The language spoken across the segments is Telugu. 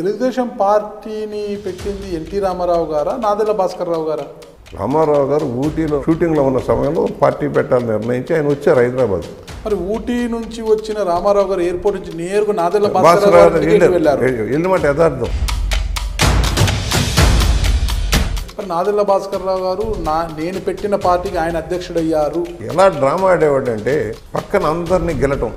తెలుగుదేశం పార్టీని పెట్టింది ఎన్టీ రామారావు గారా నాదెల్ల భాస్కర్ రావు గారా రామారావు గారు ఊటీలో షూటింగ్లో ఉన్న సమయంలో పార్టీ పెట్టాలని నిర్ణయించి ఆయన వచ్చారు హైదరాబాద్ మరి ఊటీ నుంచి వచ్చిన రామారావు గారు ఎయిర్పోర్ట్ నుంచి నేరుగా నాదెల్ల భాస్కర్ భాస్కర్ రావు గారు గారి ఇంటికి వెళ్ళారు వెళ్ళారు వెళ్ళినమాట యథార్థం మరి నాదెల్ల భాస్కర్ రావు గారు నా నేను పెట్టిన పార్టీకి ఆయన అధ్యక్షుడయ్యారు ఎలా డ్రామా ఆడేవాడు అంటే పక్కన అందరినీ గెలటం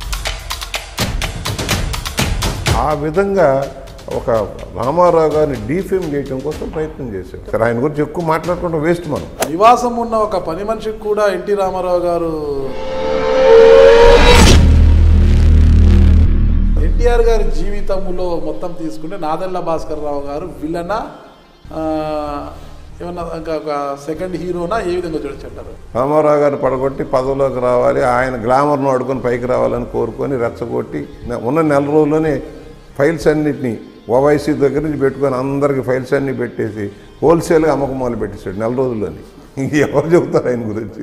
ఆ విధంగా ఒక రామారావు గారిని డీఫేమ్ చేయడం కోసం ప్రయత్నం చేశారు సరే ఆయన గురించి ఎక్కువ మాట్లాడుకుంటే వేస్ట్ మనం నివాసం ఉన్న ఒక పని మనిషికి కూడా ఎన్టీ రామారావు గారు ఎన్టీఆర్ గారి జీవితంలో మొత్తం తీసుకుంటే నాదెల్ల భాస్కర్ రావు గారు విలన ఆ, ఏమన్నా ఇంకా ఒక సెకండ్ హీరోనా ఏ విధంగా చూడొచ్చు అంటారు రామారావు గారిని పడగొట్టి పదవిలోకి రావాలి ఆయన గ్లామర్ను అడుకొని పైకి రావాలని కోరుకొని రెచ్చగొట్టి నె- ఉన్న నెల రోజుల్లోనే ఫైల్స్ అన్నిటినీ ఓవైసీ దగ్గర నుంచి పెట్టుకొని అందరికి ఫైల్స్ అన్ని పెట్టేసి హోల్సేల్గా అమ్మకం మొదలు పెట్టేశాడు నెల రోజుల్లోని ఇంక ఎవరు చెబుతారు ఆయన గురించి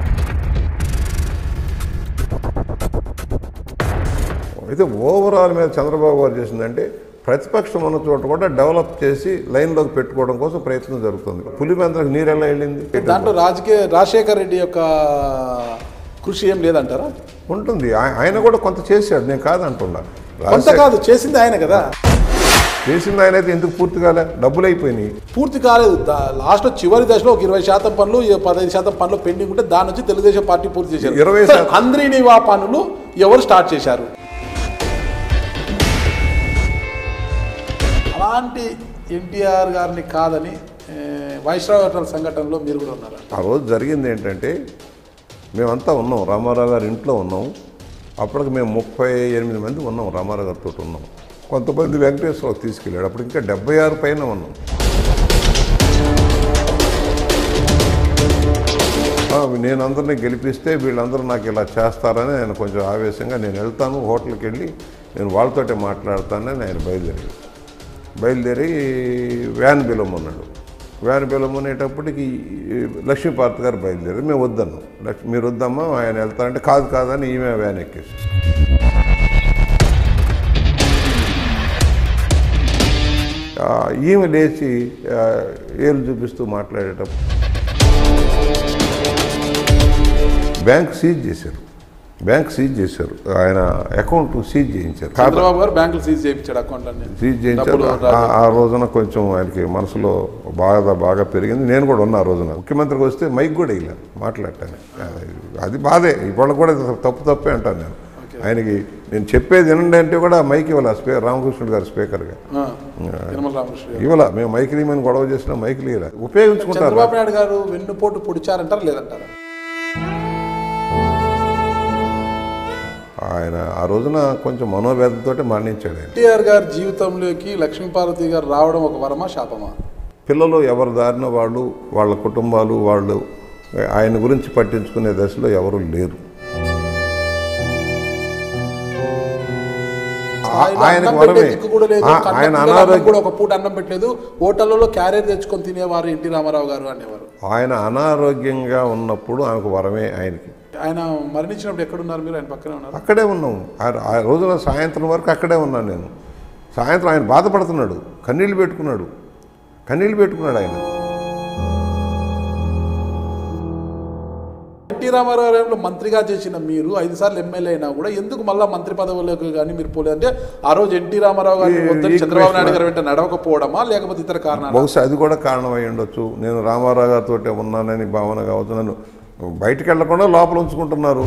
అయితే ఓవరాల్ మీద చంద్రబాబు గారు చేసిందంటే ప్రతిపక్షం ఉన్న చోట కూడా డెవలప్ చేసి లైన్లోకి పెట్టుకోవడం కోసం ప్రయత్నం జరుగుతుంది పులిమెందరికి నీరు ఎలా వెళ్ళింది దాంట్లో రాజకీయ రాజశేఖర్ రెడ్డి యొక్క కృషి ఏం లేదంటారా ఉంటుంది ఆయ- ఆయన కూడా కొంత చేశాడు నేను కాదంటున్నా కొంత రాజశేఖర్ కాదు చేసింది ఆయన కదా చేసింది ఆయన అయితే ఎందుకు పూర్తి కాలే డబ్బులు అయిపోయినాయి పూర్తి కాలేదు లాస్ట్ చివరి దశలో ఒక ఇరవై శాతం పనులు ఈ పదహైదు శాతం పనులు పెండింగ్ ఉంటే దాని నుంచి తెలుగుదేశం పార్టీ పూర్తి చేశారు 20 సరే, శాతం. అంద్రీనివా పనులు ఎవరు స్టార్ట్ చేశారు అలాంటి ఎన్టీఆర్ గారిని కాదని ఏ, వైస్రావ్ హోటల్ సంఘటనలో మీరు కూడా ఉన్నారు ఆ రోజు జరిగింది ఏంటంటే మేమంతా ఉన్నాం రామారావు గారి ఇంట్లో ఉన్నాం అప్పటికి మేము ముప్పై ఎనిమిది మంది ఉన్నాం రామారావు గారితో ఉన్నాం కొంతమంది వెంకటేశ్వరరావు తీసుకెళ్ళాడు అప్పుడు ఇంకా డెబ్బై ఆరు పైన ఉన్నాం ఆ, నేను అందరినీ గెలిపిస్తే వీళ్ళందరూ నాకు ఇలా చేస్తారని ఆయన కొంచెం ఆవేశంగా నేను వెళ్తాను హోటల్కి వెళ్ళి నేను వాళ్ళతోటే మాట్లాడతానని ఆయన బయలుదేరాడు బయలుదేరి వ్యాన్ బిలమన్నాడు వ్యాన్ బిలమనేటప్పటికి లక్ష్మీపార్త్ గారు బయలుదేరి మేము వద్దన్నాం లక్ష్మి మీరు వద్దమ్మా ఆయన వెళ్తానంటే కాదు కాదని ఈమె వ్యాన్ ఎక్కేసి ఆ, ఈమె లేచి ఆ, ఏళ్ళు చూపిస్తూ మాట్లాడేటప్పుడు బ్యాంక్ సీజ్ చేశారు బ్యాంక్ సీజ్ చేశారు ఆయన అకౌంట్ సీజ్ చేయించారు ఖాతా చంద్రబాబు గారు బ్యాంకులు సీజ్ చేయించాడు అకౌంట్ అన్ని సీజ్ చేయించారు డబ్బులు ఆ- ఆ రోజున కొంచెం ఆయనకి మనసులో బాగా బాగా పెరిగింది నేను కూడా ఉన్నా ఆ రోజున ముఖ్యమంత్రికి వస్తే మైక్ కూడా ఇలా మాట్లాడటాను అది బాధే ఇవాళ కూడా ఇది తప్పు తప్పే అంటాను నేను ఆయనకి నేను చెప్పేది వినండి అంటే కూడా మైక్ ఇవ్వాలి స్పీ రామకృష్ణుడు గారు స్పీకర్గా ఆ, యనమల రామకృష్ణ గారు. ఇవ్వాల మేము మైక్ ఇవ్వమని గొడవ చేసినా మైక్ ఇవ్వాలి ఉపయోగించుకుంటారు చంద్రబాబు నాయుడు గారు వెన్నుపోటు పొడిచారంటారా లేదంటారా ఆయన ఆ రోజున కొంచెం మనోవేదంతో మరణించాడు ఆయన ఎన్టీఆర్ గారి జీవితంలోకి లక్ష్మీపార్వతి గారు రావడం ఒక వరమా శాపమా పిల్లలు ఎవరి దారిన వాళ్ళు వాళ్ళ కుటుంబాలు వాళ్ళు ఆయన గురించి పట్టించుకునే దశలో ఎవరు లేరు స్థాయిలో ఆయనకు అన్నం పెట్టే వరమే. దిక్కు కూడా లేదు ఆ- కన్న ఆయన పిల్లలకు అనారోగ్యం- కూడా ఒక పూట అన్నం పెట్టలేదు హోటళ్లలో క్యారియర్ తెచ్చుకొని తినేవారు ఎన్టీ రామారావు గారు అనేవారు ఆయన అనారోగ్యంగా ఉన్నప్పుడు ఆమెకు వరమే ఆయనకి ఆయన మరణించినప్పుడు ఎక్కడున్నారు మీరు ఆయన పక్కనే ఉన్నారు అక్కడే ఉన్నాం ఆ- ఆ రోజున సాయంత్రం వరకు అక్కడే ఉన్నాను నేను సాయంత్రం ఆయన బాధపడుతున్నాడు కన్నీళ్ళు పెట్టుకున్నాడు కన్నీళ్ళు పెట్టుకున్నాడు ఆయన ఎన్టీ రామారావు గారు మంత్రిగా చేసిన మీరు ఐదు సార్లు ఎమ్మెల్యే అయినా కూడా ఎందుకు మళ్ళా మంత్రి పదవులకు కానీ మీరు పోలేదు అంటే ఆ రోజు ఎన్టీ రామారావు గారిని ఈ- వద్దని ఈ చంద్రబాబు నాయుడు question- గారు వెంట నడవకపోవడమా లేకపోతే ఇతర కారణాలు బహుశా అది కూడా కారణమై ఉండొచ్చు నేను రామారావు గారితో ఉన్నానని భావన కావచ్చు నన్ను బయటికి వెళ్లకుండా లోపల ఉంచుకుంటున్నారు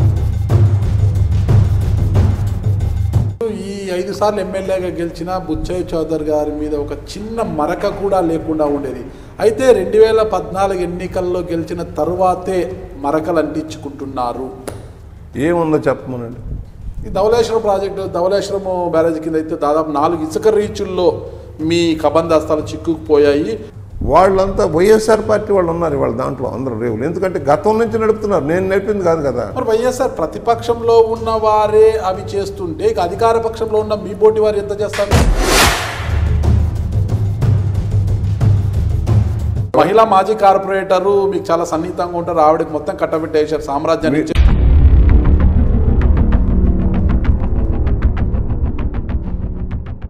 ఈ ఐదు సార్లు ఎమ్మెల్యేగా గెలిచిన బుచ్చయ్య చౌదరి గారి మీద ఒక చిన్న మరక కూడా లేకుండా ఉండేది అయితే రెండు వేల పద్నాలుగు ఎన్నికల్లో గెలిచిన తరువాతే మరకలు అంటించుకుంటున్నారు ఏముందో చెప్పమనండి ఈ ధవళేశ్వరం ప్రాజెక్టు ధవళేశ్వరం బ్యారేజ్ కింద అయితే దాదాపు నాలుగు ఇసుక రీచుల్లో మీ కబందాస్తాలు చిక్కుకుపోయాయి వాళ్ళంతా వైఎస్ఆర్ పార్టీ వాళ్ళు ఉన్నారు వాళ్ళ దాంట్లో అందరూ రేవులు ఎందుకంటే గతం నుంచి నడుపుతున్నారు నేను నడిపింది కాదు కదా మరి వైఎస్ఆర్ ప్రతిపక్షంలో ఉన్న వారే అవి చేస్తుంటే ఇక అధికార పక్షంలో ఉన్న మీ పోటీ వారు ఎంత చేస్తారు మహిళా మాజీ కార్పొరేటరు మీకు చాలా సన్నిహితంగా ఉంటారు ఆవిడకి మొత్తం కట్టబెట్టేశారు సామ్రాజ్యాన్ని మీ- ఇచ్చి-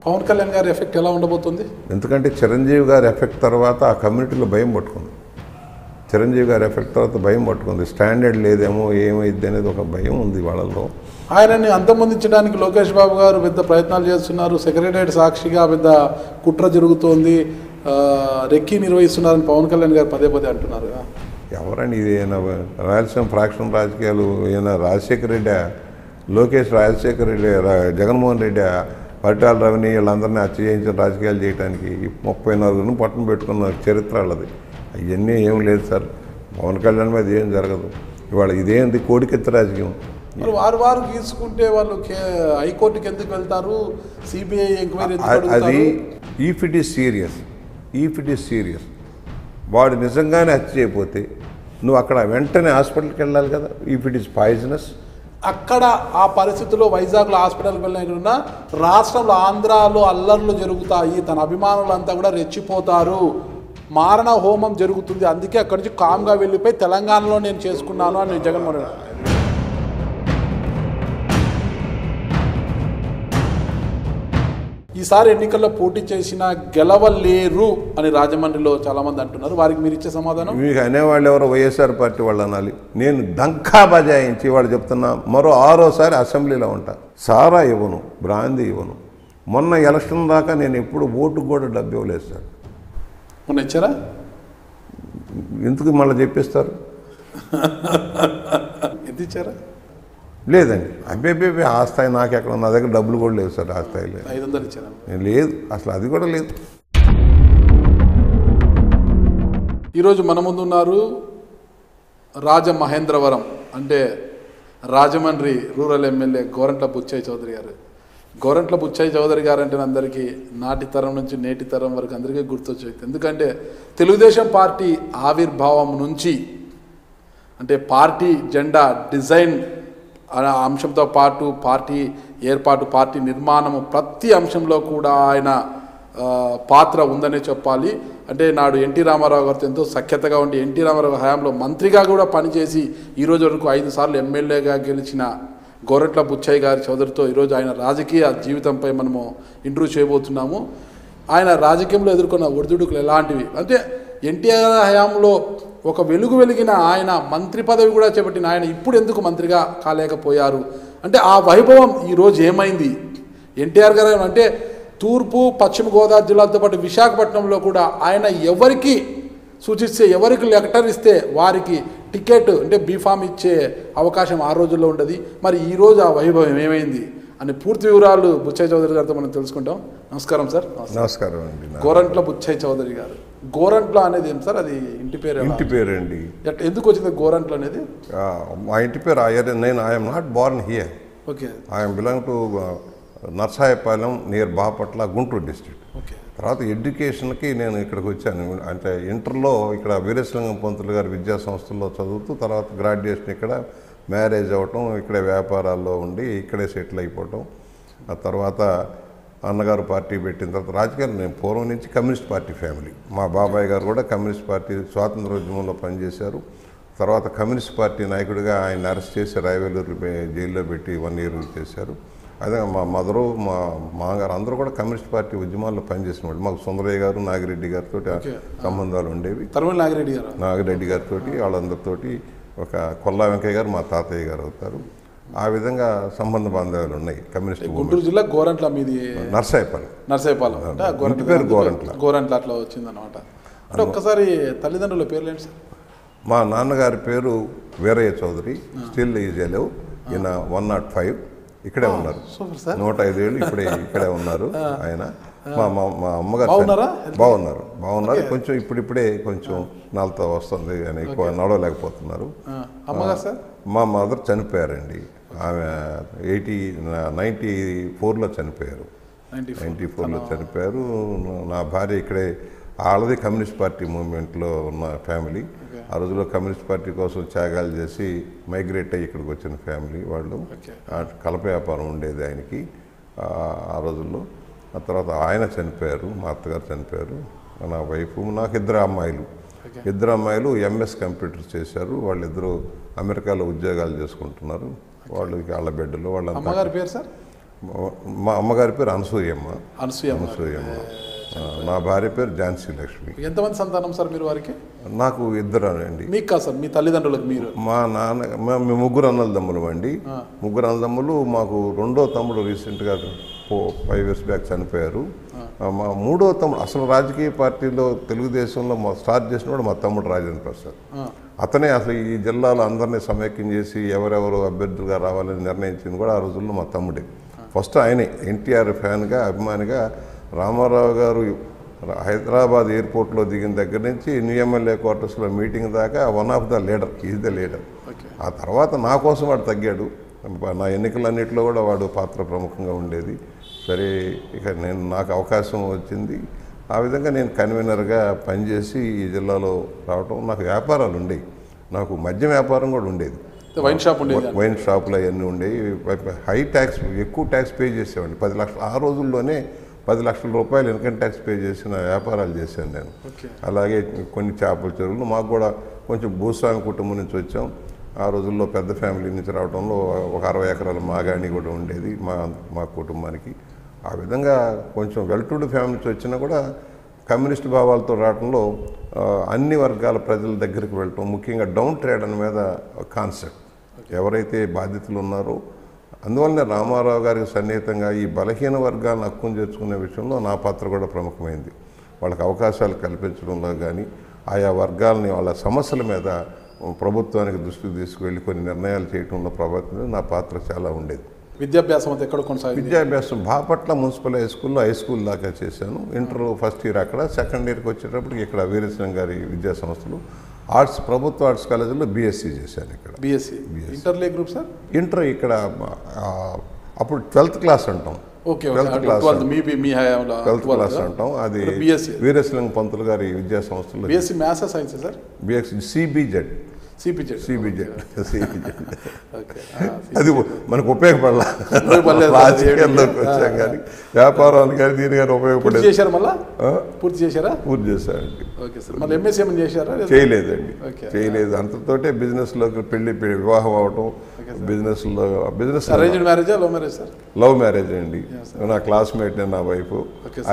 పవన్ కళ్యాణ్ గారి ఎఫెక్ట్ ఎలా ఉండబోతుంది ఎందుకంటే చిరంజీవి గారి ఎఫెక్ట్ తర్వాత ఆ కమ్యూనిటీలో భయం పట్టుకుంది చిరంజీవి గారి ఎఫెక్ట్ తర్వాత భయం పట్టుకుంది స్టాండర్డ్ లేదేమో ఏమైద్ది అనేది ఒక భయం ఉంది వాళ్ళలో ఆయనని అంతమొందించడానికి లోకేష్ బాబు గారు పెద్ద ప్రయత్నాలు చేస్తున్నారు సెక్రటరియట్ సాక్షిగా పెద్ద కుట్ర జరుగుతోంది ఆ, రెక్కి నిర్వహిస్తున్నారని పవన్ కళ్యాణ్ గారు పదే పదే అంటున్నారు కదా. ఎవరండి ఇది ఈయన రాయలసీమ ఫ్రాక్షన్ రాజకీయాలు ఈయన రాజశేఖర రెడ్డి లోకేష్ రాజశేఖర రెడ్డి రా- జగన్మోహన్ రెడ్డి పరిటాల రవిని వీళ్ళందరినీ హత్య చేయించిన రాజకీయాలు చేయడానికి ముప్పై నలుగురిని పట్టణం పెట్టుకున్న చరిత్ర వాళ్ళది అవన్నీ ఏం లేదు సార్ పవన్ కళ్యాణ్ మీద ఏం జరగదు ఇవాళ ఇదేంది కోడికెత్త రాజకీయం మరి వారు వారు గీసుకుంటే వాళ్ళు కే- హైకోర్టుకి ఎందుకు వెళ్తారు సిబిఐ ఎంక్వైరీ ఎందుకు అ- అది అడుగుతారు if it is serious if it is serious వాడు నిజంగానే హత్య చేయకపోతే నువ్వు అక్కడ వెంటనే హాస్పిటల్కి వెళ్ళాలి కదా ఈఫ్ ఇట్ ఈస్ పాయిజనస్ అక్కడ ఆ పరిస్థితుల్లో వైజాగ్లో హాస్పిటల్కి వెళ్ళిన రాష్ట్రంలో ఆంధ్రాలో అల్లర్లు జరుగుతాయి తన అభిమానులంతా కూడా రెచ్చిపోతారు మారణ హోమం జరుగుతుంది అందుకే అక్కడి నుంచి కామ్గా వెళ్ళిపోయి తెలంగాణలో నేను చేసుకున్నాను అని జగన్మోహన్ రెడ్డి ఈసారి ఎన్నికల్లో పోటీ చేసిన గెలవలేరు అని రాజమండ్రిలో చాలామంది అంటున్నారు వారికి మీరు ఇచ్చే సమాధానం మీకు అనేవాళ్ళు ఎవరో వైఎస్ఆర్ పార్టీ వాళ్ళు అనాలి నేను డంకా బజాయించి వాళ్ళు చెప్తున్నా మరో ఆరోసారి అసెంబ్లీలో ఉంటా సారా ఇవ్వను బ్రాందీ ఇవ్వను మొన్న ఎలక్షన్ దాకా నేను ఎప్పుడు ఓటుకు కూడా డబ్బు ఇవ్వలేదు సార్ మొన్న ఇచ్చారా ఎందుకు మళ్ళీ చెప్పిస్తారు ఎంత ఇచ్చారా లేదండి అబ్బే ఆ స్థాయి నాకు ఎక్కడ నా దగ్గర డబ్బులు కూడా లేవు సార్ ఆ స్థాయి లేదు ఐదు వందలు ఇచ్చారా నేను లేదు అసలు అది కూడా లేదు ఈరోజు మన ముందు ఉన్నారు రాజమహేంద్రవరం అంటే రాజమండ్రి రూరల్ ఎమ్మెల్యే గోరంట్ల బుచ్చయ్య చౌదరి గారు గోరంట్ల బుచ్చయ్య చౌదరి గారు అంటే అందరికీ నాటి తరం నుంచి నేటి తరం వరకు అందరికీ గుర్తొచ్చే వ్యక్తి ఎందుకంటే తెలుగుదేశం పార్టీ ఆవిర్భావం నుంచి అంటే పార్టీ జెండా డిజైన్ అనే అంశంతో పాటు పార్టీ ఏర్పాటు పార్టీ నిర్మాణము ప్రతి అంశంలో కూడా ఆయన ఆ, పాత్ర ఉందనే చెప్పాలి అంటే నాడు ఎన్టీ రామారావు గారితో ఎంతో సఖ్యతగా ఉండి ఎన్టీ రామారావు హయాంలో మంత్రిగా కూడా పనిచేసి ఈ రోజు వరకు ఐదు సార్లు ఎమ్మెల్యేగా గెలిచిన గోరట్ల బుచ్చయ్య గారి చౌదరితో ఈరోజు ఆయన రాజకీయ జీవితంపై మనము ఇంటర్వ్యూ చేయబోతున్నాము ఆయన రాజకీయంలో ఎదుర్కొన్న ఒడిదుడుకులు ఎలాంటివి అంటే ఎన్టీఆర్ హయాంలో ఒక వెలుగు వెలిగిన ఆయన మంత్రి పదవి కూడా చేపట్టిన ఆయన ఇప్పుడు ఎందుకు మంత్రిగా కాలేకపోయారు అంటే ఆ వైభవం ఈరోజు ఏమైంది ఎన్టీఆర్ గారు అంటే తూర్పు పశ్చిమ గోదావరి జిల్లాతో పాటు విశాఖపట్నంలో కూడా ఆయన ఎవరికి సూచిస్తే ఎవరికి లెటర్ ఇస్తే వారికి టికెట్ అంటే బీఫామ్ ఇచ్చే అవకాశం ఆ రోజుల్లో ఉండదు మరి ఈ రోజు ఆ వైభవం ఏమైంది అని పూర్తి వివరాలు బుచ్చయ్య చౌదరి గారితో మనం తెలుసుకుంటాం నమస్కారం సార్ నమస్కారం అండి నా గోరంట్ల బుచ్చయ్య చౌదరి గారు గోరంట్ల అనేది ఏం సార్ అది ఇంటి పేరు ఎలా? ఇంటి పేరండి ఎట్- ఎందుకు వచ్చింది గోరంట్ల అనేది ఆ, మా ఇంటి పేరు ఆయర్ నేను I'm not born here okay I'm belong to Narsayapalem near Bapatla Guntur district okay తర్వాత ఎడ్యుకేషన్కి నేను ఇక్కడికి వచ్చాను అంటే ఇంటర్లో ఇక్కడ వీరేశలింగం పంతులు గారి విద్యా సంస్థల్లో చదువుతూ తర్వాత గ్రాడ్యుయేషన్ ఇక్కడ మ్యారేజ్ అవ్వటం ఇక్కడే వ్యాపారాల్లో ఉండి ఇక్కడే సెటిల్ అయిపోవటం ఆ తర్వాత అన్నగారు పార్టీ పెట్టిన తర్వాత రాజకీయాలు నేను పూర్వం నుంచి కమ్యూనిస్ట్ పార్టీ ఫ్యామిలీ మా బాబాయ్ గారు కూడా కమ్యూనిస్ట్ పార్టీ స్వాతంత్రోద్యమంలో పనిచేశారు తర్వాత కమ్యూనిస్ట్ పార్టీ నాయకుడిగా ఆయన అరెస్ట్ చేసి రాయవేలూరు జైల్లో పెట్టి వన్ ఇయర్ చేశారు అదే మా మదరు మా మామగారు అందరూ కూడా కమ్యూనిస్ట్ పార్టీ ఉద్యమాల్లో పనిచేసిన వాళ్ళు మాకు సుందరయ్య గారు నాగిరెడ్డి గారితో సంబంధాలు ఉండేవి తరుమల నాగిరెడ్డి గారు నాగిరెడ్డి గారితో వాళ్ళందరితోటి ఒక కొల్లా వెంకయ్య గారు మా తాతయ్య గారు అవుతారు ఆ విధంగా సంబంధ బాంధవ్యాలు ఉన్నాయి కమ్యూనిస్ట్ గుంటూరు జిల్లా గోరంట్ల మీది నర్సాయపల్లి నర్సేపాలెం అంటే ఆ గోరంట్ల ఇంటి పేరు గోరంట్ల. గోరంట్ల అట్లా వచ్చిందనమాట అంటే ఒక్కసారి తల్లిదండ్రుల పేర్లు ఏంటి సార్ మా నాన్నగారి పేరు Veeraiah Chowdary still is alive ఈయన వన్ నాట్ ఫైవ్ ఇక్కడే ఉన్నారు సూపర్ సార్ నూట ఐదేళ్ళు ఇప్పుడే ఇక్కడే ఉన్నారు ఆయన మా మా మా అమ్మగారు బాగున్నారా? చని- బాగున్నారు బాగున్నారు కొంచెం ఇప్పుడిప్పుడే కొంచెం నాలుతో వస్తుంది అని ఎక్కువ నడవలేకపోతున్నారు ఆ, అమ్మగారు సార్ మా మదర్ చనిపోయారండి ఆమె ఎయిటీ నైంటీ ఫోర్లో చనిపోయారు నైన్టీ నైంటీ ఫోర్లో చనిపోయారు నా భార్య ఇక్కడే వాళ్ళది కమ్యూనిస్ట్ పార్టీ మూవ్మెంట్లో ఉన్న ఫ్యామిలీ ఆ రోజుల్లో కమ్యూనిస్ట్ పార్టీ కోసం త్యాగాలు చేసి మైగ్రేట్ అయ్యి ఇక్కడికి వచ్చిన ఫ్యామిలీ వాళ్ళు Okay. ఆ కలప వ్యాపారం ఉండేది ఆయనకి ఆ ఆ రోజుల్లో ఆ తర్వాత ఆయన చనిపోయారు మా అత్తగారు చనిపోయారు నా వైఫ్ నాకు ఇద్దరు అమ్మాయిలు Okay. ఇద్దరు అమ్మాయిలు ఎంఎస్ కంప్యూటర్స్ చేశారు వాళ్ళిద్దరూ అమెరికాలో ఉద్యోగాలు చేసుకుంటున్నారు వాళ్ళు వాళ్ళ బిడ్డలు వాళ్ళంతా అమ్మగారి పేరు సార్ మా అమ్మగారి పేరు అనసూయమ్మ అనసూయమ్మ అనసూయమ్మ ఆ, నా భార్య పేరు ఝాన్సీ లక్ష్మి ఎంతమంది సంతానం సార్ మీరు వారికి నాకు ఇద్దరు అండి మీకు కాదు సార్ మీ తల్లిదండ్రులకు మీరు మా నాన్న మా- మేము ముగ్గురు అన్నదమ్ములు అండి ముగ్గురు అన్నదమ్ములు మాకు రెండో తమ్ముడు రీసెంట్గా ఫో ఫైవ్ ఇయర్స్ బ్యాక్ చనిపోయారు ఆ, మా మూడో తమ్ముడు అసలు రాజకీయ పార్టీలో తెలుగుదేశంలో మా స్టార్ట్ చేసినవాడు మా తమ్ముడు రాజేంద్ర ప్రసాద్ ఆ, అతనే అసలు ఈ జిల్లాలో అందరినీ సమైక్యం చేసి ఎవరెవరు అభ్యర్థులుగా రావాలని నిర్ణయించింది కూడా ఆ రోజుల్లో మా తమ్ముడే ఫస్ట్ ఆయనే ఎన్టీఆర్ ఫ్యాన్గా అభిమానిగా రామారావు గారు హైదరాబాద్ ఎయిర్పోర్ట్లో దిగిన దగ్గర నుంచి న్యూ ఎమ్మెల్యే క్వార్టర్స్లో మీటింగ్ దాకా one of the leader is the leader okay ఆ తర్వాత నా కోసం వాడు తగ్గాడు నా ఎన్నికలన్నింటిలో కూడా వాడు పాత్ర ప్రముఖంగా ఉండేది సరే ఇక నేను నాకు అవకాశం వచ్చింది ఆ విధంగా నేను కన్వీనర్గా పనిచేసి ఈ జిల్లాలో రావటం నాకు వ్యాపారాలు ఉండేవి నాకు మద్యం వ్యాపారం కూడా ఉండేది వైన్ షాప్ ఉండేది వైన్ షాపులు అవన్నీ ఉండేవి హై ట్యాక్స్ ఎక్కువ ట్యాక్స్ పే చేసేవాడిని పది లక్షలు ఆ రోజుల్లోనే పది లక్షల రూపాయలు ఇన్కమ్ ట్యాక్స్ పే చేసిన వ్యాపారాలు చేశాను నేను ఓకే అలాగే కొన్ని చేపల చెరువులు మాకు కూడా కొంచెం భూస్వామి కుటుంబం నుంచి వచ్చాం ఆ రోజుల్లో పెద్ద ఫ్యామిలీ నుంచి రావడంలో ఒక అరవై ఎకరాల మాగాణి కూడా ఉండేది మా మా కుటుంబానికి ఆ విధంగా కొంచెం వెల్టుడ్ ఫ్యామిలీ నుంచి వచ్చినా కూడా కమ్యూనిస్ట్ భావాలతో రావడంలో ఆ, అన్ని వర్గాల ప్రజల దగ్గరికి వెళ్ళటం ముఖ్యంగా డౌన్ ట్రేడ్ అని మీద కాన్సెప్ట్ ఎవరైతే బాధితులు ఉన్నారో అందువల్లనే రామారావు గారికి సన్నిహితంగా ఈ బలహీన వర్గాలను హక్కును చేర్చుకునే విషయంలో నా పాత్ర కూడా ప్రముఖమైంది వాళ్ళకి అవకాశాలు కల్పించడంలో కానీ ఆయా వర్గాలని వాళ్ళ సమస్యల మీద ప్రభుత్వానికి దృష్టికి తీసుకువెళ్ళి కొన్ని నిర్ణయాలు చేయడంలో ప్రభావితం నా పాత్ర చాలా ఉండేది విద్యాభ్యాసం అంతా ఎక్కడ కొనసాగింది విద్యాభ్యాసం బాపట్ల మున్సిపల్ హై స్కూల్లో హై స్కూల్ దాకా చేశాను ఇంటర్ ఫస్ట్ ఇయర్ అక్కడ సెకండ్ ఇయర్కి వచ్చేటప్పటికి ఇక్కడ వీరేశం గారి విద్యా సంస్థలు ఆర్ట్స్ ప్రభుత్వ ఆర్ట్స్ కాలేజీలో బీఎస్సీ చేశాను ఇక్కడ బీఎస్సీ ఇంటర్లే గ్రూప్ సార్ ఇంటర్ ఇక్కడ ఆ, అప్పుడు ట్వెల్త్ క్లాస్ అంటాం ఓకే Twelfth class. ట్వెల్త్ మీ మీ హయాంలో ట్వెల్త్ క్లాస్ అంటాం అది బీఎస్సీ వీరేశలింగ పంతులు గారి విద్యా సంస్థలో బీఎస్సీ మ్యాథ్స్ సైన్స్ సార్ బిఎక్స్ CBZ CPZ CBZ CBZ okay అది మనకు ఉపయోగపడాల ఉపయోగపడలేదు. రాజకీయాల్లోకి వచ్చాం కానీ వ్యాపారాలు కానీ దీని కానీ పూర్తి ఉపయోగపడేది చేశారా మళ్ళా ఆ? పూర్తి చేశారా పూర్తి చేశానండి ఓకే సార్ మళ్ళీ ఎంఎస్సీ ఏమైనా చేశారా లేదా? చేయలేదండి Okay. చేయలేదు అంతతోటే బిజినెస్లోకి పెళ్లి పెళ్లి వివాహం అవటం బిజినెస్లో బిజినెస్ అరేంజ్డ్ మ్యారేజా love marriage sir love marriage అండి నా క్లాస్మేట్ నా wife Okay,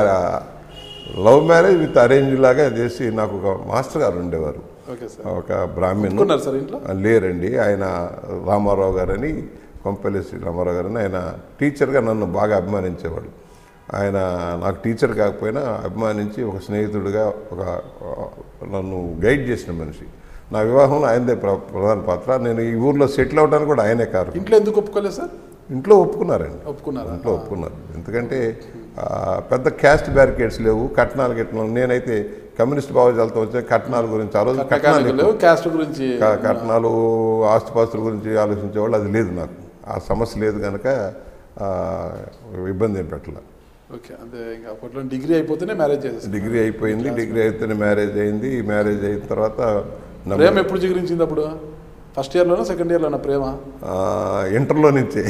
love marriage with arrange లాగా చేసి నాకు ఒక మాస్టర్ గారు ఉండేవారు ఓకే సార్ ఒక బ్రాహ్మణ్ ఒప్పుకున్నారు సార్ ఇంట్లో లేరండి ఆయన రామారావు గారని కొంపల్లి శ్రీ రామారావు గారని ఆయన టీచర్గా నన్ను బాగా అభిమానించేవాడు ఆయన నాకు టీచర్ కాకపోయినా అభిమానించి ఒక స్నేహితుడిగా ఒక ఆ, నన్ను గైడ్ చేసిన మనిషి నా వివాహంలో ఆయనదే ప్ర- ప్రధాన పాత్ర నేను ఈ ఊర్లో సెటిల్ అవడానికి కూడా ఆయనే కారణం ఇంట్లో ఎందుకు ఒప్పుకోలేదు సార్ ఇంట్లో ఒప్పుకున్నారండి ఒప్పుకున్నారా ఇంట్లో ఒప్పుకున్నారు ఎందుకంటే ఆ, పెద్ద క్యాస్ట్ బ్యారికేడ్స్ లేవు కట్నాలు గిట్నాలు నేనైతే కమ్యూనిస్ట్ భావజాలతో వచ్చే కట్నాల గురించి ఆ రోజు కట్నాలు మెకానికల్ లేవు క్యాస్ట్ గురించి క- కట్నాలు ఆస్తిపాస్తుల గురించి ఆలోచించేవాళ్ళు అది లేదు నాకు ఆ సమస్య లేదు కనుక ఆ, ఇబ్బంది ఏం పెట్టాల ఓకే అంటే ఇంకా అప్పట్లో డిగ్రీ అయిపోతేనే మ్యారేజ్ చేసేసారు డిగ్రీ అయిపోయింది డిగ్రీ అయితేనే మ్యారేజ్ అయింది మ్యారేజ్ అయిన తర్వాత నా- ప్రేమ ఎప్పుడు జిగురించింది అప్పుడు ఫస్ట్ ఇయర్లోనా సెకండ్ ఇయర్లోనా ప్రేమ ఆ, ఇంటర్లో నుంచి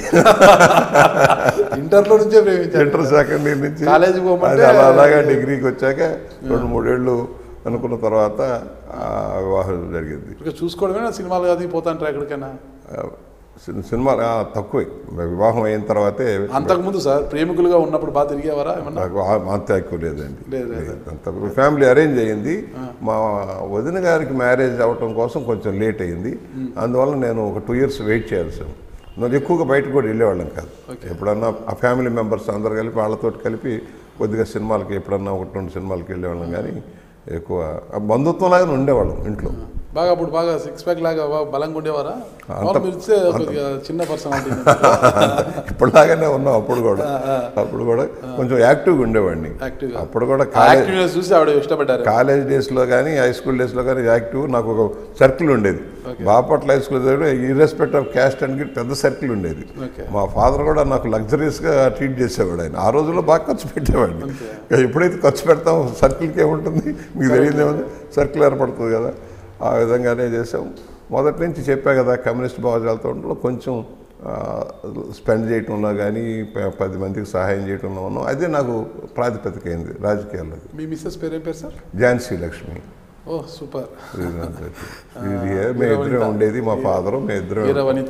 ఇంటర్లో నుంచే ప్రేమించారు ఇంటర్ సెకండ్ ఇయర్ నుంచి కాలేజీకి పోమంటే- అది అలా అలాగా డిగ్రీకి వచ్చాక రెండు మూడేళ్ళు అనుకున్న తర్వాత ఆ, వివాహం జరిగింది ఇక చూసుకోవడమే సినిమాలు కాదు పోతాంటారు ఎక్కడికైనా ఆ, సిన్- సినిమా ఆ, తక్కువే వివాహం అయిన తర్వాతే అంతకుముందు సార్ ప్రేమికులుగా ఉన్నప్పుడు బాగా తిరిగేవారా ఏమన్నా నాకు ఆ- అంత ఎక్కువ లేదండి లేదు, లేదు. అంత ఫ్యామిలీ అరేంజ్ అయ్యింది మా వదిన గారికి మ్యారేజ్ అవ్వటం కోసం కొంచెం లేట్ అయింది అందువల్ల నేను ఒక టూ ఇయర్స్ వెయిట్ చేయాల్సి ఉంది. నేను ఎక్కువగా బయటకు కూడా వెళ్ళేవాళ్ళం కాదు ఎప్పుడన్నా ఆ ఫ్యామిలీ మెంబర్స్ అందరు కలిపి వాళ్ళతో కలిపి కొద్దిగా సినిమాలకి ఎప్పుడన్నా ఒకటి రెండు సినిమాలకి వెళ్ళేవాళ్ళం కానీ ఎక్కువ ఆ బంధుత్వం లాగానే ఉండేవాళ్ళం ఇంట్లో బాగా అప్పుడు బాగా సిక్స్ ప్యాక్ లాగా బాగా బలంగా ఉండేవారా మామూలు మీరు ఇస్తే కొద్దిగా చిన్న పర్సనాలిటీ ఇప్పటిలాగానే ఉన్నాం అప్పుడు కూడా అప్పుడు కూడా కొంచెం యాక్టివ్గా ఉండేవాడిని యాక్టివ్గా అప్పుడు కూడా కాలేజ్ యాక్టివ్నెస్ చూసి ఆవిడ ఇష్టపడ్డారు కాలేజ్ డేస్లో కానీ హై స్కూల్ డేస్లో కానీ యాక్టివ్ నాకు ఒక సర్కిల్ ఉండేది Bapatla high school irrespect of caste అని పెద్ద సర్కిల్ ఉండేది ఓకే మా ఫాదర్ కూడా నాకు లగ్జరీస్గా ట్రీట్ చేసేవాడు ఆయన ఆ రోజుల్లో బాగా ఖర్చు పెట్టేవాడిని ఇక ఎప్పుడైతే ఖర్చు పెడతాం సర్కిల్కి ఏముంటుంది మీకు తెలియదు ఏముంది సర్కిల్ ఏర్పడుతుంది కదా ఆ విధంగానే చేసాం మొదటి నుంచి చెప్పా కదా కమ్యూనిస్ట్ భావజాలతో ఉండలో కొంచెం స్పెండ్ చేయటంలో కానీ ప- పది మందికి సహాయం చేయటంలో ఉన్నాం అదే నాకు ప్రాతిపదిక అయింది రాజకీయాల్లో మీ మిస్సెస్ పేరు ఏం పేరు సార్ ఝాన్సీ లక్ష్మి ఓ సూపర్ ఇది మేము ఇద్దరే ఉండేది మా ఫాదరు మేము ఇద్దరం వీర వనిత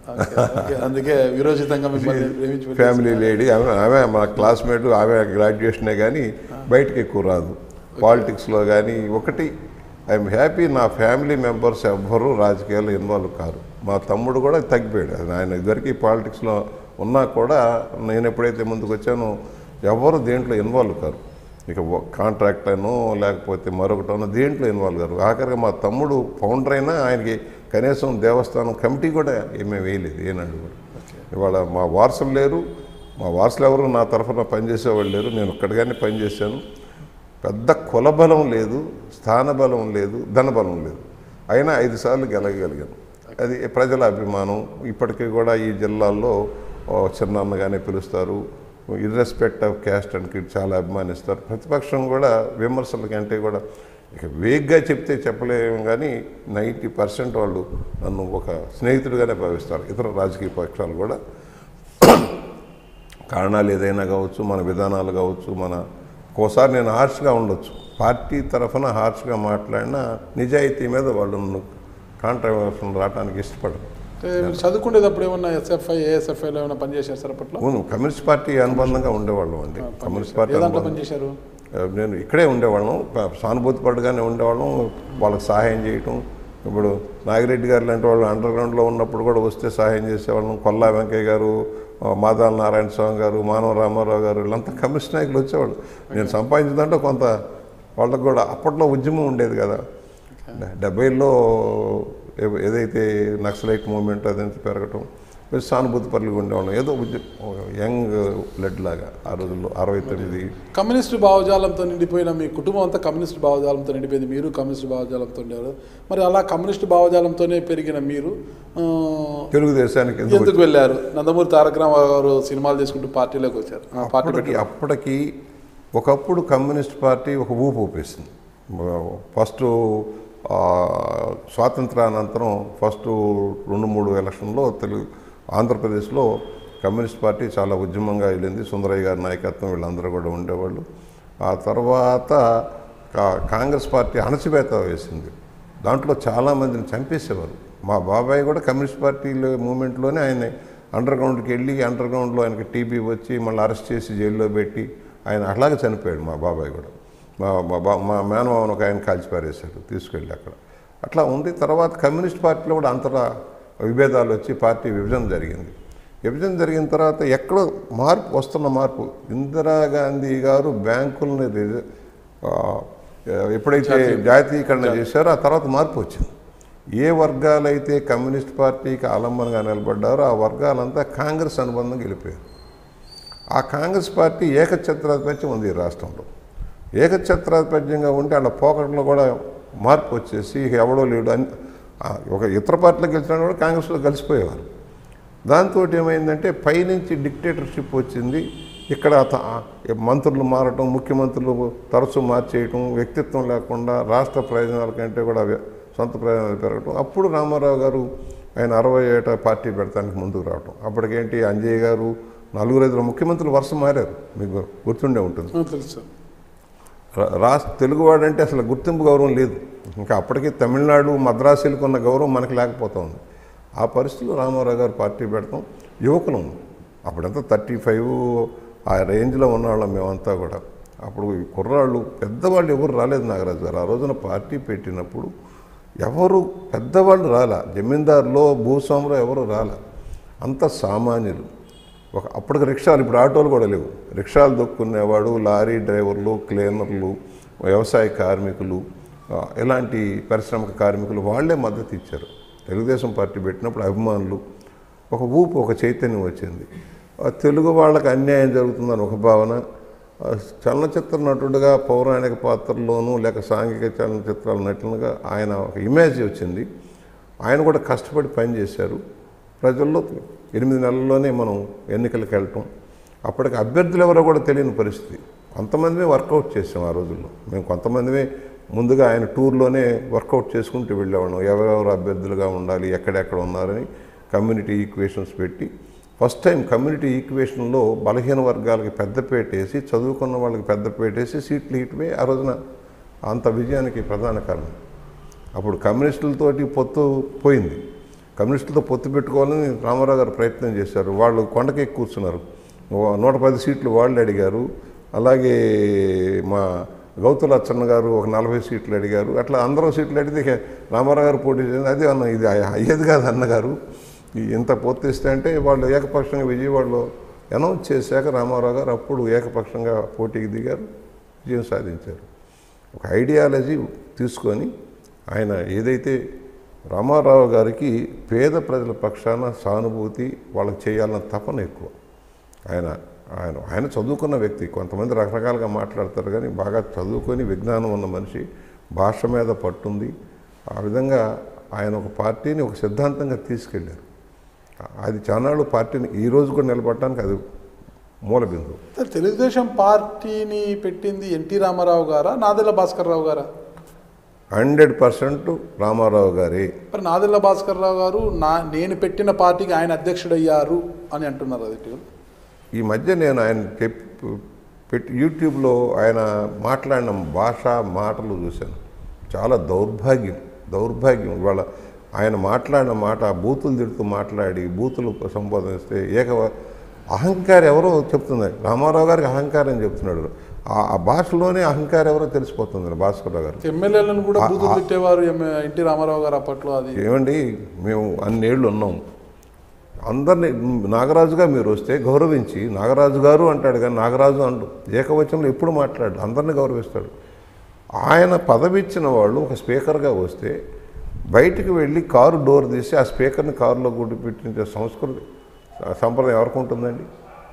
ఓకే, ఓకే. అందుకే విరోచితంగా మిమ్మల్ని ప్రేమించి పెళ్లి ఫ్యామిలీ లేడీ ఆమె ఆమె మా క్లాస్మేట్ ఆమె గ్రాడ్యుయేషనే కానీ బయటకు ఎక్కువ రాదు పాలిటిక్స్లో కానీ ఒకటి ఐఎమ్ హ్యాపీ నా ఫ్యామిలీ మెంబర్స్ ఎవ్వరూ రాజకీయాల్లో ఇన్వాల్వ్ కారు మా తమ్ముడు కూడా తగ్గిపోయాడు అది ఆయన ఇద్దరికి పాలిటిక్స్లో ఉన్నా కూడా నేను ఎప్పుడైతే ముందుకు వచ్చానో ఎవరు దేంట్లో ఇన్వాల్వ్ కారు ఇక కాంట్రాక్ట్ అనో లేకపోతే మరొకటనో దేంట్లో ఇన్వాల్వ్ కారు ఆఖరిగా మా తమ్ముడు ఫౌండర్ అయినా ఆయనకి కనీసం దేవస్థానం కమిటీ కూడా ఏమీ వేయలేదు ఏనాడు కూడా ఇవాళ మా వారసులు లేరు మా వారసులు ఎవరు నా తరఫున పనిచేసేవాళ్ళు లేరు నేను ఒక్కడిగానే పనిచేశాను పెద్ద కులబలం లేదు స్థానబలం లేదు ధనబలం లేదు అయినా ఐదు సార్లు గెలగలిగాను అది ప్రజల అభిమానం ఇప్పటికీ కూడా ఈ జిల్లాల్లో ఓ చిన్నన్నగానే పిలుస్తారు ఇర్రెస్పెక్ట్ ఆఫ్ క్యాస్ట్ అని చాలా అభిమానిస్తారు ప్రతిపక్షం కూడా విమర్శల కంటే కూడా ఇక వేగ్గా చెప్తే చెప్పలేము కానీ నైంటీ పర్సెంట్ వాళ్ళు నన్ను ఒక స్నేహితుడిగానే భావిస్తారు ఇతర రాజకీయ పక్షాలు కూడా కారణాలు ఏదైనా కావచ్చు మన విధానాలు కావచ్చు మన ఒక్కోసారి నేను హార్ష్గా ఉండొచ్చు పార్టీ తరఫున హార్ష్గా మాట్లాడినా నిజాయితీ మీద వాళ్ళు నన్ను కాంట్రవర్షన్ రావడానికి ఇష్టపడరు అంటే మీరు చదువుకునేటప్పుడు ఏమన్నా ఎస్ఎఫ్ఐ ఏఎస్ఎఫ్ఐలో ఏమైనా పనిచేశారు సార్ అప్పట్లో అవును కమ్యూనిస్ట్ పార్టీ అనుబంధంగా ఉండేవాళ్ళం అండి కమ్యూనిస్ట్ పార్టీ ఏ దాంట్లో అనుబంధం పనిచేశారు నేను ఇక్కడే ఉండేవాళ్ళం ప- సానుభూతి పడుగానే ఉండేవాళ్ళం వాళ్ళకి సహాయం చేయటం ఇప్పుడు నాగిరెడ్డి గారు లాంటి వాళ్ళు అండర్ గ్రౌండ్లో ఉన్నప్పుడు కూడా వస్తే సహాయం చేసేవాళ్ళం కొల్లా వెంకయ్య గారు ఆ, మాదాల నారాయణ స్వామి గారు మానవ రామారావు గారు వీళ్ళంతా కమ్యూనిస్ట్ నాయకులు వచ్చేవాళ్ళు నేను సంపాదించిందంటే కొంత వాళ్ళకు కూడా అప్పట్లో ఉద్యమం ఉండేది కదా డెబ్బైలో ఏ- ఏదైతే నక్సలైట్ మూమెంట్ అదంతా పెరగటం కొంచెం సానుభూతి పరులుగా ఉండేవాళ్ళం ఏదో ఉద్యమం యంగ్ బ్లడ్ లాగా ఆ రోజుల్లో అరవై తొమ్మిది కమ్యూనిస్టు భావజాలంతో నిండిపోయిన మీ కుటుంబం అంతా కమ్యూనిస్ట్ భావజాలంతో నిండిపోయింది మీరు కమ్యూనిస్ట్ భావజాలంతో ఉండేవారు మరి అలా కమ్యూనిస్ట్ భావజాలంతోనే పెరిగిన మీరు ఆ, తెలుగుదేశానికి ఎందుకు ఎందుకు వెళ్ళారు నందమూరి తారక రామారావు గారు సినిమాలు చేసుకుంటూ పార్టీలోకి వచ్చారు ఆ, పార్టీ అప్పటికి పెట్టి అప్పటికి ఒకప్పుడు కమ్యూనిస్ట్ పార్టీ ఒక ఊపు ఊపేసింది ఫస్ట్ ఆ, స్వాతంత్రానంతరం ఫస్ట్ రెండు మూడు ఎలక్షన్లో తెలుగు ఆంధ్రప్రదేశ్లో కమ్యూనిస్ట్ పార్టీ చాలా ఉద్యమంగా వెళ్ళింది సుందరయ్య గారి నాయకత్వం వీళ్ళందరూ కూడా ఉండేవాళ్ళు ఆ తర్వాత కా- కాంగ్రెస్ పార్టీ అణచివేత వేసింది దాంట్లో చాలామందిని చంపేసేవారు మా బాబాయ్ కూడా కమ్యూనిస్ట్ పార్టీలో మూమెంట్లోనే ఆయన అండర్ గ్రౌండ్కి వెళ్ళి అండర్ గ్రౌండ్లో ఆయనకి టీబీ వచ్చి మళ్ళీ అరెస్ట్ చేసి జైల్లో పెట్టి ఆయన అలాగే చనిపోయాడు మా బాబాయ్ కూడా మా మా బా మా మేనమామను ఒక ఆయన కాల్చి పారేశారు తీసుకెళ్ళి అక్కడ అట్లా ఉంది తర్వాత కమ్యూనిస్ట్ పార్టీలో కూడా అంతటా విభేదాలు వచ్చి పార్టీ విభజన జరిగింది విభజన జరిగిన తర్వాత ఎక్కడో మార్పు వస్తున్న మార్పు ఇందిరాగాంధీ గారు బ్యాంకుల్ని రిజ- ఆ, ఎప్పుడైతే జాతీయకరణ చేశారో ఆ తర్వాత మార్పు వచ్చింది ఏ వర్గాలైతే కమ్యూనిస్ట్ పార్టీకి ఆలంబనగా నిలబడ్డారో ఆ వర్గాలంతా కాంగ్రెస్ అనుబంధం గెలిపారు ఆ కాంగ్రెస్ పార్టీ ఏకఛత్రాధిపత్యం ఉంది ఈ రాష్ట్రంలో ఏకఛత్రాధిపత్యంగా ఉంటే వాళ్ళ పోకట్లో కూడా మార్పు వచ్చేసి ఇక ఎవడో లేడు అని ఆ, ఒక ఇతర పార్టీలో గెలిచిన కూడా కాంగ్రెస్లో కలిసిపోయేవారు దాంతో ఏమైందంటే పైనుంచి డిక్టేటర్షిప్ వచ్చింది ఇక్కడ త- ఆ, మంత్రులు మారటం ముఖ్యమంత్రులు తరచూ మార్చేయటం వ్యక్తిత్వం లేకుండా రాష్ట్ర ప్రయోజనాల కంటే కూడా వ్య- సొంత ప్రయోజనాలు పెరగటం అప్పుడు రామారావు గారు ఆయన అరవై ఏట పార్టీ పెడతానికి ముందుకు రావటం అప్పటికేంటి అంజయ్య గారు నలుగురు ఐదుగురు ముఖ్యమంత్రులు వరుస మారారు మీకు గుర్తుండే ఉంటుంది ఆ, తెలుసు సార్ రా- రాష్ట్ర తెలుగువాడు అంటే అసలు గుర్తింపు గౌరవం లేదు ఇంకా అప్పటికి తమిళనాడు మద్రాసులకు ఉన్న గౌరవం మనకి లేకపోతా ఉంది ఆ పరిస్థితుల్లో రామారావు గారు పార్టీ పెడతాం యువకులు అప్పుడంతా థర్టీ ఫైవ్ ఆ రేంజ్లో ఉన్నవాళ్ళం మేమంతా కూడా అప్పుడు ఈ కుర్రాళ్ళు పెద్దవాళ్ళు ఎవరు రాలేదు నాగరాజు గారు ఆ రోజున పార్టీ పెట్టినప్పుడు ఎవరు పెద్దవాళ్ళు రాలా జమీందారులో భూస్వాములో ఎవరు రాలా అంత సామాన్యులు ఒక అప్పటికి రిక్షాలు ఇప్పుడు ఆటోలు కూడా లేవు రిక్షాలు దొక్కునేవాడు లారీ డ్రైవర్లు క్లీనర్లు వ్యవసాయ కార్మికులు ఆ, ఇలాంటి పారిశ్రామిక కార్మికులు వాళ్ళే మద్దతు ఇచ్చారు తెలుగుదేశం పార్టీ పెట్టినప్పుడు అభిమానులు ఒక ఊపు ఒక చైతన్యం వచ్చింది ఆ, తెలుగు వాళ్ళకి అన్యాయం జరుగుతుందని ఒక భావన ఆ, చలనచిత్ర నటుడుగా పౌరాణిక పాత్రల్లోనూ లేక సాంఘిక చలనచిత్రాల నటులుగా ఆయన ఒక ఇమేజ్ వచ్చింది ఆయన కూడా కష్టపడి పనిచేశారు ప్రజల్లో ఎనిమిది నెలల్లోనే మనం ఎన్నికలకు వెళ్ళటం అప్పటికి అభ్యర్థులు ఎవరో కూడా తెలియని పరిస్థితి కొంతమందిమే వర్కౌట్ చేసాం ఆ రోజుల్లో మేము కొంతమందిమే ముందుగా ఆయన టూర్లోనే వర్కౌట్ చేసుకుంటూ వెళ్ళేవాళ్ళం ఎవరెవరు అభ్యర్థులుగా ఉండాలి ఎక్కడెక్కడ ఉన్నారని కమ్యూనిటీ ఈక్వేషన్స్ పెట్టి ఫస్ట్ టైం కమ్యూనిటీ ఈక్వేషన్లో బలహీన వర్గాలకి పెద్దపేట వేసి చదువుకున్న వాళ్ళకి పెద్దపేట వేసి సీట్లు ఇటువే ఆ రోజున అంత విజయానికి ప్రధాన కారణం అప్పుడు కమ్యూనిస్టులతోటి పొత్తు పోయింది కమ్యూనిస్టులతో పొత్తు పెట్టుకోవాలని రామారావు గారు ప్రయత్నం చేశారు వాళ్ళు కొండకెక్కి కూర్చున్నారు ఓ- నూట పది సీట్లు వాళ్ళు అడిగారు అలాగే మా గౌతుల అచ్చన్న గారు ఒక నలభై సీట్లు అడిగారు అట్లా అందరూ సీట్లు అడిగితే ఇక రామారావు గారు పోటీ చేసి అది అన్న ఇది అయ్యేది కాదు అన్నగారు ఈ ఇంత పొత్తు ఇస్తే అంటే వాళ్ళు ఏకపక్షంగా విజయవాడలో అనౌన్స్ చేశాక రామారావు గారు అప్పుడు ఏకపక్షంగా పోటీకి దిగారు విజయం సాధించారు ఒక ఐడియాలజీ తీసుకొని ఆయన ఏదైతే రామారావు గారికి పేద ప్రజల పక్షాన సానుభూతి వాళ్ళకి చేయాలన్న తపన ఎక్కువ ఆయన ఆయన ఆయన చదువుకున్న వ్యక్తి కొంతమంది రకరకాలుగా మాట్లాడతారు కానీ బాగా చదువుకొని విజ్ఞానం ఉన్న మనిషి భాష మీద పట్టుంది ఆ విధంగా ఆయన ఒక పార్టీని ఒక సిద్ధాంతంగా తీసుకెళ్ళారు అది చానాళ్ళు పార్టీని ఈ రోజు కూడా నిలబడటానికి అది మూల బిందువు సార్, తెలుగుదేశం పార్టీని పెట్టింది ఎన్టీ రామారావు గారా నాదెల్ల భాస్కర్ రావు గారా హండ్రెడ్ పర్సెంట్ రామారావు గారి మరి నాదెల్ల భాస్కర్ రావు గారు నా నేను పెట్టిన పార్టీకి ఆయన అధ్యక్షుడయ్యారు అని అంటున్నారు అది ఇటీవల. ఈ మధ్య నేను ఆయన చెప్ పెట్టి యూట్యూబ్లో ఆయన మాట్లాడిన భాష మాటలు చూశాను చాలా దౌర్భాగ్యం దౌర్భాగ్యం ఇవాళ ఆయన మాట్లాడిన మాట బూతులు తిడుతూ మాట్లాడి బూతులు సంబోధిస్తే ఏక అహంకారం ఎవరో చెప్తుంది రామారావు గారికి అహంకారం చెప్తున్నాడు ఆ- ఆ భాషలోనే అహంకారం ఎవరో తెలిసిపోతుంది భాస్కర్రావు గారు ఎమ్మెల్యేలను కూడా బూతులు తిట్టేవారు ఎమ్మె- ఎన్టీ రామారావు గారు అప్పట్లో అది ఏమండి మేము అన్నేళ్ళు ఉన్నాం అందరిని నాగరాజుగా మీరు వస్తే గౌరవించి నాగరాజు గారు అంటాడు కానీ నాగరాజు అండు ఏకవచనంలో ఎప్పుడు మాట్లాడు అందరిని గౌరవిస్తాడు ఆయన పదవి ఇచ్చిన వాళ్ళు ఒక స్పీకర్గా వస్తే బయటికి వెళ్ళి కారు డోర్ తీసి ఆ స్పీకర్ని కారులో గుడి పెట్టించే సంస్కృతి సంప్రదాయం ఎవరికి ఉంటుందండి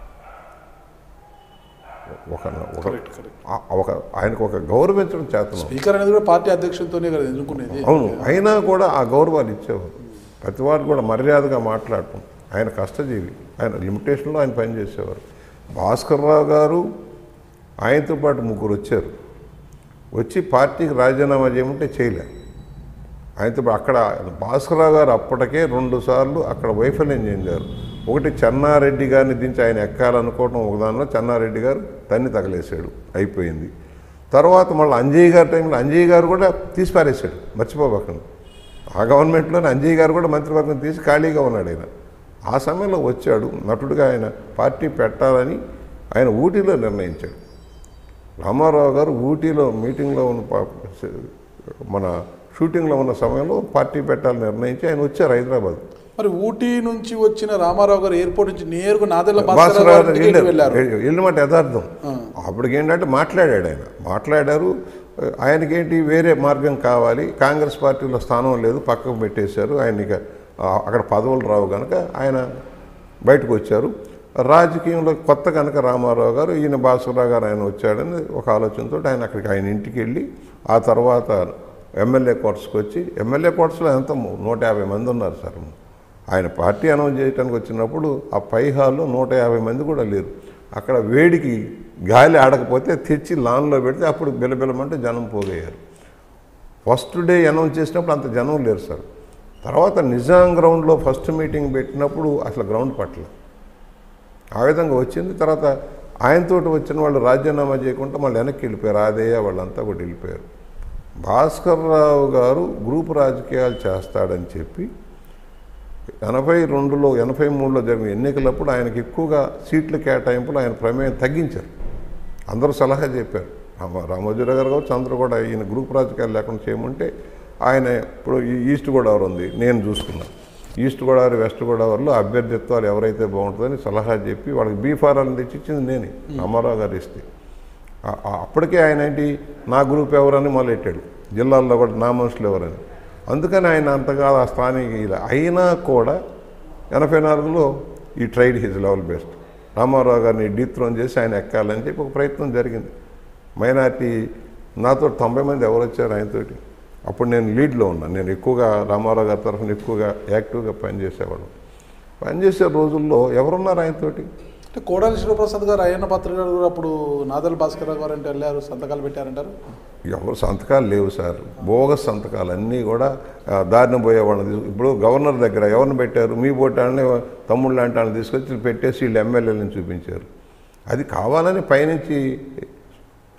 ఒక ఒక కరెక్ట్ కరెక్ట్ ఆ- ఒక ఆయనకు ఒక గౌరవించడం చేతనం స్పీకర్ అనేది కూడా పార్టీ అధ్యక్షులతోనే కదా ఎన్నుకునేది అవును అయినా కూడా ఆ గౌరవాలు ఇచ్చేవారు ప్రతివాడు కూడా మర్యాదగా మాట్లాడటం ఆయన కష్టజీవి ఆయన లిమిటేషన్లో ఆయన పనిచేసేవారు భాస్కర్రావు గారు ఆయనతో పాటు ముగ్గురు వచ్చారు వచ్చి పార్టీకి రాజీనామా చేయమంటే చేయలే ఆయనతో పాటు అక్కడ భాస్కర్రావు గారు అప్పటికే రెండు సార్లు అక్కడ వైఫల్యం చెందారు ఒకటి చెన్నారెడ్డి గారిని దించి ఆయన ఎక్కాలనుకోవడం ఒక దానిలో చెన్నారెడ్డి గారు తన్ని తగలేశాడు అయిపోయింది తర్వాత మళ్ళీ అంజయ్య గారి టైంలో అంజయ్య గారు కూడా తీసి పారేశాడు మర్చిపోబకండి ఆ గవర్నమెంట్లోనే అంజయ్య గారు కూడా మంత్రివర్గం తీసి ఖాళీగా ఉన్నాడు ఆయన ఆ సమయంలో వచ్చాడు నటుడిగా ఆయన పార్టీ పెట్టాలని ఆయన ఊటీలో నిర్ణయించాడు రామారావు గారు ఊటీలో మీటింగ్లో ఉన్న పా- మన షూటింగ్లో ఉన్న సమయంలో పార్టీ పెట్టాలని నిర్ణయించి ఆయన వచ్చారు హైదరాబాద్ మరి ఊటీ నుంచి వచ్చిన రామారావు గారు ఎయిర్పోర్ట్ నుంచి నేరుగా నాదెల్ల భాస్కర్ భాస్కర్ రావు గారు గారి ఇంటికి వెళ్ళారు వెళ్ళారు వెళ్ళినమాట యథార్థం అప్పటికి ఏంటంటే మాట్లాడాడు ఆయన మాట్లాడారు ఆయనకేంటి వేరే మార్గం కావాలి కాంగ్రెస్ పార్టీలో స్థానం లేదు పక్కకు పెట్టేశారు ఆయన ఇక ఆ, అక్కడ పదవులు రావు కనుక ఆయన బయటకు వచ్చారు రాజకీయంలో కొత్త కనుక రామారావు గారు ఈయన భాస్కరరావు గారు ఆయన వచ్చాడని ఒక ఆలోచనతో ఆయన అక్కడికి ఆయన ఇంటికి వెళ్ళి ఆ తర్వాత ఎమ్మెల్యే కోర్ట్స్కి వచ్చి ఎమ్మెల్యే కోర్ట్స్లో ఎంత నూట యాభై మంది ఉన్నారు సార్ ఆయన పార్టీ అనౌన్స్ చేయడానికి వచ్చినప్పుడు ఆ పై హాల్లో నూట యాభై మంది కూడా లేరు అక్కడ వేడికి గాలి ఆడకపోతే తెచ్చి లాన్లో పెడితే అప్పుడు బిలబిలమంటే జనం పోగయ్యారు ఫస్ట్ డే అనౌన్స్ చేసినప్పుడు అంత జనం లేరు సార్ తర్వాత నిజాం గ్రౌండ్లో ఫస్ట్ మీటింగ్ పెట్టినప్పుడు అసలు గ్రౌండ్ పట్ల ఆ విధంగా వచ్చింది తర్వాత ఆయనతోటి వచ్చిన వాళ్ళు రాజీనామా చేయకుండా మళ్ళీ వెనక్కి వెళ్ళిపోయారు ఆదేయ వాళ్ళంతా కూడా వెళ్ళిపోయారు భాస్కర్ రావు గారు గ్రూప్ రాజకీయాలు చేస్తాడని చెప్పి ఎనభై రెండులో ఎనభై మూడులో జరిగిన ఎన్నికలప్పుడు ఆయనకి ఎక్కువగా సీట్ల కేటాయింపులు ఆయన ప్రమేయం తగ్గించారు అందరూ సలహా చెప్పారు రామ రామోజీరావు గారు కావచ్చు అందరూ కూడా ఈయన గ్రూప్ రాజకీయాలు లేకుండా చేయమంటే ఆయన ఇప్పుడు ఈ ఈస్ట్ గోదావరి ఉంది నేను చూసుకున్నాను ఈస్ట్ గోదావరి వెస్ట్ గోదావరిలో అభ్యర్థిత్వాలు ఎవరైతే బాగుంటుందని సలహా చెప్పి వాళ్ళకి బీఫారాలను తెచ్చిచ్చింది నేనే రామారావు గారు ఇస్తే ఆ- ఆ- అప్పటికే ఆయన ఏంటి నా గ్రూప్ ఎవరని మొదలెట్టాడు జిల్లాల్లో కూడా నా మనుషులు ఎవరని అందుకని ఆయన అంతగా ఆ స్థానిక ఇలా అయినా కూడా ఎనభై నాలుగులో ఈ tried his level best Ramarao garu dethrone చేసి ఆయన ఎక్కాలని చెప్పి ఒక ప్రయత్నం జరిగింది మైనార్టీ నాతో తొంభై మంది ఎవరు వచ్చారు ఆయనతోటి అప్పుడు నేను లీడ్లో ఉన్నాను నేను ఎక్కువగా రామారావు గారి తరఫున ఎక్కువగా యాక్టివ్గా పనిచేసేవాడు పనిచేసే రోజుల్లో ఎవరున్నారు ఆయనతోటి అంటే కోడాలి శివప్రసాద్ గారు అయ్యన్న పాత్ర గారు కూడా అప్పుడు నాదెల్ల భాస్కర్ రావు గారు అంటే వెళ్ళారు సంతకాలు పెట్టారంటారు ఎవరు సంతకాలు లేవు సార్ బోగస్ సంతకాలు అన్నీ కూడా ఆ, దారిన పోయేవాళ్ళని తీసుకు ఇప్పుడు గవర్నర్ దగ్గర ఎవరిని పెట్టారు మీ బోటాన్ని తమ్ముళ్ళు లాంటి వాళ్ళని తీసుకొచ్చి పెట్టేసి వీళ్ళు ఎమ్మెల్యేలను చూపించారు అది కావాలని పైనుంచి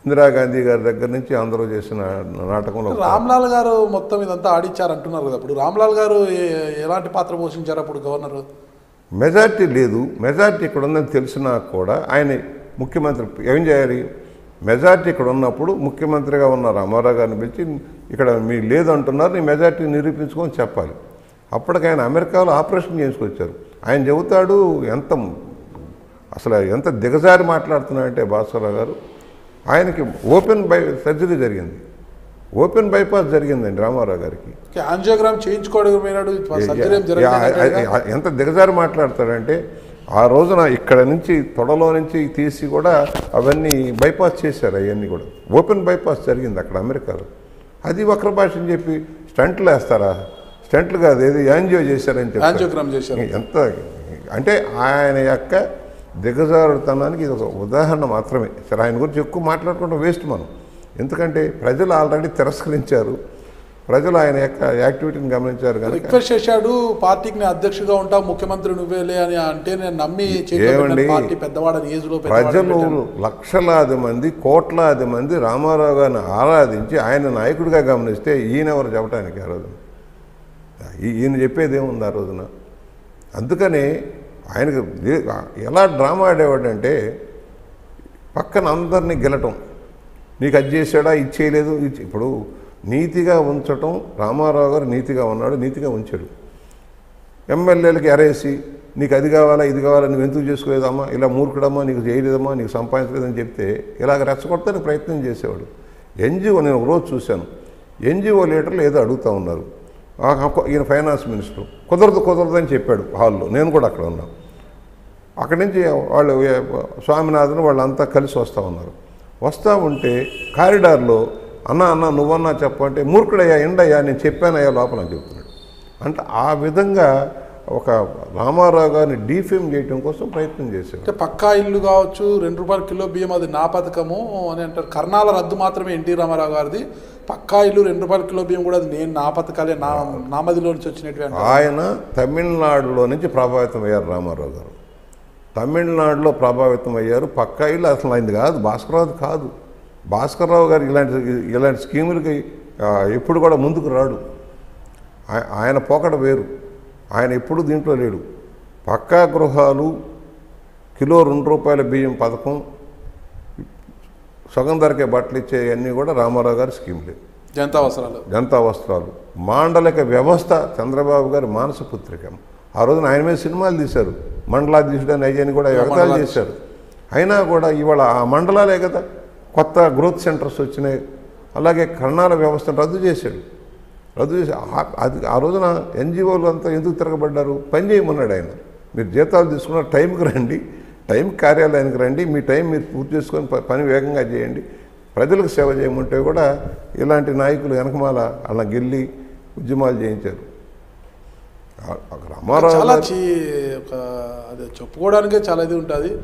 ఇందిరాగాంధీ గారి దగ్గర నుంచి అందరూ చేసిన నాటకంలో ఒక- రామ్లాల్ గారు మొత్తం ఇదంతా ఆడిచ్చారు అంటున్నారు కదా ఇప్పుడు రామ్లాల్ గారు ఏ- ఎలాంటి పాత్ర పోషించారు అప్పుడు గవర్నర్ మెజార్టీ లేదు మెజార్టీ ఇక్కడ ఉందని తెలిసినా కూడా ఆయన ముఖ్యమంత్రి ఏం చేయాలి మెజార్టీ ఇక్కడ ఉన్నప్పుడు ముఖ్యమంత్రిగా ఉన్న రామారావు గారిని పిలిచి ఇక్కడ మీ లేదు అంటున్నారు నీ మెజార్టీ నిరూపించుకొని చెప్పాలి అప్పటికి ఆయన అమెరికాలో ఆపరేషన్ చేసుకొచ్చారు ఆయన చెబుతాడు ఎంత అసలు ఎంత దిగజారి మాట్లాడుతున్నాడంటే భాస్కరరావు గారు ఆయనకి ఓపెన్ బై సర్జరీ జరిగింది ఓపెన్ బైపాస్ జరిగిందండి రామారావు గారికి యాంజియోగ్రామ్ చేయించుకోవడం పోయినాడు సర్జరీ ఏం యా- జరగలేదు యా- యా- ఎంత దిగజారి మాట్లాడతాడంటే ఆ రోజున ఇక్కడ నుంచి తొడలో నుంచి తీసి కూడా అవన్నీ బైపాస్ చేశారు అవన్నీ కూడా ఓపెన్ బైపాస్ జరిగింది అక్కడ అమెరికాలో అది వక్ర భాషని చెప్పి స్టంట్లు వేస్తారా స్టంట్లు కాదు ఏది యాంజియో చేశారని చెప్పి యాంజియోగ్రామ్ చేశారు ఎంత అంటే ఆయన యొక్క దిగజారుతనానికి ఇది ఒక ఉదాహరణ మాత్రమే సరే ఆయన గురించి ఎక్కువ మాట్లాడుకుంటాం వేస్ట్ మనం ఎందుకంటే ప్రజలు ఆల్రెడీ తిరస్కరించారు ప్రజలు ఆయన యొక్క యాక్టివిటీని గమనించారు కనుక రిక్వెస్ట్ చేశాడు పార్టీకి నేను అధ్యక్షుడిగా ఉంటావు ముఖ్యమంత్రి నువ్వేలే అని అంటే నేను నమ్మి చేతిలో పెట్టిన ఏమండి? పార్టీ పెద్దవాడని ఏజ్ లో ప్రజలు లక్షలాది మంది కోట్లాది మంది రామారావు గారిని ఆరాధించి ఆయన నాయకుడిగా గమనిస్తే ఈయన ఎవరు చెప్పడానికి ఆ రోజున ఈ- ఈయన చెప్పేది ఏముంది ఆ రోజున అందుకని ఆయనకు ఏ- ఎలా డ్రామా ఆడేవాడంటే పక్కన అందరినీ గెలటం నీకు అది చేశాడా ఇది చేయలేదు ఇది చే- ఇప్పుడు నీతిగా ఉంచటం రామారావు గారు నీతిగా ఉన్నాడు నీతిగా ఉంచాడు ఎమ్మెల్యేలకి ఎరేసి నీకు అది కావాలా ఇది కావాలా నువ్వు ఎందుకు చేసుకోలేదమ్మా ఇలా మూర్ఖుడమ్మా నీకు చేయలేదమ్మా నీకు సంపాదించలేదని చెప్తే ఇలాగ రెచ్చగొట్టడానికి ప్రయత్నం చేసేవాడు ఎన్జిఓ నేను ఒక రోజు చూశాను ఎన్జిఓ లీడర్లు ఏదో అడుగుతూ ఉన్నారు ఆ, ఒక- ఈయన ఫైనాన్స్ మినిస్టర్ కుదరదు కుదరదు అని చెప్పాడు హాల్లో నేను కూడా అక్కడ ఉన్నాను అక్కడి నుంచి వాళ్ళు ఏ- స్వామినాథన్ వాళ్ళంతా కలిసి వస్తూ ఉన్నారు వస్తూ ఉంటే కారిడార్లో అన్న అన్న నువ్వన్నా చెప్పంటే మూర్ఖుడయ్యా ఎండయ్యా నేను చెప్పానయ్యా లోపల అని చెప్తున్నాడు అంటే ఆ విధంగా ఒక రామారావు గారిని డీఫేమ్ చేయడం కోసం ప్రయత్నం చేసేవాడు అంటే పక్కా ఇల్లు కావచ్చు రెండు రూపాయల కిలో బియ్యం అది నా పథకము అని అంటారు కర్ణాల రద్దు మాత్రమే ఎన్టీ రామారావు గారిది పక్కా ఇల్లు రెండు రూపాయల కిలో బియ్యం కూడా అది నేను నా పథకాలే నా నా మదిలో నుంచి వచ్చినట్టు అంటారు ఆయన తమిళనాడులో నుంచి ప్రభావితం అయ్యారు రామారావు గారు తమిళనాడులో ప్రభావితం అయ్యారు పక్కా ఇల్లు అసలు అయింది కాదు భాస్కరరావు కాదు భాస్కరరావు గారు ఇలాంటి ఇలాంటి స్కీములకి ఆ, ఎప్పుడు కూడా ముందుకు రాడు ఆయ- ఆయన పోకడ వేరు ఆయన ఎప్పుడు దీంట్లో లేడు పక్కా గృహాలు కిలో రెండు రూపాయల బియ్యం పథకం సగం ధరకే బట్టలు ఇచ్చే అన్నీ కూడా రామారావు గారి స్కీములే జనతా అవసరాలు జనతా వస్త్రాలు మాండలిక వ్యవస్థ చంద్రబాబు గారి మానస పుత్రిక ఆ రోజున ఆయన మీద సినిమాలు తీశారు మండలాధీశుడు అని అయ్యని కూడా ఎగతాళి మండలాధీశుడు. చేశారు అయినా కూడా ఇవాళ ఆ మండలాలే కదా కొత్త గ్రోత్ సెంటర్స్ వచ్చినాయి అలాగే కర్ణాల వ్యవస్థను రద్దు చేశాడు రద్దు చేసి ఆ- అది ఆ రోజున ఎన్జిఓలు అంతా ఎందుకు తిరగబడ్డారు పని చేయమన్నాడు ఆయన మీరు జీతాలు తీసుకున్న టైంకి రండి టైం కార్యాలయానికి రండి మీ టైం మీరు పూర్తి చేసుకొని ప- పని వేగంగా చేయండి ప్రజలకు సేవ చేయమంటే కూడా ఇలాంటి నాయకులు వెనకమాల అలా గెల్లి ఉద్యమాలు చేయించారు ఆ- ఆ రామారావు చాలా గారు- చీ ఒక అది చెప్పుకోవడానికే చాలా ఇది ఉంటుంది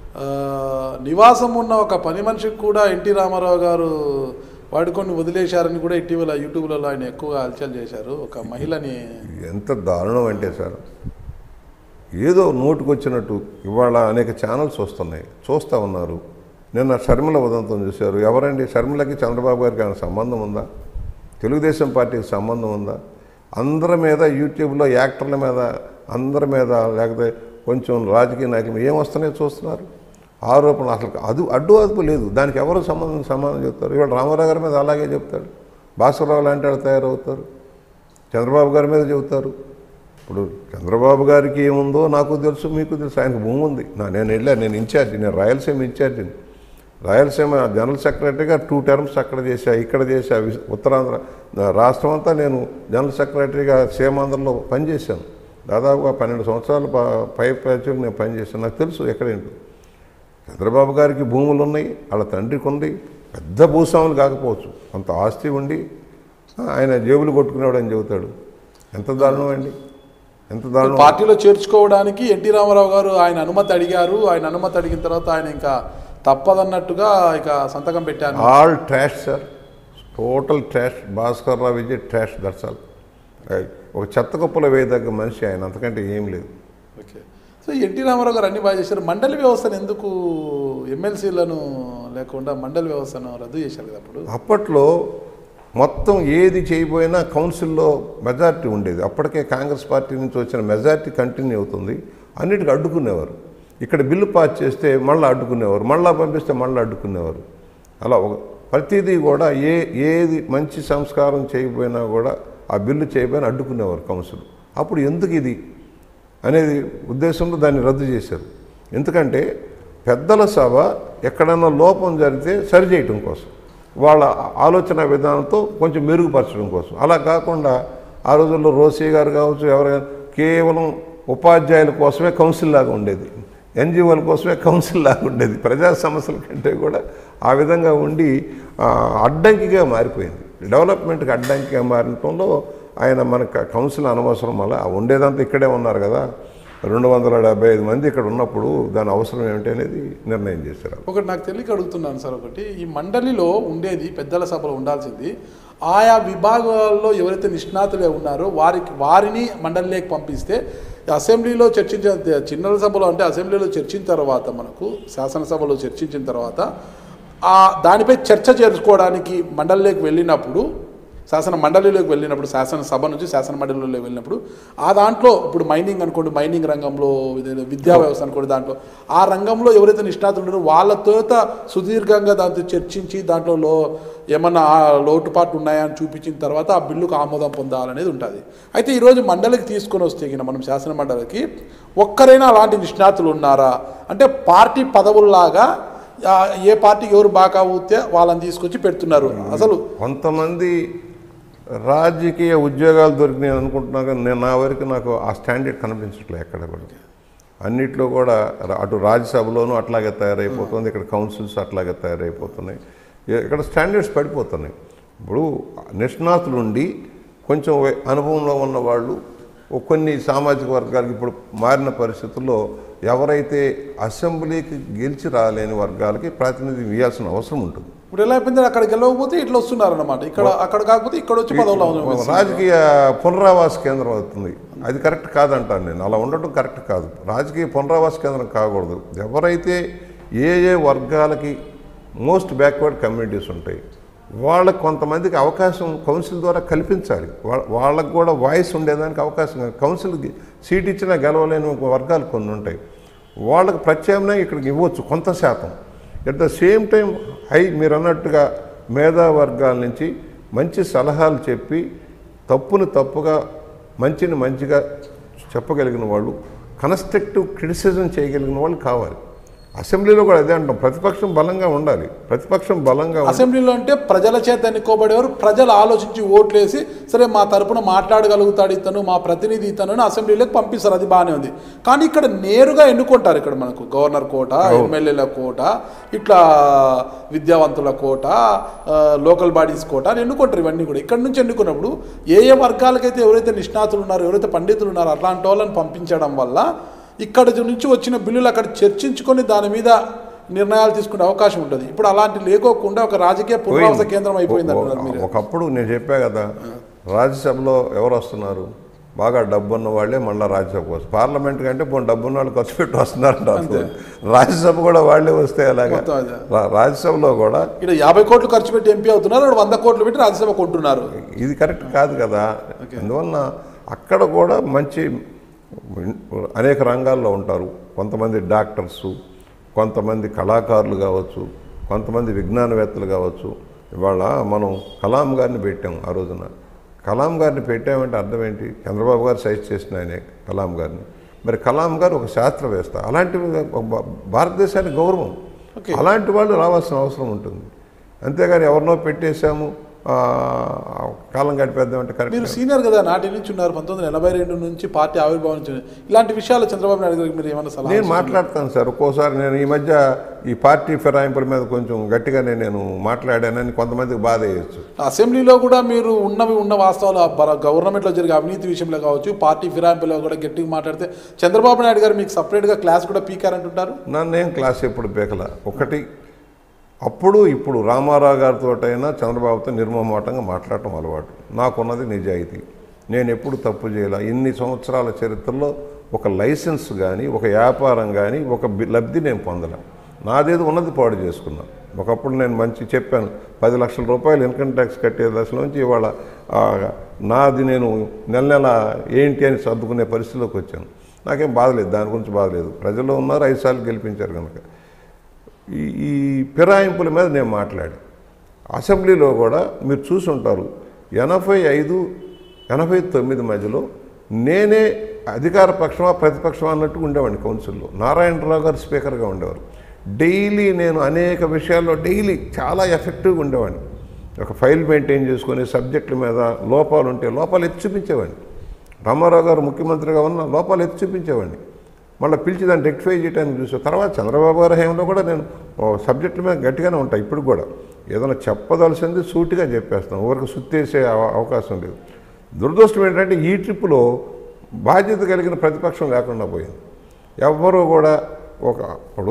నివాసం ఉన్న ఒక పని మనిషికి కూడా ఎన్టీ రామారావు గారు వాడుకొని వదిలేశారని కూడా ఇటీవల యూట్యూబ్లలో ఆయన ఎక్కువగా హల్చల్ చేశారు ఒక మహిళని ఎంత దారుణం అంటే సార్ ఏదో నోటుకొచ్చినట్టు ఇవాళ అనేక ఛానల్స్ వస్తున్నాయి చూస్తూ ఉన్నారు నిన్న షర్మిల ఉదంతం చూశారు ఎవరండి షర్మిలకి చంద్రబాబు గారికి ఏమైనా సంబంధం ఉందా తెలుగుదేశం పార్టీకి సంబంధం ఉందా అందరి మీద యూట్యూబ్లో యాక్టర్ల మీద అందరి మీద లేకపోతే కొంచెం రాజకీయ నాయకుల మీద ఏం వస్తున్నాయో చూస్తున్నారు ఆరోపణలు అసలు అది అడ్డు అదుపు లేదు దానికి ఎవరు సంబంధం సమాధానం చెప్తారు ఇవాళ రామారావు గారి మీద అలాగే చెప్తాడు భాస్కరరావు లాంటి వాళ్ళు తయారవుతారు చంద్రబాబు గారి మీద చెబుతారు ఇప్పుడు చంద్రబాబు గారికి ఏముందో నాకు తెలుసు మీకు తెలుసు ఆయనకు భూమి ఉంది నా నేను వెళ్ళాను నేను ఇన్ఛార్జి నేను రాయలసీమ ఇన్ఛార్జిని రాయలసీమ జనరల్ సెక్రటరీగా టూ టర్మ్స్ అక్కడ చేశా ఇక్కడ చేశా విస్- ఉత్తరాంధ్ర నా రాష్ట్రం అంతా నేను జనరల్ సెక్రటరీగా సీమాంధ్రలో పనిచేశాను దాదాపుగా పన్నెండు సంవత్సరాలు ప- పై పైచలకు నేను పనిచేశాను నాకు తెలుసు ఎక్కడేంటో చంద్రబాబు గారికి భూములు ఉన్నాయి వాళ్ళ తండ్రికి ఉంది పెద్ద భూస్వాములు కాకపోవచ్చు అంత ఆస్తి ఉండి ఆ, ఆయన జేబులు కొట్టుకునేవాడు అని చెబుతాడు ఎంత దారుణం అండి ఎంత దారుణం పార్టీలో చేర్చుకోవడానికి ఎన్టీ రామారావు గారు ఆయన అనుమతి అడిగారు ఆయన అనుమతి అడిగిన తర్వాత ఆయన ఇంకా తప్పదన్నట్టుగా ఇక సంతకం పెట్టాను all trash sir total trash Bhaskar Rao Vijay trash దర్శాలు ఒక చెత్త కుప్పలో వేయదగ్గ మనిషి ఆయన అంతకంటే ఏం లేదు ఓకే సో ఎన్టీ రామారావు గారు అన్ని బాగా చేశారు మండలి వ్యవస్థను ఎందుకు ఎమ్మెల్సీలను లేకుండా మండలి వ్యవస్థను రద్దు చేశారు కదా అప్పుడు అప్పట్లో మొత్తం ఏది చేయబోయినా కౌన్సిల్లో మెజారిటీ ఉండేది అప్పటికే కాంగ్రెస్ పార్టీ నుంచి వచ్చిన మెజారిటీ కంటిన్యూ అవుతుంది అన్నిటికీ అడ్డుకునేవారు ఇక్కడ బిల్లు పాస్ చేస్తే మళ్ళీ అడ్డుకునేవారు మళ్ళీ పంపిస్తే మళ్ళీ అడ్డుకునేవారు అలా ఒక ప్రతిదీ కూడా ఏ ఏది మంచి సంస్కారం చేయకపోయినా కూడా ఆ బిల్లు చేయకపోయినా అడ్డుకునేవారు కౌన్సిల్ అప్పుడు ఎందుకు ఇది అనేది ఉద్దేశంలో దాన్ని రద్దు చేశారు ఎందుకంటే పెద్దల సభ ఎక్కడైనా లోపం జరిగితే సరిచేయటం కోసం వాళ్ళ ఆలోచన విధానంతో కొంచెం మెరుగుపరచడం కోసం అలా కాకుండా ఆ రోజుల్లో రోసీ గారు కావచ్చు ఎవరైనా కేవలం ఉపాధ్యాయుల కోసమే కౌన్సిల్ లాగా ఉండేది ఎన్జిఓల కోసమే కౌన్సిల్ లాగా ఉండేది ప్రజా సమస్యల కంటే కూడా ఆ విధంగా ఉండి ఆ, అడ్డంకిగా మారిపోయింది డెవలప్మెంట్కి అడ్డంకిగా మారటంలో ఆయన మనకు కౌన్సిల్ అనవసరం అలా ఉండేదంతా ఇక్కడే ఉన్నారు కదా రెండు వందల డెబ్బై ఐదు మంది ఇక్కడ ఉన్నప్పుడు దాని అవసరం ఏమిటి అనేది నిర్ణయం చేశారు ఒకటి నాకు తెలియక అడుగుతున్నాను సార్ ఒకటి ఈ మండలిలో ఉండేది పెద్దల సభలో ఉండాల్సింది ఆయా విభాగాల్లో ఎవరైతే నిష్ణాతులే ఉన్నారో వారికి వారిని మండలిలోకి పంపిస్తే అసెంబ్లీలో చర్చించిన చిన్న సభలో అంటే అసెంబ్లీలో చర్చించిన తర్వాత మనకు శాసనసభలో చర్చించిన తర్వాత ఆ దానిపై చర్చ చేసుకోవడానికి మండలిలోకి వెళ్ళినప్పుడు శాసన మండలిలోకి వెళ్ళినప్పుడు శాసనసభ నుంచి శాసన మండలిలోకి వెళ్ళినప్పుడు ఆ దాంట్లో ఇప్పుడు మైనింగ్ అనుకోండి మైనింగ్ రంగంలో ఇదేదో విద్యా వ్యవస్థ అనుకోండి దాంట్లో ఆ రంగంలో ఎవరైతే నిష్ణాతులు ఉన్నారో వాళ్ళతో సుదీర్ఘంగా దాంతో చర్చించి దాంట్లో లో ఏమన్నా ఆ లోటుపాట్లు ఉన్నాయా అని చూపించిన తర్వాత ఆ బిల్లుకు ఆమోదం పొందాలనేది ఉంటుంది అయితే ఈరోజు మండలికి తీసుకొని వస్తే గిన మనం శాసన మండలికి ఒక్కరైనా అలాంటి నిష్ణాతులు ఉన్నారా అంటే పార్టీ పదవుల్లాగా ఆ, ఏ పార్టీకి ఎవరు బాగా ఊతే వాళ్ళని తీసుకొచ్చి పెడుతున్నారు అసలు కొంతమంది రాజకీయ ఉద్యోగాలు దొరికినాయి అనుకుంటున్నా కానీ నేను నా వరకు నాకు ఆ స్టాండర్డ్ కనిపించట్లేదు ఎక్కడ కూడా అన్నిట్లో కూడా రా- అటు రాజ్యసభలోనూ అట్లాగే తయారైపోతుంది ఇక్కడ కౌన్సిల్స్ అట్లాగే తయారైపోతున్నాయి ఇ- ఇక్కడ స్టాండర్డ్స్ పడిపోతున్నాయి ఇప్పుడు నిష్ణాతులు ఉండి కొంచెం వే- అనుభవంలో ఉన్న వాళ్ళు ఓ కొన్ని సామాజిక వర్గాలకు ఇప్పుడు మారిన పరిస్థితుల్లో ఎవరైతే అసెంబ్లీకి గెలిచి రాలేని వర్గాలకి ప్రాతినిధ్యం ఇవ్వాల్సిన అవసరం ఉంటుంది ఇప్పుడు ఎలా అయిపోయింది అక్కడికి వెళ్ళకపోతే ఇట్లా వస్తున్నారు అనమాట ఇక్కడ అక్కడ కాకపోతే ఇక్కడ వచ్చి పదవులు అవసరం రాజకీయ పునరావాస కేంద్రం అవుతుంది అది కరెక్ట్ కాదంటాను నేను అలా ఉండటం కరెక్ట్ కాదు రాజకీయ పునరావాస కేంద్రం కాకూడదు ఎవరైతే ఏ ఏ వర్గాలకి మోస్ట్ బ్యాక్వర్డ్ కమ్యూనిటీస్ ఉంటాయి వాళ్ళకి కొంతమందికి అవకాశం కౌన్సిల్ ద్వారా కల్పించాలి వా- వాళ్ళకు కూడా వాయిస్ ఉండేదానికి అవకాశం కౌన్సిల్కి సీట్ ఇచ్చినా గెలవలేని వర్గాలు కొన్ని ఉంటాయి వాళ్ళకి ప్రత్యామ్నాయం ఇక్కడికి ఇవ్వచ్చు కొంత శాతం ఎట్ ద సేమ్ టైం హై మీరు అన్నట్టుగా మేధా వర్గాల నుంచి మంచి సలహాలు చెప్పి తప్పుని తప్పుగా మంచిని మంచిగా చెప్పగలిగిన వాళ్ళు కన్స్ట్రక్టివ్ క్రిటిసిజం చేయగలిగిన వాళ్ళు కావాలి అసెంబ్లీలో కూడా అదే అంటాం ప్రతిపక్షం బలంగా ఉండాలి ప్రతిపక్షం బలంగా ఉండాలి. అసెంబ్లీలో అంటే ప్రజల చేత ఎన్నుకోబడేవారు ప్రజలు ఆలోచించి ఓట్లేసి సరే మా తరపున మాట్లాడగలుగుతాడు ఇతను మా ప్రతినిధి ఇతను అని అసెంబ్లీలోకి పంపిస్తారు అది బాగానే ఉంది కానీ ఇక్కడ నేరుగా ఎన్నుకుంటారు ఇక్కడ మనకు గవర్నర్ కోట ఎమ్మెల్యేల కోట ఇట్లా విద్యావంతుల కోట ఆ, లోకల్ బాడీస్ కోట అని ఎన్నుకుంటారు ఇవన్నీ కూడా ఇక్కడ నుంచి ఎన్నుకున్నప్పుడు ఏ ఏ వర్గాలకైతే ఎవరైతే నిష్ణాతులు ఉన్నారో ఎవరైతే పండితులు ఉన్నారో అట్లాంటి వాళ్ళని పంపించడం వల్ల ఇక్కడ నుంచి వచ్చిన బిల్లులు అక్కడ చర్చించుకొని దాని మీద నిర్ణయాలు తీసుకునే అవకాశం ఉంటుంది ఇప్పుడు అలాంటి లేకోకుండా ఒక రాజకీయ పునరావాస కేంద్రం అయిపోయింది అంటున్నారు మీరు ఒకప్పుడు నేను చెప్పా కదా రాజ్యసభలో ఎవరు వస్తున్నారు బాగా డబ్బున్న వాళ్ళే మళ్ళీ రాజ్యసభకు వస్తారు పార్లమెంట్ కంటే పోనీ డబ్బున్న వాళ్ళు ఖర్చు పెట్టి వస్తున్నారు రాజ్యసభ కూడా వాళ్ళే వస్తే అలాగా మొత్తం అదే. రా- రాజ్యసభలో కూడా ఇక్కడ యాభై కోట్లు ఖర్చు పెట్టి ఎంపీ అవుతున్నారు అక్కడ వంద కోట్లు పెట్టి రాజ్యసభ కొంటున్నారు ఇది కరెక్ట్ కాదు కదా అందువలన అక్కడ కూడా మంచి అనేక రంగాల్లో ఉంటారు కొంతమంది డాక్టర్సు కొంతమంది కళాకారులు కావచ్చు కొంతమంది విజ్ఞానవేత్తలు కావచ్చు ఇవాళ మనం కలాం గారిని పెట్టాం ఆ రోజున కలాం గారిని పెట్టామంటే అర్థం ఏంటి చంద్రబాబు గారు సైజ్ చేసిన ఆయనే కలాం గారిని మరి కలాం గారు ఒక శాస్త్రవేత్త అలాంటి ఒక భా- భారతదేశానికి గౌరవం ఓకే. అలాంటి వాళ్ళు రావాల్సిన అవసరం ఉంటుంది అంతేగాని ఎవరినో పెట్టేశాము ఆ, కాలం గడిపేద్దామంటే కరెక్ట్ మీరు సీనియర్ కదా నాటి నుంచి ఉన్నారు పంతొమ్మిది వందల ఎనభై రెండు నుంచి పార్టీ ఆవిర్భావం నుంచి ఇలాంటి విషయాలు చంద్రబాబు నాయుడు గారికి మీరు ఏమైనా సలహా నేను మాట్లాడతాను సార్ ఒక్కోసారి నేను ఈ మధ్య ఈ పార్టీ ఫిరాయింపుల మీద కొంచెం గట్టిగానే నేను మాట్లాడానని కొంతమందికి బాధ వేయచ్చు అసెంబ్లీలో కూడా మీరు ఉన్నవి ఉన్న వాస్తవాలు ఆ బర- గవర్నమెంట్లో జరిగే అవినీతి విషయంలో కావచ్చు పార్టీ ఫిరాయింపులో కూడా గట్టిగా మాట్లాడితే చంద్రబాబు నాయుడు గారు మీకు సపరేట్గా క్లాస్ కూడా పీకారంటుంటారు నన్నేం క్లాస్ ఎప్పుడు బేకల ఒకటి అప్పుడు ఇప్పుడు రామారావు గారితో అయినా చంద్రబాబుతో నిర్మమాటంగా మాట్లాడటం అలవాటు నాకున్నది నిజాయితీ నేను ఎప్పుడు తప్పు చేయాల ఇన్ని సంవత్సరాల చరిత్రలో ఒక లైసెన్స్ కానీ ఒక వ్యాపారం కానీ ఒక బి- లబ్ధి నేను పొందలే నాదేదో ఉన్నది పాడు చేసుకున్నా ఒకప్పుడు నేను మంచి చెప్పాను పది లక్షల రూపాయలు ఇన్కమ్ ట్యాక్స్ కట్టే దశలోంచి ఇవాళ ఆ, నాది నేను నెల నెల ఏంటి అని సర్దుకునే పరిస్థితిలోకి వచ్చాను నాకేం బాధలేదు దాని గురించి బాధలేదు ప్రజల్లో ఉన్నారు ఐదు సార్లు గెలిపించారు కనుక ఈ ఈ ఫిరాయింపుల మీద నేను మాట్లాడి అసెంబ్లీలో కూడా మీరు చూసి ఉంటారు ఎనభై ఐదు ఎనభై తొమ్మిది మధ్యలో నేనే అధికార పక్షమా ప్రతిపక్షమా అన్నట్టు ఉండేవాడిని కౌన్సిల్లో నారాయణరావు గారు స్పీకర్గా ఉండేవారు డైలీ నేను అనేక విషయాల్లో డైలీ చాలా ఎఫెక్టివ్గా ఉండేవాడిని ఒక ఫైల్ మెయింటైన్ చేసుకొని సబ్జెక్టుల మీద లోపాలు ఉంటే లోపాలు ఎత్తి చూపించేవాడిని రామారావు గారు ముఖ్యమంత్రిగా ఉన్న లోపాలు ఎత్తి చూపించేవాడిని మళ్ళీ పిలిచి దాన్ని రెక్టిఫై చేయడానికి చూసా తర్వాత చంద్రబాబు గారి హయాంలో కూడా నేను ఓ సబ్జెక్టుల మీద గట్టిగానే ఉంటాయి ఇప్పుడు కూడా ఏదైనా చెప్పదలసింది సూటిగా చెప్పేస్తాను ఎవరికి సుత్తేసే అవ- అవకాశం లేదు దురదృష్టం ఏంటంటే ఈ ట్రిప్పులో బాధ్యత కలిగిన ప్రతిపక్షం లేకుండా పోయింది ఎవ్వరూ కూడా ఒక ఇప్పుడు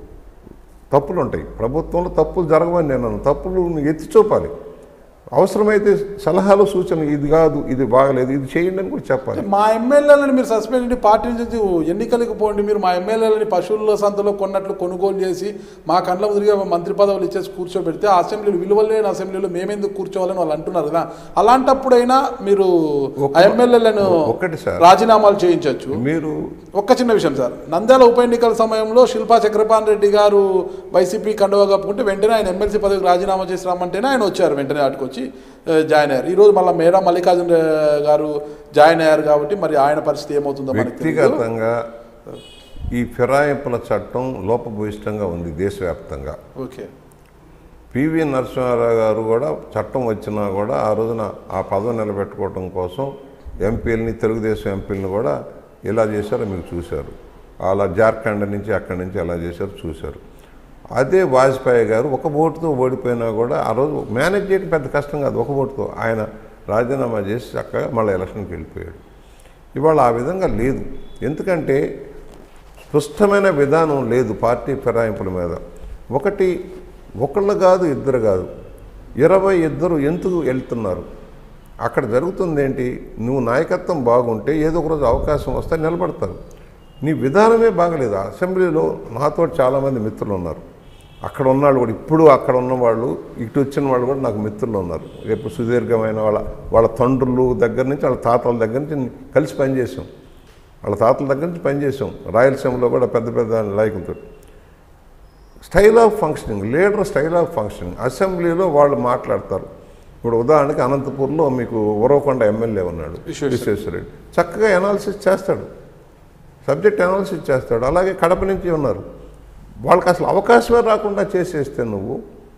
తప్పులు ఉంటాయి ప్రభుత్వంలో తప్పులు జరగవని నేను అన్నాను. తప్పులు ఎత్తి చూపాలి అవసరమైతే సలహాలు సూచనలు ఇది కాదు ఇది బాగలేదు ఇది చేయండి అని కూడా చెప్పాలి మా ఎమ్మెల్యేలను మీరు సస్పెండ్ చేయండి పార్టీ నుంచి ఎన్నికలకు పోండి మీరు మా ఎమ్మెల్యేలని పశువుల సంతలో కొన్నట్లు కొనుగోలు చేసి మా కండ్ల తిరిగి మంత్రి పదవులు ఇచ్చేసి కూర్చోబెడితే ఆ అసెంబ్లీలు విలువలు లేని అసెంబ్లీలో మేమెందుకు కూర్చోవాలని వాళ్ళు అంటున్నారు కదా అలాంటప్పుడైనా మీరు ఆ ఎమ్మెల్యేలను ఒక్కటి సార్. రాజీనామాలు చేయించవచ్చు మీరు ఒక్క చిన్న విషయం సార్ నంద్యాల ఉప ఎన్నికల సమయంలో శిల్పా చక్రపాణి రెడ్డి గారు వైసీపీ కండువా కప్పుకుంటే వెంటనే ఆయన ఎమ్మెల్సీ పదవికి రాజీనామా చేసి రమ్మంటేనే ఆయన వచ్చారు వెంటనే ఆటుకొచ్చి ఆ, జాయిన్ అయ్యారు ఈరోజు మళ్ళీ మేడం మల్లికార్జున గారు జాయిన్ అయ్యారు కాబట్టి మరి ఆయన పరిస్థితి ఏమవుతుందో మనకి తెలియదు. వ్యక్తిగతంగా ఈ ఫిరాయింపుల చట్టం లోపభూయిష్టంగా ఉంది దేశవ్యాప్తంగా ఓకే పివి నరసింహారావు గారు కూడా చట్టం వచ్చినా కూడా ఆ రోజున ఆ పదవి నిలబెట్టుకోవడం కోసం ఎంపీలని తెలుగుదేశం ఎంపీలని కూడా ఎలా చేశారో మీకు చూశారు అలా జార్ఖండ్ నుంచి అక్కడి నుంచి ఎలా చేశారో చూశారు అదే వాజ్పేయి గారు ఒక ఓటుతో ఓడిపోయినా కూడా ఆ రోజు మేనేజ్ చేయడం పెద్ద కష్టం కాదు ఒక ఓటుతో ఆయన రాజీనామా చేసి చక్కగా మళ్ళీ ఎలక్షన్కి వెళ్ళిపోయాడు ఇవాళ ఆ విధంగా లేదు ఎందుకంటే స్పష్టమైన విధానం లేదు పార్టీ ఫిరాయింపుల మీద ఒకటి ఒకళ్ళు కాదు ఇద్దరు కాదు ఇరవై ఇద్దరు ఎందుకు వెళ్తున్నారు అక్కడ జరుగుతుంది ఏంటి నువ్వు నాయకత్వం బాగుంటే ఏదో ఒక రోజు అవకాశం వస్తే నిలబడతారు నీ విధానమే బాగలేదు అసెంబ్లీలో నాతో చాలామంది మిత్రులు ఉన్నారు అక్కడ ఉన్నాళ్ళు కూడా ఇప్పుడు అక్కడ ఉన్న వాళ్ళు ఇటు వచ్చిన వాళ్ళు కూడా నాకు మిత్రులు ఉన్నారు రేపు సుదీర్ఘమైన వాళ్ళ వాళ్ళ తండ్రులు దగ్గర నుంచి వాళ్ళ తాతల దగ్గర నుంచి కలిసి పనిచేసాం వాళ్ళ తాతల దగ్గర నుంచి పనిచేసాం రాయలసీమలో కూడా పెద్ద పెద్ద నాయకులతో style of functioning leader style of functioning అసెంబ్లీలో వాళ్ళు మాట్లాడతారు ఇప్పుడు ఉదాహరణకి అనంతపూర్లో మీకు ఉరవకొండ ఎమ్మెల్యే ఉన్నాడు విశ్వేశ్వర. విశ్వేశ్వరరెడ్డి చక్కగా అనాలిసిస్ చేస్తాడు సబ్జెక్ట్ అనాలిసిస్ చేస్తాడు అలాగే కడప నుంచి ఉన్నారు వాళ్ళకి అసలు అవకాశమే రాకుండా చేసేస్తే నువ్వు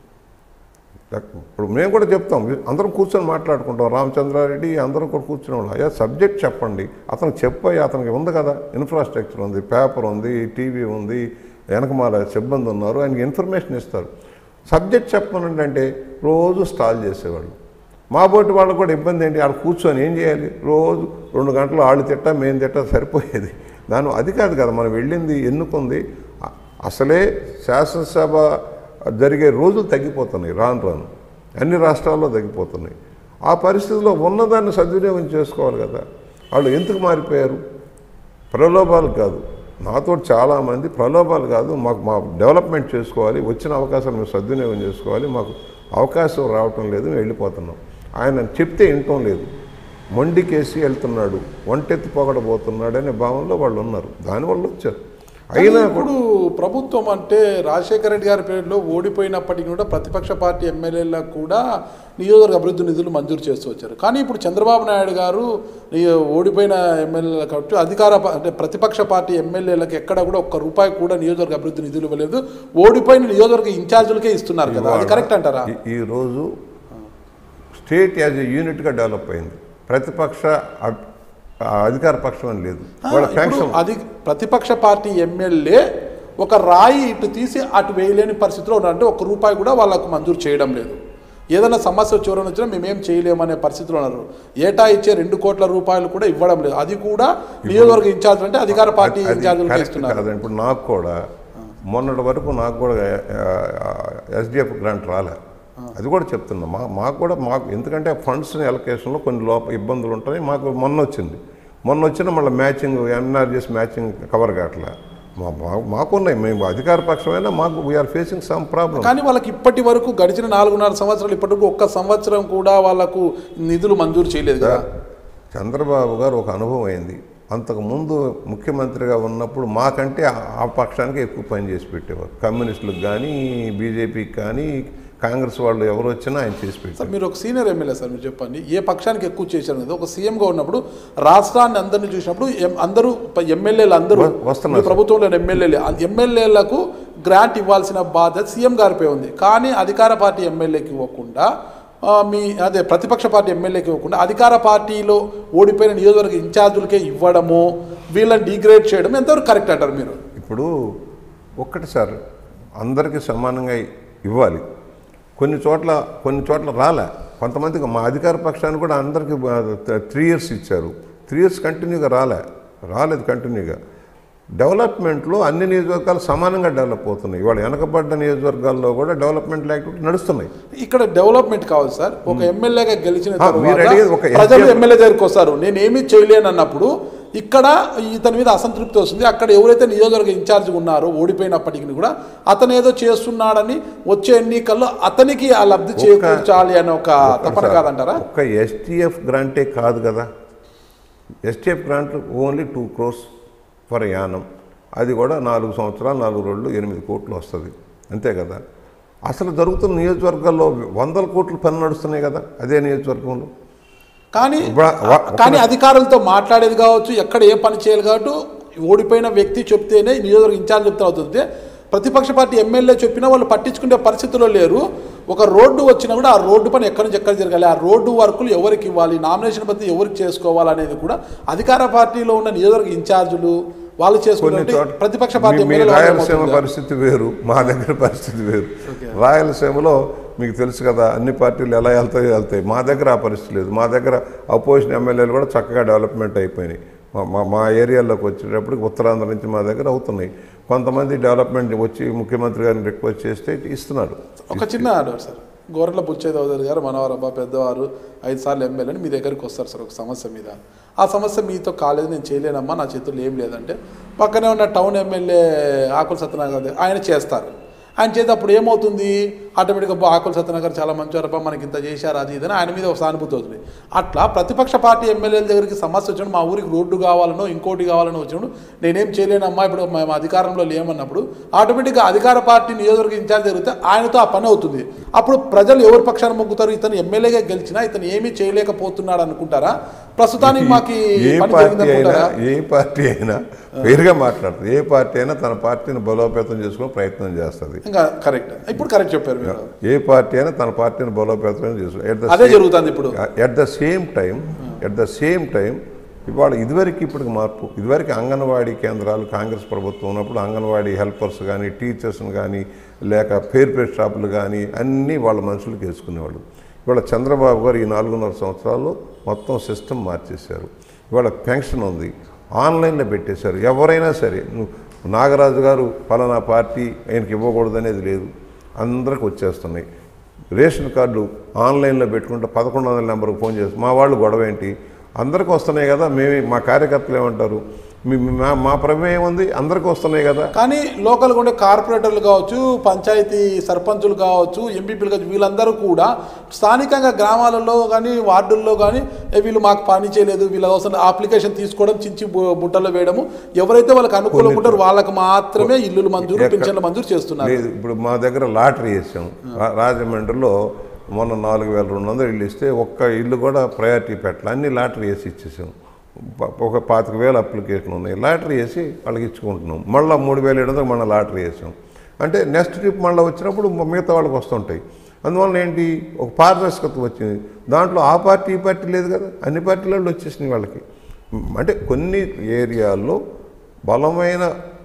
ఇప్పుడు మేము కూడా చెప్తాం అందరం కూర్చొని మాట్లాడుకుంటాం రామచంద్రారెడ్డి అందరం కూడా కూర్చుని ఉన్నాం అయ్యా సబ్జెక్ట్ చెప్పండి అతనికి చెప్పాయి అతనికి ఉంది కదా ఇన్ఫ్రాస్ట్రక్చర్ ఉంది పేపర్ ఉంది టీవీ ఉంది వెనకమాల సిబ్బంది ఉన్నారు ఆయనకి ఇన్ఫర్మేషన్ ఇస్తారు సబ్జెక్ట్ చెప్పమనండి అంటే రోజు స్టాల్ చేసేవాళ్ళు మా బోటి వాళ్ళకు కూడా ఇబ్బంది ఏంటి ఆడ కూర్చొని ఏం చేయాలి రోజు రెండు గంటలు ఆళ్ళు తిట్టా మేము తిట్టా సరిపోయేది దాని అది కాదు కదా మనం వెళ్ళింది ఎన్నుకుంది అ- అసలే శాసనసభ జరిగే రోజులు తగ్గిపోతున్నాయి రాను రాను అన్ని రాష్ట్రాల్లో తగ్గిపోతున్నాయి ఆ పరిస్థితిలో ఉన్నదాన్ని సద్వినియోగం చేసుకోవాలి కదా వాళ్ళు ఎందుకు మారిపోయారు ప్రలోభాలు కాదు నాతో చాలామంది ప్రలోభాలు కాదు మాకు మా డెవలప్మెంట్ చేసుకోవాలి వచ్చిన అవకాశాలు మేము సద్వినియోగం చేసుకోవాలి మాకు అవకాశం రావటం లేదు మేము వెళ్ళిపోతున్నాం ఆయన చెప్తే వినటం లేదు మొండికేసి వెళ్తున్నాడు ఒంటెత్తి పొగడబోతున్నాడు అనే భావనలో వాళ్ళు ఉన్నారు దానివల్ల వచ్చారు అయినా కూడా ఇప్పుడు ప్రభుత్వం అంటే రాజశేఖర రెడ్డి గారి పేరులో ఓడిపోయినప్పటికీ కూడా ప్రతిపక్ష పార్టీ ఎమ్మెల్యేలకు కూడా నియోజకవర్గ అభివృద్ధి నిధులు మంజూరు చేస్తూ వచ్చారు కానీ ఇప్పుడు చంద్రబాబు నాయుడు గారు ఈ ఓడిపోయిన ఎమ్మెల్యేలు కాబట్టి అధికార పా- అంటే ప్రతిపక్ష పార్టీ ఎమ్మెల్యేలకు ఎక్కడ కూడా ఒక్క రూపాయి కూడా నియోజకవర్గ అభివృద్ధి నిధులు ఇవ్వలేదు ఓడిపోయిన నియోజకవర్గ ఇన్ఛార్జీలకే ఇస్తున్నారు కదా అది కరెక్ట్ అంటారా ఈ- ఈరోజు స్టేట్ యాజ్ ఏ యూనిట్గా డెవలప్ అయింది ప్రతిపక్ష అ- ఆ అధికార పక్షం అని లేదు వాళ్ళ ఇప్పుడు ఫ్యాక్షన్ అది ప్రతిపక్ష పార్టీ ఎమ్మెల్యే ఒక రాయి ఇటు తీసి అటు వేయలేని పరిస్థితిలో ఉన్నారు అంటే ఒక రూపాయి కూడా వాళ్ళకు మంజూరు చేయడం లేదు ఏదైనా సమస్య చూరని వచ్చినా మేమేం చేయలేమనే పరిస్థితిలో ఉన్నారు ఏటా ఇచ్చే రెండు కోట్ల రూపాయలు కూడా ఇవ్వడం లేదు అది కూడా నియోజకవర్గ ఇన్ఛార్జ్ అంటే అధికార పార్టీ అది ఇన్ఛార్జీలకు కరెక్ట్ ఇస్తున్నారు కాదండి ఇప్పుడు నాకు కూడా మొన్నటి వరకు నాకు కూడా ఎస్డిఎఫ్ గ్రాంట్ రాలే అది కూడా చెప్తున్నా మా మాకు కూడా మాకు ఎందుకంటే ఫండ్స్ ఎలకేషన్లో కొన్ని లోప ఇబ్బందులు ఉంటాయి మాకు మొన్న వచ్చింది మొన్న వచ్చిన మళ్ళీ మ్యాచింగ్ ఎన్ఆర్జీఎస్ మ్యాచింగ్ కవర్ కావట్లే మా మా- మాకున్నాయి మేము అధికార పక్షమైనా మాకు వీఆర్ ఫేసింగ్ సమ్ ప్రాబ్లమ్ కానీ వాళ్ళకి ఇప్పటి వరకు గడిచిన నాలుగున్నర సంవత్సరాలు ఇప్పటి వరకు ఒక్క సంవత్సరం కూడా వాళ్ళకు నిధులు మంజూరు చేయలేదు కదా చంద్రబాబు గారు ఒక అనుభవం అయింది అంతకుముందు ముఖ్యమంత్రిగా ఉన్నప్పుడు మాకంటే ఆ- ఆ పక్షానికి ఎక్కువ పని చేసి పెట్టేవారు కమ్యూనిస్టులకు కానీ బీజేపీకి కానీ కాంగ్రెస్ వాళ్ళు ఎవరు వచ్చినా ఆయన చేసి పెట్టారు సార్ మీరు ఒక సీనియర్ ఎమ్మెల్యే సార్ మీరు చెప్పండి ఏ పక్షానికి ఎక్కువ చేశారు అనేది ఒక సీఎంగా ఉన్నప్పుడు రాష్ట్రాన్ని అందరినీ చూసినప్పుడు ఎం- అందరూ ప- ఎమ్మెల్యేలు అందరూ వ- వస్తున్నారు మీ ప్రభుత్వంలో ఎమ్మెల్యేలు ఎమ్మెల్యేలకు గ్రాంట్ ఇవ్వాల్సిన బాధ్యత సీఎం గారిపై ఉంది కానీ అధికార పార్టీ ఎమ్మెల్యేకి ఇవ్వకుండా ఆ, మీ అదే ప్రతిపక్ష పార్టీ ఎమ్మెల్యేకి ఇవ్వకుండా అధికార పార్టీలో ఓడిపోయిన నియోజకవర్గ ఇన్ఛార్జులకే ఇవ్వడము వీళ్ళని డిగ్రేడ్ చేయడం ఎంతవరకు కరెక్ట్ అంటారు మీరు ఇప్పుడు ఒక్కటి సార్ అందరికీ సమానంగా ఇవ్వాలి కొన్ని చోట్ల కొన్ని చోట్ల రాలే కొంతమందికి మా అధికార పక్షాన్ని కూడా అందరికీ త్రీ ఇయర్స్ ఇచ్చారు త్రీ ఇయర్స్ కంటిన్యూగా రాలే రాలేదు కంటిన్యూగా డెవలప్మెంట్లో అన్ని నియోజకవర్గాలు సమానంగా డెవలప్ అవుతున్నాయి ఇవాళ వెనకబడ్డ నియోజకవర్గాల్లో కూడా డెవలప్మెంట్ యాక్టివిటీ నడుస్తున్నాయి ఇక్కడ డెవలప్మెంట్ కావాలి సార్ ఒక ఎమ్మెల్యేగా గెలిచిన ఆ, మీరు తర్వాత అడిగేది ఒక ప్రజలు SDF ఎమ్మెల్యే దగ్గరికి వస్తారు నేను ఏమీ చేయలేను అన్నప్పుడు ఇక్కడ ఇతని మీద అసంతృప్తి వస్తుంది అక్కడ ఎవరైతే నియోజకవర్గ ఇన్ఛార్జ్ ఉన్నారో ఓడిపోయినప్పటికీ కూడా అతను ఏదో చేస్తున్నాడని వచ్చే ఎన్నికల్లో అతనికి ఆ లబ్ధి చేకూర్చాలి అనే ఒక తపన కాదంటారా ఒక్క ఎస్టీఎఫ్ గ్రాంటే కాదు కదా STF grant only two crores for Yanam అది కూడా నాలుగు సంవత్సరాలు నాలుగు రోజులు ఎనిమిది కోట్లు వస్తుంది అంతే కదా అసలు జరుగుతున్న నియోజకవర్గాల్లో వందల కోట్లు పని నడుస్తున్నాయి కదా అదే నియోజకవర్గంలో కానీ ఇప్పుడు వా- కానీ అధికారులతో మాట్లాడేది కావచ్చు ఎక్కడ ఏ పని చేయాలి కాబట్టి ఓడిపోయిన వ్యక్తి చెప్తేనే నియోజకవర్గ ఇన్ఛార్జ్ చెప్తే అవుతుంది ప్రతిపక్ష పార్టీ ఎమ్మెల్యే చెప్పినా వాళ్ళు పట్టించుకునే పరిస్థితిలో లేరు ఒక రోడ్డు వచ్చినా కూడా ఆ రోడ్డు పని ఎక్కడి నుంచి ఎక్కడ జరగాలి ఆ రోడ్డు వర్కులు ఎవరికి ఇవ్వాలి నామినేషన్ పద్ధతి ఎవరికి చేసుకోవాలి అనేది కూడా అధికార పార్టీలో ఉన్న నియోజకవర్గ ఇన్ఛార్జీలు వాళ్ళు కొన్ని చేసుకునే చోట్ల ప్రతిపక్ష పార్టీ మీ- మీ ఎమ్మెల్యేలు రాయలసీమ వాళ్ళేమవుతుందా? పరిస్థితి వేరు మా దగ్గర పరిస్థితి వేరు రాయలసీమలో మీకు తెలుసు కదా అన్ని పార్టీలు ఎలా వెళ్తాయో వెళ్తాయి మా దగ్గర ఆ పరిస్థితి లేదు మా దగ్గర అపోజిషన్ ఎమ్మెల్యేలు కూడా చక్కగా డెవలప్మెంట్ అయిపోయినాయి మా- మా మా ఏరియాలోకి వచ్చేటప్పటికి ఉత్తరాంధ్ర నుంచి మా దగ్గర అవుతున్నాయి కొంతమంది డెవలప్మెంట్ వచ్చి ముఖ్యమంత్రి గారిని రిక్వెస్ట్ చేస్తే ఇస్తున్నారు ఒక చిన్న ఆర్డర్ సార్ గోరెట్ల బుచ్చయ్య చౌదరి గారు మనవరబ్బా పెద్దవారు ఐదు సార్లు ఎమ్మెల్యే అని మీ దగ్గరికి వస్తారు సార్ ఒక సమస్య మీద ఆ సమస్య మీతో కాలేదు నేను చేయలేనమ్మా నా చేతుల్లో ఏం లేదంటే పక్కనే ఉన్న టౌన్ ఎమ్మెల్యే ఆకుల సత్యనారాయణ ఆయన చేస్తారు ఆయన చేస్తే అప్పుడు ఏమవుతుంది ఆటోమేటిక్గా "అబ్బా, ఆకుల సత్యనారాయణ చాలా మంచివారబ్బా మనకి ఇంత చేశారు అది ఇదని ఆయన మీద ఒక సానుభూతి అవుతుంది అట్లా ప్రతిపక్ష పార్టీ ఎమ్మెల్యేల దగ్గరికి సమస్య వచ్చినప్పుడు మా ఊరికి రోడ్డు కావాలనో ఇంకోటి కావాలనో వచ్చినప్పుడు నేనేం చేయలేనమ్మా ఇప్పుడు మేము అధికారంలో లేమన్నప్పుడు ఆటోమేటిక్గా అధికార పార్టీ నియోజకవర్గ ఇన్ఛార్జ్ జరిగితే ఆయనతో ఆ పని అవుతుంది అప్పుడు ప్రజలు ఎవరి పక్షాన మొగ్గుతారు ఇతను ఎమ్మెల్యేగా గెలిచినా ఇతను ఏమీ చేయలేకపోతున్నాడు అనుకుంటారా ప్రస్తుతానికి మాకు ఈ ఏ పని పార్టీ జరిగింది అయినా అనుకుంటారా ఏ పార్టీ అయినా వేరుగా మాట్లాడుతుంది ఏ పార్టీ అయినా తన పార్టీని బలోపేతం చేసుకునే ప్రయత్నం చేస్తుంది ఇంకా కరెక్ట్ ఇప్పుడు కరెక్ట్ చెప్పారు మీరు ఏ పార్టీ అయినా తన పార్టీని బలోపేతం చేస్తుంది అదే జరుగుతుంది ఇప్పుడు at the same time at the same time ఇవాళ ఇదివరకు ఇప్పటికి మార్పు ఇదివరకు అంగన్వాడీ కేంద్రాలు కాంగ్రెస్ ప్రభుత్వం ఉన్నప్పుడు అంగన్వాడీ హెల్పర్స్ కానీ టీచర్స్ని కానీ లేక పేరు పేరు షాపులు కానీ అన్నీ వాళ్ళ మనుషులకు వేసుకునేవాళ్ళు ఇవాళ చంద్రబాబు గారు ఈ నాలుగున్నర సంవత్సరాల్లో మొత్తం సిస్టమ్ మార్చేశారు ఇవాళ పెన్షన్ ఉంది ఆన్లైన్లో పెట్టేశారు ఎవరైనా సరే నువ్వు నాగరాజు గారు పలానా పార్టీ ఆయనకి ఇవ్వకూడదు అనేది లేదు అందరికి వచ్చేస్తున్నాయి రేషన్ కార్డు ఆన్లైన్లో పెట్టుకుంటే పదకొండు వందల నెంబర్కి ఫోన్ చేసి మా వాళ్ళు గొడవ ఏంటి అందరికి వస్తున్నాయి కదా మేమే మా కార్యకర్తలు ఏమంటారు మీ మా మా ప్రమేయం ఉంది అందరికి వస్తున్నాయి కదా కానీ లోకల్గా ఉండే కార్పొరేటర్లు కావచ్చు పంచాయతీ సర్పంచులు కావచ్చు ఎంపీపీలు కావచ్చు వీళ్ళందరూ కూడా స్థానికంగా గ్రామాలలో కానీ వార్డుల్లో కానీ "ఏ, వీళ్ళు మాకు పని చేయలేదు వీళ్ళ అవసరం అప్లికేషన్ తీసుకోవడం చించి బు- బుట్టలో వేయడము ఎవరైతే వాళ్ళకి అనుకూలంగా ఉంటారో వాళ్ళకి మాత్రమే ఇల్లులు మంజూరు ఎక్కడ- పింఛన్లు మంజూరు చేస్తున్నారు లేదు ఇప్పుడు మా దగ్గర లాటరీ వేసాం రా- రాజమండ్రిలో మొన్న నాలుగు వేల రెండు వందలు ఇల్లు ఇస్తే ఒక్క ఇల్లు కూడా ప్రయారిటీ పెట్టాలి అన్ని లాటరీ వేసి ఇచ్చేసాం ప- ఒక పాతిక వేల అప్లికేషన్ ఉన్నాయి లాటరీ వేసి వాళ్ళకి ఇచ్చుకుంటున్నాం మళ్ళీ మూడు వేల ఏడు వందలు మళ్ళీ లాటరీ వేసాం అంటే నెక్స్ట్ ట్రిప్ మళ్ళీ వచ్చినప్పుడు మిగతా వాళ్ళకి వస్తుంటాయి అందువల్ల ఏంటి ఒక పారదర్శకత వచ్చింది దాంట్లో ఆ పార్టీ ఈ పార్టీ లేదు కదా అన్ని పార్టీలలో వచ్చేసినాయి వాళ్ళకి అంటే కొన్ని ఏరియాల్లో బలమైన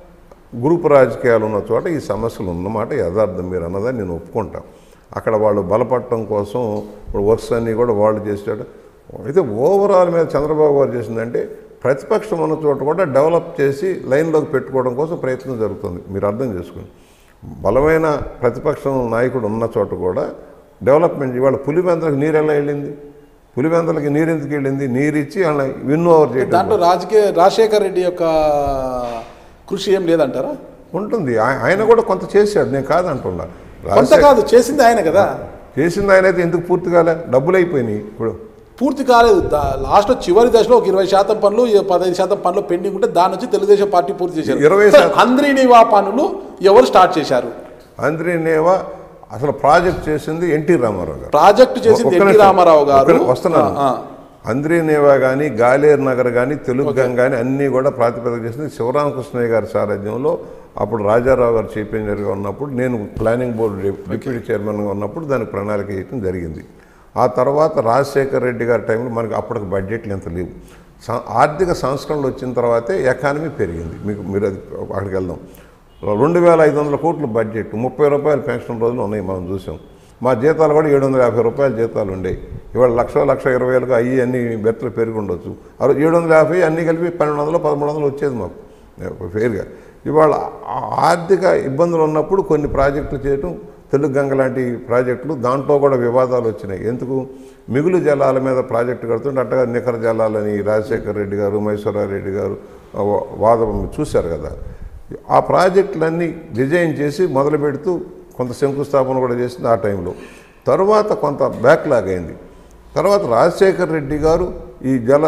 గ్రూప్ రాజకీయాలు ఉన్న చోట ఈ సమస్యలు ఉన్నమాట యథార్థం మీరు అన్నదని నేను ఒప్పుకుంటాను అక్కడ వాళ్ళు బలపడటం కోసం ఇప్పుడు వర్క్స్ అన్నీ కూడా వాళ్ళు చేసాడు అయితే ఓవరాల్ మీద చంద్రబాబు గారు చేసిందంటే ప్రతిపక్షం ఉన్న చోట కూడా డెవలప్ చేసి లైన్లోకి పెట్టుకోవడం కోసం ప్రయత్నం జరుగుతుంది మీరు అర్థం చేసుకుని బలమైన ప్రతిపక్షం నాయకుడు ఉన్న చోట కూడా డెవలప్మెంట్ ఇవాళ పులివెందలకు నీరు ఎలా వెళ్ళింది పులివెందలకి నీరు ఎందుకు వెళ్ళింది నీరు ఇచ్చి వాళ్ళని విన్ ఓవర్ చేయడం దాంట్లో రాజకీయ రాజశేఖర్ రెడ్డి యొక్క కృషి ఏం లేదంటారా ఉంటుంది ఆయ- ఆయన కూడా కొంత చేశాడు నేను కాదంటున్నా కొంత రాజశేఖర్ కాదు చేసింది ఆయన కదా చేసింది ఆయన అయితే ఎందుకు పూర్తి కాలే డబ్బులు అయిపోయినాయి ఇప్పుడు పూర్తి కాలేదు లాస్ట్ చివరి దశలో ఒక ఇరవై శాతం పనులు ఈ పదహైదు శాతం పనులు పెండింగ్ ఉంటే దాని నుంచి తెలుగుదేశం పార్టీ పూర్తి చేశారు 20 సార్, శాతం. అంద్రీనివా పనులు ఎవరు స్టార్ట్ చేశారు అంద్రీనేవా అసలు ప్రాజెక్ట్ చేసింది ఎన్టీ రామారావు గారు ప్రాజెక్టు చేసింది ఒక్క ఎన్టీ నిమిషం. రామారావు గారు ఒక్క- వస్తున్నాను ఆ, ఆ. అంద్రీనేవా కానీ గాలేరు నగర్ కానీ తెలుగు గంగ కానీ అన్నీ కూడా ప్రాతిపదిక చేసింది శివరామకృష్ణయ్య గారి సారథ్యంలో అప్పుడు రాజారావు గారు చీఫ్ ఇంజనీర్గా ఉన్నప్పుడు నేను ప్లానింగ్ బోర్డు డి- డిప్యూటీ చైర్మన్గా ఉన్నప్పుడు దానికి ప్రణాళిక చేయడం జరిగింది ఆ తర్వాత రాజశేఖర్ రెడ్డి గారి టైంలో మనకి అప్పటికి బడ్జెట్లు ఎంత లేవు సా- ఆర్థిక సంస్కరణలు వచ్చిన తర్వాతే ఎకానమీ పెరిగింది మీకు మీరు అది అక్కడికి వెళ్దాం రెండు వేల ఐదు వందల కోట్ల బడ్జెట్ ముప్పై రూపాయల పెన్షన్ రోజులు ఉన్నాయి మనం చూసాం మా జీతాలు కూడా ఏడు వందల యాభై రూపాయల జీతాలు ఉండేవి ఇవాళ లక్ష లక్ష ఇరవై వేలకు అయ్యి అన్ని బెత్తలు పెరిగి ఉండొచ్చు అవి ఏడు వందల యాభై అన్నీ కలిపి పన్నెండు వందలు పదమూడు వందలు వచ్చేది మాకు ఫెయిర్గా ఇవాళ ఆ- ఆర్థిక ఇబ్బందులు ఉన్నప్పుడు కొన్ని ప్రాజెక్టులు చేయటం తెలుగు గంగ లాంటి ప్రాజెక్టులు దాంట్లో కూడా వివాదాలు వచ్చినాయి ఎందుకు మిగులు జలాల మీద ప్రాజెక్టు కడుతుంటే అట్టగా నిఖర జలాలని రాజశేఖర్ రెడ్డి గారు మైసూరారెడ్డి గారు ఆ వా- వాదం చూశారు కదా ఆ ప్రాజెక్టులన్నీ డిజైన్ చేసి మొదలు పెడుతూ కొంత శంకుస్థాపన కూడా చేసింది ఆ టైంలో తర్వాత కొంత బ్యాక్లాగ్ అయింది తర్వాత రాజశేఖర్ రెడ్డి గారు ఈ జల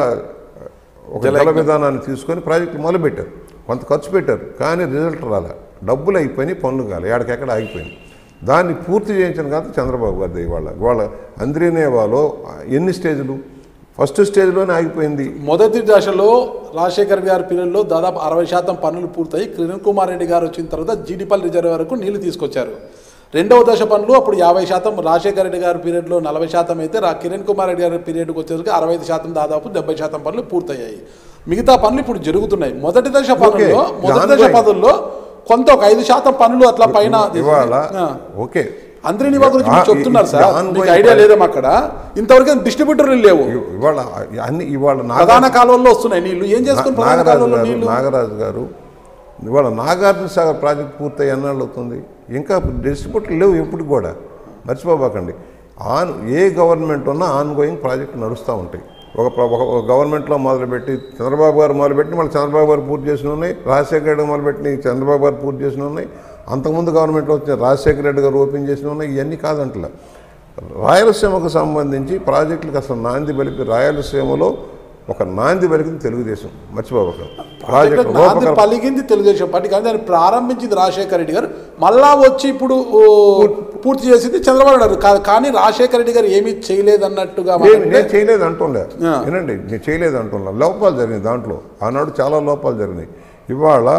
ఒక జల విధానాన్ని తీసుకొని ప్రాజెక్టు మొదలుపెట్టారు కొంత ఖర్చు పెట్టారు కానీ రిజల్ట్ రాలే డబ్బులు అయిపోయినాయి పనులు కాలే ఎక్కడికెక్కడ ఆగిపోయింది దాన్ని పూర్తి చేయించిన కాదు చంద్రబాబు గారిది ఇవాళ ఇవాళ అంద్రీనేవాలో ఎన్ని స్టేజ్లు ఫస్ట్ స్టేజ్లోనే ఆగిపోయింది మొదటి దశలో రాజశేఖర్ గారి పీరియడ్లో దాదాపు అరవై శాతం పనులు పూర్తయి కిరణ్ కుమార్ రెడ్డి గారు వచ్చిన తర్వాత జీడిపల్లి రిజర్వ్ వరకు నీళ్లు తీసుకొచ్చారు రెండవ దశ పనులు అప్పుడు యాభై శాతం రాజశేఖర రెడ్డి గారి పీరియడ్లో నలభై శాతం అయితే రా కిరణ్ కుమార్ రెడ్డి గారి పీరియడ్కి వచ్చేసరికి అరవై ఐదు శాతం దాదాపు డెబ్బై శాతం పనులు పూర్తయ్యాయి మిగతా పనులు ఇప్పుడు జరుగుతున్నాయి మొదటి దశ పనుల్లో మొదటి దశ ongoing. పనుల్లో కొంత ఒక ఐదు శాతం పనులు అట్లా పైన ఇవాళ ఆ. ఓకే అంద్రినివా గురించి మీరు ఆ, చెప్తున్నారు ఈ- సార్ ongoing మీకు ఐడియా లేదేమో అక్కడ ఇంతవరకు డిస్ట్రిబ్యూటర్లు లేవు ఇవాళ అన్ని ఇవాళ నాగా- ప్రధాన కాలువల్లో వస్తున్నాయి నీళ్లు ఏం చేసుకుని ప్రధాన నాగరాజు కాలువల్లో గారు నీళ్లు నాగరాజు గారు ఇవాళ నాగార్జున సాగర్ ప్రాజెక్ట్ పూర్తయి ఎన్నాళ్ళు అవుతుంది ఇంకా డిస్ట్రిబ్యూటర్ లేవు ఎప్పుడు కూడా మర్చిపోబాకండి ఆన్ ఏ గవర్నమెంట్ ఉన్నా ఆన్ గోయింగ్ ప్రాజెక్టు నడుస్తూ ఉంటాయి ఒక ప్ర- ఒక ఒక గవర్నమెంట్లో మొదలుపెట్టి చంద్రబాబు గారు మొదలుపెట్టి మళ్ళీ చంద్రబాబు గారు పూర్తి చేసిన ఉన్నాయి రాజశేఖర రెడ్డి మొదలుపెట్టి చంద్రబాబు గారు పూర్తి చేసిన ఉన్నాయి అంతకుముందు గవర్నమెంట్లో వచ్చిన రాజశేఖర రెడ్డి గారు ఓపెన్ చేసిన ఉన్నాయి ఇవన్నీ కాదంటలే రాయలసీమకు సంబంధించి ప్రాజెక్టులకు అసలు నాంది బలిపి రాయలసీమలో ఒక నాంది బలికింది తెలుగుదేశం మర్చిపోబోకండి ప్రాజెక్టు నాంది రూపకల్పన పలికింది తెలుగుదేశం పార్టీ కానీ దాన్ని ప్రారంభించింది రాజశేఖర రెడ్డి గారు మళ్ళా వచ్చి ఇప్పుడు ఓ, పూర్తి చేసింది చంద్రబాబు నాయుడు కా- కానీ రాజశేఖర రెడ్డి గారు ఏమీ చేయలేదన్నట్టుగా నేను మాట్లాడితే నేను చేయలేదు అంటుండే ఆ. వినండి నేను చేయలేదు అంటున్నా లోపాలు జరిగినాయి దాంట్లో ఆనాడు చాలా లోపాలు జరిగినాయి ఇవాళ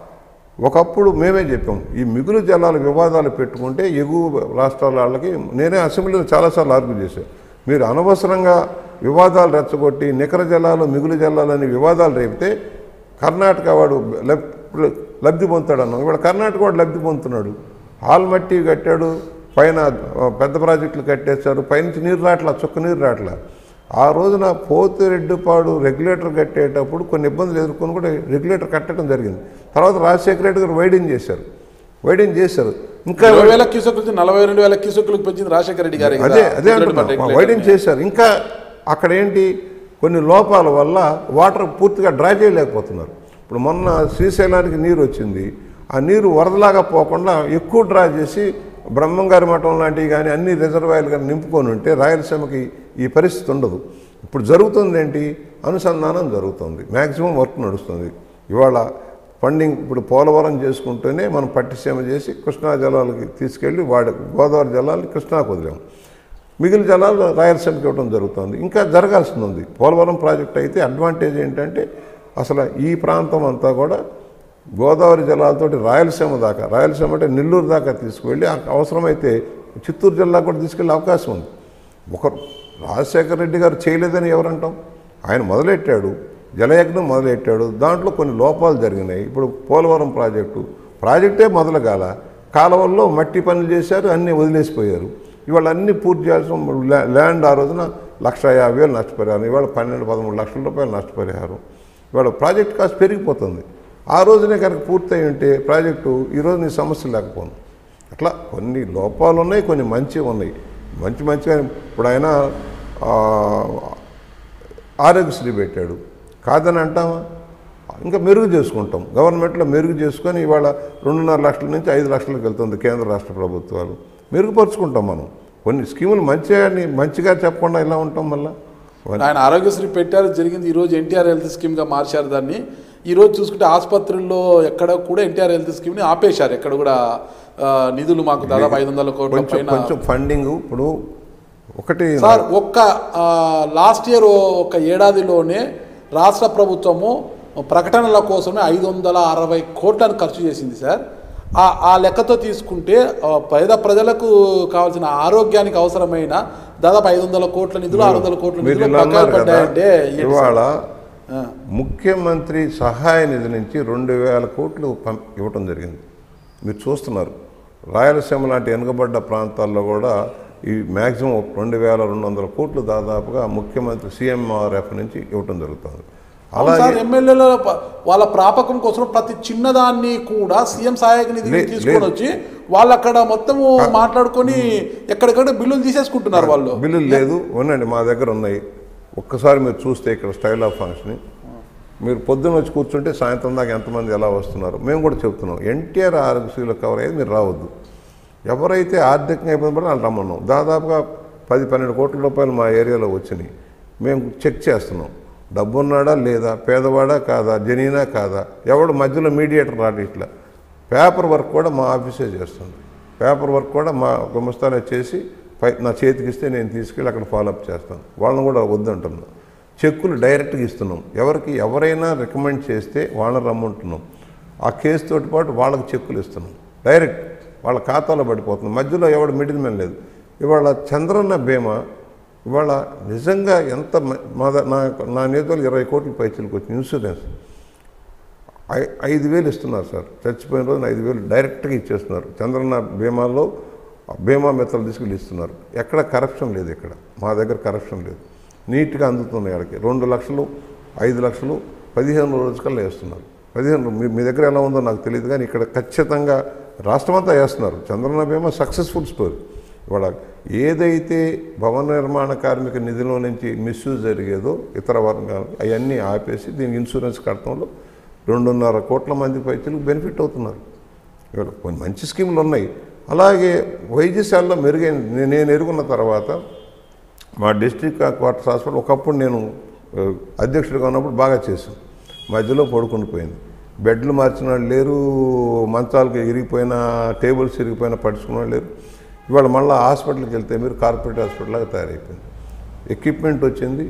ఒకప్పుడు మేమే చెప్పాం ఈ మిగులు జలాల వివాదాలు పెట్టుకుంటే ఎగువ రాష్ట్రాల వాళ్ళకి నేనే అసెంబ్లీలో చాలాసార్లు ఆర్గ్యూ చేశాను మీరు అనవసరంగా వివాదాలు రెచ్చగొట్టి నికర జలాలు మిగులు జలాలని వివాదాలు రేపితే కర్ణాటక వాడు లబ్- లబ్ధి పొందుతాడు అన్నాం ఇవాళ కర్ణాటక వాడు లబ్ధి పొందుతున్నాడు ఆల్మట్టి కట్టాడు పైన ఆ, పెద్ద ప్రాజెక్టులు కట్టేశారు పైనుంచి నీరు రావట్లా చుక్క నీరు రావట్లా ఆ రోజున పోతిరెడ్డిపాడు రెగ్యులేటర్ కట్టేటప్పుడు కొన్ని ఇబ్బందులు ఎదుర్కొని కూడా రెగ్యులేటర్ కట్టడం జరిగింది తర్వాత రాజశేఖర రెడ్డి గారు వైడింగ్ చేశారు వైడింగ్ చేశారు ఇంకా ఇరవై వేల క్యూసెక్ నుంచి నలభై రెండు వేల క్యూసెక్లకు పెంచింది రాజశేఖర రెడ్డి గారి అదే అదే అంటున్నా వైడింగ్ చేశారు ఇంకా అక్కడ ఏంటి కొన్ని లోపాల వల్ల వాటర్ పూర్తిగా డ్రా చేయలేకపోతున్నారు ఇప్పుడు మొన్న శ్రీశైలానికి నీరు వచ్చింది ఆ నీరు వరదలాగా పోకుండా ఎక్కువ డ్రా చేసి బ్రహ్మంగారి మఠం లాంటివి కానీ అన్ని రిజర్వాయర్లు కానీ నింపుకొని ఉంటే రాయలసీమకి ఈ పరిస్థితి ఉండదు ఇప్పుడు జరుగుతుంది ఏంటి అనుసంధానం జరుగుతుంది మ్యాక్సిమం వర్క్ నడుస్తుంది ఇవాళ ఫండింగ్ ఇప్పుడు పోలవరం చేసుకుంటూనే మనం పట్టిసీమ చేసి కృష్ణా జలాలకి తీసుకెళ్ళి వాడి గోదావరి జలాలు కృష్ణాకు వదిలాము మిగిలిన జలాలు రాయలసీమకి ఇవ్వడం జరుగుతుంది ఇంకా జరగాల్సింది ఉంది పోలవరం ప్రాజెక్ట్ అయితే అడ్వాంటేజ్ ఏంటంటే అసలు ఈ ప్రాంతం అంతా కూడా గోదావరి జలాలతోటి రాయలసీమ దాకా రాయలసీమ అంటే నెల్లూరు దాకా తీసుకువెళ్ళి ఆ- అవసరమైతే చిత్తూరు జిల్లా కూడా తీసుకెళ్ళే అవకాశం ఉంది ఒకరు రాజశేఖర రెడ్డి గారు చేయలేదని ఎవరంటాం ఆయన మొదలెట్టాడు జలయజ్ఞం మొదలెట్టాడు దాంట్లో కొన్ని లోపాలు జరిగినాయి ఇప్పుడు పోలవరం ప్రాజెక్టు ప్రాజెక్టే మొదలు కాల కాలువల్లో మట్టి పనులు చేశారు అన్నీ వదిలేసిపోయారు ఇవాళ అన్నీ పూర్తి చేయాల్సిన ల్యా- ల్యాండ్ ఆ రోజున లక్ష యాభై వేలు నష్టపరిహారం ఇవాళ పన్నెండు పదమూడు లక్షల రూపాయలు నష్టపరిహారం ఇవాళ ప్రాజెక్ట్ కాస్ట్ పెరిగిపోతుంది ఆ రోజునే కనుక పూర్తయి ఉంటే ప్రాజెక్టు ఈరోజు నీ సమస్య లేకపోను అట్లా కొన్ని లోపాలు ఉన్నాయి కొన్ని మంచి ఉన్నాయి మంచి మంచిగా ఇప్పుడు ఆయన ఆ, ఆరోగ్యశ్రీ పెట్టాడు కాదని అంటామా ఇంకా మెరుగు చేసుకుంటాం గవర్నమెంట్లో మెరుగు చేసుకొని ఇవాళ రెండున్నర లక్షల నుంచి ఐదు లక్షలకు వెళ్తుంది కేంద్ర రాష్ట్ర ప్రభుత్వాలు మెరుగుపరుచుకుంటాం మనం కొన్ని స్కీములు మంచిగా మంచిగా చెప్పకుండా ఇలా ఉంటాం మళ్ళీ ఆయన ఆరోగ్యశ్రీ పెట్టారు జరిగింది ఈరోజు ఎన్టీఆర్ హెల్త్ స్కీమ్గా మార్చారు దాన్ని ఈరోజు చూసుకుంటే ఆసుపత్రుల్లో ఎక్కడ కూడా ఎన్టీఆర్ హెల్త్ స్కీమ్ని ఆపేశారు ఎక్కడ కూడా ఆ, నిధులు మాకు దాదాపు ఐదు వందల కోట్ల కొంచెం పైన కొంచెం ఫండింగ్ ఇప్పుడు ఒకటి సార్ ఒక్క లాస్ట్ ఇయర్ ఒక ఏడాదిలోనే రాష్ట్ర ప్రభుత్వము ప్రకటనల కోసమే ఐదు వందల అరవై కోట్లను ఖర్చు చేసింది సార్ ఆ ఆ లెక్కతో తీసుకుంటే ఆ, పేద ప్రజలకు కావాల్సిన ఆరోగ్యానికి అవసరమైన దాదాపు ఐదు వందల కోట్ల నిధులు ఆరు వందల కోట్ల మీరు నిధులు ఇలా అన్నారు బకాయిలు కదా పడ్డాయంటే ఏంటి సార్? ఇవాళ ఆ, ముఖ్యమంత్రి సహాయ నిధి నుంచి రెండు వేల కోట్లు పం ఇవ్వటం జరిగింది మీరు చూస్తున్నారు రాయలసీమ లాంటి వెనుకబడ్డ ప్రాంతాల్లో కూడా ఈ మ్యాక్సిమం రెండు వేల రెండు వందల కోట్లు దాదాపుగా ముఖ్యమంత్రి సీఎంఆర్ఎఫ్ నుంచి ఇవ్వటం జరుగుతుంది అవును సార్ అలాగే ఎమ్మెల్యేల ప- వాళ్ళ ప్రాపకం కోసం ప్రతి చిన్నదాన్ని కూడా సీఎం సహాయక నిధిని లే- తీసుకొని లేదు. వచ్చి వాళ్ళు అక్కడ మొత్తము మాట్లాడుకొని ఎక్కడెక్కడ బిల్లులు తీసేసుకుంటున్నారు వాళ్ళు బిల్లులు లేదు ఉండండి మా దగ్గర ఉన్నాయి ఒక్కసారి మీరు చూస్తే ఇక్కడ స్టైల్ ఆఫ్ ఫంక్షన్ మీరు పొద్దున్న వచ్చి కూర్చుంటే సాయంత్రం దాకా ఎంతమంది ఎలా వస్తున్నారు మేము కూడా చెప్తున్నాం ఎన్టీఆర్ ఆరోగ్యశ్రీలో కవర్ అయ్యేది మీరు రావద్దు ఎవరైతే ఆర్థికంగా ఇబ్బంది పడి వాళ్ళు రమ్మన్నాం దాదాపుగా పది పన్నెండు కోట్ల రూపాయలు మా ఏరియాలో వచ్చినాయి మేము చెక్ చేస్తున్నాం డబ్బు ఉన్నాడా లేదా పేదవాడా కాదా జనీనా కాదా ఎవడు మధ్యలో మీడియేటర్ రాడు ఇట్లా పేపర్ వర్క్ కూడా మా ఆఫీసే చేస్తుంది పేపర్ వర్క్ కూడా మా గుమస్తానే చేసి పై నా చేతికి ఇస్తే నేను తీసుకెళ్ళి అక్కడ ఫాలోఅప్ చేస్తాను వాళ్ళని కూడా వద్దంటున్నాం చెక్కులు డైరెక్ట్గా ఇస్తున్నాం ఎవరికి ఎవరైనా రికమెండ్ చేస్తే వాళ్ళని రమ్మంటున్నాం ఆ కేసు తోటి పాటు వాళ్ళకి చెక్కులు ఇస్తున్నాం డైరెక్ట్ వాళ్ళ ఖాతాలో పడిపోతుంది మధ్యలో ఎవడు మిడిల్ మ్యాన్ లేదు ఇవాళ చంద్రన్న బీమా ఇవాళ నిజంగా ఎంత మ- మా ద- నా నా నేతలు ఇరవై కోట్ల పైచలకు వచ్చింది ఇన్సూరెన్స్ ఐ- ఐదు వేలు ఇస్తున్నారు సార్ చచ్చిపోయిన రోజున ఐదు వేలు డైరెక్ట్గా ఇచ్చేస్తున్నారు చంద్రన్న బీమాలో బీమా మెత్తలు తీసుకెళ్ళి ఇస్తున్నారు ఎక్కడ కరప్షన్ లేదు ఇక్కడ మా దగ్గర కరప్షన్ లేదు నీట్గా అందుతున్నాయి వాళ్ళకి రెండు లక్షలు ఐదు లక్షలు పదిహేను రోజుకల్లా వేస్తున్నారు పదిహేను మీ మీ దగ్గర ఎలా ఉందో నాకు తెలియదు కానీ ఇక్కడ ఖచ్చితంగా రాష్ట్రమంతా వేస్తున్నారు చంద్రన్న బీమా సక్సెస్ఫుల్ స్టోరీ ఇవాళ ఏదైతే భవన నిర్మాణ కార్మిక నిధిలో నుంచి మిస్యూజ్ జరిగేదో ఇతర వర్గాలు అవన్నీ ఆపేసి దీనికి ఇన్సూరెన్స్ కట్టడంలో రెండున్నర కోట్ల మంది పైచలకు బెనిఫిట్ అవుతున్నారు ఇవాళ కొన్ని మంచి స్కీములు ఉన్నాయి అలాగే వైద్యశాలలో మెరుగైన నే- నేను ఎరుగున్న తర్వాత మా డిస్ట్రిక్ట్ క్వార్టర్స్ హాస్పిటల్ ఒకప్పుడు నేను ఆ, అధ్యక్షుడిగా ఉన్నప్పుడు బాగా చేశాను మధ్యలో పడుకుని పోయింది బెడ్లు మార్చిన వాళ్ళు లేరు మంచాలకు ఇరిగిపోయిన టేబుల్స్ ఇరిగిపోయిన పడుచుకున్న వాళ్ళు లేరు ఇవాళ మళ్ళీ హాస్పిటల్కి వెళ్తే మీరు కార్పొరేట్ హాస్పిటల్ లాగా తయారైపోయింది ఎక్విప్మెంట్ వచ్చింది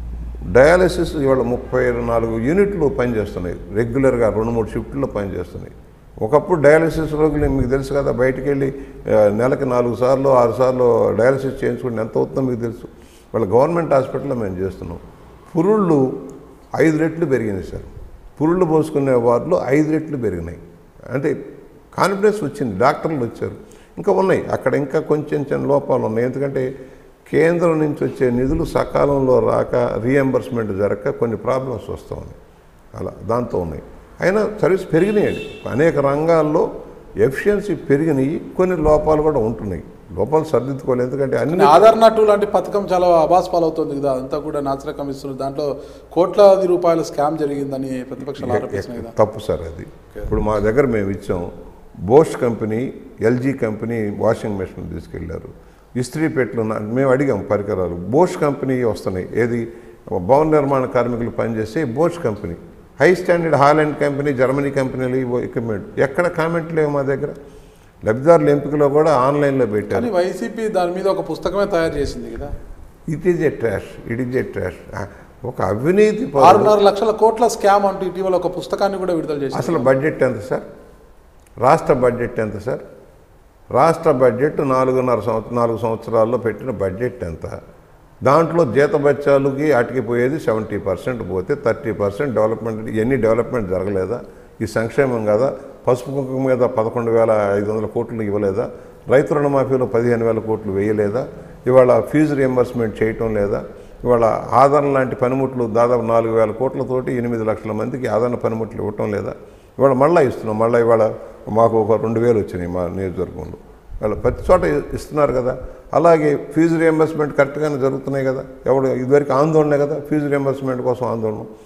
డయాలసిస్ ఇవాళ ముప్పై నాలుగు యూనిట్లు పనిచేస్తున్నాయి రెగ్యులర్గా రెండు మూడు షిఫ్ట్లో పనిచేస్తున్నాయి ఒకప్పుడు డయాలసిస్ రోగులు మీకు తెలుసు కదా బయటికి వెళ్ళి ఆ, నెలకి నాలుగు సార్లు ఆరు సార్లు డయాలసిస్ చేయించుకుంటే ఎంత అవుతుందో మీకు తెలుసు వాళ్ళ గవర్నమెంట్ హాస్పిటల్లో మేము చేస్తున్నాం పురుళ్ళు ఐదు రెట్లు పెరిగింది సార్ పురుళ్ళు పోసుకునే వార్డులో ఐదు రెట్లు పెరిగినాయి అంటే కాన్ఫిడెన్స్ వచ్చింది డాక్టర్లు వచ్చారు ఇంకా ఉన్నాయి అక్కడ ఇంకా కొంచెం చిన్న లోపాలు ఉన్నాయి ఎందుకంటే కేంద్రం నుంచి వచ్చే నిధులు సకాలంలో రాక రీఎంబర్స్మెంట్ జరగక కొన్ని ప్రాబ్లమ్స్ వస్తూ ఉన్నాయి అలా దాంతో ఉన్నాయి అయినా సర్వీస్ పెరిగినాయండి అనేక రంగాల్లో ఎఫిషియన్సీ పెరిగినాయి కొన్ని లోపాలు కూడా ఉంటున్నాయి లోపాలు సర్దిద్దుకోవాలి ఎందుకంటే అన్ని ఆధార్ నటు లాంటి పథకం చాలా అబాస్ పాలవుతుంది కదా అదంతా కూడా నాచరకం ఇస్తున్నారు దాంట్లో కోట్లాది రూపాయల స్కామ్ జరిగిందని ప్రతిపక్షాలు ఆరోపిస్తున్నాయి కదా తప్పు సార్ అది ఇప్పుడు మా దగ్గర మేము ఇచ్చాం Bosch company LG company washing machine తీసుకెళ్లారు ఇస్త్రీ పెట్లు నా- మేము అడిగాం పరికరాలు బోష్ కంపెనీ వస్తున్నాయి ఏది భవన నిర్మాణ కార్మికులు పనిచేసే Bosch company high standard Holland company Germany కంపెనీలు ఇవో ఎక్విప్మెంట్ ఎక్కడ కామెంట్ లేవు మా దగ్గర లబ్ధిదారుల ఎంపికలో కూడా ఆన్లైన్లో పెట్టారు కానీ వైసీపీ దాని మీద ఒక పుస్తకమే తయారు చేసింది కదా it is a trash it is a trash ఒక అవినీతి పరుడు ఆరున్నర లక్షల కోట్ల స్కామ్ అంటూ ఇటీవల ఒక పుస్తకాన్ని కూడా విడుదల చేసింది అసలు బడ్జెట్ ఎంత సార్ రాష్ట్ర బడ్జెట్ ఎంత సార్ రాష్ట్ర బడ్జెట్ నాలుగున్నర సంవత్సరం నాలుగు సంవత్సరాల్లో పెట్టిన బడ్జెట్ ఎంత దాంట్లో జీతబత్యాలకి అటుకి పోయేది సెవెంటీ పర్సెంట్ పోతే థర్టీ పర్సెంట్ డెవలప్మెంట్ ఎన్ని డెవలప్మెంట్ జరగలేదా ఈ సంక్షేమం కదా పసుపు కుంకుమ మీద పదకొండు వేల ఐదు వందల కోట్లు ఇవ్వలేదా రైతు రుణమాఫీలో పదిహేను వేల కోట్లు వేయలేదా ఇవాళ ఫీజు రియంబర్స్మెంట్ చేయటం లేదా ఇవాళ ఆదరణ లాంటి పనిముట్లు దాదాపు నాలుగు వేల కోట్లతోటి ఎనిమిది లక్షల మందికి ఆదరణ పనిముట్లు ఇవ్వటం లేదా ఇవాళ మళ్ళీ ఇస్తున్నాం మళ్ళీ ఇవాళ మాకు ఒక రెండు వేలు వచ్చినాయి మా నియోజకవర్గంలో వాళ్ళు ప్రతి చోట ఇస్తున్నారు కదా అలాగే ఫీజు రియంబర్స్మెంట్ కరెక్ట్గానే జరుగుతున్నాయి కదా ఎవడు ఇదివరకు ఆందోళనే కదా ఫీజు రియంబర్స్మెంట్ కోసం ఆందోళన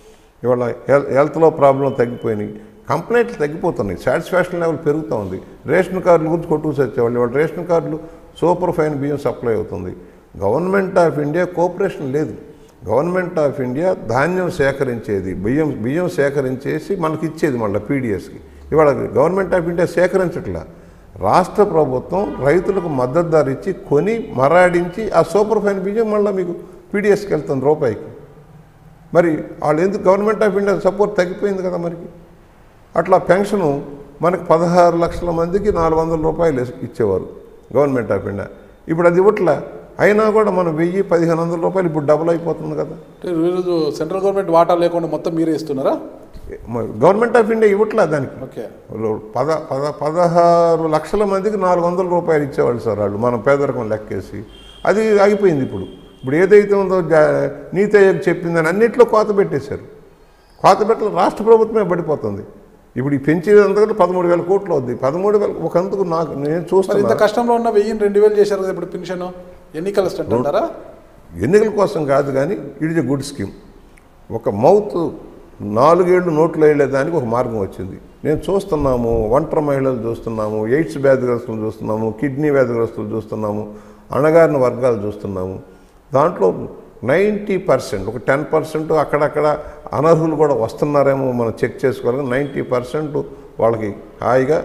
ఇవాళ హెల్ హెల్త్లో ప్రాబ్లం తగ్గిపోయినాయి కంప్లైంట్లు తగ్గిపోతున్నాయి సాటిస్ఫాక్షన్ లెవెల్ పెరుగుతూ ఉంది రేషన్ కార్డుల గురించి కొట్టుకు వచ్చేవాళ్ళు ఇవాళ రేషన్ కార్డులు సూపర్ ఫైన్ బియ్యం సప్లై అవుతుంది గవర్నమెంట్ ఆఫ్ ఇండియా కోఆపరేషన్ లేదు గవర్నమెంట్ ఆఫ్ ఇండియా ధాన్యం సేకరించేది బియ్యం బియ్యం సేకరించేసి మనకి ఇచ్చేది మళ్ళీ పీడిఎస్కి ఇవాళ గవర్నమెంట్ ఆఫ్ ఇండియా సేకరించట్లా రాష్ట్ర ప్రభుత్వం రైతులకు మద్దతు ధర ఇచ్చి కొని మరాడించి ఆ సూపర్ ఫైన్ బియ్యం మళ్ళీ మీకు పీడిఎస్కి వెళ్తుంది రూపాయికి మరి వాళ్ళు ఎందుకు గవర్నమెంట్ ఆఫ్ ఇండియా సపోర్ట్ తగ్గిపోయింది కదా మనకి అట్లా పెన్షను మనకు పదహారు లక్షల మందికి నాలుగు వందల రూపాయలు ఇస్- ఇచ్చేవారు గవర్నమెంట్ ఆఫ్ ఇండియా ఇప్పుడు అది ఇవ్వట్లే అయినా కూడా మనం వెయ్యి పదిహేను వందల రూపాయలు ఇప్పుడు డబుల్ అయిపోతుంది కదా అంటే ఈరోజు సెంట్రల్ గవర్నమెంట్ వాటా లేకుండా మొత్తం మీరే ఇస్తున్నారా మరి గవర్నమెంట్ ఆఫ్ ఇండియా ఇవ్వట్లే దానికి ఓకే పద పద పదహారు లక్షల మందికి నాలుగు వందల రూపాయలు ఇచ్చేవాళ్ళు సార్ వాళ్ళు మనం పేదరికం లెక్కేసి అది ఆగిపోయింది ఇప్పుడు ఇప్పుడు ఏదైతే ఉందో జా- నీతి ఆయోగ్ చెప్పిందని అన్నింటిలో కోత పెట్టేశారు కోత పెట్టలు రాష్ట్ర ప్రభుత్వమే పడిపోతుంది ఇప్పుడు ఈ పెంచేదంతా కూడా పదమూడు వేల కోట్లు అవుద్ది పదమూడు వేల ఒకందుకు నాకు నేను మరి ఇంత చూస్తాను కష్టంలో ఉన్న వెయ్యిని రెండు వేలు చేశారు కదా ఇప్పుడు పెన్షన్ ఎన్నికల స్టంట్ అంటారా ఎన్నికల కోసం కాదు కానీ it is a good scheme ఒక మౌత్ నాలుగేళ్లు నోట్లో వెళ్ళేదానికి ఒక మార్గం వచ్చింది నేను చూస్తున్నాము ఒంటరి మహిళలు చూస్తున్నాము ఎయిడ్స్ వ్యాధిగ్రస్తులు చూస్తున్నాము కిడ్నీ వ్యాధిగ్రస్తులు చూస్తున్నాము అణగారిన వర్గాలు చూస్తున్నాము దాంట్లో నైంటీ పర్సెంట్ ఒక టెన్ పర్సెంట్ అక్కడక్కడ అనర్హులు కూడా వస్తున్నారేమో మనం చెక్ చేసుకోవాలి నైంటీ పర్సెంట్ వాళ్ళకి హాయిగా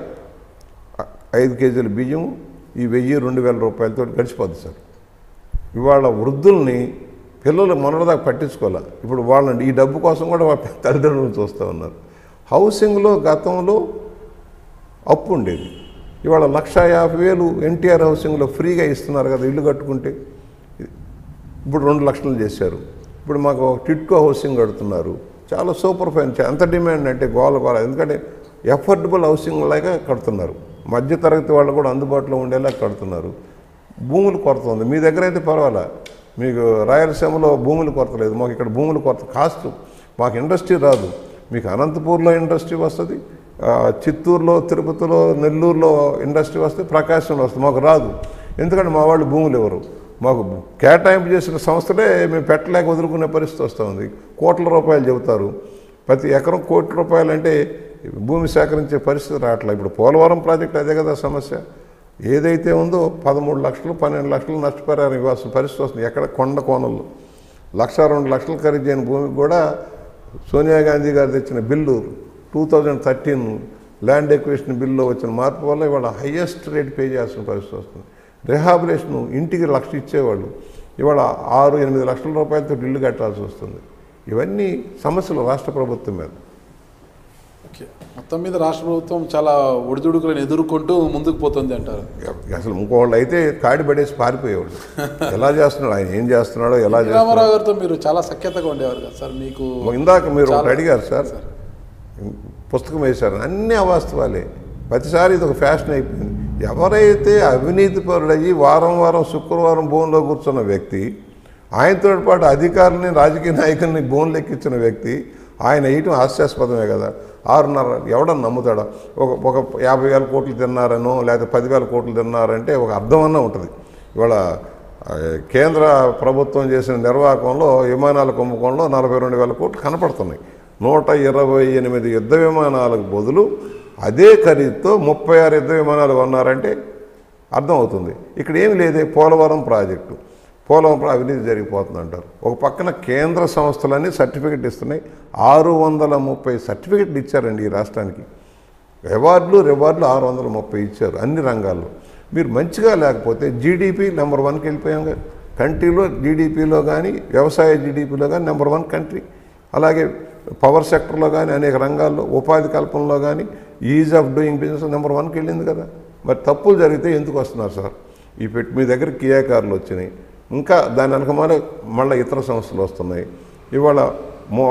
ఐదు కేజీల బియ్యం ఈ వెయ్యి రెండు వేల రూపాయలతో గడిచిపోద్ది సార్ ఇవాళ వృద్ధుల్ని పిల్లలు మొన్నటిదాకా పట్టించుకోలే ఇప్పుడు వాళ్ళని ఈ డబ్బు కోసం కూడా వాళ్ళ తల్లిదండ్రులను చూస్తూ ఉన్నారు హౌసింగ్లో గతంలో అప్పు ఉండేది ఇవాళ లక్ష యాభై వేలు ఎన్టీఆర్ హౌసింగ్లో ఫ్రీగా ఇస్తున్నారు కదా ఇల్లు కట్టుకుంటే ఇప్పుడు రెండు లక్షలు చేశారు ఇప్పుడు మాకు టిట్కో హౌసింగ్ కడుతున్నారు చాలా సూపర్ ఫైన్ చా- ఎంత డిమాండ్ అంటే గోల గోల ఎందుకంటే ఎఫర్డబుల్ హౌసింగ్ లాగా కడుతున్నారు మధ్యతరగతి వాళ్ళు కూడా అందుబాటులో ఉండేలా కడుతున్నారు భూములు కొరత ఉంది మీ దగ్గర అయితే పర్వాలే మీకు రాయలసీమలో భూములు కొరత లేదు మాకు ఇక్కడ భూములు కొరత కాస్ట్ మాకు ఇండస్ట్రీ రాదు మీకు అనంతపూర్లో ఇండస్ట్రీ వస్తుంది ఆ, చిత్తూరులో తిరుపతిలో నెల్లూరులో ఇండస్ట్రీ వస్తే ప్రకాశంలో వస్తుంది మాకు రాదు ఎందుకంటే మా వాళ్ళు భూములు ఇవ్వరు మాకు కేటాయింపు చేసిన సంస్థలే మేము పెట్టలేక వదులుకునే పరిస్థితి వస్తుంది కోట్ల రూపాయలు చెబుతారు ప్రతి ఎకరం కోటి రూపాయలు అంటే భూమి సేకరించే పరిస్థితి రావట్లేదు ఇప్పుడు పోలవరం ప్రాజెక్ట్ అదే కదా సమస్య ఏదైతే ఉందో పదమూడు లక్షలు పన్నెండు లక్షలు నష్టపరిహారం ఇవ్వాల్సిన పరిస్థితి వస్తుంది ఎక్కడ కొండ కోణంలో లక్ష రెండు లక్షలు ఖరీదు చేయని భూమికి కూడా సోనియా గాంధీ గారు తెచ్చిన bill two thousand thirteen land acquisition బిల్లులో వచ్చిన మార్పు వల్ల ఇవాళ హయ్యెస్ట్ రేట్ పే చేయాల్సిన పరిస్థితి వస్తుంది రిహాబిలేషన్ ఇంటికి లక్ష ఇచ్చేవాళ్ళు ఇవాళ ఆరు ఎనిమిది లక్షల రూపాయలతో ఇల్లు కట్టాల్సి వస్తుంది ఇవన్నీ సమస్యలు రాష్ట్ర ప్రభుత్వం మీద ఓకే మొత్తం మీద రాష్ట్ర ప్రభుత్వం చాలా ఒడిదుడుకులను ఎదుర్కొంటూ ముందుకు పోతుంది అంటారు అసలు ఇంకోళ్ళు అయితే కాడి పడేసి పారిపోయేవాళ్ళు ఎలా చేస్తున్నాడు ఆయన ఏం చేస్తున్నాడో ఎలా చేస్తున్నాడో రామారావు గారితో మీరు చాలా సఖ్యతగా ఉండేవారు కదా సార్ మీకు ఇందాక మీరు ఒకటి చాలా- అడిగారు సార్ పుస్తకం వేశారు అన్నీ అవాస్తవాలే ప్రతిసారి ఇది ఒక ఫ్యాషన్ అయిపోయింది ఎవరైతే అవినీతి పరుడయ్యి వారం వారం శుక్రవారం భూమిలో కూర్చున్న వ్యక్తి ఆయనతో పాటు అధికారులని రాజకీయ నాయకుల్ని భూములు ఎక్కించిన వ్యక్తి ఆయన వేయటం హాస్యాస్పదమే కదా ఆరున్నర ఎవడన్నా నమ్ముతాడా ఒక ఒక యాభై వేల కోట్లు తిన్నారనో లేదా పదివేల కోట్లు తిన్నారంటే ఒక అర్థం అన్నా ఉంటుంది ఇవాళ ఆ, కేంద్ర ప్రభుత్వం చేసిన నిర్వాహకంలో విమానాల కుంభకోణంలో నలభై రెండు వేల కోట్లు కనపడుతున్నాయి నూట ఇరవై ఎనిమిది యుద్ధ విమానాలకు బదులు అదే ఖరీదుతో ముప్పై ఆరు యుద్ధ విమానాలు కొన్నారంటే అర్థమవుతుంది ఇక్కడ ఏమి లేదే పోలవరం ప్రాజెక్టు పోలవరం ప్రా- అవినీతి జరిగిపోతుంది అంటారు ఒక పక్కన కేంద్ర సంస్థలన్నీ సర్టిఫికెట్ ఇస్తున్నాయి ఆరు వందల ముప్పై సర్టిఫికెట్లు ఇచ్చారండి ఈ రాష్ట్రానికి అవార్డులు రివార్డులు ఆరు వందల ముప్పై ఇచ్చారు అన్ని రంగాల్లో మీరు మంచిగా లేకపోతే జీడిపి నెంబర్ వన్కి వెళ్ళిపోయాం కదా కంట్రీలో జీడిపిలో కానీ వ్యవసాయ జీడిపిలో కానీ నెంబర్ వన్ కంట్రీ అలాగే పవర్ సెక్టర్లో కానీ అనేక రంగాల్లో ఉపాధి కల్పనలో కానీ ease of doing business number వన్కి వెళ్ళింది కదా మరి తప్పులు జరిగితే ఎందుకు వస్తున్నారు సార్ ఈ పెట్టి మీ దగ్గర కియా కార్లు వచ్చినాయి ఇంకా దాని వెనక మళ్ళీ మళ్ళీ ఇతర సంస్థలు వస్తున్నాయి ఇవాళ మో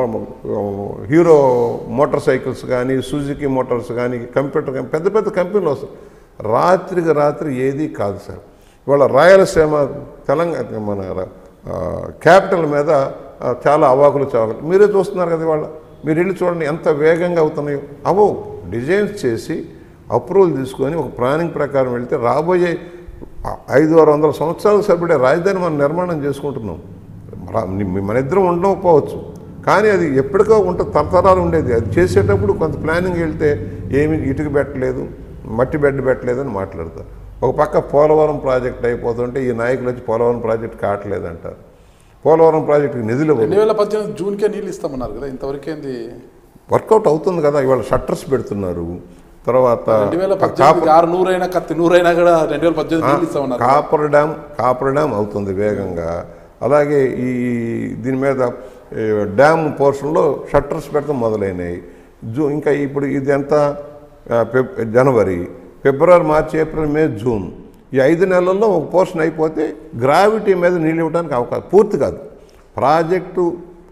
హీరో మోటార్ సైకిల్స్ కానీ సుజుకి మోటార్స్ కానీ కంప్యూటర్ కానీ పెద్ద పెద్ద కంపెనీలు వస్తాయి రాత్రికి రాత్రి ఏది కాదు సార్ ఇవాళ రాయలసీమ తెలంగాణ మన ఆ, క్యాపిటల్ మీద ఆ, చాలా అవాకులు చావకులు మీరే చూస్తున్నారు కదా ఇవాళ మీరు వెళ్ళి చూడండి ఎంత వేగంగా అవుతున్నాయో అవో డిజైన్స్ చేసి అప్రూవల్ తీసుకొని ఒక ప్లానింగ్ ప్రకారం వెళ్తే రాబోయే ఆ, ఐదు ఆరు వందల సంవత్సరాలకు సరిపడే రాజధాని మనం నిర్మాణం చేసుకుంటున్నాం రా- మన ఇద్దరం ఉండకపోవచ్చు కానీ అది ఎప్పటికో ఉంటుంది తరతరాలు ఉండేది అది చేసేటప్పుడు కొంత ప్లానింగ్ వెళ్తే ఏమి ఇటుక పెట్టలేదు మట్టి బెడ్ పెట్టలేదు అని మాట్లాడతారు ఒక పక్క పోలవరం ప్రాజెక్ట్ అయిపోతుంటే ఈ నాయకులు వచ్చి పోలవరం ప్రాజెక్ట్ కావట్లేదు అంటారు పోలవరం ప్రాజెక్టుకి నిధులు ఇవ్వరు. రెండు వేల పద్దెనిమిది జూన్కే నీళ్ళు ఇస్తామన్నారు కదా ఇంతవరకేంది వర్కౌట్ అవుతుంది కదా ఇవాళ షట్టర్స్ పెడుతున్నారు తర్వాత రెండు వేల కాపర్ పద్దెనిమిది ఆరు నూరైనా కత్తి నూరైనా కూడా రెండు వేల పద్దెనిమిది నీళ్ళు ఇస్తామన్నారు కాపర్ డ్యామ్ కాపర్ డ్యామ్ అవుతుంది వేగంగా అలాగే ఈ దీని మీద ఏ, డ్యామ్ పోర్షన్లో షట్టర్స్ పెడతాం మొదలైనవి జూ ఇంకా ఇప్పుడు ఇది ఎంత ఆ, Feb January February March April May June ఈ ఐదు నెలల్లో ఒక పోర్షన్ అయిపోతే గ్రావిటీ మీద నీళ్ళు ఇవ్వడానికి అవకాశం పూర్తి కాదు ప్రాజెక్టు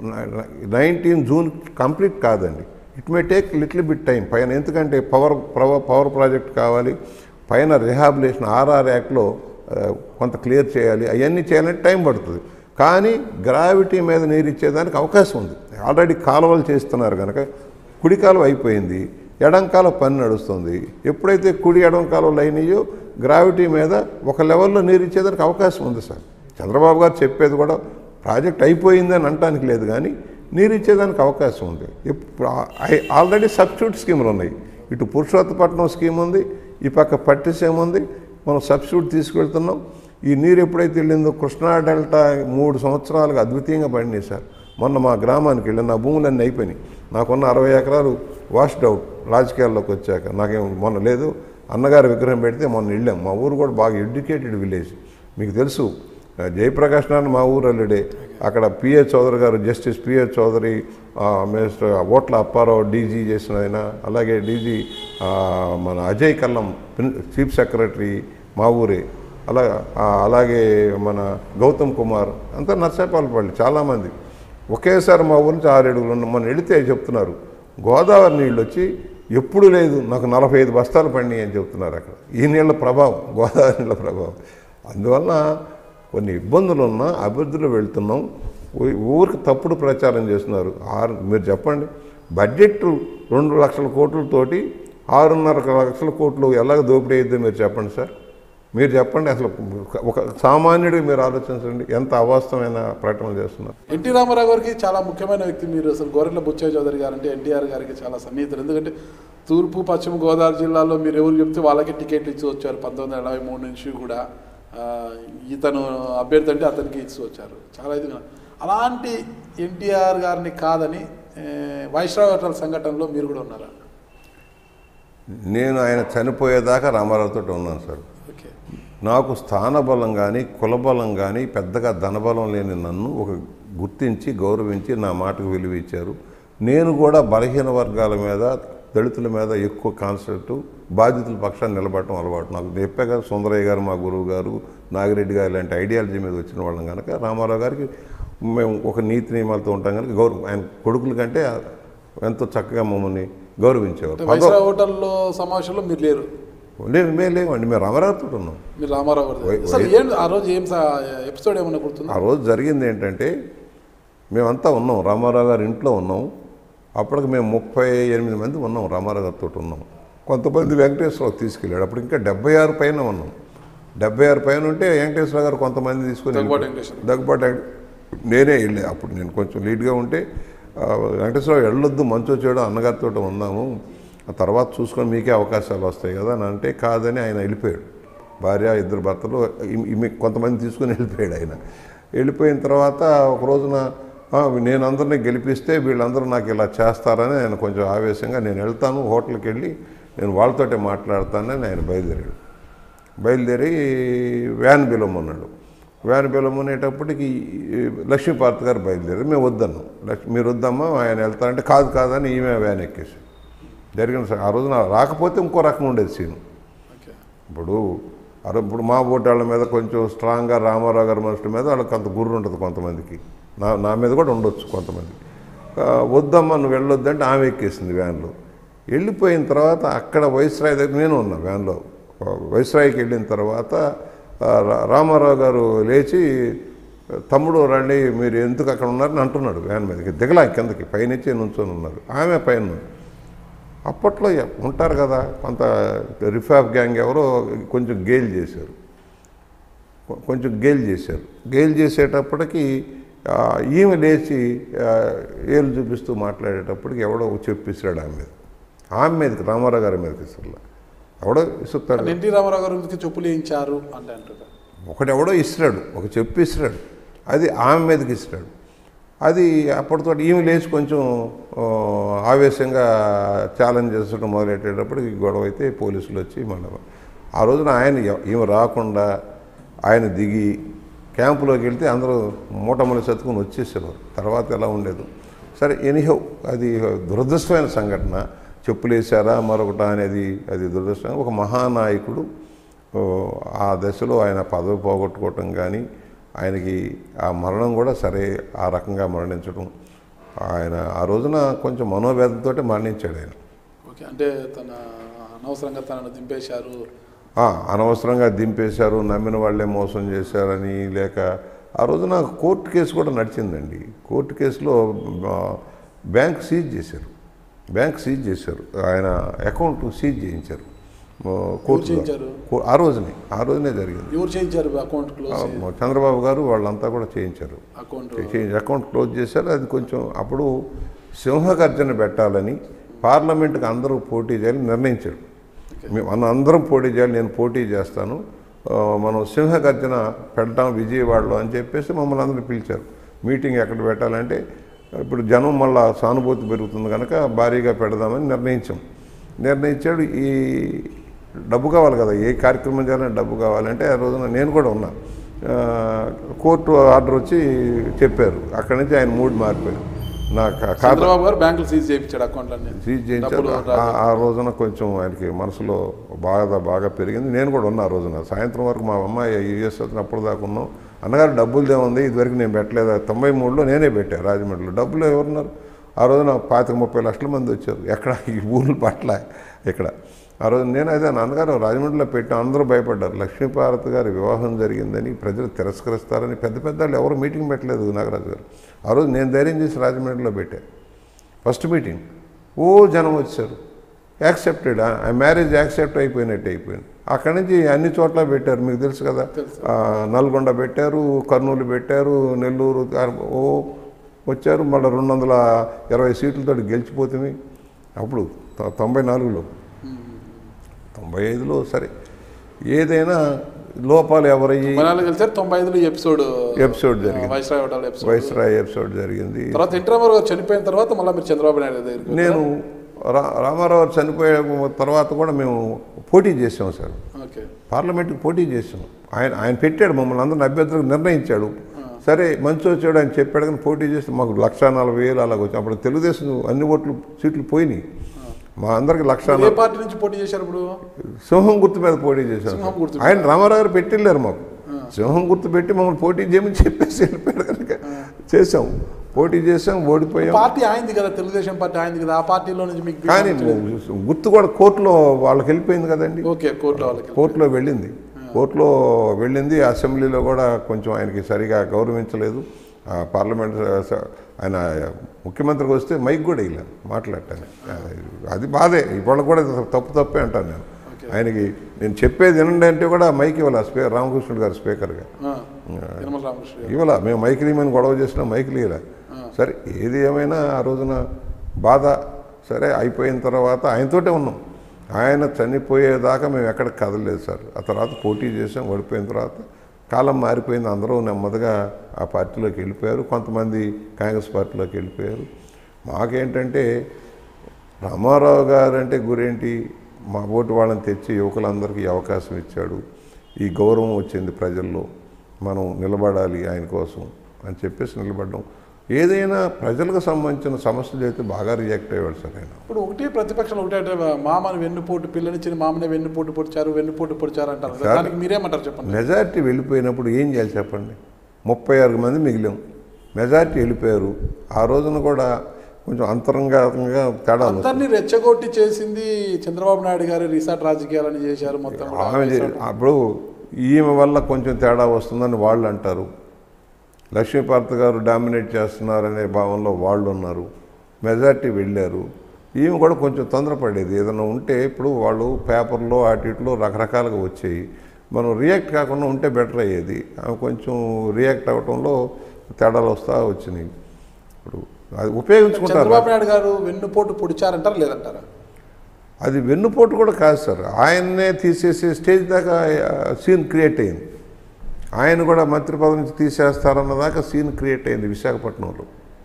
నైన్టీన్ జూన్ కంప్లీట్ కాదండి it may take little bit time పైన ఎందుకంటే పవర్ పవర్ ప్రాజెక్ట్ కావాలి పైన రిహాబిలేషన్ ఆర్ఆర్ యాక్ట్లో ఆ, కొంత క్లియర్ చేయాలి అవన్నీ చేయాలంటే టైం పడుతుంది కానీ గ్రావిటీ మీద నీరు ఇచ్చేదానికి అవకాశం ఉంది ఆల్రెడీ కాలువలు చేస్తున్నారు కనుక కుడి కాలువ అయిపోయింది ఎడం కాలువ పని నడుస్తుంది ఎప్పుడైతే కుడి ఎడం కాలువలు అయినాయో గ్రావిటీ మీద ఒక లెవెల్లో నీరు ఇచ్చేదానికి అవకాశం ఉంది సార్ చంద్రబాబు గారు చెప్పేది కూడా ప్రాజెక్ట్ అయిపోయిందని అనటానికి లేదు కానీ నీరు ఇచ్చేదానికి అవకాశం ఉంది ఇప్పుడు ఆల్రెడీ సబ్స్టిట్యూట్ స్కీములు ఉన్నాయి ఇటు పురుషోత్తపట్నం స్కీమ్ ఉంది ఈ పక్క పట్టిసీమ ఉంది మనం సబ్స్టిట్యూట్ తీసుకెళ్తున్నాం ఈ నీరు ఎప్పుడైతే వెళ్ళిందో కృష్ణా డెల్టా మూడు సంవత్సరాలుగా అద్వితీయంగా పడినాయి సార్ మొన్న మా గ్రామానికి వెళ్ళి నా భూములన్నీ అయిపోయినాయి నాకున్న అరవై ఎకరాలు వాష్డ్ అవుట్ రాజకీయాల్లోకి వచ్చాక నాకేం మొన్న లేదు అన్నగారి విగ్రహం పెడితే మొన్న వెళ్ళాం మా ఊరు కూడా బాగా ఎడ్యుకేటెడ్ విలేజ్ మీకు తెలుసు ఆ, జయప్రకాష్ నాన్న మా ఊరు అల్లుడే అక్కడ పిఏ చౌదరి గారు జస్టిస్ పిఏ చౌదరి ఆ, మినిస్టర్ ఓట్ల అప్పారావు డీజీ చేసిన ఆయన అలాగే డీజీ ఆ, మన అజయ్ కల్లం ప్రిన్- చీఫ్ సెక్రటరీ మా ఊరే అలా ఆ, అలాగే మన గౌతమ్ కుమార్ అంతా నర్సాపాలపల్లి చాలామంది ఒకేసారి మా ఊరి నుంచి ఆరు అడుగులు ఉన్నాం మనం వెళితే చెప్తున్నారు గోదావరి నీళ్ళు వచ్చి ఎప్పుడు లేదు నాకు నలభై ఐదు బస్తాలు పడినాయి అని చెప్తున్నారు అక్కడ ఈ నీళ్ళ ప్రభావం గోదావరి నీళ్ళ ప్రభావం అందువలన కొన్ని ఇబ్బందులు ఉన్నా అభివృద్ధిలో వెళ్తున్నాం ఊ- ఊరికి తప్పుడు ప్రచారం చేస్తున్నారు ఆరు మీరు చెప్పండి బడ్జెట్ రెండు లక్షల కోట్లతోటి ఆరున్నర లక్షల కోట్లు ఎలాగ దోపిడీ అయ్యిద్దో మీరు చెప్పండి సార్ మీరు చెప్పండి అసలు ఒక సామాన్యుడికి మీరు ఆలోచించండి ఎంత అవాస్తవమైన ప్రకటనలు చేస్తున్నారు ఎన్టీ రామారావు గారికి చాలా ముఖ్యమైన వ్యక్తి మీరు అసలు గోరెట్ల బుచ్చయ్య చౌదరి గారు అంటే ఎన్టీఆర్ గారికి చాలా సన్నిహితులు ఎందుకంటే తూర్పు పశ్చిమ గోదావరి జిల్లాలో మీరు ఎవరు చెప్తే వాళ్ళకి టికెట్లు ఇచ్చి వచ్చారు పంతొమ్మిది వందల ఎనభై మూడు నుంచి కూడా ఆ, ఇతను అభ్యర్థి అంటే అతనికి ఇచ్చి వచ్చారు చాలా ఇది అలాంటి ఎన్టీఆర్ గారిని కాదని ఏ, వైష్ణవ హోటల్ సంఘటనలో మీరు కూడా ఉన్నారా నేను ఆయన చనిపోయేదాకా రామారావుతో ఉన్నాను సార్ ఓకే నాకు స్థానబలం కానీ కులబలం కానీ పెద్దగా ధనబలం లేని నన్ను ఒక గుర్తించి గౌరవించి నా మాటకు విలువ ఇచ్చారు నేను కూడా బలహీన వర్గాల మీద దళితుల మీద ఎక్కువ కాన్సెప్ట్ బాధితుల పక్షాన్ని నిలబడటం అలవాటు నాకు చెప్పే కదా సుందరయ్య గారు మా గురువు గారు నాగిరెడ్డి గారు ఇలాంటి ఐడియాలజీ మీద వచ్చిన వాళ్ళం కనుక రామారావు గారికి మేము ఒక నీతి నియమాలతో ఉంటాం కనుక గౌరవం ఆయన కొడుకుల కంటే ఎంతో చక్కగా మమ్మల్ని గౌరవించేవారు పదో వైష్ణవ హోటల్లో సమావేశంలో మీరు లేరు లేదు మేము లేవండి మేము రామారావుతో ఉన్నాం మీరు రామారావు గారు వై- అసలు ఏం ఆ రోజు ఏం సా- ఎపిసోడ్ ఏమన్నా గుర్తుందా ఆ రోజు జరిగింది ఏంటంటే మేమంతా ఉన్నాం రామారావు గారి ఇంట్లో ఉన్నాం అప్పటికి మేము ముప్పై ఎనిమిది మంది ఉన్నాం రామారావు గారితో ఉన్నాం కొంతమంది వెంకటేశ్వరరావు తీసుకెళ్ళాడు అప్పుడు ఇంకా డెబ్బై ఆరు పైన ఉన్నాం డెబ్బై ఆరు పైన ఉంటే వెంకటేశ్వర గారు కొంతమంది తీసుకొని దగ్గుబాటి వెళ్ళిపోయారు. వెంకటేశ్వర. దగ్గుబాటి వెంక- నేనే వెళ్ళే అప్పుడు నేను కొంచెం లీడ్గా ఉంటే ఆ, వెంకటేశ్వరరావు వెళ్ళొద్దు మంచో చెడు అన్నగారితో ఉన్నాము ఆ తర్వాత చూసుకొని మీకే అవకాశాలు వస్తాయి కదా అని అంటే కాదని ఆయన వెళ్ళిపోయాడు భార్య ఇద్దరు భర్తలు ఇమ్- ఇమ్మి- కొంతమంది తీసుకుని వెళ్ళిపోయాడు ఆయన వెళ్ళిపోయిన తర్వాత ఒక రోజున "ఆ, నేను అందరినీ గెలిపిస్తే వీళ్ళందరూ నాకు ఇలా చేస్తారని ఆయన కొంచెం ఆవేశంగా నేను వెళ్తాను హోటల్కి వెళ్ళి నేను వాళ్ళతోటే మాట్లాడతానని ఆయన బయలుదేరాడు బయలుదేరి వ్యాన్ బిలమన్నాడు వ్యాన్ బిలమనేటప్పటికి లక్ష్మీపార్త్ గారు బయలుదేరి మేము వద్దన్నాం లక్ష్మి మీరు వద్దమ్మా ఆయన వెళ్తారంటే కాదు కాదని ఈమె వ్యాన్ ఎక్కేసి జరిగిన స- ఆ రోజున రాకపోతే ఇంకో రకం ఉండేది సీను ఓకే ఇప్పుడు అరే ఇప్పుడు మా ఓటాళ్ళ మీద కొంచెం స్ట్రాంగ్గా రామారావు గారి మనుషుల మీద వాళ్ళకి కొంత గుర్రు ఉంటుంది కొంతమందికి నా నా మీద కూడా ఉండొచ్చు కొంతమంది ఆ, వద్దమ్మా నువ్వు వెళ్ళొద్దంటే ఆమె ఎక్కేసింది వ్యాన్లో వెళ్ళిపోయిన తర్వాత అక్కడ వైస్రాయ్ దగ్గర నేను ఉన్నా వ్యాన్లో ఆ, వైస్రాయ్కి వెళ్ళిన తర్వాత ఆ, రా- రామారావు గారు లేచి తమ్ముడు రండి మీరు ఎందుకు అక్కడ ఉన్నారని అంటున్నాడు వ్యాన్ మీదకి దిగలా కిందకి పైనుంచి నుంచొని ఉన్నారు ఆమె పైన ఉంది. అప్పట్లో ఎ- ఉంటారు కదా కొంత రిఫాబ్ గ్యాంగ్ ఎవరో కొంచెం గేల్ చేశారు కొ- కొంచెం గేల్ చేశారు గేల్ చేసేటప్పటికి ఆ, ఈమె లేచి ఆ, ఏలు చూపిస్తూ మాట్లాడేటప్పటికి ఎవడో చెప్పిస్తాడు ఆమె మీద ఆమె మీదకి రామారావు గారి మీదకి ఇస్తాడు ఎవడో ఇస్తాడు ఎన్టీ రామారావు గారి మీదకి చెప్పులు వేయించారు అంటే అంటారు ఒకడెవడో ఇస్తాడు ఒక చెప్పు ఇస్తాడు అది ఆమె మీదకి ఇస్తాడు అది అప్పటితో ఈమె లేచి కొంచెం ఆ, ఆవేశంగా ఛాలెంజ్ చేసడం మొదలెట్టేటప్పటికి గొడవ అయితే పోలీసులు వచ్చి మన ఆ రోజున ఆయన ఎవ- ఈమె రాకుండా ఆయన దిగి క్యాంపులోకి వెళ్తే అందరూ మూటములు సత్తుకుని వచ్చేసారు తర్వాత ఎలా ఉండేది సరే ఎనీహో అది దురదృష్టమైన సంఘటన చెప్పులేసారా మరొకట అనేది అది దురదృష్టం ఒక మహానాయకుడు ఓ, ఆ దశలో ఆయన పదవి పోగొట్టుకోవటం కానీ ఆయనకి ఆ మరణం కూడా సరే ఆ రకంగా మరణించడం ఆయన ఆ రోజున కొంచెం మనోవేదంతో మరణించాడు ఆయన ఓకే అంటే తన అనవసరంగా తనను దింపేశారు ఆ, అనవసరంగా దింపేశారు నమ్మిన వాళ్ళే మోసం చేశారని లేక ఆ రోజున కోర్టు కేసు కూడా నడిచిందండి కోర్టు కేసులో ఆ, బ్యాంక్ సీజ్ చేశారు బ్యాంక్ సీజ్ చేశారు ఆయన అకౌంట్ సీజ్ చేయించారు ఆ, కోర్టు ద్వారా. చేయించారు? కో- ఆ రోజునే ఆ రోజునే జరిగింది ఎవరు చేయించారు అకౌంట్ ఆ, క్లోజ్ చంద్రబాబు గారు వాళ్ళంతా కూడా చేయించారు అకౌంట్ చేంజ్ అకౌంట్ క్లోజ్ చేశారు అది కొంచెం అప్పుడు సింహగర్జన పెట్టాలని పార్లమెంట్కి అందరూ పోటీ చేయాలని నిర్ణయించారు మేము మన అందరం పోటీ చేయాలి నేను పోటీ చేస్తాను ఆ, మనం సింహగర్జన పెడతాం విజయవాడలో అని చెప్పేసి మమ్మల్ని అందరూ పిలిచారు మీటింగ్ ఎక్కడ పెట్టాలంటే ఇప్పుడు జనం మళ్ళా సానుభూతి పెరుగుతుంది కనుక భారీగా పెడదామని నిర్ణయించాం నిర్ణయించాడు ఈ డబ్బు కావాలి కదా ఏ కార్యక్రమం చేయాలని డబ్బు కావాలంటే ఆ రోజున నేను కూడా ఉన్నా ఆ, కోర్టు ఆర్డర్ వచ్చి చెప్పారు అక్కడి నుంచి ఆయన మూడ్ మారిపోయారు నా ఖా- ఖాతా చంద్రబాబు గారు బ్యాంకులు సీజ్ చేయించాడు అకౌంట్లన్నీ సీజ్ చేయించారు డబ్బులు ఆ- ఆ రోజున కొంచెం ఆయనకి మనసులో బాగా బాగా పెరిగింది నేను కూడా ఉన్నా ఆ రోజున సాయంత్రం వరకు మా అమ్మాయి యూఎస్ వచ్చిన అప్పుడు దాకా ఉన్నాం అన్నగారు డబ్బులు ఏముంది ఇదివరకు నేను పెట్టలేదు తొంభై మూడులో నేనే పెట్టాను రాజమండ్రిలో డబ్బులు ఎవరున్నారు ఆ రోజున పాతిక ముప్పై లక్షల మంది వచ్చారు ఎక్కడ ఈ ఊళ్ళు పట్ల ఇక్కడ ఆ రోజు నేను అదే నాన్నగారు రాజమండ్రిలో పెట్టాం అందరూ భయపడ్డారు లక్ష్మీపార్వతి గారి వివాహం జరిగిందని ప్రజలు తిరస్కరిస్తారని పెద్ద పెద్ద వాళ్ళు ఎవరు మీటింగ్ పెట్టలేదు నాగరాజు గారు ఆ రోజు నేను ధైర్యం చేసి రాజమండ్రిలో పెట్టాను ఫస్ట్ మీటింగ్ ఓ జనం వచ్చారు యాక్సెప్టెడ్ ఆ మ్యారేజ్ యాక్సెప్ట్ అయిపోయినట్టు అయిపోయింది అక్కడి నుంచి అన్ని చోట్ల పెట్టారు మీకు తెలుసు కదా ఆ, నల్గొండ పెట్టారు కర్నూలు పెట్టారు నెల్లూరు ఆ, ఓ వచ్చారు మళ్ళీ రెండు వందల ఇరవై సీట్లతో గెలిచిపోతుంది అప్పుడు తొ- తొంభై నాలుగులో తొంభై ఐదులో సరే ఏదైనా లోపాలు ఎవరయ్యి మనాలు కలిసారు తొంభై ఐదులో ఎపిసోడ్ ఎపిసోడ్ జరిగింది Viceroy hotel episode Viceroy episode జరిగింది తర్వాత ఎన్టీ రామారావు గారు చనిపోయిన తర్వాత మళ్ళీ మీరు చంద్రబాబు నాయుడు దగ్గరికి నేను రా రామారావు గారు చనిపోయే తర్వాత కూడా మేము పోటీ చేసాం సార్ ఓకే పార్లమెంట్కి పోటీ చేసాం ఆయన ఆయన పెట్టాడు మమ్మల్ని అందరిని అభ్యర్థులకు నిర్ణయించాడు సరే మంచి వచ్చాడు ఆయన చెప్పాడు కానీ పోటీ చేస్తే మాకు లక్ష నలభై వేలు అలాగ వచ్చాయి అప్పుడు తెలుగుదేశం అన్ని ఓట్లు సీట్లు పోయినాయి మా అందరికి లక్ష ఏ పార్టీ నుంచి పోటీ చేశారు ఇప్పుడు సింహం గుర్తు మీద పోటీ చేశాం సింహం సార్. గుర్తు ఆయన రామారావు గారు పెట్టిళ్ళారు మాకు సింహం గుర్తు పెట్టి మమ్మల్ని పోటీ చేయమని చెప్పేసి వెళ్ళిపోయాడు కనుక చేసాం పోటీ చేసాం ఓడిపోయాం పార్టీ ఆయింది కదా తెలుగుదేశం పార్టీ ఆయింది కదా ఆ పార్టీలో నుంచి మీకు కానీ గుర్తు కూడా కోర్టులో వాళ్ళకి వెళ్ళిపోయింది కదండి ఓకే కోర్టులో వాళ్ళకి కోర్టులో వెళ్ళింది కోర్టులో వెళ్ళింది అసెంబ్లీలో కూడా కొంచెం ఆయనకి సరిగా గౌరవించలేదు ఆ పార్లమెంట్ స- ఆయన ముఖ్యమంత్రికి వస్తే మైక్ కూడా ఇలా మాట్లాడటానికి అది బాధే ఇవాళ కూడా తప్పు తప్పే అంటాను నేను ఆయనకి నేను చెప్పేది వినండి అంటే కూడా మైక్ ఇవ్వాలి స్పీ రామకృష్ణుడు గారు స్పీకర్గా ఆ, యనమల రామకృష్ణ గారు ఇవ్వాల మేము మైకిల్ ఇవ్వమని గొడవ చేసినా మైకిల్ ఇవ్వలే సరే ఏది ఏమైనా ఆ రోజున బాధ సరే అయిపోయిన తర్వాత ఆయనతోటే ఉన్నాం ఆయన చనిపోయేదాకా మేము ఎక్కడ కదలలేదు సార్ ఆ తర్వాత పోటీ చేసాం ఓడిపోయిన తర్వాత కాలం మారిపోయింది అందరూ నెమ్మదిగా ఆ పార్టీలోకి వెళ్ళిపోయారు కొంతమంది కాంగ్రెస్ పార్టీలోకి వెళ్ళిపోయారు మాకేంటంటే రామారావు గారు అంటే గురేంటి మా ఓటు వాళ్ళని తెచ్చి యువకులందరికీ ఈ అవకాశం ఇచ్చాడు ఈ గౌరవం వచ్చింది ప్రజల్లో మనం నిలబడాలి ఆయన కోసం అని చెప్పేసి నిలబడ్డం ఏదైనా ప్రజలకు సంబంధించిన సమస్యలు అయితే బాగా రియాక్ట్ అయ్యాడు సార్ ఆయన ఇప్పుడు ఒకటి ప్రతిపక్షాలు ఒకటే అంటే మామని వెన్నుపోటు పిల్లనిచ్చిన మామని వెన్నుపోటు పొడిచారు వెన్నుపోటు పొడిచారు అంటారు కదా. సార్. దానికి మీరేమంటారు చెప్పండి మెజారిటీ వెళ్ళిపోయినప్పుడు ఏం చేయాలి చెప్పండి ముప్పై ఆరు మంది మిగిలాం మెజారిటీ వెళ్ళిపోయారు ఆ రోజున కూడా కొంచెం అంతరంగంగా తేడా ఉంది. అందరినీ రెచ్చగొట్టి చేసింది చంద్రబాబు నాయుడు గారు రిసార్ట్ రాజకీయాలని చేశారు మొత్తం కూడా. ఆమె చే- అప్పుడు ఈమె వల్ల కొంచెం తేడా వస్తుందని వాళ్ళు అంటారు లక్ష్మీపార్త గారు డామినేట్ చేస్తున్నారనే భావంలో వాళ్ళు ఉన్నారు మెజార్టీ వెళ్ళారు ఈమె కూడా కొంచెం తొందరపడేది ఏదైనా ఉంటే ఇప్పుడు వాళ్ళు పేపర్లో అటు ఇట్లో రకరకాలుగా వచ్చాయి మనం రియాక్ట్ కాకుండా ఉంటే బెటర్ అయ్యేది ఆమె కొంచెం రియాక్ట్ అవ్వటంలో తేడాలు వస్తా వచ్చినాయి ఇప్పుడు అది ఉపయోగించుకుంటారు చంద్రబాబు నాయుడు గారు వెన్నుపోటు పొడిచారంటారా లేదంటారా అది వెన్నుపోటు కూడా కాదు సార్ ఆయన్నే తీసేసి స్టేజ్ దాకా సీన్ క్రియేట్ అయింది ఆయన కూడా మంత్రి పదవి నుంచి తీసేస్తారన్న దాకా సీన్ క్రియేట్ అయింది విశాఖపట్నంలో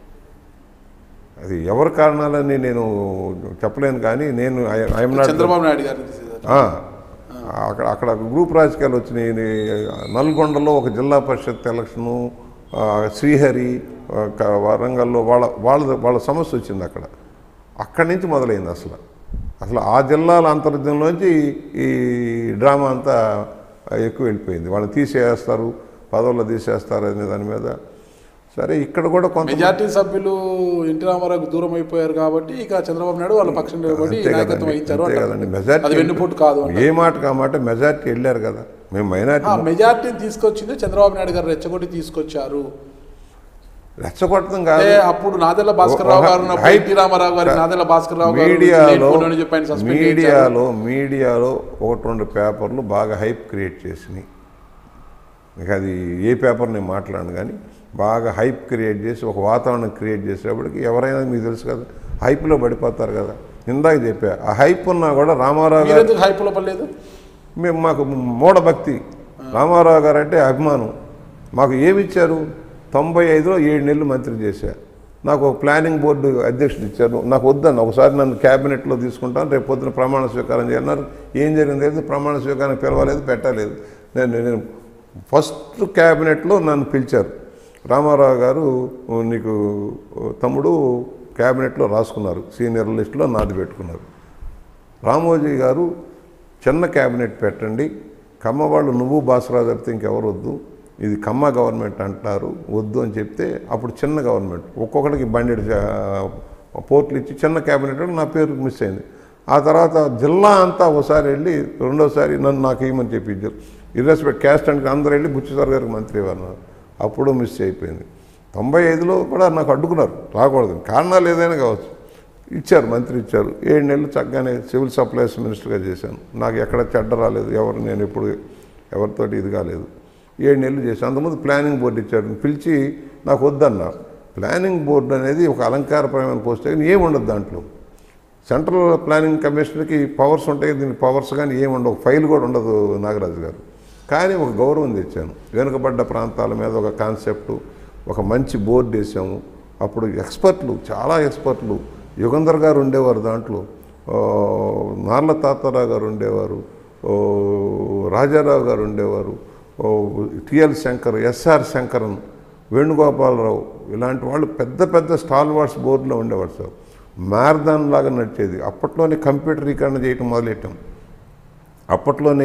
అది ఎవరి కారణాలని నేను చెప్పలేను కానీ నేను ఐఎమ్ నాట్ చంద్రబాబు నాయుడు గారిని తీసేశారు. ఆ, అక్కడ అక్కడ గ్రూప్ రాజకీయాలు వచ్చినాయి ఇది నల్గొండలో ఒక జిల్లా పరిషత్ ఎలక్షను ఆ, శ్రీహరి ఆ, క- వరంగల్లో వాళ్ళ వాళ్ళ వాళ్ళ సమస్య వచ్చింది అక్కడ అక్కడి నుంచి మొదలైంది అసలు అసలు ఆ జిల్లాల అంతర్జంలోంచి ఈ డ్రామా అంతా ఎక్కువ వెళ్ళిపోయింది వాళ్ళని తీసేస్తారు పదవుల్లో తీసేస్తారు అనే దాని మీద సరే ఇక్కడ కూడా కొంత మెజార్టీ సభ్యులు ఎన్టీ రామారావుకు దూరం అయిపోయారు కాబట్టి ఇక చంద్రబాబు నాయుడు వాళ్ళ పక్షం నిలబడి అంతే నాయకత్వం కదండి, వహించారు అంతే అంటారు. కదండి. మెజారిటీ అది వెన్నుపోటు కాదు అంటారు. ఏ మాట కామాట మెజార్టీ వెళ్ళారు కదా మేము మైనార్టీ ఆ మెజార్టీని తీసుకొచ్చింది చంద్రబాబు నాయుడు గారు రెచ్చగొట్టి తీసుకొచ్చారు రెచ్చగొట్టడం కాదు అంటే అప్పుడు నాదెళ్ల భాస్కర్ రావు గారు ఉన్నప్పుడు హై- ఎన్టీ రామారావు గారు నాదెళ్ల భాస్కర్ రావు గారు మీడియాలో లేనిపోను చెప్పి ఆయన సస్పెండ్ చేయించారు. మీడియాలో మీడియాలో ఒకటి రెండు పేపర్లు బాగా హైప్ క్రియేట్ చేసినాయి ఇక అది ఏ పేపర్ నేను మాట్లాడను కానీ బాగా హైప్ క్రియేట్ చేసి ఒక వాతావరణం క్రియేట్ చేసేటప్పటికి ఎవరైనా మీకు తెలుసు కదా హైప్లో పడిపోతారు కదా ఇందాక చెప్పా ఆ హైప్ ఉన్నా కూడా రామారావు గారు మీరెందుకు హైపులో పడలేదు మేము మాకు మూఢభక్తి రామారావు గారు అంటే అభిమానం మాకు ఏమి ఇచ్చారు తొంభై ఐదులో ఏడు నెలలు మంత్రి చేశారు నాకు ఒక ప్లానింగ్ బోర్డు అధ్యక్షుడు ఇచ్చారు నాకు వద్దన్న ఒకసారి నన్ను క్యాబినెట్లో తీసుకుంటాను రేపు పొద్దున ప్రమాణ స్వీకారం చేయన్నారు ఏం జరిగింది లేదు ప్రమాణ స్వీకారం పిలవలేదు పెట్టలేదు నేను నేను ఫస్ట్ క్యాబినెట్లో నన్ను పిలిచారు రామారావు గారు నీకు తమ్ముడు క్యాబినెట్లో రాసుకున్నారు సీనియర్ లిస్టులో నాది పెట్టుకున్నారు రామోజీ గారు చిన్న క్యాబినెట్ పెట్టండి కమ్మ వాళ్ళు నువ్వు బాసరాజు తప్పితే ఇంకెవరు వద్దు ఇది కమ్మ గవర్నమెంట్ అంటారు వద్దు అని చెప్తే అప్పుడు చిన్న గవర్నమెంట్ ఒక్కొక్కడికి బండెడ్ పోర్ట్లు ఇచ్చి చిన్న క్యాబినెట్ నా పేరు మిస్ అయింది ఆ తర్వాత జిల్లా అంతా ఒకసారి వెళ్ళి రెండోసారి నన్ను నాకు ఏమని చెప్పించారు ఇర్రెస్పెక్ట్ క్యాస్ట్ అండ్ అందరూ వెళ్ళి బుచ్చిసార్ గారికి మంత్రి అన్నారు అప్పుడు మిస్ అయిపోయింది తొంభై ఐదులో కూడా నాకు అడ్డుకున్నారు రాకూడదు కారణాలు ఏదైనా కావచ్చు ఇచ్చారు మంత్రి ఇచ్చారు ఏడు నెలలు చక్కగానే సివిల్ సప్లైస్ మినిస్టర్గా చేశాను నాకు ఎక్కడ చెడ్డ రాలేదు ఎవరు నేను ఎప్పుడు ఎవరితోటి ఇది కాలేదు ఏడు నెలలు చేశాను అంతకుముందు ప్లానింగ్ బోర్డు ఇచ్చాడు పిలిచి నాకు వద్దన్నా ప్లానింగ్ బోర్డు అనేది ఒక అలంకారపరమైన పోస్ట్ కానీ ఏమి ఉండదు దాంట్లో సెంట్రల్ ప్లానింగ్ కమిషనర్కి పవర్స్ ఉంటాయి దీనికి పవర్స్ కానీ ఏమి ఉండవు ఫైల్ కూడా ఉండదు నాగరాజు గారు కానీ ఒక గౌరవం తెచ్చాను వెనుకబడ్డ ప్రాంతాల మీద ఒక కాన్సెప్టు ఒక మంచి బోర్డు వేసాము అప్పుడు ఎక్స్పర్ట్లు చాలా ఎక్స్పర్ట్లు యుగంధర్ గారు ఉండేవారు దాంట్లో ఆ, నార్ల తాతారావు గారు ఉండేవారు ఓ, రాజారావు గారు ఉండేవారు ఓ, టిఎల్ శంకర్ ఎస్ఆర్ శంకరన్ వేణుగోపాలరావు ఇలాంటి వాళ్ళు పెద్ద పెద్ద స్టాల్ వార్డ్స్ బోర్డులో ఉండేవారు సార్ మ్యారథాన్ లాగా నడిచేది అప్పట్లోనే కంప్యూటరీకరణ చేయటం మొదలెట్టాం అప్పట్లోనే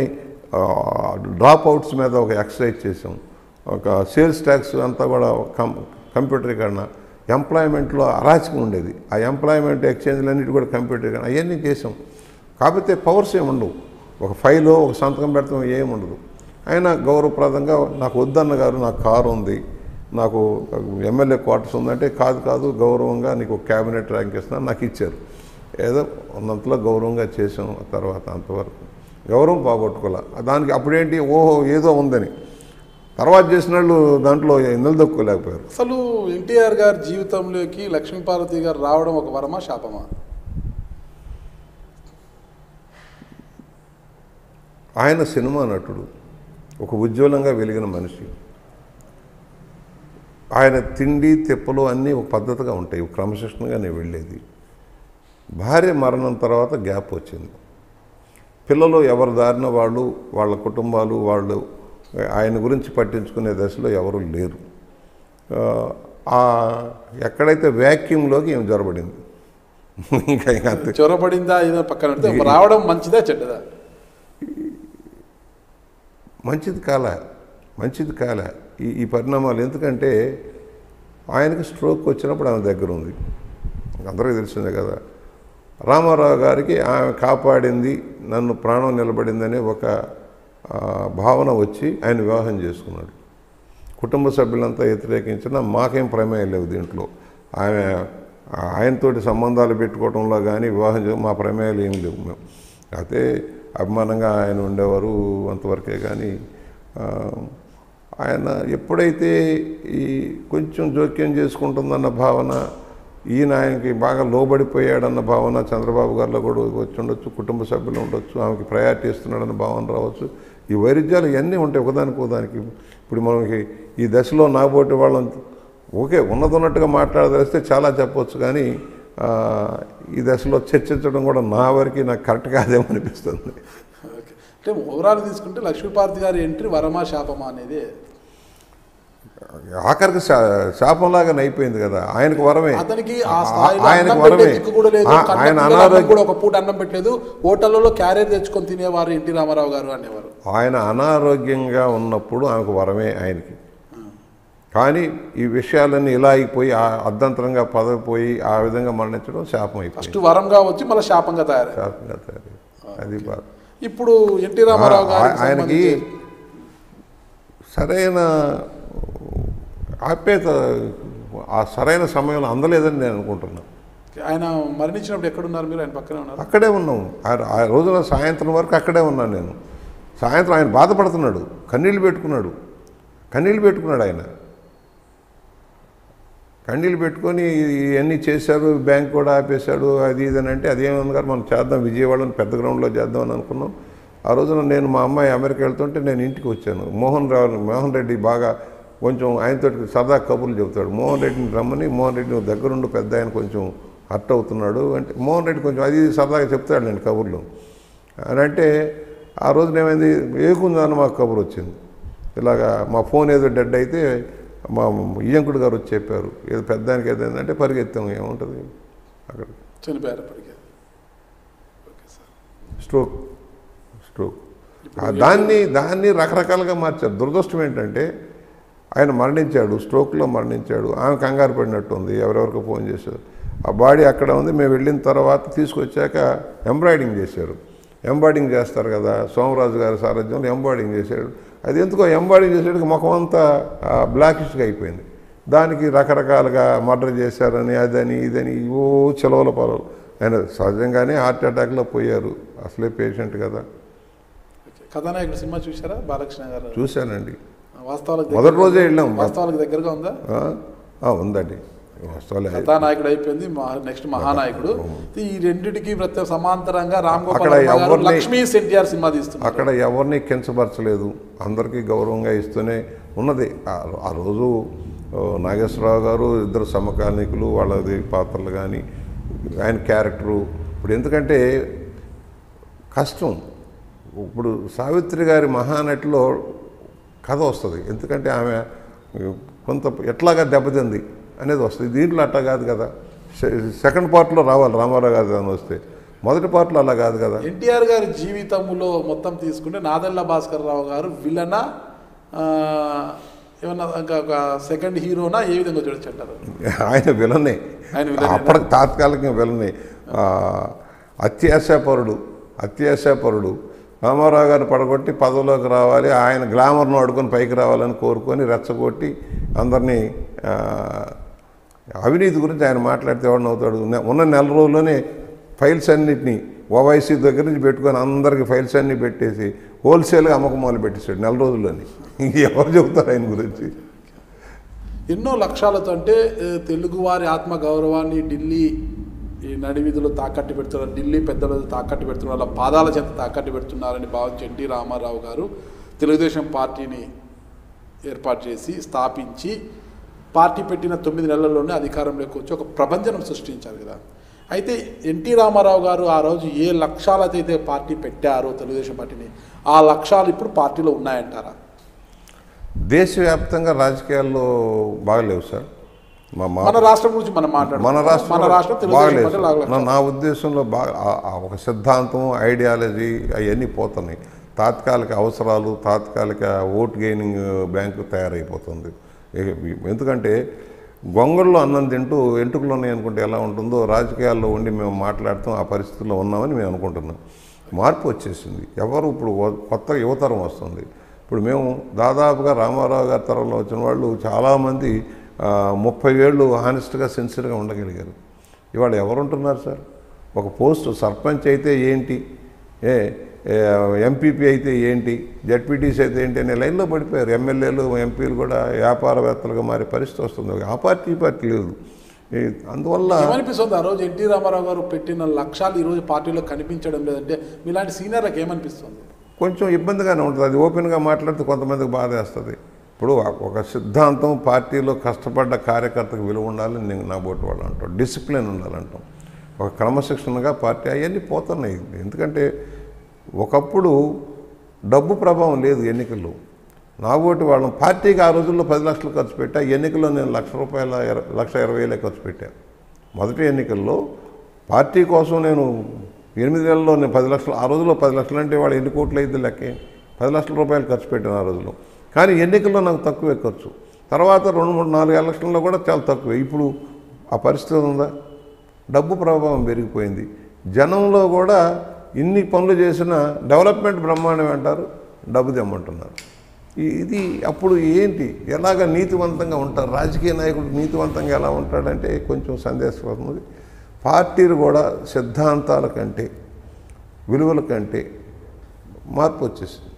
డ్రాప్ అవుట్స్ మీద ఒక ఎక్సర్సైజ్ చేసాం ఒక సేల్స్ ట్యాక్స్ అంతా కూడా కం కంప్యూటరీకరణ ఎంప్లాయ్మెంట్లో అరాచకం ఉండేది ఆ ఎంప్లాయ్మెంట్ ఎక్స్చేంజ్లన్నిటి కూడా కంప్యూటరీకరణ అవన్నీ చేసాం కాకపోతే పవర్స్ ఏమి ఉండవు ఒక ఫైలో ఒక సంతకం పెడతాం ఏమి ఉండదు అయినా గౌరవప్రదంగా నాకు వద్దన్న గారు నాకు కారు ఉంది నాకు ఎమ్మెల్యే క్వార్టర్స్ ఉందంటే కాదు కాదు గౌరవంగా నీకు ఒక క్యాబినెట్ ర్యాంక్ ఇస్తున్నాను నాకు ఇచ్చారు ఏదో ఉన్నంతలో గౌరవంగా చేసాం ఆ తర్వాత అంతవరకు గౌరవం పోగొట్టుకోలే దానికి అప్పుడేంటి ఓహో ఏదో ఉందని తర్వాత చేసిన వాళ్ళు దాంట్లో నిలదొక్కోలేకపోయారు అసలు ఎన్టీఆర్ గారి జీవితంలోకి లక్ష్మీపార్వతి గారు రావడం ఒక వరమా శాపమా ఆయన సినిమా నటుడు ఒక ఉజ్వలంగా వెలిగిన మనిషి ఆయన తిండి తెప్పలు అన్నీ ఒక పద్ధతిగా ఉంటాయి ఒక క్రమశిక్షణగానే వెళ్ళేది భార్య మరణం తర్వాత గ్యాప్ వచ్చింది పిల్లలు ఎవరి దారిన వాళ్ళు వాళ్ళ కుటుంబాలు వాళ్ళు ఆయన గురించి పట్టించుకునే దశలో ఎవరు లేరు ఆ, ఆ ఎక్కడైతే వ్యాక్యూమ్లోకి ఏం జొరబడింది ఇంకా ఇంకా అంతే చొరబడిందా ఏదో పక్కన పెడితే రావడం మంచిదా చెడ్డదా మంచిది కాలే మంచిది కాలే ఈ ఈ పరిణామాలు ఎందుకంటే ఆయనకి స్ట్రోక్ వచ్చినప్పుడు ఆమె దగ్గర ఉంది అందరికీ తెలిసిందే కదా రామారావు గారికి ఆమె కాపాడింది నన్ను ప్రాణం నిలబడిందనే ఒక ఆ, భావన వచ్చి ఆయన వివాహం చేసుకున్నాడు కుటుంబ సభ్యులంతా వ్యతిరేకించినా మాకేం ప్రమేయం లేవు దీంట్లో ఆమె ఆయనతోటి సంబంధాలు పెట్టుకోవడంలో కానీ వివాహం చే మా ప్రమేయాలు ఏం లేవు మేము అయితే అభిమానంగా ఆయన ఉండేవారు అంతవరకే కానీ ఆ, ఆయన ఎప్పుడైతే ఈ కొంచెం జోక్యం చేసుకుంటుందన్న భావన ఈయన ఆయనకి బాగా లోబడిపోయాడన్న భావన చంద్రబాబు గారిలో కూడా వచ్చి ఉండొచ్చు కుటుంబ సభ్యులు ఉండొచ్చు ఆమెకి ప్రయారిటీ ఇస్తున్నాడన్న భావన రావచ్చు ఈ వైరుధ్యాలు ఇవన్నీ ఉంటాయి ఒకదానికి ఒకదానికి ఇప్పుడు మనకి ఈ దశలో నాబోటి వాళ్ళని ఓకే ఉన్నదన్నట్టుగా మాట్లాడదలిస్తే చాలా చెప్పొచ్చు కానీ ఆ, ఈ దశలో చర్చించడం కూడా నా వరకు నాకు కరెక్ట్ కాదేమో అనిపిస్తుంది ఓకే అంటే ఓవరాల్ తీసుకుంటే లక్ష్మీపార్తి గారి ఎంట్రీ వరమా శాపమా అనేది ఆఖరికి శా- శాపంలాగానే అయిపోయింది కదా ఆయనకు వరమే అతనికి ఆ స్థాయిలో ఆయనకు అన్నం పెట్టే వరమే దిక్కు కూడా లేదు ఆ- కన్న ఆయన పిల్లల అన్నం అనారోగ్యం కూడా ఒక పూట అన్నం పెట్టలేదు హోటళ్లలో క్యారియర్ తెచ్చుకొని తినేవారు ఎన్టీ రామారావు గారు అనేవారు ఆయన అనారోగ్యంగా ఉన్నప్పుడు ఆమెకు వరమే ఆయనకి కానీ ఈ విషయాలన్నీ ఇలా అయిపోయి ఆ అర్ధంతరంగా పదవిపోయి ఆ విధంగా మరణించడం శాపం అయిపోయింది ఫస్ట్ వరంగా వచ్చి మళ్ళీ శాపంగా తయారై శాపంగా తయారై అది బాధ ఇప్పుడు ఎన్టీ రామారావు ఆ- గారికి ఆయనకి సంబంధించి సరైన ఆప్యాయత ఆ సరైన సమయంలో అందలేదని నేను అనుకుంటున్నాను ఆయన మరణించినప్పుడు ఎక్కడున్నారు మీరు ఆయన పక్కనే ఉన్నారు అక్కడే ఉన్నాం ఆ- ఆ రోజున సాయంత్రం వరకు అక్కడే ఉన్నాను నేను సాయంత్రం ఆయన బాధపడుతున్నాడు కన్నీళ్ళు పెట్టుకున్నాడు కన్నీళ్ళు పెట్టుకున్నాడు ఆయన కన్నీళ్ళు పెట్టుకొని ఇవన్నీ చేశారు బ్యాంక్ కూడా ఆపేశాడు అది ఇది అని అంటే అదేమన్నా గారు మనం చేద్దాం విజయవాడని పెద్ద గ్రౌండ్లో చేద్దాం అని అనుకున్నాం ఆ రోజున నేను మా అమ్మాయి అమెరికా వెళ్తుంటే నేను ఇంటికి వచ్చాను మోహన్ రావు మోహన్ రెడ్డి బాగా కొంచెం ఆయనతో సరదా కబుర్లు చెబుతాడు మోహన్ రెడ్డిని రమ్మని మోహన్ రెడ్డి నువ్వు దగ్గరుండి పెద్ద ఆయన కొంచెం హర్ట్ అవుతున్నాడు అంటే మోహన్ రెడ్డి కొంచెం అది ఇది సరదాగా చెప్తాడు నేను కబుర్లు అని అంటే ఆ రోజున ఏమైంది ఏకుందని మాకు కబురు వచ్చింది ఇలాగా మా ఫోన్ ఏదో డెడ్ అయితే మా ఇయ్యంకుడు గారు వచ్చి చెప్పారు ఏదో పెద్దానికి ఏదైందంటే పరిగెత్తాము ఏముంటుంది అక్కడ చనిపోయారు అప్పటికే ఓకే సార్ స్ట్రోక్ స్ట్రోక్ ఆ దాన్ని దాన్ని రకరకాలుగా మార్చారు దురదృష్టం ఏంటంటే ఆయన మరణించాడు స్ట్రోక్లో మరణించాడు ఆమె కంగారు పడినట్టు ఉంది ఎవరెవరికో ఫోన్ చేశారు ఆ బాడీ అక్కడ ఉంది మేము వెళ్ళిన తర్వాత తీసుకొచ్చాక ఎంబ్రాయిడింగ్ చేశారు ఎంబాడింగ్ చేస్తారు కదా సోమరాజు గారి సారథ్యంలో ఎంబాడింగ్ చేశాడు అది ఎందుకో ఎంబాడింగ్ చేసేటికి ముఖం అంతా బ్లాకిష్గా అయిపోయింది దానికి రకరకాలుగా మర్డర్ చేశారని అదని ఇదని ఓ చెలవల పొలవు ఆయన సహజంగానే హార్ట్ అటాక్లో పోయారు అసలే పేషెంట్ కదా ఓకే. కథానాయకుడు సినిమా చూసారా బాలకృష్ణ గారు చూశానండి వాస్తవాలకు మొదటి దగ్గరగా రోజే ఉందా? వెళ్ళాం. వాస్తవాలకు దగ్గరగా ఉందా ఆ? ఆ, ఉందండి వస్తాలే కథానాయకుడు అయిపోయింది నెక్స్ట్ మహానాయకుడు ఈ రెండిటికి ప్రత్యేక సమాంతరంగా రామ్ గోపాల్ అక్కడ వర్మ గారు ఎవరిని- లక్ష్మీ ఎన్టీఆర్ సినిమా తీస్తున్నారు అక్కడ ఎవరిని కించపరచలేదు అందరికీ గౌరవంగా ఇస్తూనే ఉన్నది ఆ- ఆ రోజు ఓ, నాగేశ్వరరావు గారు ఇద్దరు సమకాలీకులు వాళ్ళది పాత్రలు కానీ ఆయన క్యారెక్టరు ఇప్పుడు ఎందుకంటే కష్టం ఇప్పుడు సావిత్రి గారి మహానటిలో కథ వస్తుంది ఎందుకంటే ఆమె కొంత ఎట్లాగా దెబ్బతింది అనేది వస్తుంది దీంట్లో అట్లా కాదు కదా సె- సెకండ్ పార్ట్లో రావాలి రామారావు గారు అని వస్తే మొదటి పార్ట్లో అలా కాదు కదా ఎన్టీఆర్ గారి జీవితంలో మొత్తం తీసుకుంటే నాదెళ్ల భాస్కర్ రావు గారు విలనా ఆ, ఏమన్నా ఇంకా ఒక సెకండ్ హీరోనా ఏ విధంగా చూడొచ్చు అంటారు ఆయన విలనే ఆయన విలనేనా? అప్పటికి తాత్కాలికంగా విలనే ఆ, అత్యాశాపరుడు అత్యాశాపరుడు రామారావు గారిని పడగొట్టి పదవిలోకి రావాలి ఆయన గ్లామర్ను అడుకొని పైకి రావాలని కోరుకొని రెచ్చగొట్టి అందరినీ ఆ, అవినీతి గురించి ఆయన మాట్లాడితే ఎవరిని అవుతాడు నె- ఉన్న నెల రోజుల్లోనే ఫైల్స్ అన్నిటినీ ఓవైసీ దగ్గర నుంచి పెట్టుకొని అందరికి ఫైల్స్ అన్నీ పెట్టేసి హోల్సేల్గా అమ్మకం మొదలు పెట్టేశాడు నెల రోజుల్లోనే ఇంక ఎవరు చెబుతారు ఆయన గురించి ఎన్నో లక్ష్యాలతో అంటే ఏ, తెలుగువారి ఆత్మ గౌరవాన్ని ఢిల్లీ ఈ నడివీధులు తాకట్టు పెడుతున్నారు ఢిల్లీ పెద్దలు తాకట్టు పెడుతున్నారు వాళ్ళ పాదాల చెంత తాకట్టు పెడుతున్నారని భావించి ఎన్టీ రామారావు గారు తెలుగుదేశం పార్టీని ఏర్పాటు చేసి స్థాపించి పార్టీ పెట్టిన తొమ్మిది నెలల్లోనే అధికారంలోకి వచ్చి ఒక ప్రపంచం సృష్టించారు కదా అయితే ఎన్టీ రామారావు గారు ఆ రోజు ఏ లక్ష్యాలతో అయితే పార్టీ పెట్టారో తెలుగుదేశం పార్టీని ఆ లక్ష్యాలు ఇప్పుడు పార్టీలో ఉన్నాయంటారా దేశవ్యాప్తంగా రాజకీయాల్లో బాగలేవు సార్ మా మా మన రాష్ట్రం గురించి మనం మాట్లాడుతున్నాం మన రాష్ట్రం మన రాష్ట్రం తెలుగుదేశం బాగలేదు పార్టీ సార్. లాగలేదు. నా- నా ఉద్దేశంలో బాగా ఆ- ఆ ఒక సిద్ధాంతం ఐడియాలజీ అవన్నీ పోతున్నాయి తాత్కాలిక అవసరాలు తాత్కాలిక ఓట్ గెయినింగ్ బ్యాంకు తయారైపోతుంది ఇక- ఎందుకంటే గొంగళ్ళు అన్నం తింటూ ఎంటుకలు ఉన్నాయి అనుకుంటే ఎలా ఉంటుందో రాజకీయాల్లో ఉండి మేము మాట్లాడుతాం ఆ పరిస్థితుల్లో ఉన్నామని మేము అనుకుంటున్నాం మార్పు వచ్చేసింది ఎవరు ఇప్పుడు కొ- కొత్త యువతరం వస్తుంది ఇప్పుడు మేము దాదాపుగా రామారావు గారి తరంలో వచ్చిన వాళ్ళు చాలామంది ఆ, ముప్పై ఏళ్ళు హానెస్ట్గా సిన్సియర్గా ఉండగలిగారు ఇవాళ ఎవరు ఉంటున్నారు సార్ ఒక పోస్ట్ సర్పంచ్ అయితే ఏంటి ఏ ఎంపీపీ అయితే ఏంటి జడ్పీటీసీ అయితే ఏంటి అనే లైన్లో పడిపోయారు ఎమ్మెల్యేలు ఎంపీలు కూడా వ్యాపారవేత్తలుగా మారే పరిస్థితి వస్తుంది ఆ పార్టీ ఈ పార్టీ లేదు ఈ అందువల్ల ఏమనిపిస్తుంది ఆ రోజు ఎన్టీ రామారావు గారు పెట్టిన లక్ష్యాలు ఈ రోజు పార్టీలో కనిపించడం లేదంటే మీలాంటి సీనియర్లకు ఏమనిపిస్తుంది కొంచెం ఇబ్బందిగానే ఉంటుంది అది ఓపెన్గా మాట్లాడితే కొంతమందికి బాధ వేస్తుంది ఇప్పుడు ఒక సిద్ధాంతం పార్టీలో కష్టపడ్డ కార్యకర్తకు విలువ ఉండాలని నేను నా బోటి వాళ్ళు అంటాం డిసిప్లిన్ ఉండాలంటాం ఒక క్రమశిక్షణగా పార్టీ అవన్నీ పోతున్నాయి ఎందుకంటే ఒకప్పుడు డబ్బు ప్రభావం లేదు ఎన్నికల్లో నా ఓటు వాళ్ళం పార్టీకి ఆ రోజుల్లో పది లక్షలు ఖర్చు పెట్టా ఎన్నికల్లో నేను లక్ష రూపాయల ఇర- లక్ష ఇరవై వేలే ఖర్చు పెట్టాను మొదటి ఎన్నికల్లో పార్టీ కోసం నేను ఎనిమిది నెలల్లో నేను పది లక్షలు ఆ రోజుల్లో పది లక్షలు అంటే వాడు ఎన్ని కోట్లు అయితే లెక్కే పది లక్షల రూపాయలు ఖర్చు పెట్టాను ఆ రోజుల్లో కానీ ఎన్నికల్లో నాకు తక్కువే ఖర్చు తర్వాత రెండు మూడు నాలుగు ఎలక్షన్లో కూడా చాలా తక్కువే ఇప్పుడు ఆ పరిస్థితి ఉందా డబ్బు ప్రభావం పెరిగిపోయింది జనంలో కూడా ఇన్ని పనులు చేసినా డెవలప్మెంట్ బ్రహ్మాండం అంటారు డబ్బు తెమ్మంటున్నారు ఈ- ఇది అప్పుడు ఏంటి ఎలాగ నీతివంతంగా ఉంటారు రాజకీయ నాయకుడు నీతివంతంగా ఎలా ఉంటాడంటే కొంచెం సందేశం ఉంది పార్టీలు కూడా సిద్ధాంతాల కంటే విలువల కంటే మార్పు వచ్చేసింది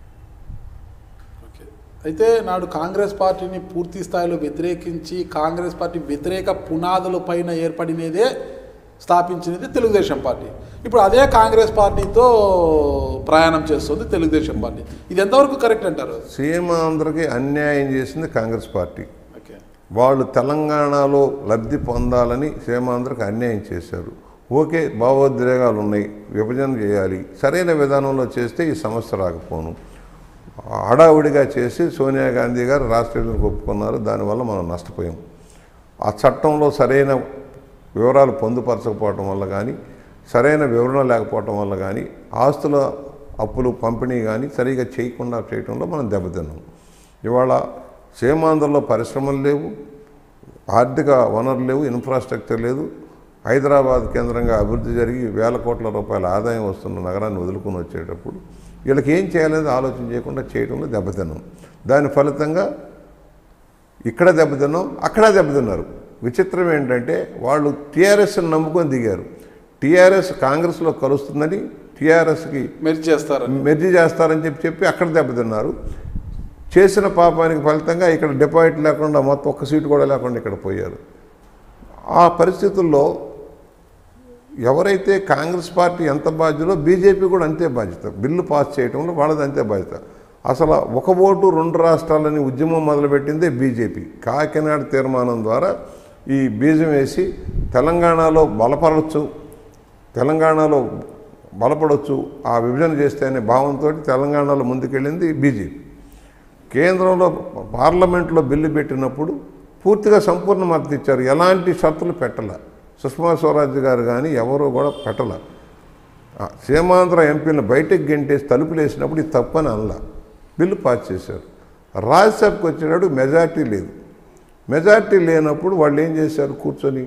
ఓకే. అయితే నాడు కాంగ్రెస్ పార్టీని పూర్తి స్థాయిలో వ్యతిరేకించి కాంగ్రెస్ పార్టీ వ్యతిరేక పునాదుల పైన ఏర్పడినదే స్థాపించినది తెలుగుదేశం పార్టీ ఇప్పుడు అదే కాంగ్రెస్ పార్టీతో ప్రయాణం చేస్తుంది తెలుగుదేశం పార్టీ ఇది ఎంతవరకు కరెక్ట్ అంటారు సీమాంధ్రకి అన్యాయం చేసింది కాంగ్రెస్ పార్టీ ఓకే వాళ్ళు తెలంగాణలో లబ్ధి పొందాలని సీమాంధ్రకు అన్యాయం చేశారు ఓకే భావోద్రేగాలు ఉన్నాయి విభజన చేయాలి సరైన విధానంలో చేస్తే ఈ సమస్య రాకపోను హడావుడిగా చేసి సోనియా గాంధీ గారు రాష్ట్ర విభజనకు ఒప్పుకున్నారు దానివల్ల మనం నష్టపోయాం ఆ చట్టంలో సరైన వివరాలు పొందుపరచకపోవటం వల్ల కానీ సరైన వివరణ లేకపోవటం వల్ల కానీ ఆస్తుల అప్పులు పంపిణీ కానీ సరిగా చేయకుండా చేయటంలో మనం దెబ్బతిన్నాం ఇవాళ సీమాంధ్రలో పరిశ్రమలు లేవు ఆర్థిక వనరులు లేవు ఇన్ఫ్రాస్ట్రక్చర్ లేదు హైదరాబాద్ కేంద్రంగా అభివృద్ధి జరిగి వేల కోట్ల రూపాయల ఆదాయం వస్తున్న నగరాన్ని వదులుకొని వచ్చేటప్పుడు వీళ్ళకి ఏం చేయాలనేది ఆలోచన చేయకుండా చేయడంలో దెబ్బతిన్నాం దాని ఫలితంగా ఇక్కడ దెబ్బతిన్నాం అక్కడ దెబ్బతిన్నారు విచిత్రం ఏంటంటే వాళ్ళు టీఆర్ఎస్ని నమ్ముకొని దిగారు టీఆర్ఎస్ కాంగ్రెస్లో కలుస్తుందని టీఆర్ఎస్కి మెర్జ్ చేస్తారని మెర్జీ చేస్తారని చెప్పి చెప్పి అక్కడ దెబ్బతిన్నారు చేసిన పాపానికి ఫలితంగా ఇక్కడ డిపాజిట్ లేకుండా మొత్తం ఒక్క సీటు కూడా లేకుండా ఇక్కడ పోయారు ఆ పరిస్థితుల్లో ఎవరైతే కాంగ్రెస్ పార్టీ ఎంత బాధ్యలో బీజేపీ కూడా అంతే బాధ్యత బిల్లు పాస్ చేయడంలో వాళ్ళది అంతే బాధ్యత అసలు ఒక ఓటు రెండు రాష్ట్రాలని ఉద్యమం మొదలుపెట్టిందే బీజేపీ కాకినాడ తీర్మానం ద్వారా ఈ బీజం వేసి తెలంగాణలో బలపరచు తెలంగాణలో బలపడవచ్చు ఆ విభజన చేస్తే అనే భావంతో తెలంగాణలో ముందుకెళ్ళింది బీజేపీ కేంద్రంలో పార్లమెంట్లో బిల్లు పెట్టినప్పుడు పూర్తిగా సంపూర్ణ మద్దతు ఇచ్చారు ఎలాంటి షరతులు పెట్టల సుష్మా స్వరాజ్ గారు కానీ ఎవరు కూడా పెట్టల ఆ, సీమాంధ్ర ఎంపీలను బయటకు గెంటేసి తలుపులు వేసినప్పుడు ఇది తప్పని అనలా బిల్లు పాస్ చేశారు రాజ్యసభకు వచ్చేటప్పుడు మెజార్టీ లేదు మెజార్టీ లేనప్పుడు వాళ్ళు ఏం చేశారు కూర్చొని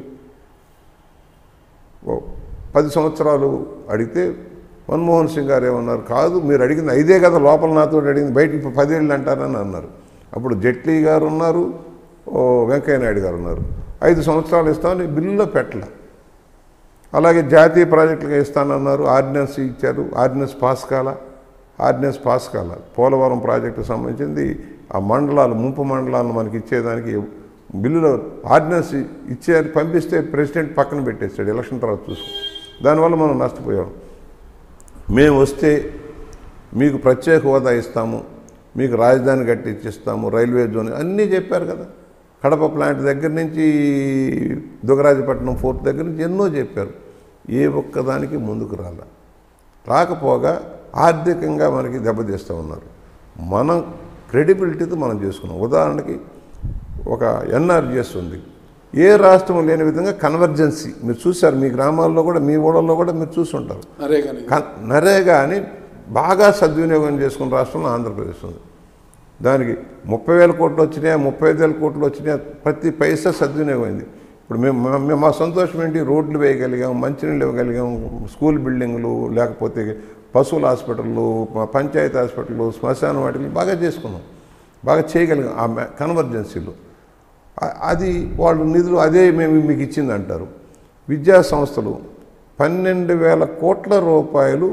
ఓ పది సంవత్సరాలు అడిగితే మన్మోహన్ సింగ్ గారు ఏమన్నారు కాదు మీరు అడిగింది ఐదే కదా లోపల నాతో అడిగింది బయట ఇప్పుడు పదేళ్ళు అంటారని అన్నారు అప్పుడు జైట్లీ గారు ఉన్నారు ఓ వెంకయ్య నాయుడు గారు ఉన్నారు ఐదు సంవత్సరాలు ఇస్తామని బిల్లులో పెట్టలే అలాగే జాతీయ ప్రాజెక్టులుగా ఇస్తానన్నారు ఆర్డినెన్స్ ఇచ్చారు ఆర్డినెన్స్ పాస్ కాల ఆర్డినెన్స్ పాస్ కాల పోలవరం ప్రాజెక్టుకు సంబంధించింది ఆ మండలాలు ముంపు మండలాలను మనకి ఇచ్చేదానికి బిల్లులో ఆర్డినెన్స్ ఇచ్చేది పంపిస్తే ప్రెసిడెంట్ పక్కన పెట్టేస్తాడు ఎలక్షన్ తర్వాత చూసుకుని దానివల్ల మనం నష్టపోయాం మేము వస్తే మీకు ప్రత్యేక హోదా ఇస్తాము మీకు రాజధాని కట్టించిస్తాము రైల్వే జోన్ అన్నీ చెప్పారు కదా కడప ప్లాంట్ దగ్గర నుంచి దుగరాజపట్నం ఫోర్ట్ దగ్గర నుంచి ఎన్నో చెప్పారు ఏ ఒక్కదానికి ముందుకు రాల రాకపోగా ఆర్థికంగా మనకి దెబ్బతీస్తూ ఉన్నారు మనం క్రెడిబిలిటీతో మనం చేసుకున్నాం ఉదాహరణకి ఒక ఎన్ఆర్జిఎస్ ఉంది ఏ రాష్ట్రం లేని విధంగా కన్వర్జెన్సీ మీరు చూశారు మీ గ్రామాల్లో కూడా మీ ఊళ్ళల్లో కూడా మీరు చూసుంటారు అరే కానీ కన్- నరేగా అని బాగా సద్వినియోగం చేసుకున్న రాష్ట్రంలో ఆంధ్రప్రదేశ్ ఉంది దానికి ముప్పై వేల కోట్లు వచ్చినాయి ముప్పై ఐదు వేల కోట్లు వచ్చినాయి ప్రతి పైసా సద్వినియోగం అయింది ఇప్పుడు మేము మా- మేము మా సంతోషం ఏంటి రోడ్లు వేయగలిగాం మంచినీళ్ళు ఇవ్వగలిగాం స్కూల్ బిల్డింగ్లు లేకపోతే పశువుల హాస్పిటళ్ళు ప- పంచాయతీ హాస్పిటళ్ళు శ్మశానం వాటిని బాగా చేసుకున్నాం బాగా చేయగలిగాం ఆ మ- కన్వర్జెన్సీలో ఆ- అది వాళ్ళు నిధులు అదే మేము మీకు ఇచ్చింది అంటారు విద్యా సంస్థలు పన్నెండు వేల కోట్ల రూపాయలు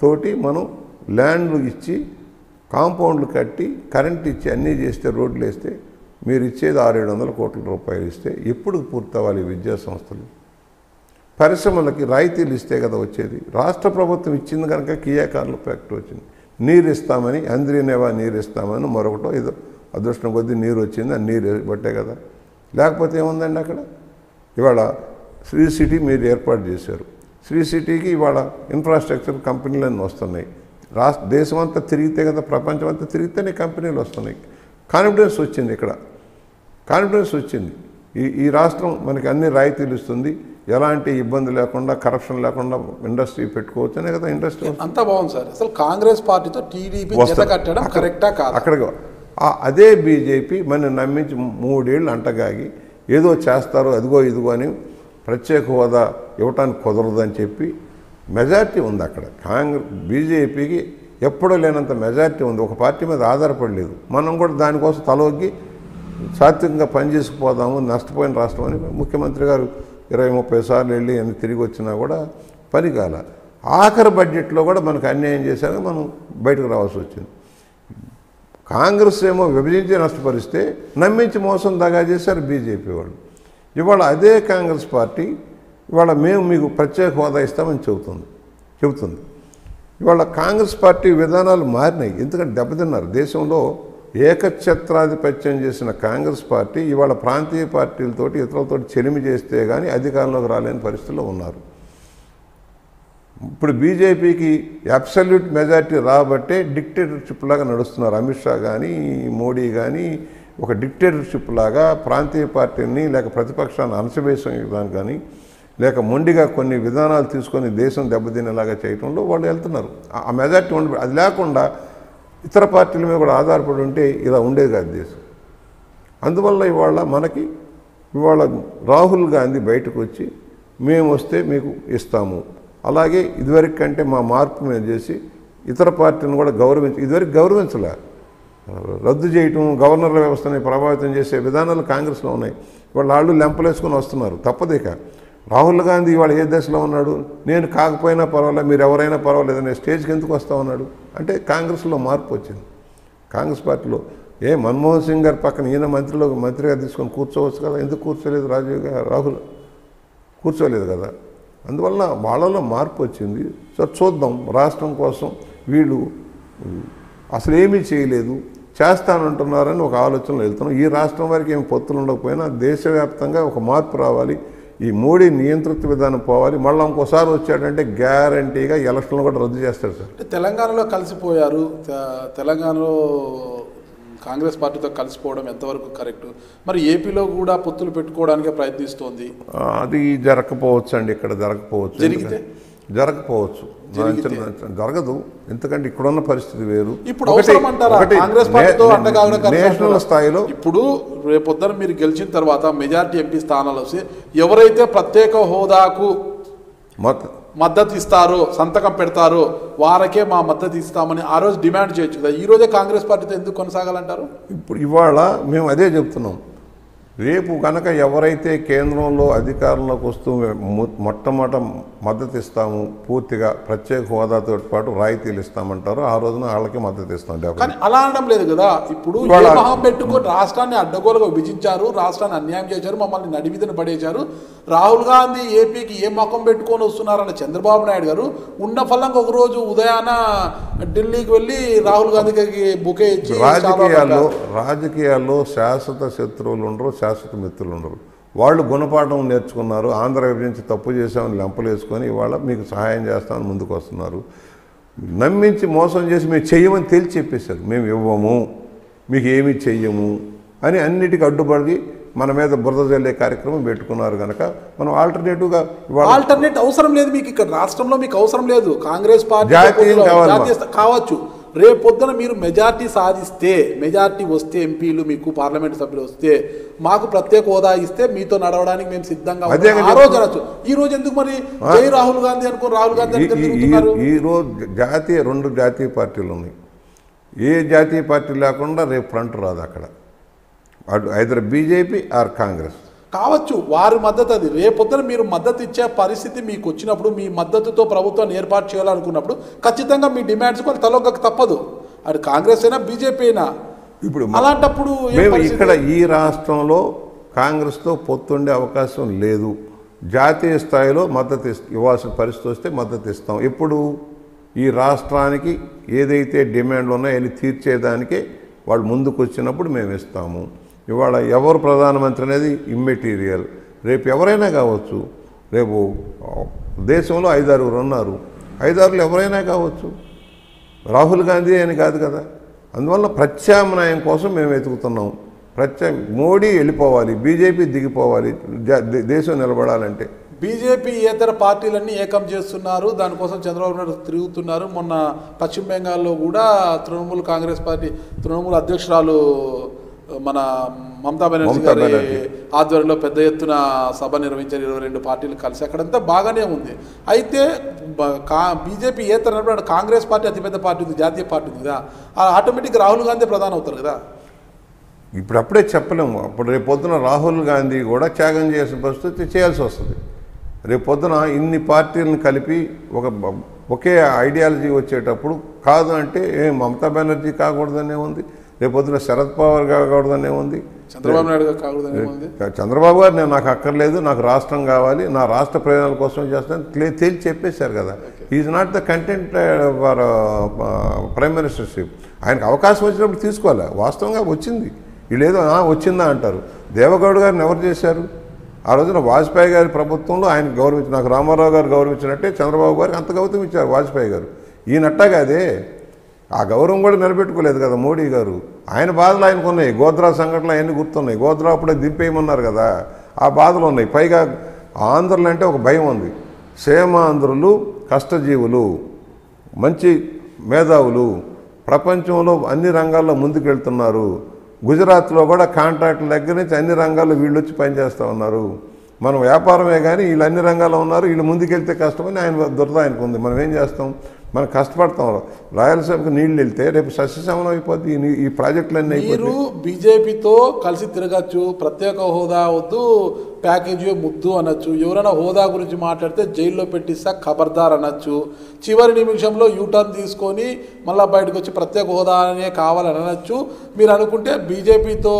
తోటి మనం ల్యాండ్లు ఇచ్చి కాంపౌండ్లు కట్టి కరెంట్ ఇచ్చి అన్నీ చేస్తే రోడ్లు వేస్తే మీరు ఇచ్చేది ఆరు ఏడు వందల కోట్ల రూపాయలు ఇస్తే ఎప్పుడు పూర్తవ్వాలి ఈ విద్యా సంస్థలు పరిశ్రమలకి రాయితీలు ఇస్తే కదా వచ్చేది రాష్ట్ర ప్రభుత్వం ఇచ్చింది కనుక కియా కార్ల ఫ్యాక్టరీ వచ్చింది నీరు ఇస్తామని అంద్రీనేవా నీరు ఇస్తామని మరొకటో ఏదో అదృష్టం కొద్దీ నీరు వచ్చింది ఆ నీరు బట్టే కదా లేకపోతే ఏముందండి అక్కడ ఇవాళ శ్రీ సిటీ మీరు ఏర్పాటు చేశారు శ్రీ సిటీకి ఇవాళ ఇన్ఫ్రాస్ట్రక్చర్ కంపెనీలన్నీ వస్తున్నాయి రాష్ట్ర దేశం అంతా తిరిగితే కదా ప్రపంచం అంతా తిరిగితేనే కంపెనీలు వస్తున్నాయి కాన్ఫిడెన్స్ వచ్చింది ఇక్కడ కాన్ఫిడెన్స్ వచ్చింది ఈ ఈ రాష్ట్రం మనకి అన్ని రాయితీలు ఇస్తుంది ఎలాంటి ఇబ్బంది లేకుండా కరప్షన్ లేకుండా ఇండస్ట్రీ పెట్టుకోవచ్చనే కదా ఇండస్ట్రీ అంతా బాగుంది సార్ అసలు కాంగ్రెస్ పార్టీతో టీడీపీ జత వస్తారు. కట్టడం అక్కడ- కరెక్టా కాదా అక్కడ ఆ- అదే బీజేపీ మన నమ్మించి మూడేళ్ళు అంటగాగి ఏదో చేస్తారు అదిగో ఇదిగో అని ప్రత్యేక హోదా ఇవ్వటానికి కుదరదని చెప్పి మెజారిటీ ఉంది అక్కడ కాంగ్రెస్ బీజేపీకి ఎప్పుడూ లేనంత మెజారిటీ ఉంది ఒక పార్టీ మీద ఆధారపడలేదు మనం కూడా దానికోసం తలొగ్గి సాత్వికంగా పనిచేసిపోదాము నష్టపోయిన రాష్ట్రం అని ముఖ్యమంత్రి గారు ఇరవై ముప్పై సార్లు వెళ్ళి అని తిరిగి వచ్చినా కూడా పని కాల ఆఖరి బడ్జెట్లో కూడా మనకు అన్యాయం చేశాక మనం బయటకు రావాల్సి వచ్చింది కాంగ్రెస్ ఏమో విభజించి నష్టపరిస్తే నమ్మించి మోసం దగా చేశారు బీజేపీ వాళ్ళు ఇవాళ అదే కాంగ్రెస్ పార్టీ ఇవాళ మేము మీకు ప్రత్యేక హోదా ఇస్తామని చెబుతుంది చెబుతుంది ఇవాళ కాంగ్రెస్ పార్టీ విధానాలు మారినాయి ఎందుకంటే దెబ్బతిన్నారు దేశంలో ఏకఛత్రాధిపత్యం చేసిన కాంగ్రెస్ పార్టీ ఇవాళ ప్రాంతీయ పార్టీలతోటి ఇతరులతో చెలిమి చేస్తే కానీ అధికారంలోకి రాలేని పరిస్థితిలో ఉన్నారు ఇప్పుడు బీజేపీకి అబ్సల్యూట్ మెజారిటీ రాబట్టే డిక్టేటర్షిప్ లాగా నడుస్తున్నారు అమిత్ షా కానీ మోడీ కానీ ఒక డిక్టేటర్షిప్ లాగా ప్రాంతీయ పార్టీని లేక ప్రతిపక్షాన్ని అణచివేసేదాన్ని కానీ లేక మొండిగా కొన్ని విధానాలు తీసుకొని దేశం దెబ్బతినేలాగా చేయటంలో వాళ్ళు వెళ్తున్నారు ఆ- ఆ మెజారిటీ ఉండి అది లేకుండా ఇతర పార్టీల మీద కూడా ఆధారపడి ఉంటే ఇలా ఉండేది కాదు దేశం అందువల్ల ఇవాళ మనకి ఇవాళ రాహుల్ గాంధీ బయటకు వచ్చి మేము వస్తే మీకు ఇస్తాము అలాగే ఇదివరకు కంటే మా మార్పు మేము చేసి ఇతర పార్టీని కూడా గౌరవించి ఇదివరకు గౌరవించలే రద్దు చేయటం గవర్నర్ల వ్యవస్థని ప్రభావితం చేసే విధానాలు కాంగ్రెస్లో ఉన్నాయి ఇవాళ వాళ్ళు లెంపలేసుకొని వస్తున్నారు తప్పదేక రాహుల్ గాంధీ ఇవాళ ఏ దశలో ఉన్నాడు నేను కాకపోయినా పర్వాలేదు మీరు ఎవరైనా పర్వాలేదు అనే స్టేజ్కి ఎందుకు వస్తా ఉన్నాడు అంటే కాంగ్రెస్లో మార్పు వచ్చింది కాంగ్రెస్ పార్టీలో ఏ మన్మోహన్ సింగ్ గారి పక్కన ఈయన మంత్రిలో మంత్రిగా తీసుకొని కూర్చోవచ్చు కదా ఎందుకు కూర్చోలేదు రాజీవ్ గా- రాహుల్ కూర్చోలేదు కదా అందువల్ల వాళ్ళలో మార్పు వచ్చింది సో చూద్దాం రాష్ట్రం కోసం వీళ్ళు అసలు ఏమీ చేయలేదు చేస్తానంటున్నారని ఒక ఆలోచనలో వెళ్తున్నాం ఈ రాష్ట్రం వరకు ఏమి పొత్తులు ఉండకపోయినా దేశవ్యాప్తంగా ఒక మార్పు రావాలి ఈ మోడీ నియంత్రిత విధానం పోవాలి మళ్ళీ ఇంకోసారి వచ్చాడంటే గ్యారంటీగా ఎలక్షన్లు కూడా రద్దు చేస్తాడు సార్ అంటే తెలంగాణలో కలిసిపోయారు తె- తెలంగాణలో కాంగ్రెస్ పార్టీతో కలిసిపోవడం ఎంతవరకు కరెక్ట్ మరి ఏపీలో కూడా పొత్తులు పెట్టుకోవడానికే ప్రయత్నిస్తోంది ఆ, అది జరగకపోవచ్చు అండి ఇక్కడ జరగకపోవచ్చు జరిగితే? జరగకపోవచ్చు నా అంచనా జరగదు ఎందుకంటే ఇక్కడున్న పరిస్థితి వేరు ఇప్పుడు ఒకటి- అవసరం అంటారా ఒకటి కాంగ్రెస్ పార్టీతో నే- అండగా కలిసి నేషనల్ ఉంటారా? స్థాయిలో ఇప్పుడు రేపొద్దున మీరు గెలిచిన తర్వాత మెజారిటీ ఎంపీ స్థానాలు వస్తే ఎవరైతే ప్రత్యేక హోదాకు మత మద్దతు ఇస్తారో సంతకం పెడతారో వారకే మా మద్దతు ఇస్తామని ఆ రోజు డిమాండ్ చేయొచ్చు కదా ఈ రోజే కాంగ్రెస్ పార్టీతో ఎందుకు కొనసాగాలంటారు ఇప్పుడు ఇవాళ మేము అదే చెప్తున్నాం రేపు కనుక ఎవరైతే కేంద్రంలో అధికారంలోకి వస్తూ మొ- మొట్టమొదట మద్దతు ఇస్తాము పూర్తిగా ప్రత్యేక హోదాతో పాటు రాయితీలు ఇస్తామంటారో ఆ రోజున వాళ్ళకి మద్దతు ఇస్తాం డెఫినెట్ కానీ అలా అనడం లేదు కదా ఇప్పుడు ఏ ఇవాళ- మహం పెట్టుకొని రాష్ట్రాన్ని అడ్డగోలుగా విభజించారు రాష్ట్రాన్ని అన్యాయం చేశారు మమ్మల్ని నడివిదిన పడేశారు రాహుల్ గాంధీ ఏపీకి ఏ ముఖం పెట్టుకొని వస్తున్నారన్న చంద్రబాబు నాయుడు గారు ఉన్న ఫలంగా ఒక రోజు ఉదయాన ఢిల్లీకి వెళ్ళి రాహుల్ గాంధీకి బుకే ఇచ్చి రాజకీయాల్లో చాలా రాజకీయాల్లో శాశ్వత శత్రువులు ఉండరు శాశ్వత మిత్రులు ఉండరు వాళ్ళు గుణపాఠం నేర్చుకున్నారు ఆంధ్ర విభజించి తప్పు చేసామని లెంపలు వేసుకొని ఇవాళ మీకు సహాయం చేస్తామని ముందుకు వస్తున్నారు నమ్మించి మోసం చేసి మేము చెయ్యమని తేల్చి చెప్పేశారు మేము ఇవ్వము మీకు ఏమీ చెయ్యము అని అన్నిటికీ అడ్డుపడి మన మీద బురద జల్లే కార్యక్రమం పెట్టుకున్నారు కనుక మనం ఆల్టర్నేటివ్గా ఇవాళ ఆల్టర్నేట్ అవసరం లేదు మీకు ఇక్కడ రాష్ట్రంలో మీకు అవసరం లేదు కాంగ్రెస్ పార్టీ జాతీయం కావాలి జాతీయ స్థా- కావచ్చు రేపు పొద్దున మీరు మెజార్టీ సాధిస్తే మెజార్టీ వస్తే ఎంపీలు మీకు పార్లమెంట్ సభ్యులు వస్తే మాకు ప్రత్యేక హోదా ఇస్తే మీతో నడవడానికి మేము సిద్ధంగా అదే ఉన్నాం. కదా ఆ రోజు అనొచ్చు ఈ రోజు ఎందుకు మరి జై రాహుల్ గాంధీ అనుకుని రాహుల్ గాంధీ ఈ- అంటే ఈ- తిరుగుతున్నారు ఈ- ఈ రోజు జాతీయ రెండు జాతీయ పార్టీలు ఉన్నాయి ఏ జాతీయ పార్టీ లేకుండా రేపు ఫ్రంట్ రాదు అక్కడ అటు ఐదర్ బీజేపీ ఆర్ కాంగ్రెస్ కావచ్చు వారి మద్దతు అది రేపొద్దున మీరు మద్దతు ఇచ్చే పరిస్థితి మీకు వచ్చినప్పుడు మీ మద్దతుతో ప్రభుత్వాన్ని ఏర్పాటు చేయాలనుకున్నప్పుడు ఖచ్చితంగా మీ డిమాండ్స్ వాళ్ళు తలొగ్గక తప్పదు అది కాంగ్రెస్ అయినా బీజేపీ అయినా ఇప్పుడు అలాంటప్పుడు ఏం మేము పరిస్థితి? ఇక్కడ ఈ రాష్ట్రంలో కాంగ్రెస్తో పొత్తుండే అవకాశం లేదు జాతీయ స్థాయిలో మద్దతు ఇస్- ఇవ్వాల్సిన పరిస్థితి వస్తే మద్దతు ఇస్తాం ఎప్పుడు ఈ రాష్ట్రానికి ఏదైతే డిమాండ్లు ఉన్నాయో అవి తీర్చేదానికే వాళ్ళు ముందుకు వచ్చినప్పుడు మేము ఇస్తాము ఇవాళ ఎవరు ప్రధానమంత్రి అనేది ఇమ్మెటీరియల్ రేపు ఎవరైనా కావచ్చు రేపు ఆ, దేశంలో ఐదారుగురు ఉన్నారు ఐదారులు ఎవరైనా కావచ్చు రాహుల్ గాంధీ అని కాదు కదా అందువల్ల ప్రత్యామ్నాయం కోసం మేము వెతుకుతున్నాం ప్రత్యా మోడీ వెళ్ళిపోవాలి బీజేపీ దిగిపోవాలి జా- దే- దేశం నిలబడాలంటే బీజేపీ ఇతర పార్టీలన్నీ ఏకం చేస్తున్నారు దానికోసం చంద్రబాబు నాయుడు తిరుగుతున్నారు మొన్న పశ్చిమ బెంగాల్లో కూడా తృణమూల్ కాంగ్రెస్ పార్టీ తృణమూల్ అధ్యక్షురాలు మన మమతా బెనర్జీ మమతా గారి బెనర్జీ. ఆధ్వర్యంలో పెద్ద ఎత్తున సభ నిర్వహించారు ఇరవై రెండు పార్టీలు కలిసి అక్కడంతా బాగానే ఉంది అయితే బ- కా బీజేపీ ఏ తరఫున కాంగ్రెస్ పార్టీ అతిపెద్ద పార్టీ ఉంది జాతీయ పార్టీ ఉంది కదా ఆటోమేటిక్ రాహుల్ గాంధీ ప్రధాని అవుతారు కదా ఇప్పుడు అప్పుడే చెప్పలేము అప్పుడు రేపు పొద్దున రాహుల్ గాంధీ కూడా త్యాగం చేసిన పరిస్థితి చేయాల్సి వస్తుంది రేపు పొద్దున ఇన్ని పార్టీలను కలిపి ఒక బ- ఒకే ఐడియాలజీ వచ్చేటప్పుడు కాదు అంటే ఏ మమతా బెనర్జీ కాకూడదనే ఉంది రేపు పొద్దున శరద్ పవార్ కాకూడదనే ఉంది చంద్రబాబు నాయుడు గారు కాకూడదని ఏముంది చంద్రబాబు గారు నేను నాకు అక్కర్లేదు నాకు రాష్ట్రం కావాలి నా రాష్ట్ర ప్రయోజనాల కోసం చేస్తాను క్లే తేల్చి చెప్పేశారు కదా is not the content for prime ministership ఆయనకు అవకాశం వచ్చినప్పుడు తీసుకోవాలి వాస్తవంగా వచ్చింది వీళ్ళేదో "ఆ, వచ్చిందా అంటారు దేవగౌడ గారిని ఎవరు చేశారు ఆ రోజున వాజ్పేయి గారి ప్రభుత్వంలో ఆయన గౌరవించి నాకు రామారావు గారు గౌరవించినట్టే చంద్రబాబు గారికి అంత గౌరవం ఇచ్చారు వాజ్పేయి గారు ఈయనట్టగా అదే ఆ గౌరవం కూడా నిలబెట్టుకోలేదు కదా మోడీ గారు ఆయన బాధలు ఆయనకు ఉన్నాయి గోద్రా సంఘటనలు అవన్నీ గుర్తున్నాయి గోద్రా అప్పుడే దింపేయమన్నారు కదా ఆ బాధలు ఉన్నాయి పైగా ఆంధ్రులు అంటే ఒక భయం ఉంది సేమాంధ్రులు కష్టజీవులు మంచి మేధావులు ప్రపంచంలో అన్ని రంగాల్లో ముందుకెళ్తున్నారు గుజరాత్లో కూడా కాంట్రాక్టుల దగ్గర నుంచి అన్ని రంగాల్లో వీళ్ళు వచ్చి పనిచేస్తూ ఉన్నారు మనం వ్యాపారమే కానీ వీళ్ళు అన్ని రంగాల్లో ఉన్నారు వీళ్ళు ముందుకెళ్తే కష్టమని ఆయన దురద ఆయనకు ఉంది మనం ఏం చేస్తాం మనం కష్టపడతాం రాయలసీమకు నీళ్ళు వెళ్తే రేపు సస్యశమనం అయిపోద్ది ఈ నీ- ఈ ప్రాజెక్టులన్నీ మీరు అయిపోతాయి బీజేపీతో కలిసి తిరగచ్చు ప్రత్యేక హోదా వద్దు ప్యాకేజీ ముద్దు అనొచ్చు ఎవరైనా హోదా గురించి మాట్లాడితే జైల్లో పెట్టిస్తా ఖబర్దార్ అనొచ్చు చివరి నిమిషంలో యూటర్న్ తీసుకొని మళ్ళీ బయటకు వచ్చి ప్రత్యేక హోదా అనే కావాలని అనొచ్చు మీరు అనుకుంటే బీజేపీతో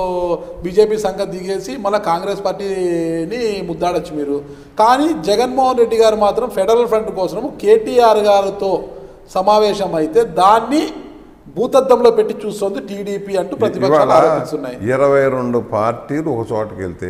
బీజేపీ సంఘం దిగేసి మళ్ళీ కాంగ్రెస్ పార్టీని ముద్దాడచ్చు మీరు కానీ జగన్మోహన్ రెడ్డి గారు మాత్రం ఫెడరల్ ఫ్రంట్ కోసం కేటీఆర్ గారితో సమావేశం అయితే దాన్ని భూతద్దంలో పెట్టి చూస్తోంది టీడీపీ అంటూ ప్రతిపక్షాలు ఇవాళ ఆరోపిస్తున్నాయి ఇరవై రెండు పార్టీలు ఒక చోటకి వెళ్తే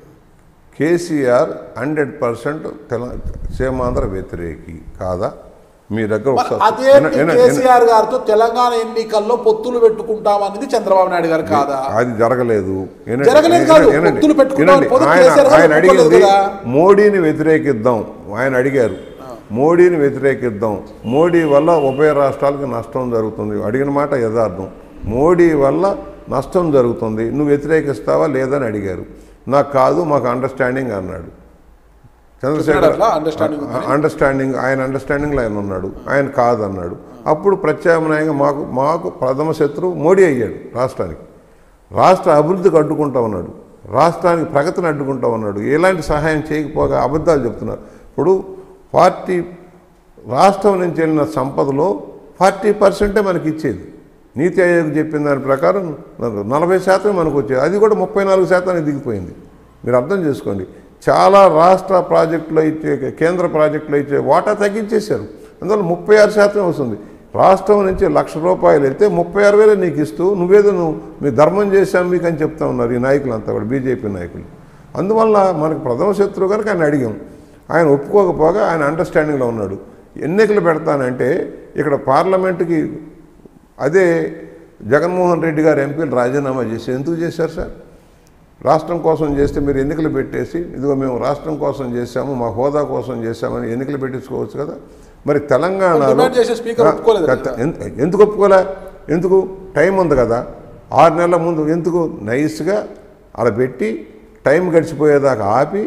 కేసీఆర్ హండ్రెడ్ పర్సెంట్ తెల సీమాంధ్ర వ్యతిరేకి కాదా మీ దగ్గర మరి ఒకసారి- అదే విన- విన- విన- కేసీఆర్ గారితో తెలంగాణ ఎన్నికల్లో పొత్తులు పెట్టుకుంటామనేది చంద్రబాబు నాయుడు గారు కాదా అది జరగలేదు వినండి, జరగలేదు కాదు. వినండి, పొత్తులు పెట్టుకున్నాం. వినండి. పొత్తు ఆయన కేసీఆర్ గారు ఆయన ఒప్పుకోలేదు అడిగింది కదా. మోడీని వ్యతిరేకిద్దాం ఆయన అడిగారు మోడీని వ్యతిరేకిద్దాం మోడీ వల్ల ఉభయ రాష్ట్రాలకు నష్టం జరుగుతుంది అడిగిన మాట యథార్థం మోడీ వల్ల నష్టం జరుగుతుంది నువ్వు వ్యతిరేకిస్తావా లేదని అడిగారు నాకు కాదు మాకు అండర్స్టాండింగ్ అన్నాడు చంద్రశేఖర్ అట్లా understanding ఉందని? అండర్స్టాండింగ్ ఆయన అండర్స్టాండింగ్లో ఆయన ఉన్నాడు ఆయన కాదన్నాడు అప్పుడు ప్రత్యామ్నాయంగా మాకు మాకు ప్రథమ శత్రువు మోడీ అయ్యాడు రాష్ట్రానికి రాష్ట్ర అభివృద్ధికి అడ్డుకుంటా ఉన్నాడు రాష్ట్రానికి ప్రగతిని అడ్డుకుంటా ఉన్నాడు ఎలాంటి సహాయం చేయకపోగా అబద్ధాలు చెప్తున్నారు ఇప్పుడు పార్టీ రాష్ట్రం నుంచి వెళ్ళిన సంపదలో ఫార్టీ పర్సెంటే మనకి ఇచ్చేది నీతి ఆయోగ్ చెప్పిన దాని ప్రకారం నలభై శాతం మనకు వచ్చేది అది కూడా ముప్పై నాలుగు శాతానికి దిగిపోయింది మీరు అర్థం చేసుకోండి చాలా రాష్ట్ర ప్రాజెక్టులో ఇచ్చే కేంద్ర ప్రాజెక్టులో ఇచ్చే వాటా తగ్గించేశారు అందువల్ల ముప్పై ఆరు శాతం వస్తుంది రాష్ట్రం నుంచి లక్ష రూపాయలు వెళ్తే ముప్పై ఆరు వేలు నీకు ఇస్తూ నువ్వేదో నువ్వు మీ ధర్మం చేశాం మీకు అని చెప్తా ఉన్నారు ఈ నాయకులంతా కూడా బీజేపీ నాయకులు అందువల్ల మనకు ప్రథమ శత్రువు కనుక ఆయన అడిగాం ఆయన ఒప్పుకోకపోగా ఆయన అండర్స్టాండింగ్లో ఉన్నాడు ఎన్నికలు పెడతానంటే ఇక్కడ పార్లమెంటుకి అదే జగన్మోహన్ రెడ్డి గారు ఎంపీలు రాజీనామా చేసి ఎందుకు చేశారు సార్ రాష్ట్రం కోసం చేస్తే మీరు ఎన్నికలు పెట్టేసి ఇదిగో మేము రాష్ట్రం కోసం చేశాము మా హోదా కోసం చేశామని ఎన్నికలు పెట్టించుకోవచ్చు కదా మరి తెలంగాణలో డిమాండ్ చేసే స్పీకర్ ఒప్పుకోలేదు కదా. ఎంత- ఎందుకు ఒప్పుకోలే ఎందుకు టైం ఉంది కదా ఆరు నెలల ముందు ఎందుకు నైస్గా అలా పెట్టి టైం గడిచిపోయేదాకా ఆపి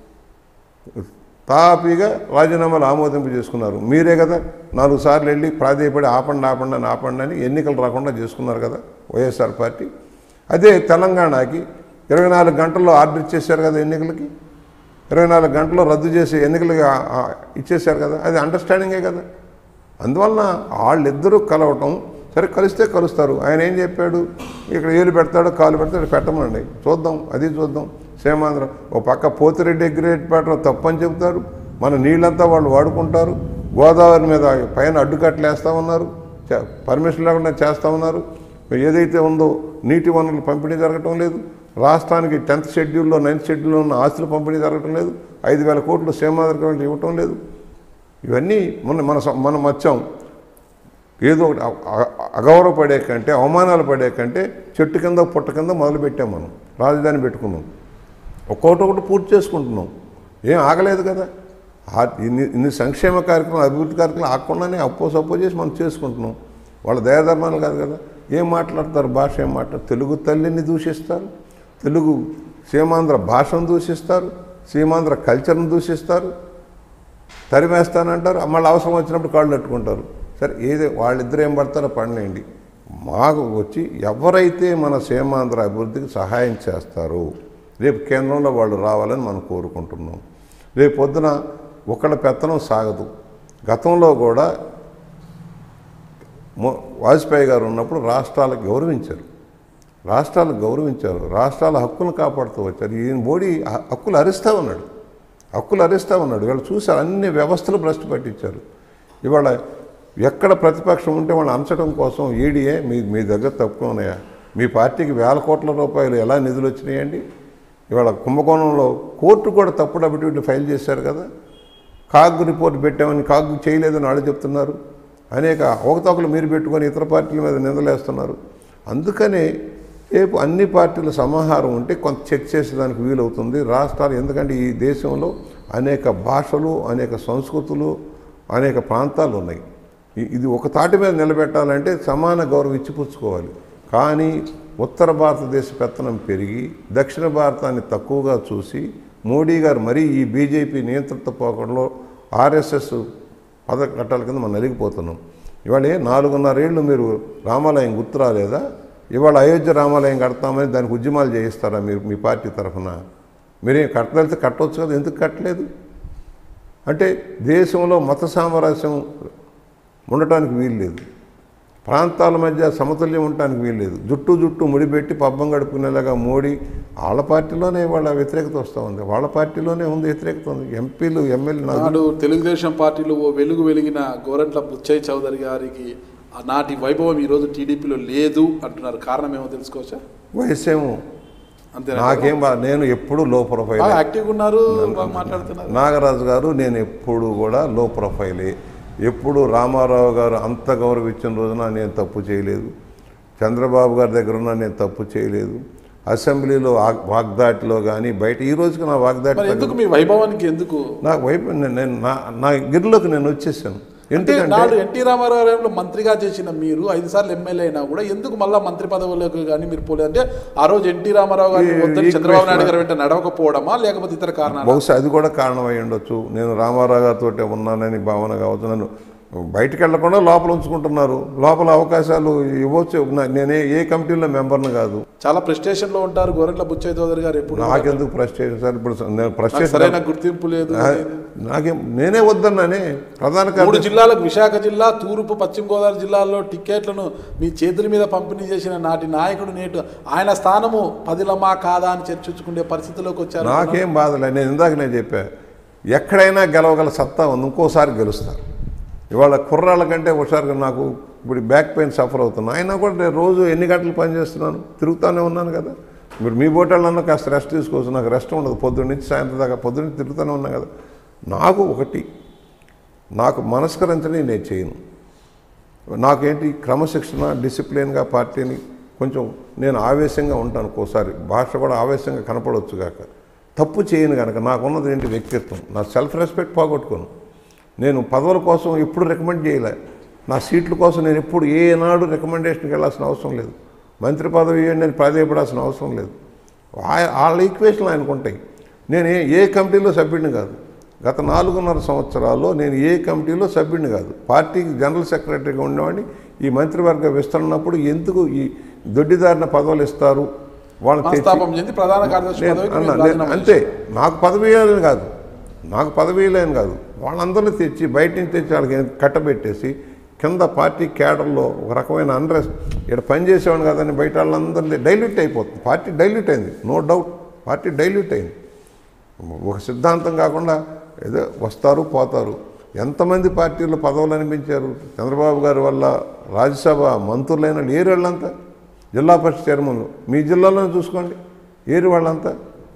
తాపీగా రాజీనామాలు ఆమోదింపు చేసుకున్నారు మీరే కదా నాలుగు సార్లు వెళ్ళి ప్రాధేయపడి ఆపండి ఆపండి అని ఆపండి అని ఎన్నికలు రాకుండా చేసుకున్నారు కదా వైఎస్ఆర్ పార్టీ అదే తెలంగాణకి ఇరవై నాలుగు గంటల్లో ఆర్డర్ ఇచ్చేశారు కదా ఎన్నికలకి ఇరవై నాలుగు గంటల్లో రద్దు చేసి ఎన్నికలకి ఆ- ఆ ఇచ్చేశారు కదా అది అండర్స్టాండింగే కదా అందువలన వాళ్ళిద్దరూ కలవటం సరే కలిస్తే కలుస్తారు ఆయన ఏం చెప్పాడు ఇక్కడ ఏలు పెడతాడు కాలు పెడతాడు పెట్టమండి చూద్దాం అది చూద్దాం సేమాంధ్ర ఓ పక్క పోతిరెడ్డి ఎగ్గిరెడ్డిపేటలో తప్పని చెబుతారు మన నీళ్ళంతా వాళ్ళు వాడుకుంటారు గోదావరి మీద పైన అడ్డుకట్టలు వేస్తా ఉన్నారు చ- పర్మిషన్ లేకుండా చేస్తా ఉన్నారు ఏదైతే ఉందో నీటి వనరులు పంపిణీ జరగటం లేదు రాష్ట్రానికి టెన్త్ షెడ్యూల్లో నైన్త్ షెడ్యూల్లో ఉన్న ఆస్తులు పంపిణీ జరగటం లేదు ఐదు వేల కోట్లు సేమాంధ్ర ఇవ్వటం లేదు ఇవన్నీ మన మన స- మనం వచ్చాం ఏదో ఒకటి అ- అ- అగౌరవపడే కంటే అవమానాలు పడే కంటే చెట్టు కింద పుట్ట కింద మొదలుపెట్టాం మనం రాజధాని పెట్టుకున్నాం ఒక్కొక్కటి ఒకటి పూర్తి చేసుకుంటున్నాం ఏం ఆగలేదు కదా ఆ ఇన్ని ఇన్ని సంక్షేమ కార్యక్రమాలు అభివృద్ధి కార్యక్రమాలు ఆగకుండానే అప్పో సప్పో చేసి మనం చేసుకుంటున్నాం వాళ్ళ దయాధర్మాలు కాదు కదా ఏం మాట్లాడతారు భాష ఏం మాట్లాడతారు తెలుగు తల్లిని దూషిస్తారు తెలుగు సీమాంధ్ర భాషను దూషిస్తారు సీమాంధ్ర కల్చర్ను దూషిస్తారు తరిమేస్తానంటారు మళ్ళీ అవసరం వచ్చినప్పుడు కాళ్ళు పెట్టుకుంటారు సరే ఏది వాళ్ళిద్దరు ఏం పడతారో పడినండి మాకు వచ్చి ఎవరైతే మన సీమాంధ్ర అభివృద్ధికి సహాయం చేస్తారో రేపు కేంద్రంలో వాళ్ళు రావాలని మనం కోరుకుంటున్నాం రేపు పొద్దున ఒకళ్ళ పెత్తనం సాగదు గతంలో కూడా మో- వాజ్పేయి గారు ఉన్నప్పుడు రాష్ట్రాలకు గౌరవించారు రాష్ట్రాలు గౌరవించారు రాష్ట్రాల హక్కులను కాపాడుతూ వచ్చారు ఈయన మోడీ హ- హక్కులు అరిస్తూ ఉన్నాడు హక్కులు అరిస్తూ ఉన్నాడు వీళ్ళు చూశారు అన్ని వ్యవస్థలు భ్రష్టు పట్టించారు ఇవాళ ఎక్కడ ప్రతిపక్షం ఉంటే వాళ్ళు అంచడం కోసం ఈడీఏ మీ మీ దగ్గర తక్కువ ఉన్నాయా మీ పార్టీకి వేల కోట్ల రూపాయలు ఎలా నిధులు వచ్చినాయండి ఇవాళ కుంభకోణంలో కోర్టు కూడా తప్పుడు అభివృద్ధి ఫైల్ చేశారు కదా కాగ్ రిపోర్ట్ పెట్టామని కాగ్ చేయలేదని వాళ్ళు చెప్తున్నారు అనేక అవకతవకలు మీరు పెట్టుకొని ఇతర పార్టీల మీద నిందలేస్తున్నారు అందుకనే రేపు అన్ని పార్టీల సమాహారం ఉంటే కొంత చెక్ చేసేదానికి వీలవుతుంది రాష్ట్రాలు ఎందుకంటే ఈ దేశంలో అనేక భాషలు అనేక సంస్కృతులు అనేక ప్రాంతాలు ఉన్నాయి ఇ- ఇది ఒక తాటి మీద నిలబెట్టాలంటే సమాన గౌరవం ఇచ్చిపుచ్చుకోవాలి కానీ ఉత్తర భారతదేశ పెత్తనం పెరిగి దక్షిణ భారతాన్ని తక్కువగా చూసి మోడీ గారు మరీ ఈ బీజేపీ నియంత్రిత పోకడలో ఆర్ఎస్ఎస్ పదకట్టాల కింద మనం నలిగిపోతున్నాం ఇవాళ ఏ నాలుగున్నరేళ్ళు మీరు రామాలయం గుర్తు రాలేదా ఇవాళ అయోధ్య రామాలయం కడతామని దానికి ఉద్యమాలు చేయిస్తారా మీరు మీ పార్టీ తరఫున మీరేం కట్టదలితే కట్టవచ్చు కదా ఎందుకు కట్టలేదు అంటే దేశంలో మత సామరస్యం ఉండటానికి వీల్లేదు ప్రాంతాల మధ్య సమతుల్యం ఉండటానికి వీల్లేదు జుట్టు జుట్టు ముడిపెట్టి పబ్బం గడుపుకునేలాగా మోడీ వాళ్ళ పార్టీలోనే వాళ్ళ వ్యతిరేకత వస్తూ ఉంది వాళ్ళ పార్టీలోనే ఉంది వ్యతిరేకత ఉంది ఎంపీలు ఎమ్మెల్యే నాకు నాడు తెలుగుదేశం పార్టీలో ఓ వెలుగు వెలిగిన గోరంట్ల బుచ్చయ్య చౌదరి గారికి నాటి వైభవం ఈరోజు టీడీపీలో లేదు అంటున్నారు కారణం ఏమో తెలుసుకోవచ్చా వయసేమో అంతేనా నాకేం బా నేను ఎప్పుడు లో ప్రొఫైల్ బాగా యాక్టివ్గా ఉన్నారు బాగా మాట్లాడుతున్నారు నాగరాజు గారు నేను ఎప్పుడు కూడా లో ప్రొఫైలే ఎప్పుడు రామారావు గారు అంత గౌరవించిన రోజున నేను తప్పు చేయలేదు చంద్రబాబు గారి దగ్గర ఉన్న నేను తప్పు చేయలేదు అసెంబ్లీలో ఆ- వాగ్దాటిలో కానీ బయట ఈ రోజుకి నా వాగ్దాటి మరి ఎందుకు మీ వైభవానికి ఎందుకు నాకు వైపు నేను నేను- నా నా గిరిలోకి నేను వచ్చేసాను అంటే ఎందుకంటే నాడు ఎన్టీ రామారావు గారిలో మంత్రిగా చేసిన మీరు ఐదు సార్లు ఎమ్మెల్యే అయినా కూడా ఎందుకు మళ్ళా మంత్రి పదవులకు కానీ మీరు పోలేదు అంటే ఆ రోజు ఎన్టీ రామారావు గారిని ఈ- వద్దని ఈ చంద్రబాబు నాయుడు question- గారి వెంట నడవకపోవడమా లేకపోతే ఇతర కారణాలు బహుశా అది కూడా కారణమై ఉండొచ్చు నేను రామారావు గారితో ఉన్నానని భావన కావచ్చు నన్ను బయటికి వెళ్లకుండా లోపల ఉంచుకుంటున్నారు లోపల అవకాశాలు ఇవ్వచ్చు నా- నేనే ఏ కమిటీలో మెంబర్ని కాదు చాలా ప్రెస్టేషన్ లో ఉంటారు గోరంట్ల బుచ్చయ్య చౌదరి గారు ఎప్పుడు నాకెందుకు ఫ్రస్ట్రేషన్ సార్ ఇప్పుడు నేను నాకు ఫ్రస్ట్రేషన్ సరైన గుర్తింపు లేదు నాకేం నేనే వద్దన్నానే ప్రధాన మూడు కార్యదర్శి జిల్లాలకు విశాఖ జిల్లా తూర్పు పశ్చిమ గోదావరి జిల్లాల్లో టిక్కెట్లను మీ చేతుల మీద పంపిణీ చేసిన నాటి నాయకుడు నేటు ఆయన స్థానము పదిలమా కాదా అని చర్చించుకునే పరిస్థితిలోకి వచ్చారు నాకేం బాధలే నేను ఇందాక నేను చెప్పా ఎక్కడైనా గెలవగల సత్తా ఉంది ఇంకోసారి గెలుస్తారు ఇవాళ కుర్రాళ్ళ కంటే హుషారుగా నాకు ఇప్పుడు బ్యాక్ పెయిన్ సఫర్ అవుతున్నా అయినా కూడా నేను రోజు ఎన్ని గంటలు పని చేస్తున్నాను తిరుగుతూనే ఉన్నాను కదా మీరు మీ బోటాళ్ళన్నా కాస్త రెస్ట్ తీసుకోవచ్చు నాకు రెస్ట్ ఉండదు పొద్దున్న నుంచి సాయంత్రం దాకా పొద్దున్న నుంచి తిరుగుతూనే ఉన్నా కదా నాకు ఒకటి నాకు మనస్కరించని నేను చేయను నాకేంటి క్రమశిక్షణ డిసిప్లిన్గా పార్టీని కొంచెం నేను ఆవేశంగా ఉంటాను ఒక్కోసారి భాష కూడా ఆవేశంగా కనపడవచ్చు కాక తప్పు చేయను కనుక నాకున్నది ఏంటి వ్యక్తిత్వం నా సెల్ఫ్ రెస్పెక్ట్ పోగొట్టుకోను నేను పదవుల కోసం ఎప్పుడు రికమెండ్ చేయలే నా సీట్ల కోసం నేను ఎప్పుడు ఏనాడు రికమెండేషన్కి వెళ్ళాల్సిన అవసరం లేదు మంత్రి పదవి ఇవ్వండి అని ప్రాధాయపడాల్సిన అవసరం లేదు ఆ- వాళ్ళ ఈక్వేషన్లు ఆయనకు ఉంటాయి నేను ఏ- ఏ కమిటీలో సభ్యుడిని కాదు గత నాలుగున్నర సంవత్సరాల్లో నేను ఏ కమిటీలో సభ్యుడిని కాదు పార్టీకి జనరల్ సెక్రటరీగా ఉండేవాడిని ఈ మంత్రివర్గ విస్తరణప్పుడు ఎందుకు ఈ దొడ్డిదారిన పదవులు ఇస్తారు వాళ్ళని తెచ్చి మనస్తాపం చెంది ప్రధాన కార్యదర్శి నేను పదవికి అన్నా, మీరు నేను రాజీనామా అంతే నాకు పదవి ఇవ్వాలని కాదు నాకు పదవి ఇవ్వాలని కాదు వాళ్ళందరినీ తెచ్చి బయట నుంచి తెచ్చి వాళ్ళకి కట్టబెట్టేసి కింద పార్టీ క్యాడర్లో ఒక రకమైన అన్రెస్ట్ ఇక్కడ పనిచేసేవాడు కదని బయట వాళ్ళందరినీ డైల్యూట్ అయిపోతుంది పార్టీ డైల్యూట్ అయింది నో డౌట్ పార్టీ డైల్యూట్ అయింది ఒక సిద్ధాంతం కాకుండా ఏదో వస్తారు పోతారు ఎంతమంది పార్టీలు పదవులు అనిపించారు చంద్రబాబు గారి వల్ల రాజ్యసభ మంత్రులైన వాళ్ళు ఏరు వాళ్ళంతా జిల్లా పరిషత్ చైర్మన్ మీ జిల్లాలోనే చూసుకోండి ఏరు వాళ్ళంతా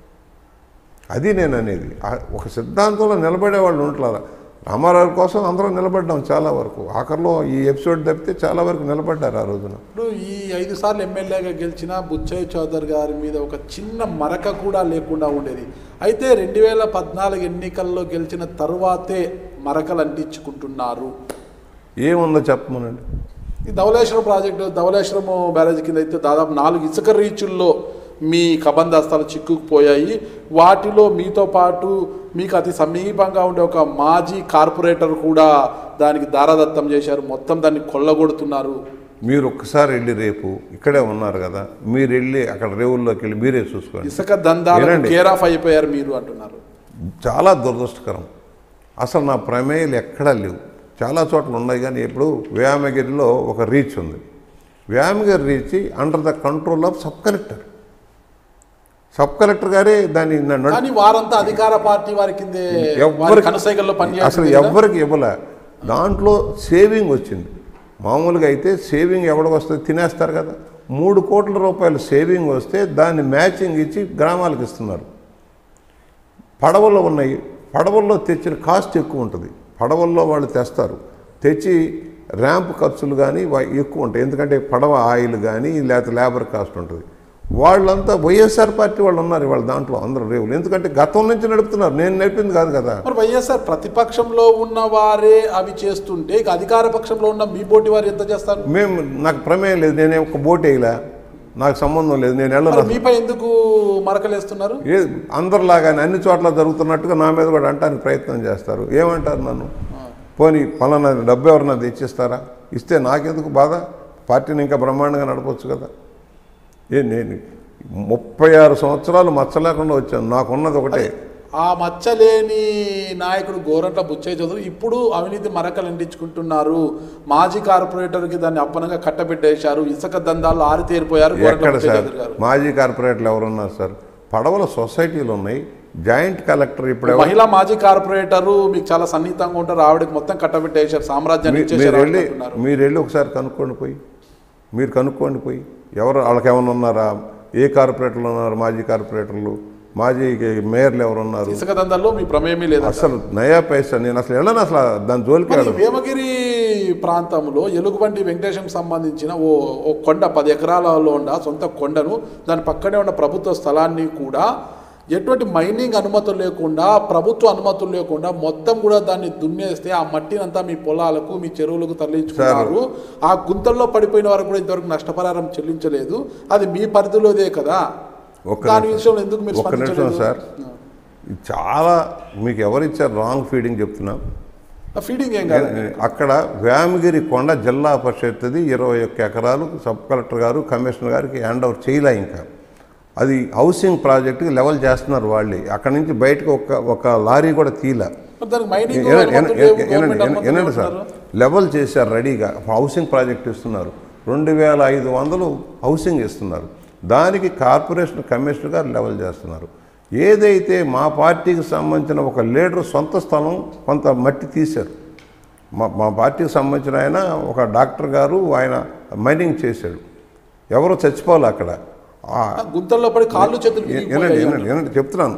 అది నేను అనేది ఆ- ఒక సిద్ధాంతంలో నిలబడే వాళ్ళు ఉంటున్నారు రామారావు కోసం అందరం నిలబడ్డాం చాలా వరకు ఆఖరిలో ఈ ఎపిసోడ్ తప్పితే చాలా వరకు నిలబడ్డారు ఆ రోజున ఇప్పుడు ఈ ఐదు సార్లు ఎమ్మెల్యేగా గెలిచిన బుచ్చయ్య చౌదరి గారి మీద ఒక చిన్న మరక కూడా లేకుండా ఉండేది అయితే రెండు వేల పద్నాలుగు ఎన్నికల్లో గెలిచిన తరువాతే మరకలు అంటించుకుంటున్నారు ఏముందో చెప్పమనండి ఈ ధవళేశ్వరం ప్రాజెక్టు ధవళేశ్వరం బ్యారేజ్ కింద అయితే దాదాపు నాలుగు ఇసుక రీచుల్లో మీ కబందాస్తాలు చిక్కుకుపోయాయి వాటిలో మీతో పాటు మీకు అతి సమీపంగా ఉండే ఒక మాజీ కార్పొరేటర్ కూడా దానికి దారాదత్తం చేశారు మొత్తం దాన్ని కొల్లగొడుతున్నారు మీరు ఒక్కసారి వెళ్ళి రేపు ఇక్కడే ఉన్నారు కదా మీరు వెళ్ళి అక్కడ రేవుల్లోకి వెళ్ళి మీరే చూసుకోండి ఇసుక దందాలు వినండి. కేర్ ఆఫ్ అయిపోయారు మీరు అంటున్నారు చాలా దురదృష్టకరం అసలు నా ప్రమేయాలు ఎక్కడా లేవు చాలా చోట్ల ఉన్నాయి కానీ ఇప్పుడు వ్యాయామగిరిలో ఒక రీచ్ ఉంది Vyayamagiri reach under the control of sub collector sub collector గారే దాన్ని నన్ను కానీ వారంతా అధికార పార్టీ వారి కిందే వారి ఎవ్వరికి కనసైకల్లో అసలు పనిచేయాల్సింది ఎవ్వరికి ఇవ్వలే దాంట్లో సేవింగ్ వచ్చింది మామూలుగా అయితే సేవింగ్ ఎవరికి వస్తుంది తినేస్తారు కదా మూడు కోట్ల రూపాయలు సేవింగ్ వస్తే దాన్ని మ్యాచింగ్ ఇచ్చి గ్రామాలకు ఇస్తున్నారు పడవలు ఉన్నాయి పడవల్లో తెచ్చిన కాస్ట్ ఎక్కువ ఉంటుంది పడవల్లో వాళ్ళు తెస్తారు తెచ్చి ర్యాంప్ ఖర్చులు కానీ వా- ఎక్కువ ఉంటాయి ఎందుకంటే పడవ ఆయిల్ కానీ లేకపోతే లేబర్ కాస్ట్ ఉంటుంది వాళ్ళంతా వైఎస్ఆర్ పార్టీ వాళ్ళు ఉన్నారు వాళ్ళ దాంట్లో అందరూ రేవులు ఎందుకంటే గతం నుంచి నడుపుతున్నారు నేను నడిపింది కాదు కదా మరి వైఎస్ఆర్ ప్రతిపక్షంలో ఉన్న వారే అవి చేస్తుంటే ఇక అధికార పక్షంలో ఉన్న మీ పోటీ వారు ఎంత చేస్తారు మేము నాకు ప్రమేయం లేదు నేను ఒక బోట్ వేయలే నాకు సంబంధం లేదు నేను మరి వెళ్ళను మీపై ఎందుకు మరకలేస్తున్నారు ఏ అందరిలాగానే అన్ని చోట్ల జరుగుతున్నట్టుగా నా మీద కూడా అంటానికి ప్రయత్నం చేస్తారు ఏమంటారు నన్ను పోనీ పలానా డబ్బు ఎవరన్నా తెచ్చిస్తారా ఇస్తే నాకెందుకు బాధ పార్టీని ఇంకా బ్రహ్మాండంగా నడపచ్చు కదా ఏ నేను ముప్పై ఆరు సంవత్సరాలు మచ్చ లేకుండా వచ్చాను నాకున్నది ఒకటే ఆ మచ్చలేని నాయకుడు గోరంట్ల బుచ్చయ్య చౌదరి ఇప్పుడు అవినీతి మరకలు అంటించుకుంటున్నారు మాజీ కార్పొరేటర్కి దాన్ని అప్పనంగా కట్టబెట్టేశారు ఇసుక దందాలు ఆరితేరిపోయారు గోరంట్ల ఎక్కడ బుచ్చయ్య సార్ చౌదరి గారు మాజీ కార్పొరేటర్లు ఎవరున్నారు సార్ పడవల సొసైటీలు ఉన్నాయి జాయింట్ కలెక్టర్ ఇప్పుడు ఎవరు మహిళా మాజీ కార్పొరేటరు మీకు చాలా సన్నిహితంగా ఉంటారు ఆవిడకి మొత్తం కట్టబెట్టేశారు సామ్రాజ్యాన్ని మీ- మీరు ఇచ్చేశారు వెళ్ళి అంటున్నారు. మీరు వెళ్ళి ఒకసారి కనుక్కోండి పోయి మీరు కనుక్కోండి పోయి ఎవరు వాళ్ళకి ఏమైనా ఉన్నారా ఏ కార్పొరేటర్లు ఉన్నారు మాజీ కార్పొరేటర్లు మాజీ మేయర్లు ఎవరు ఉన్నారు ఇసుక దందాల్లో మీ ప్రమేయమే లేదు అసలు నయా పైసా నేను అసలు వెళ్ళను అసలు దాని జోలికి మరి వెళ్ళను వేమగిరి ప్రాంతంలో ఎలుగుబంటి వెంకటేశం సంబంధించిన ఓ ఓ కొండ పది ఎకరాలలో ఉన్న సొంత కొండను దాని పక్కనే ఉన్న ప్రభుత్వ స్థలాన్ని కూడా ఎటువంటి మైనింగ్ అనుమతులు లేకుండా ప్రభుత్వ అనుమతులు లేకుండా మొత్తం కూడా దాన్ని దున్నేస్తే ఆ మట్టిని అంతా మీ పొలాలకు మీ చెరువులకు తరలించుకున్నారు ఆ గుంతల్లో పడిపోయిన వారు కూడా ఇంతవరకు నష్టపరిహారం చెల్లించలేదు అది మీ పరిధిలోదే కదా ఒక్క దాని నిమిషం. విషయంలో ఎందుకు మీరు ఒక్క నిమిషం స్పందించలేదు? సార్ ఇది చాలా మీకు ఎవరిచ్చారు రాంగ్ ఫీడింగ్ చెప్తున్నా ఆ ఫీడింగ్ ఏం కాదు అక్కడ వ్యామగిరి కొండ జిల్లా పరిషత్ది ఇరవై ఒక్క ఎకరాలు సబ్ కలెక్టర్ గారు కమిషనర్ గారికి హ్యాండ్ ఓవర్ చేయలే ఇంకా అది హౌసింగ్ ప్రాజెక్టుకి లెవెల్ చేస్తున్నారు వాళ్ళే అక్కడ నుంచి బయటకు ఒక ఒక లారీ కూడా తీలా మరి దానికి మైనింగ్ ఏనండి, అనుమతులు లేవు, ఏనండి, గవర్నమెంట్ ఏనండి, అనుమతులు ఏనండి సార్ లేవంటున్నారు. లెవెల్ చేశారు రెడీగా హౌసింగ్ ప్రాజెక్ట్ ఇస్తున్నారు రెండు వేల ఐదు వందలు హౌసింగ్ ఇస్తున్నారు దానికి కార్పొరేషన్ కమిషనర్ గారు లెవెల్ చేస్తున్నారు ఏదైతే మా పార్టీకి సంబంధించిన ఒక లీడర్ సొంత స్థలం కొంత మట్టి తీశారు మా మా పార్టీకి సంబంధించిన ఆయన ఒక డాక్టర్ గారు ఆయన మైనింగ్ చేశాడు ఎవరు చచ్చిపోవాలి అక్కడ ఆ ఆ గుంతల్లో పడి కాళ్ళు చేతులు ఏ- ఏనండి విరిగిపోయాయి ఏనండి ఏనండి చెప్తున్నాను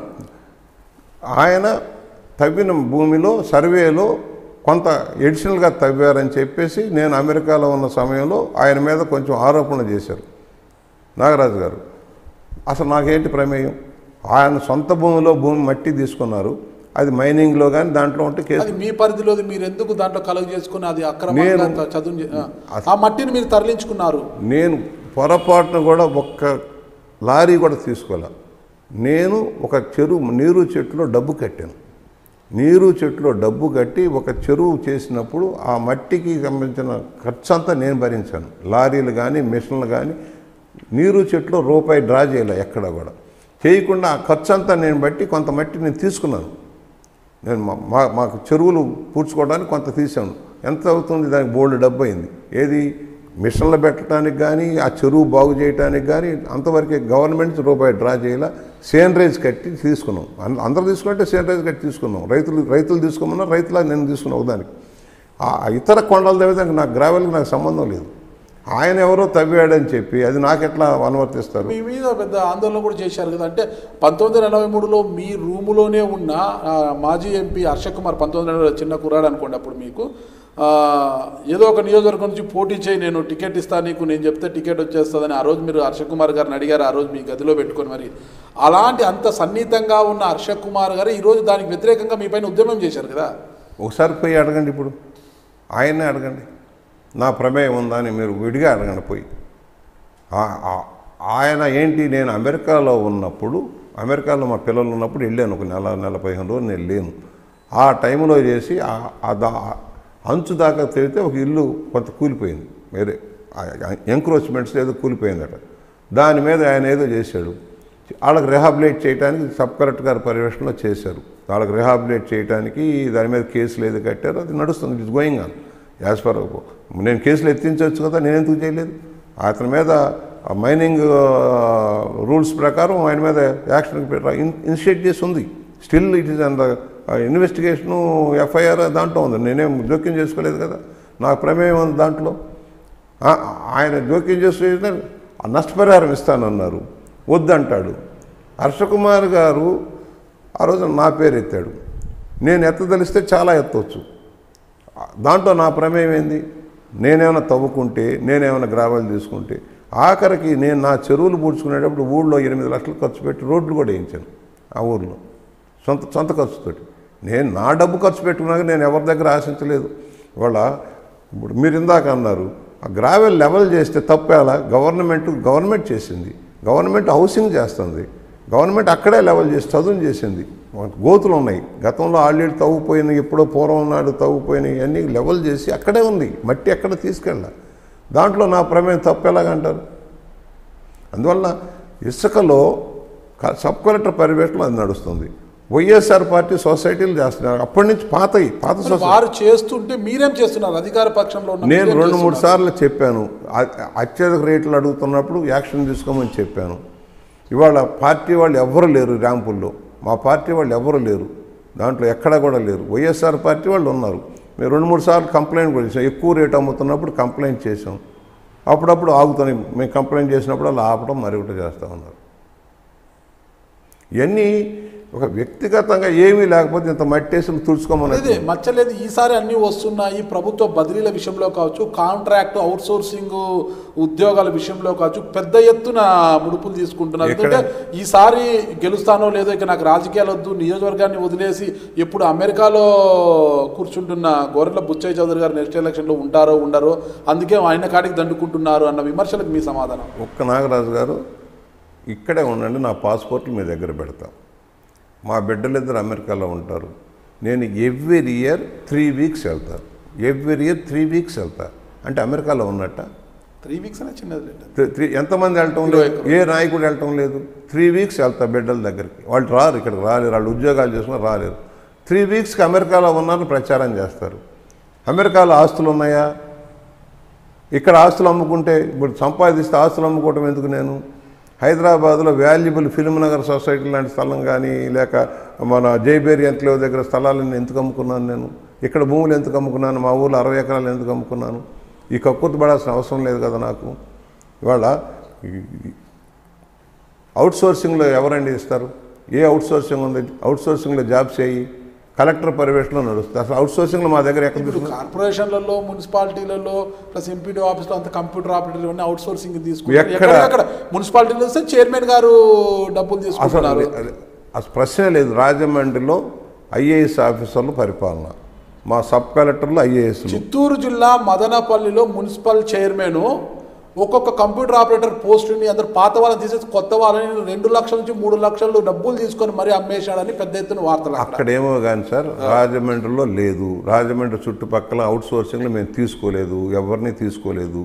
ఆయన తవ్విన భూమిలో సర్వేలో కొంత ఎడిషనల్గా తవ్వారని చెప్పేసి నేను అమెరికాలో ఉన్న సమయంలో ఆయన మీద కొంచెం ఆరోపణ చేశారు నాగరాజు గారు అసలు నాకేంటి ప్రమేయం ఆయన సొంత భూమిలో భూమి మట్టి తీసుకున్నారు అది మైనింగ్లో కానీ దాంట్లో ఉంటే కేసు అది మీ పరిధిలోది మీరు ఎందుకు దాంట్లో కలుగు చేసుకుని అది అక్రమంగా నేను- చదువు చే- ఆ. ఆ మట్టిని మీరు తరలించుకున్నారు నేను పొరపాటున కూడా ఒక్క లారీ కూడా తీసుకోలే నేను ఒక చెరువు నీరు చెట్టులో డబ్బు కట్టాను నీరు చెట్టులో డబ్బు కట్టి ఒక చెరువు చేసినప్పుడు ఆ మట్టికి సంబంధించిన ఖర్చు అంతా నేను భరించాను లారీలు కానీ మిషన్లు కానీ నీరు చెట్లు రూపాయి డ్రా చేయలే ఎక్కడ కూడా చేయకుండా ఆ ఖర్చు అంతా నేను బట్టి కొంత మట్టి నేను తీసుకున్నాను నేను మా- మా మాకు చెరువులు పూడ్చుకోవడానికి కొంత తీసాను ఎంత అవుతుంది దానికి బోల్డ్ డబ్బు అయింది ఏది మిషన్లు పెట్టడానికి కానీ ఆ చెరువు బాగు చేయడానికి కానీ అంతవరకే గవర్నమెంట్ రూపాయి డ్రా చేయాల సేనరైజ్ కట్టి తీసుకున్నాం అన్- అందరూ తీసుకుంటే సేనరైజ్ కట్టి తీసుకున్నాం రైతులు రైతులు తీసుకోమన్నా రైతులా నేను తీసుకున్నాం ఒకదానికి ఆ ఇతర కొండల దగ్గర నాకు గ్రావెల్కి నాకు సంబంధం లేదు ఆయన ఎవరో తవ్వాడని చెప్పి అది నాకెట్లా అనువర్తిస్తారు మీ మీద పెద్ద ఆందోళన కూడా చేశారు కదా అంటే పంతొమ్మిది వందల ఎనభై మూడులో మీ రూములోనే ఉన్న ఆ, మాజీ ఎంపీ హర్ష కుమార్ పంతొమ్మిది వందల చిన్న కుర్రాడు అనుకోండి అప్పుడు మీకు ఆ, ఏదో ఒక నియోజకవర్గం నుంచి పోటీ చేయి నేను టికెట్ ఇస్తాను నీకు నేను చెప్తే టికెట్ వచ్చేస్తుందని ఆ రోజు మీరు హర్ష కుమార్ గారిని అడిగారు ఆ రోజు మీ గదిలో పెట్టుకొని మరి అలాంటి అంత సన్నిహితంగా ఉన్న హర్ష కుమార్ గారు ఈరోజు దానికి వ్యతిరేకంగా మీ పైన ఉద్యమం చేశారు కదా ఒకసారి పోయి అడగండి ఇప్పుడు ఆయన్నే అడగండి నా ప్రమేయం ఉందా అని మీరు విడిగా అడగండి పోయి ఆ- ఆ- ఆయన ఏంటి నేను అమెరికాలో ఉన్నప్పుడు అమెరికాలో మా పిల్లలు ఉన్నప్పుడు వెళ్ళాను ఒక నెల నెల పదిహేను రోజులు నేను లేను ఆ టైంలో చేసి ఆ- ఆ దా- అంచు దాకా తిరిగితే ఒక ఇల్లు కొంత కూలిపోయింది వేరే ఎంక్రోచ్మెంట్స్ ఏదో కూలిపోయిందట దాని మీద ఆయన ఏదో చేశాడు వాళ్ళకి రిహాబిలేట్ చేయడానికి సబ్ కలెక్టర్ గారి పర్యవేక్షణలో చేశారు వాళ్ళకి రిహాబిలేట్ చేయడానికి దాని మీద కేసులు ఏది కట్టారో అది నడుస్తుంది it's going on as per నేను కేసులు ఎత్తించవచ్చు కదా నేను ఎందుకు చేయలేదు అతని మీద మైనింగ్ రూల్స్ ప్రకారం ఆయన మీద యాక్షన్ ఇనిషియేట్ చేసి ఉంది still it is and investigation FIR దాంట్లో ఉంది నేనేం జోక్యం చేసుకోలేదు కదా నాకు ప్రమేయం ఉంది దాంట్లో ఆ- ఆయన జోక్యం చేస్తే నష్టపరిహారం ఇస్తానన్నారు వద్దంటాడు హర్షకుమార్ గారు ఆ రోజు నా పేరు ఎత్తాడు నేను ఎత్తదలిస్తే చాలా ఎత్తవచ్చు దాంట్లో నా ప్రమేయం ఏంది నేనేమైనా తవ్వుకుంటే నేనేమైనా గ్రావెల్ తీసుకుంటే ఆఖరికి నేను నా చెరువులు పూడ్చుకునేటప్పుడు ఊళ్ళో ఎనిమిది లక్షలు ఖర్చు పెట్టి రోడ్లు కూడా వేయించాను ఆ ఊర్లో సొంత సొంత ఖర్చుతోటి నేను నా డబ్బు ఖర్చు పెట్టుకున్నాక నేను ఎవరి దగ్గర ఆశించలేదు ఇవాళ ఇప్పుడు మీరు ఇందాక అన్నారు ఆ గ్రావెల్ లెవెల్ చేస్తే తప్పేలా గవర్నమెంట్ గవర్నమెంట్ చేసింది గవర్నమెంట్ హౌసింగ్ చేస్తుంది గవర్నమెంట్ అక్కడే లెవెల్ చేసి చదువు చేసింది మనకు గోతులు ఉన్నాయి గతంలో ఆల్రెడీ తవ్వుపోయినాయి ఎప్పుడో పూర్వం నాడు తవ్వుపోయినాయి అన్నీ లెవెల్ చేసి అక్కడే ఉంది మట్టి ఎక్కడ తీసుకెళ్ళా దాంట్లో నా ప్రమేయం తప్పు ఎలాగంటారు అందువల్ల ఇసుకలో క- సబ్ కలెక్టర్ పర్యవేక్షణలో అది నడుస్తుంది వైఎస్ఆర్ పార్టీ సొసైటీలు చేస్తున్నారు అప్పటి నుంచి పాతయి పాత మరి సొసైటీ వారు చేస్తుంటే మీరేం చేస్తున్నారు అధికార పక్షంలో ఉన్న నేను మీరేం రెండు మూడు చేస్తున్నారు? సార్లు చెప్పాను అ- అత్యధిక రేట్లు అడుగుతున్నప్పుడు యాక్షన్ తీసుకోమని చెప్పాను ఇవాళ పార్టీ వాళ్ళు ఎవ్వరు లేరు ర్యాంపుల్లో మా పార్టీ వాళ్ళు ఎవ్వరు లేరు దాంట్లో ఎక్కడా కూడా లేరు వైఎస్ఆర్ పార్టీ వాళ్ళు ఉన్నారు మేము రెండు మూడు సార్లు కంప్లైంట్ కూడా చేసాం ఎక్కువ రేట్ అమ్ముతున్నప్పుడు కంప్లైంట్ చేసాం అప్పుడప్పుడు ఆగుతాయి మేము కంప్లైంట్ చేసినప్పుడు అలా ఆపడం మరి ఒకటి చేస్తూ ఉన్నారు ఇవన్నీ ఒక వ్యక్తిగతంగా ఏమీ లేకపోతే ఇంత మట్టేసులు తుడుచుకోమని అదే మచ్చలేదు ఈసారి అన్ని వస్తున్నాయి ప్రభుత్వ బదిలీల విషయంలో కావచ్చు కాంట్రాక్ట్ అవుట్ సోర్సింగ్ ఉద్యోగాల విషయంలో కావచ్చు పెద్ద ఎత్తున ముడుపులు తీసుకుంటున్నారు ఎక్కడ? ఎందుకంటే ఈసారి గెలుస్తానో లేదో ఇక నాకు రాజకీయాలు వద్దు నియోజకవర్గాన్ని వదిలేసి ఎప్పుడు అమెరికాలో కూర్చుంటున్న గోరెట్ల బుచ్చయ్య చౌదరి గారు నెక్స్ట్ ఎలక్షన్లో ఉంటారో ఉండరో అందుకే ఆయన కాడికి దండుకుంటున్నారు అన్న విమర్శలకు మీ సమాధానం ఒక్క నాగరాజు గారు ఇక్కడే ఉండండి నా పాస్పోర్ట్లు మీ దగ్గర పెడతా మా బిడ్డలిద్దరు అమెరికాలో ఉంటారు నేను ఎవ్రీ ఇయర్ త్రీ వీక్స్ వెళ్తాను ఎవ్రీ ఇయర్ త్రీ వీక్స్ వెళ్తా అంటే అమెరికాలో ఉన్నట్ట త్రీ వీక్స్ అనే చిన్నది లేదు త్రీ- త్రీ ఎంతమంది వెళ్ళటం లేదు ఏ నాయకుడు వెళ్ళటం లేదు త్రీ వీక్స్ వెళ్తా బిడ్డల దగ్గరికి వాళ్ళు రారు ఇక్కడికి రాలేరు వాళ్ళు ఉద్యోగాలు చేసుకుని రాలేరు త్రీ వీక్స్కి అమెరికాలో ఉన్నారని ప్రచారం చేస్తారు అమెరికాలో ఆస్తులు ఉన్నాయా ఇక్కడ ఆస్తులు అమ్ముకుంటే ఇప్పుడు సంపాదిస్తే ఆస్తులు అమ్ముకోవటం ఎందుకు నేను హైదరాబాద్లో వాల్యుబుల్ ఫిల్మ్ నగర్ సొసైటీ లాంటి స్థలం కానీ లేక మన జైబేరి ఎంక్లేవ్ దగ్గర స్థలాలను ఎందుకు అమ్ముకున్నాను నేను ఇక్కడ భూములు ఎందుకు అమ్ముకున్నాను మా ఊళ్ళో అరవై ఎకరాలు ఎందుకు అమ్ముకున్నాను ఈ కక్కుర్తి పడాల్సిన అవసరం లేదు కదా నాకు ఇవాళ అవుట్ సోర్సింగ్లో ఎవరండి ఇస్తారు ఏ అవుట్ సోర్సింగ్ ఉంది అవుట్ సోర్సింగ్లో జాబ్స్ చేయి కలెక్టర్ పర్యవేక్షణలో నడుస్తుంది అసలు అవుట్ సోర్సింగ్లో మా దగ్గర ఎక్కడ ఇప్పుడు తీసుకున్నారు? కార్పొరేషన్లలో మున్సిపాలిటీలలో ప్లస్ ఎంపీడీ ఆఫీస్లో అంత కంప్యూటర్ ఆపరేటర్ అన్ని అవుట్ సోర్సింగ్ తీసుకుంటారు ఎక్కడ? ఎక్కడ మున్సిపాలిటీలో వస్తే చైర్మన్ గారు డబ్బులు అసలు తీసుకుంటున్నారు అది- అసలు ప్రశ్నే లేదు రాజమండ్రిలో ఐఏఎస్ ఆఫీసర్లు పరిపాలన మా సబ్ కలెక్టర్లు ఐఏఎస్లు చిత్తూరు జిల్లా మదనపల్లిలో మున్సిపల్ చైర్మన్ ఒక్కొక్క కంప్యూటర్ ఆపరేటర్ పోస్టుని అందరు పాత వాళ్ళని తీసేసి కొత్త వాళ్ళని రెండు లక్షల నుంచి మూడు లక్షలు డబ్బులు తీసుకొని మరీ అమ్మేశాడని పెద్ద ఎత్తున వార్తలు అక్కడ అక్కడేమో కానీ సార్ రాజమండ్రిలో లేదు రాజమండ్రి చుట్టుపక్కల అవుట్ సోర్సింగ్లో మేము తీసుకోలేదు ఎవరిని తీసుకోలేదు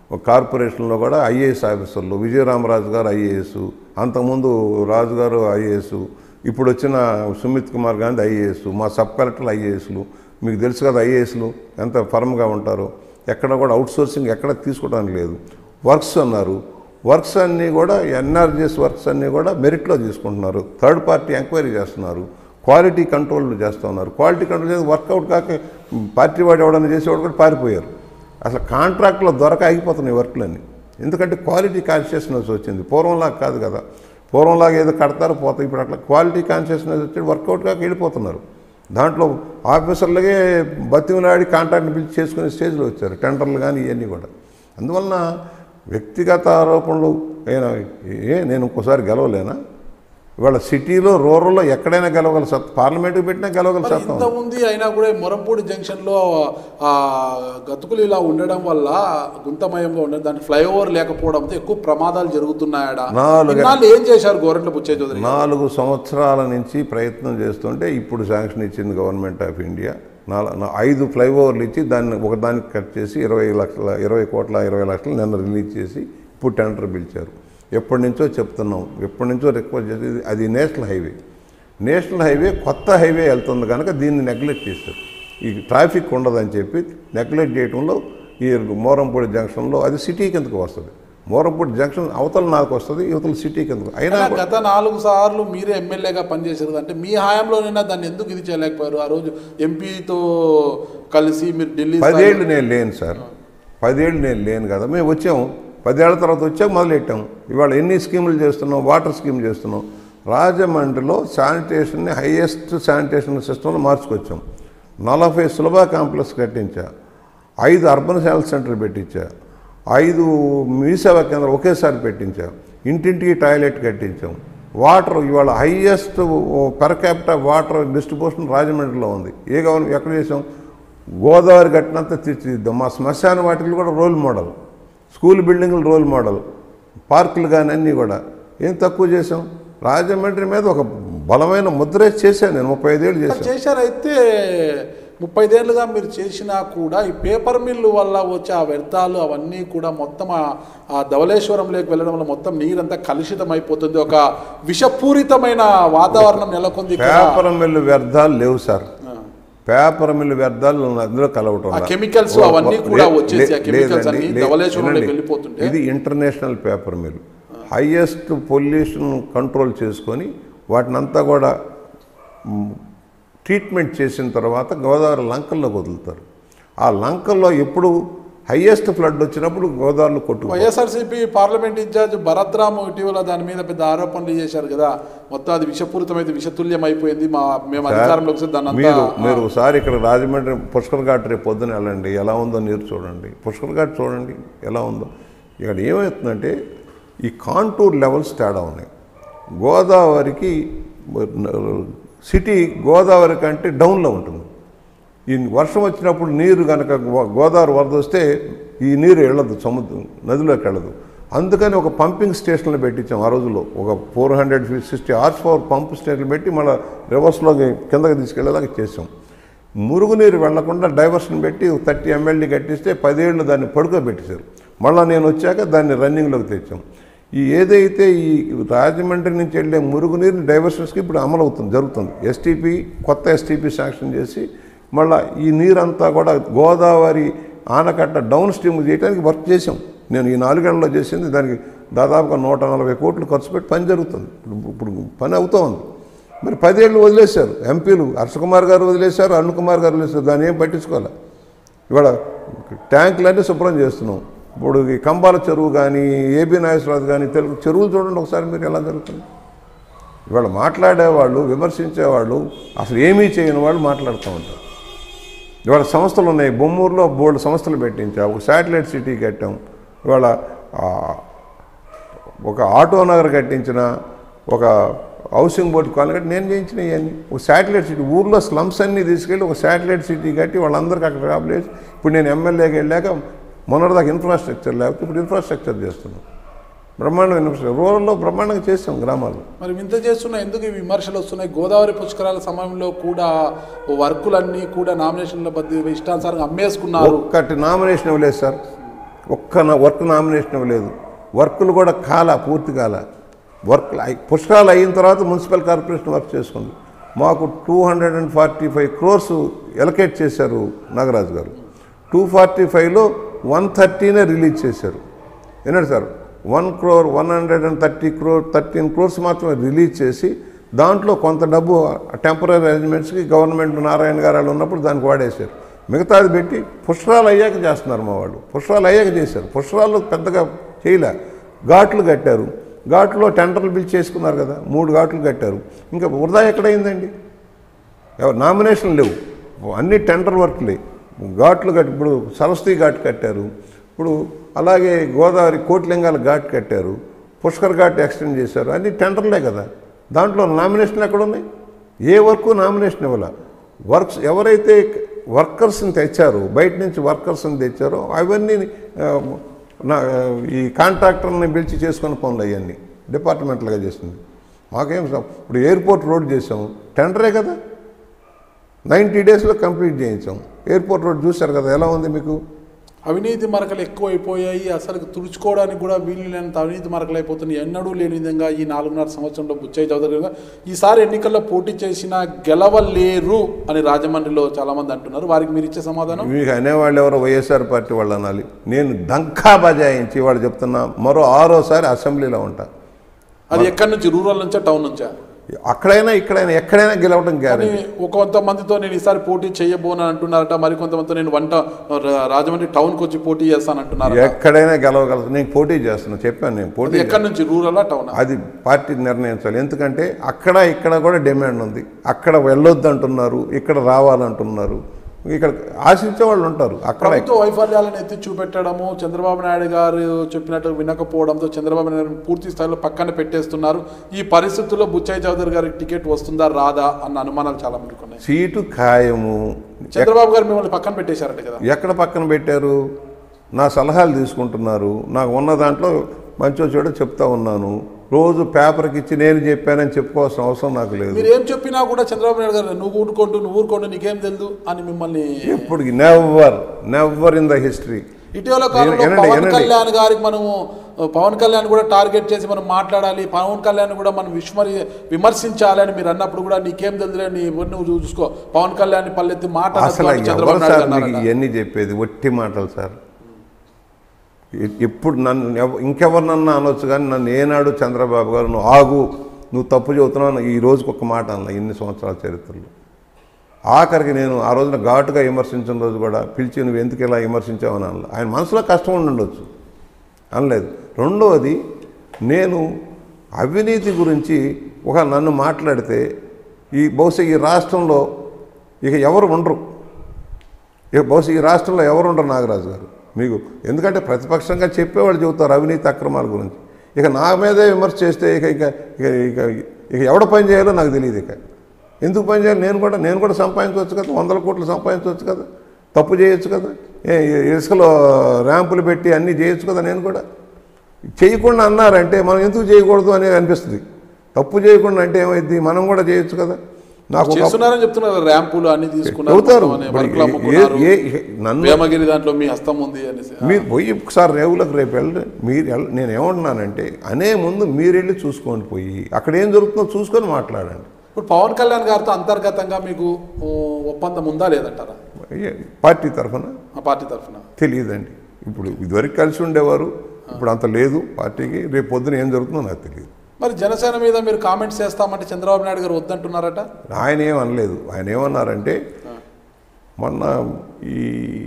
ఒక కార్పొరేషన్లో కూడా ఐఏఎస్ ఆఫీసర్లు విజయరామరాజు గారు ఐఏఎస్ అంతకుముందు రాజు గారు ఐఏఎస్ ఇప్పుడు వచ్చిన సుమిత్ కుమార్ గాంధీ ఐఏఎస్ మా సబ్ కలెక్టర్లు ఐఏఎస్లు మీకు తెలుసు కదా ఐఏఎస్లు ఎంత ఫర్మ్గా ఉంటారో ఎక్కడ కూడా అవుట్ సోర్సింగ్ ఎక్కడ తీసుకోవడానికి లేదు వర్క్స్ అన్నారు వర్క్స్ అన్నీ కూడా ఎన్ఆర్జిఎస్ వర్క్స్ అన్నీ కూడా మెరిట్లో తీసుకుంటున్నారు థర్డ్ పార్టీ ఎంక్వైరీ చేస్తున్నారు క్వాలిటీ కంట్రోల్ చేస్తున్నారు క్వాలిటీ కంట్రోల్ చేసి వర్కౌట్ కాక పార్టీ వాడు ఎవడన్నా చేసేవాడు కూడా పారిపోయారు అసలు కాంట్రాక్ట్లో దొరక ఆగిపోతున్నాయి వర్క్లన్నీ ఎందుకంటే క్వాలిటీ కాన్షియస్నెస్ వచ్చింది పూర్వంలాగా కాదు కదా పూర్వంలాగా ఏదో కడతారు పోతాయి ఇప్పుడు అట్లా క్వాలిటీ కాన్షియస్నెస్ వచ్చి వర్కౌట్ కాక వెళ్ళిపోతున్నారు దాంట్లో ఆఫీసర్లకే బతిమలాడి కాంట్రాక్ట్ని పిలిచి చేసుకునే స్టేజ్లో వచ్చారు టెండర్లు కానీ ఇవన్నీ కూడా అందువలన వ్యక్తిగత ఆరోపణలు అయినా ఏ నేను ఇంకోసారి గెలవలేనా ఇవాళ సిటీలో రూరల్లో ఎక్కడైనా గెలవగల సత్ పార్లమెంట్కి పెట్టినా గెలవగల మరి సత్తా ఇంత ఉంది. ఉంది అయినా కూడా ఈ మొరంపూడి జంక్షన్ లో ఆ గతుకులు ఇలా ఉండడం వల్ల గుంతమయంగా ఉండడం దానికి ఫ్లైఓవర్ లేకపోవడంతో ఎక్కువ ప్రమాదాలు జరుగుతున్నాయట నాలుగు- ఇన్నాళ్ళు ఏం చేశారు గోరంట్ల బుచ్చయ్య చౌదరి గారు? నాలుగు సంవత్సరాల నుంచి ప్రయత్నం చేస్తుంటే ఇప్పుడు శాంక్షన్ ఇచ్చింది గవర్నమెంట్ ఆఫ్ ఇండియా నాల నా- ఐదు ఫ్లైఓవర్లు ఇచ్చి దాన్ని ఒకదానికి కట్ చేసి ఇరవై లక్షల ఇరవై కోట్ల ఇరవై లక్షలు నిన్న రిలీజ్ చేసి ఇప్పుడు టెండర్ పిలిచారు ఎప్పటి నుంచో చెప్తున్నాం ఎప్పటి నుంచో రిక్వెస్ట్ చేసి ఇది- అది నేషనల్ హైవే నేషనల్ హైవే కొత్త హైవే వెళ్తుంది కనుక దీన్ని నెగ్లెక్ట్ చేశారు ఈ ట్రాఫిక్ ఉండదని చెప్పి నెగ్లెక్ట్ చేయడంలో ఈ మోరంపూడి జంక్షన్లో అది సిటీ కిందకు వస్తుంది మోరంపూడి జంక్షన్ అవతల నాకు వస్తుంది యువతల సిటీ కిందకు అయినా అయినా గత నాలుగు సార్లు మీరే ఎమ్మెల్యేగా పనిచేశారు అంటే మీ హయాంలోనైనా దాన్ని ఎందుకు ఇది చేయలేకపోయారు ఆ రోజు ఎంపీతో కలిసి మీరు ఢిల్లీ స్థాయిలో- పదేళ్ళు నేను లేను సార్ పదేళ్ళు నేను లేను కదా మేము వచ్చాము పదేళ్ల తర్వాత వచ్చాక మొదలెట్టాం ఇవాళ ఎన్ని స్కీములు చేస్తున్నాం వాటర్ స్కీమ్ చేస్తున్నాం రాజమండ్రిలో శానిటేషన్ని హైయెస్ట్ శానిటేషన్ సిస్టంలో మార్చుకొచ్చాం నలభై సులభ కాంప్లెక్స్ కట్టించా ఐదు అర్బన్ హెల్త్ సెంటర్ పెట్టించా ఐదు మీ సేవా కేంద్రం ఒకేసారి పెట్టించా ఇంటింటికి టాయిలెట్ కట్టించాం వాటర్ ఇవాళ highest per capital water distribution రాజమండ్రిలో ఉంది ఏ గవర్నమెంట్ ఎక్కడ చేసాం గోదావరి కట్టినంత తీర్చిదిద్దాం మా శ్మశాన వాటికి కూడా రోల్ మోడల్ స్కూల్ బిల్డింగ్లు రోల్ మోడల్ పార్కులు కానీ అన్నీ కూడా ఏం తక్కువ చేసాం రాజమండ్రి మీద ఒక బలమైన ముద్రే చేశాను నేను ముప్పై ఐదేళ్ళు చేశాను చేశారైతే ముప్పై ఏళ్ళుగా మీరు చేసినా కూడా ఈ పేపర్ మిల్లు వల్ల వచ్చే ఆ వ్యర్థాలు అవన్నీ కూడా మొత్తం ఆ- ఆ ధవళేశ్వరంలోకి వెళ్ళడం వల్ల మొత్తం నీరంతా కలుషితం అయిపోతుంది ఒక విషపూరితమైన వాతావరణం నెలకొంది ఇక్కడ. పేపర్ మిల్లు వ్యర్థాలు లేవు సార్ పేపర్ మిల్లు వ్యర్థాలు అందులో కలవటం ఆ లేదు. chemicals ఓ- అవన్నీ ఓ- కూడా లే- వచ్చేసి ఆ లే- chemicals లేదండి, అన్నీ లే- ధవళేశ్వరంలోకి వినండి. వెళ్ళిపోతుంటే? ఇది international paper mill highest pollution control చేసుకొని వాటినంతా కూడా మ్, ట్రీట్మెంట్ చేసిన తర్వాత గోదావరి లంకల్లోకి వదులుతారు ఆ లంకల్లో ఎప్పుడు హైయెస్ట్ ఫ్లడ్ వచ్చినప్పుడు గోదావరిలో కొట్టుకు వైఎస్ఆర్సీపీ పార్లమెంట్ ఇన్ఛార్జ్ భరత్రాము ఇటీవల దాని మీద పెద్ద ఆరోపణలు చేశారు కదా మొత్తం అది విషపూరితమైతే విషతుల్యం అయిపోయింది మా మేము అధికారంలోకి వస్తే దాన్ని మీరు అంతా మీరు ఒకసారి ఇక్కడ రాజమండ్రి పుష్కర్ ఘాట్ రేపు పొద్దున వెళ్ళండి ఎలా ఉందో నీరు చూడండి పుష్కర్ ఘాట్ చూడండి ఎలా ఉందో ఇక్కడ ఏమవుతుందంటే ఈ కాంటూర్ లెవెల్స్ తేడా ఉన్నాయి గోదావరికి సిటీ గోదావరి కంటే డౌన్లో ఉంటుంది ఈ వర్షం వచ్చినప్పుడు నీరు కనుక గో- గోదావరి వరద వస్తే ఈ నీరు వెళ్ళదు సముద్రం నదిలోకి వెళ్ళదు అందుకని ఒక పంపింగ్ స్టేషన్లు పెట్టించాం ఆ రోజుల్లో ఒక ఫోర్ హండ్రెడ్ సిక్స్టీ ఆర్స్ పవర్ పంప్ స్టేషన్లు పెట్టి మళ్ళీ రివర్స్లోకి కిందకి తీసుకెళ్ళేలాగా చేసాం మురుగునీరు వెళ్లకుండా డైవర్షన్ పెట్టి థర్టీ ఎంఎల్డీ కట్టిస్తే పదేళ్ళు దాన్ని పడుకోబెట్టేశారు మళ్ళీ నేను వచ్చాక దాన్ని రన్నింగ్లోకి తెచ్చాం ఈ ఏదైతే ఈ రాజమండ్రి నుంచి వెళ్ళే మురుగునీరు డైవర్షన్స్కి ఇప్పుడు అమలు అవుతుంది జరుగుతుంది ఎస్టీపీ కొత్త ఎస్టీపీ శాంక్షన్ చేసి మళ్ళీ ఈ నీరంతా కూడా గోదావరి ఆనకట్ట డౌన్ స్ట్రీమ్ చేయడానికి వర్క్ చేసాం నేను ఈ నాలుగేళ్లలో చేసింది దానికి దాదాపుగా నూట నలభై కోట్లు ఖర్చు పెట్టి పని జరుగుతుంది ఇప్పుడు ఇప్పుడు పని అవుతూ ఉంది మరి పదేళ్ళు వదిలేశారు ఎంపీలు హర్షకుమార్ గారు వదిలేశారు అరుణ్ కుమార్ గారు వదిలేశారు దాన్ని ఏం పట్టించుకోవాలి ఇవాళ ట్యాంకులన్నీ శుభ్రం చేస్తున్నాం ఇప్పుడు ఈ కంబాల చెరువు కానీ ఏబీ నాగేశ్వరరావు కానీ తెలుగు చెరువులు చూడండి ఒకసారి మీరు ఎలా జరుగుతుంది ఇవాళ మాట్లాడేవాళ్ళు విమర్శించేవాళ్ళు అసలు ఏమీ చేయని వాళ్ళు మాట్లాడుతూ ఉంటారు ఇవాళ సంస్థలు ఉన్నాయి బొమ్మూరులో బోల్డ్ సంస్థలు పెట్టించాం ఒక శాటిలైట్ సిటీ కట్టాం ఇవాళ ఆ, ఒక ఆటో నగర్ కట్టించిన ఒక హౌసింగ్ బోర్డు కాలనీ కట్టి నేను చేయించిన ఇవన్నీ ఒక శాటిలైట్ సిటీ ఊర్లో స్లమ్స్ అన్నీ తీసుకెళ్ళి ఒక శాటిలైట్ సిటీ కట్టి వాళ్ళందరికీ అక్కడ రాబలేదు ఇప్పుడు నేను ఎమ్మెల్యేకి వెళ్ళాక మొన్నటిదాకా ఇన్ఫ్రాస్ట్రక్చర్ లేకపోతే ఇప్పుడు ఇన్ఫ్రాస్ట్రక్చర్ చేస్తున్నాం బ్రహ్మాండం ఇన్ఫ్రాస్ట్రక్చర్ రూరల్లో బ్రహ్మాండంగా చేస్తాం గ్రామాల్లో మరి ఇంత చేస్తున్నా ఎందుకు ఈ విమర్శలు వస్తున్నాయి గోదావరి పుష్కరాల సమయంలో కూడా ఓ వర్కులన్నీ కూడా నామినేషన్ల బద్ది ఇష్టానుసారంగా అమ్మేసుకున్నారు ఒక్కటి నామినేషన్ ఇవ్వలేదు సార్ ఒక్క నా- వర్క్ నామినేషన్ ఇవ్వలేదు వర్కులు కూడా కాల పూర్తి కాల వర్క్ అయి- పుష్కరాలు అయిన తర్వాత మున్సిపల్ కార్పొరేషన్ వర్క్ చేసుకుంది మాకు two hundred and forty five crores allocate చేశారు నాగరాజు గారు టూ ఫార్టీ ఫైవ్లో వన్ థర్టీనే రిలీజ్ చేశారు ఏనాడు sir one crore one hundred and thirty crore thirteen crores మాత్రమే రిలీజ్ చేసి దాంట్లో కొంత డబ్బు టెంపరీ అరేంజ్మెంట్స్కి గవర్నమెంట్ నారాయణ గారు వాళ్ళు ఉన్నప్పుడు దానికి వాడేశారు మిగతాది పెట్టి పుష్కరాలు అయ్యాక చేస్తున్నారు మా వాళ్ళు పుష్కరాలు అయ్యాక చేశారు పుష్కరాలు పెద్దగా చేయలే ఘాట్లు కట్టారు ఘాట్లో టెండర్లు బిల్ చేసుకున్నారు కదా మూడు ఘాట్లు కట్టారు ఇంకా వృధా ఎక్కడైందండి ఎవరు నామినేషన్ లేవు అన్ని టెండర్ వర్క్లే ఘాట్లు కట్టి ఇప్పుడు సరస్వతి ఘాట్ కట్టారు ఇప్పుడు అలాగే గోదావరి కోట్లింగాల ఘాట్ కట్టారు పుష్కర్ ఘాట్ ఎక్స్టెండ్ చేశారు అన్ని టెండర్లే కదా దాంట్లో నామినేషన్ ఎక్కడ ఉన్నాయి ఏ వర్క్ నామినేషన్ ఇవ్వాల వర్క్స్ ఎవరైతే వర్కర్స్ని తెచ్చారో బయట నుంచి వర్కర్స్ని తెచ్చారో అవన్నీ ఆ, నా ఈ కాంట్రాక్టర్ని పిలిచి చేసుకున్న పనులు అవన్నీ డిపార్ట్మెంట్లుగా చేస్తుంది మాకేం సం- ఇప్పుడు ఎయిర్పోర్ట్ రోడ్ చేసాం టెండరే కదా నైంటీ డేస్లో కంప్లీట్ చేయించాం ఎయిర్పోర్ట్ రోడ్ చూశారు కదా ఎలా ఉంది మీకు అవినీతి మరకలు ఎక్కువైపోయాయి అసలు తుడుచుకోవడానికి కూడా వీలు లేనంత అవినీతి మరకలు అయిపోతున్నాయి ఎన్నడూ లేని విధంగా ఈ నాలుగున్నర సంవత్సరంలో బుచ్చయ్య చౌదరి గారు ఈసారి ఎన్నికల్లో పోటీ చేసినా గెలవలేరు అని రాజమండ్రిలో చాలా మంది అంటున్నారు వారికి మీరు ఇచ్చే సమాధానం మీకు అనేవాళ్ళు ఎవరో వైఎస్ఆర్ పార్టీ వాళ్ళు అనాలి నేను దంకా బజాయించి వాళ్ళు చెప్తున్నా మరో ఆరోసారి అసెంబ్లీలో ఉంటా అది ఎక్కడి నుంచి రూరల్ నుంచా టౌన్ నుంచా అక్కడైనా ఇక్కడైనా ఎక్కడైనా గెలవడం కానీ గ్యారెంటీ కొంతమందితో నేను ఈసారి పోటీ చేయబోనని అంటున్నారట మరి కొంతమందితో నేను వంట రా- రాజమండ్రి టౌన్కి వచ్చి పోటీ చేస్తాను అంటున్నారు ఎక్కడైనా గెలవగలదు నేను పోటీ చేస్తున్నా చెప్పాను నేను పోటీ ఎక్కడి నుంచి రూరల్ టౌన్ అది పార్టీ నిర్ణయించాలి ఎందుకంటే అక్కడ ఇక్కడ కూడా డిమాండ్ ఉంది అక్కడ వెళ్ళొద్దు అంటున్నారు ఇక్కడ రావాలంటున్నారు ఇక్కడ ఆశించే వాళ్ళు ఉంటారు అక్కడ ప్రభుత్వ వైఫల్యాలను ఎత్తి చూపెట్టడము చంద్రబాబు నాయుడు గారు చెప్పినట్టు వినకపోవడంతో చంద్రబాబు నాయుడు గారిని పూర్తి స్థాయిలో పక్కన పెట్టేస్తున్నారు ఈ పరిస్థితుల్లో బుచ్చయ్య చౌదరి గారికి టికెట్ వస్తుందా రాదా అన్న అనుమానాలు చాలా మందికి ఉన్నాయి సీటు ఖాయము చంద్రబాబు గారు మిమ్మల్ని పక్కన పెట్టేశారట కదా ఎక్కడ పక్కన పెట్టారు నా సలహాలు తీసుకుంటున్నారు నాకు ఉన్న దాంట్లో మంచో చెడో చెప్తా ఉన్నాను రోజు పేపర్కి ఇచ్చి నేను చెప్పానని చెప్పుకోవాల్సిన అవసరం నాకు లేదు మీరు ఏం చెప్పినా కూడా చంద్రబాబు నాయుడు గారు నువ్వు ఊరుకోండు నువ్వు ఊరుకోండు నీకేం తెలుదు అని మిమ్మల్ని ఎప్పుడు never never in the history ఇటీవల కాలంలో వినండి, పవన్ వినండి. కళ్యాణ్ గారికి మనము పవన్ కళ్యాణ్ కూడా టార్గెట్ చేసి మనం మాట్లాడాలి పవన్ కళ్యాణ్ కూడా మనం విస్మరి విమర్శించాలి అని మీరు అన్నప్పుడు కూడా నీకేం తెలుదులే నీ ఊరిని నువ్వు చూసుకో పవన్ కళ్యాణ్ పల్లెత్తి మాట అసలు అనొద్దు అని చంద్రబాబు ఎవరు నాయుడు సార్ మీకు అన్నారట. ఇవన్నీ చెప్పేది ఒట్టి మాటలు సార్ ఎ- ఎప్పుడు నన్ను ఎవ- ఇంకెవరినన్నా అనొచ్చు కానీ నన్ను ఏనాడు చంద్రబాబు గారు నువ్వు ఆగు నువ్వు తప్పు చెబుతున్నావు అని ఈ రోజుకి ఒక మాట అన్న ఇన్ని సంవత్సరాల చరిత్రలో ఆఖరికి నేను ఆ రోజున ఘాటుగా విమర్శించిన రోజు కూడా పిలిచి నువ్వు ఎందుకు ఇలా విమర్శించావని అనలే ఆయన మనసులో కష్టం ఉండి ఉండొచ్చు అనలేదు రెండవది నేను అవినీతి గురించి ఒక నన్ను మాట్లాడితే ఈ బహుశా ఈ రాష్ట్రంలో ఇక ఎవరు ఉండరు ఇక బహుశా ఈ రాష్ట్రంలో ఎవరు ఉండరు నాగరాజు గారు మీకు ఎందుకంటే ప్రతిపక్షంగా చెప్పేవాళ్ళు చెబుతారు అవినీతి అక్రమాల గురించి ఇక నా మీదే విమర్శ చేస్తే ఇక ఇక ఇక ఇక ఇక ఎవడ పని చేయాలో నాకు తెలియదు ఇక ఎందుకు పని చేయాలి నేను కూడా నేను కూడా సంపాదించవచ్చు కదా వందల కోట్లు సంపాదించవచ్చు కదా తప్పు చేయొచ్చు కదా ఏ ఇసుకలో ర్యాంపులు పెట్టి అన్నీ చేయొచ్చు కదా నేను కూడా చేయకుండా అన్నారంటే మనం ఎందుకు చేయకూడదు అనేది అనిపిస్తుంది తప్పు చేయకుండా అంటే ఏమైంది మనం కూడా చేయొచ్చు కదా నాకు ఒక చేస్తున్నారని చెప్తున్నారు ర్యాంపులు అన్ని తీసుకున్నారు చెబుతారు మొత్తం అనే ఇప్పుడు వర్కులు ఏ- అమ్ముకున్నారు. ఏ- ఏ- నన్ను వేమగిరి దాంట్లో మీ హస్తం ఉంది అనేసి మీరు పోయి ఒకసారి రేవులకు రేపు వెళ్ళి మీరు వెళ్ళ నేను ఏమంటున్నానంటే అనే ముందు మీరు వెళ్ళి చూసుకోండి పోయి అక్కడ ఏం జరుగుతుందో చూసుకొని మాట్లాడండి ఇప్పుడు పవన్ కళ్యాణ్ గారితో అంతర్గతంగా మీకు ఓ, ఒప్పందం ఉందా లేదంటారా ఏ, పార్టీ తరఫున ఆ పార్టీ తరఫున తెలియదండి ఇప్పుడు ఇదివరకు కలిసి ఉండేవారు ఇప్పుడు అంత లేదు పార్టీకి రేపు పొద్దున ఏం జరుగుతుందో నాకు తెలియదు మరి జనసేన మీద మీరు కామెంట్స్ చేస్తామంటే చంద్రబాబు నాయుడు గారు వద్దంటున్నారట ఆయన ఏం అనలేదు ఆయన ఏమన్నారంటే మొన్న ఈ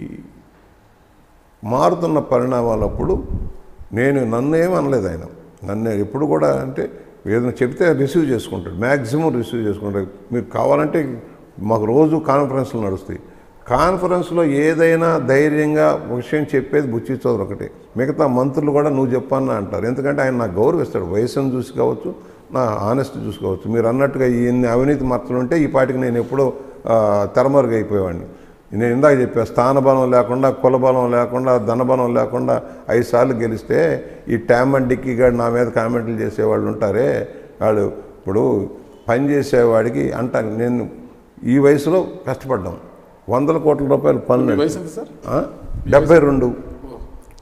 మారుతున్న పరిణామాలప్పుడు నేను నన్ను ఏం అనలేదు ఆయన నన్ను ఎప్పుడు కూడా అంటే ఏదైనా చెప్తే రిసీవ్ చేసుకుంటాడు మ్యాక్సిమం రిసీవ్ చేసుకుంటాడు మీరు కావాలంటే మాకు రోజు కాన్ఫరెన్స్లు నడుస్తాయి కాన్ఫరెన్స్లో ఏదైనా ధైర్యంగా ఒక విషయం చెప్పేది బుచ్చి చౌదరి ఒకటే మిగతా మంత్రులు కూడా నువ్వు చెప్పన్నా అంటారు ఎందుకంటే ఆయన నాకు గౌరవిస్తాడు వయసును చూసి కావచ్చు నా ఆనెస్ట్ చూసుకోవచ్చు మీరు అన్నట్టుగా ఇన్ని అవినీతి మచ్చలు ఉంటే ఈ పాటికి నేను ఎప్పుడో ఆ, తెరమరుగు అయిపోయేవాడిని నేను ఇందాక చెప్పా స్థానబలం లేకుండా కులబలం లేకుండా ధనబలం లేకుండా ఐదు సార్లు గెలిస్తే ఈ ట్యామ్ అండ్ డిక్కీ గారు నా మీద కామెంట్లు చేసేవాళ్ళు ఉంటారే వాడు ఇప్పుడు పని చేసేవాడికి అంట నేను ఈ వయసులో కష్టపడ్డాం వందల కోట్ల రూపాయల మీ పనులు వయసు ఎంత సార్ ఆ? డెబ్బై రెండు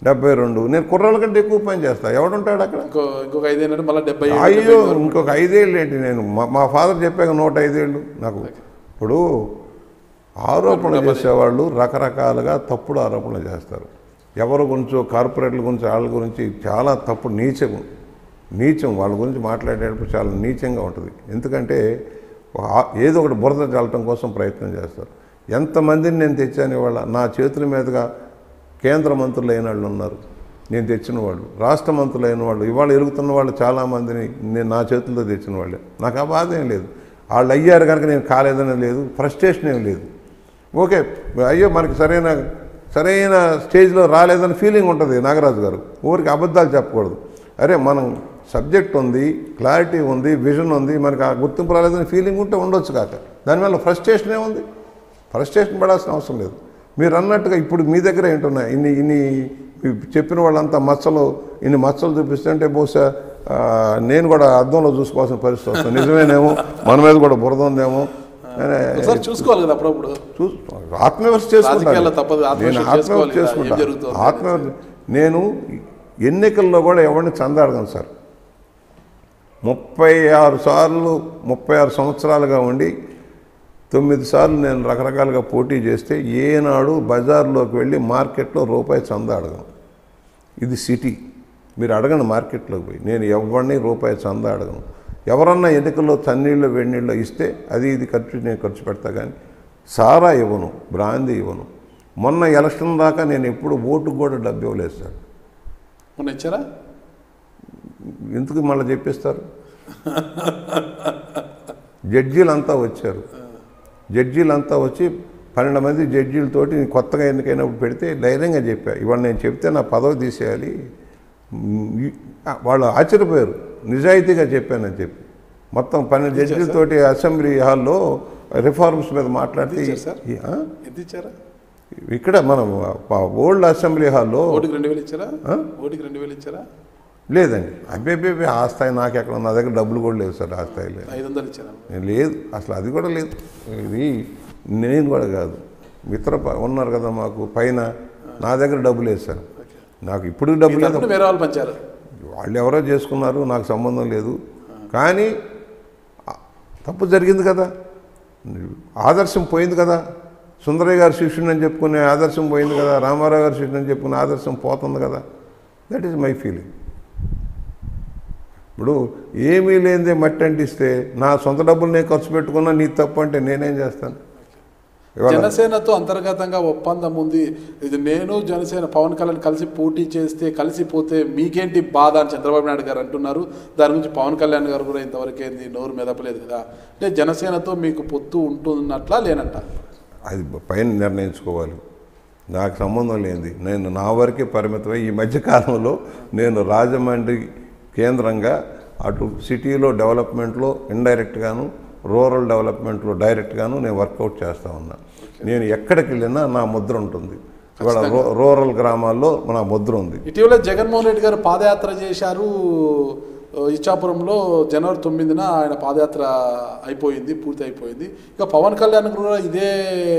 డెబ్బై రెండు నేను కుర్రాళ్ళ కంటే ఎక్కువ పని చేస్తా ఎవడుంటాడు అక్కడ ఇంకో ఇంకొక ఐదేళ్ళు మళ్ళీ డెబ్బై ఏడు, అయ్యో డెబ్బై వరకు. ఇంకొక ఐదేళ్ళు ఏంటి నేను మా- మా ఫాదర్ చెప్పాక నూట ఐదేళ్ళు నాకు ఇప్పుడు ఆరోపణలు చేసేవాళ్ళు రకరకాలుగా తప్పుడు ఆరోపణలు చేస్తారు ఎవరి గురించో కార్పొరేట్ల గురించి వాళ్ళ గురించి చాలా తప్పుడు నీచం నీచం వాళ్ళ గురించి మాట్లాడేటప్పుడు చాలా నీచంగా ఉంటుంది ఎందుకంటే ఆ- ఏదో ఒకటి బురద చల్లటం కోసం ప్రయత్నం చేస్తారు ఎంతమందిని నేను తెచ్చాను ఇవాళ నా చేతుల మీదుగా కేంద్ర మంత్రులు అయిన వాళ్ళు ఉన్నారు నేను తెచ్చిన వాళ్ళు రాష్ట్ర మంత్రులు అయిన వాళ్ళు ఇవాళ ఎరుగుతున్న వాళ్ళు చాలామందిని నేను నా చేతులతో తెచ్చిన వాళ్ళే నాకు ఆ బాధ ఏం లేదు వాళ్ళు అయ్యారు కనుక నేను కాలేదని లేదు ఫ్రస్ట్రేషన్ ఏం లేదు ఓకే అయ్యో మనకి సరైన సరైన స్టేజ్లో రాలేదని ఫీలింగ్ ఉంటుంది నాగరాజు గారు ఊరికి అబద్ధాలు చెప్పకూడదు అరే మనం సబ్జెక్ట్ ఉంది క్లారిటీ ఉంది విజన్ ఉంది మనకి ఆ గుర్తింపు రాలేదని ఫీలింగ్ ఉంటే ఉండొచ్చు కాక దానివల్ల ఫ్రస్ట్రేషన్ ఏముంది ఫ్రస్ట్రేషన్ పడాల్సిన అవసరం లేదు మీరు అన్నట్టుగా ఇప్పుడు మీ దగ్గర ఏంటున్నాయి ఇన్ని ఇన్ని మీ చెప్పిన వాళ్ళంతా మచ్చలు ఇన్ని మచ్చలు చూపిస్తుంటే బహుశా ఆ, నేను కూడా అద్దంలో చూసుకోవాల్సిన పరిస్థితి వస్తుంది నిజమేనేమో మన మీద కూడా బురద ఉందేమో అని ఒకసారి చూసుకోవాలి కదా అప్పుడప్పుడు చూ ఆత్మవిమర్శ చేసుకుంటాను రాజకీయాల్లో తప్పదు, ఆత్మవిమర్శ నేను చేసుకోవాలి ఆత్మవిమర్శ కదా, ఏం చేసుకుంటాను జరుగుతోంది ఆత్మవిమర్శ నేను ఎన్నికల్లో కూడా ఎవరిని చందాడగను సార్ ముప్పై ఆరు సార్లు ముప్పై ఆరు సంవత్సరాలుగా ఉండి తొమ్మిది సార్లు నేను రకరకాలుగా పోటీ చేస్తే ఏనాడు బజార్లోకి వెళ్ళి మార్కెట్లో రూపాయి చందా అడగను ఇది సిటీ మీరు అడగండి మార్కెట్లోకి పోయి నేను ఎవరిని రూపాయి చందా అడగను ఎవరన్నా ఎన్నికల్లో తన్నీళ్ళు వెన్నీళ్ళు ఇస్తే అది ఇది ఖర్చు నేను ఖర్చు పెడతా కానీ సారా ఇవ్వను బ్రాందీ ఇవ్వను మొన్న ఎలక్షన్ దాకా నేను ఎప్పుడు ఓటుకు కూడా డబ్బు ఇవ్వలేదు సార్ మొన్న ఇచ్చారా ఎందుకు మళ్ళీ చెప్పిస్తారు జడ్జీలంతా వచ్చారు జడ్జీలంతా వచ్చి పన్నెండు మంది జడ్జీలతోటి కొత్తగా ఎన్నికైనప్పుడు పెడితే ధైర్యంగా చెప్పా ఇవాళ నేను చెప్తే నా పదవి తీసేయాలి మ్, ఈ- ఆ, వాళ్ళు ఆశ్చర్యపోయారు నిజాయితీగా చెప్పానని చెప్పి మొత్తం పన్నెండు జడ్జీలతోటి అసెంబ్లీ హాల్లో రిఫార్మ్స్ మీద మాట్లాడితే ఇచ్చారు సార్? ఈ- ఆ? ఎంత ఇచ్చారా ఇక్కడ మనం ఓల్డ్ అసెంబ్లీ హాల్లో ఓటుకి రెండు వేలు ఇచ్చారా ఆ? ఓటుకి రెండు వేలు ఇచ్చారా లేదండి అబ్బే ఆ స్థాయి నాకు ఎక్కడ ఉంది? నా దగ్గర డబ్బులు కూడా లేవు సార్ ఆ స్థాయి లేదు ఐదు వందలు ఇచ్చారా నేను లేదు అసలు అది కూడా లేదు ఇది నేను కూడా కాదు మిత్ర ప- ఉన్నారు కదా మాకు పైన నా దగ్గర డబ్బు లేదు సార్ నాకు ఇప్పుడు డబ్బు లేదు తరపున వేరే వాళ్ళు పంచారు వాళ్ళు ఎవరో చేసుకున్నారు నాకు సంబంధం లేదు కానీ ఆ- తప్పు జరిగింది కదా ఆదర్శం పోయింది కదా సుందరయ్య గారి శిష్యుని అని చెప్పుకునే ఆదర్శం పోయింది కదా రామారావు గారి శిష్యుని అని చెప్పుకునే ఆదర్శం పోతుంది కదా దట్ ఈస్ మై ఫీలింగ్ ఇప్పుడు ఏమీ లేనిదే మట్టి అంటిస్తే నా సొంత డబ్బులు నేను ఖర్చు పెట్టుకున్నా నీ తప్పు అంటే నేనేం చేస్తాను ఇవాళ జనసేనతో అంతర్గతంగా ఒప్పందం ఉంది ఇది నేను జనసేన పవన్ కళ్యాణ్ కలిసి పోటీ చేస్తే కలిసిపోతే మీకేంటి బాధ అని చంద్రబాబు నాయుడు గారు అంటున్నారు దాని గురించి పవన్ కళ్యాణ్ గారు కూడా ఇంతవరకు ఏంది నోరు మెదపలేదు కదా అంటే జనసేనతో మీకు పొత్తు ఉంటున్నట్లా లేనట్ట అది పైన నిర్ణయించుకోవాలి నాకు సంబంధం లేనిది నేను నా వరకే పరిమితమై ఈ మధ్యకాలంలో నేను రాజమండ్రి కేంద్రంగా అటు సిటీలో డెవలప్మెంట్లో ఇండైరెక్ట్గాను రూరల్ డెవలప్మెంట్లో డైరెక్ట్గాను నేను వర్కౌట్ చేస్తూ ఉన్నా నేను ఎక్కడికి వెళ్ళినా నా ముద్ర ఉంటుంది ఇవాళ రూ రూరల్ గ్రామాల్లో నా ముద్ర ఉంది ఇటీవల జగన్మోహన్ రెడ్డి గారు పాదయాత్ర చేశారు ఆ, ఇచ్చాపురంలో జనవరి తొమ్మిదిన ఆయన పాదయాత్ర అయిపోయింది పూర్తి అయిపోయింది ఇక పవన్ కళ్యాణ్ కూడా ఇదే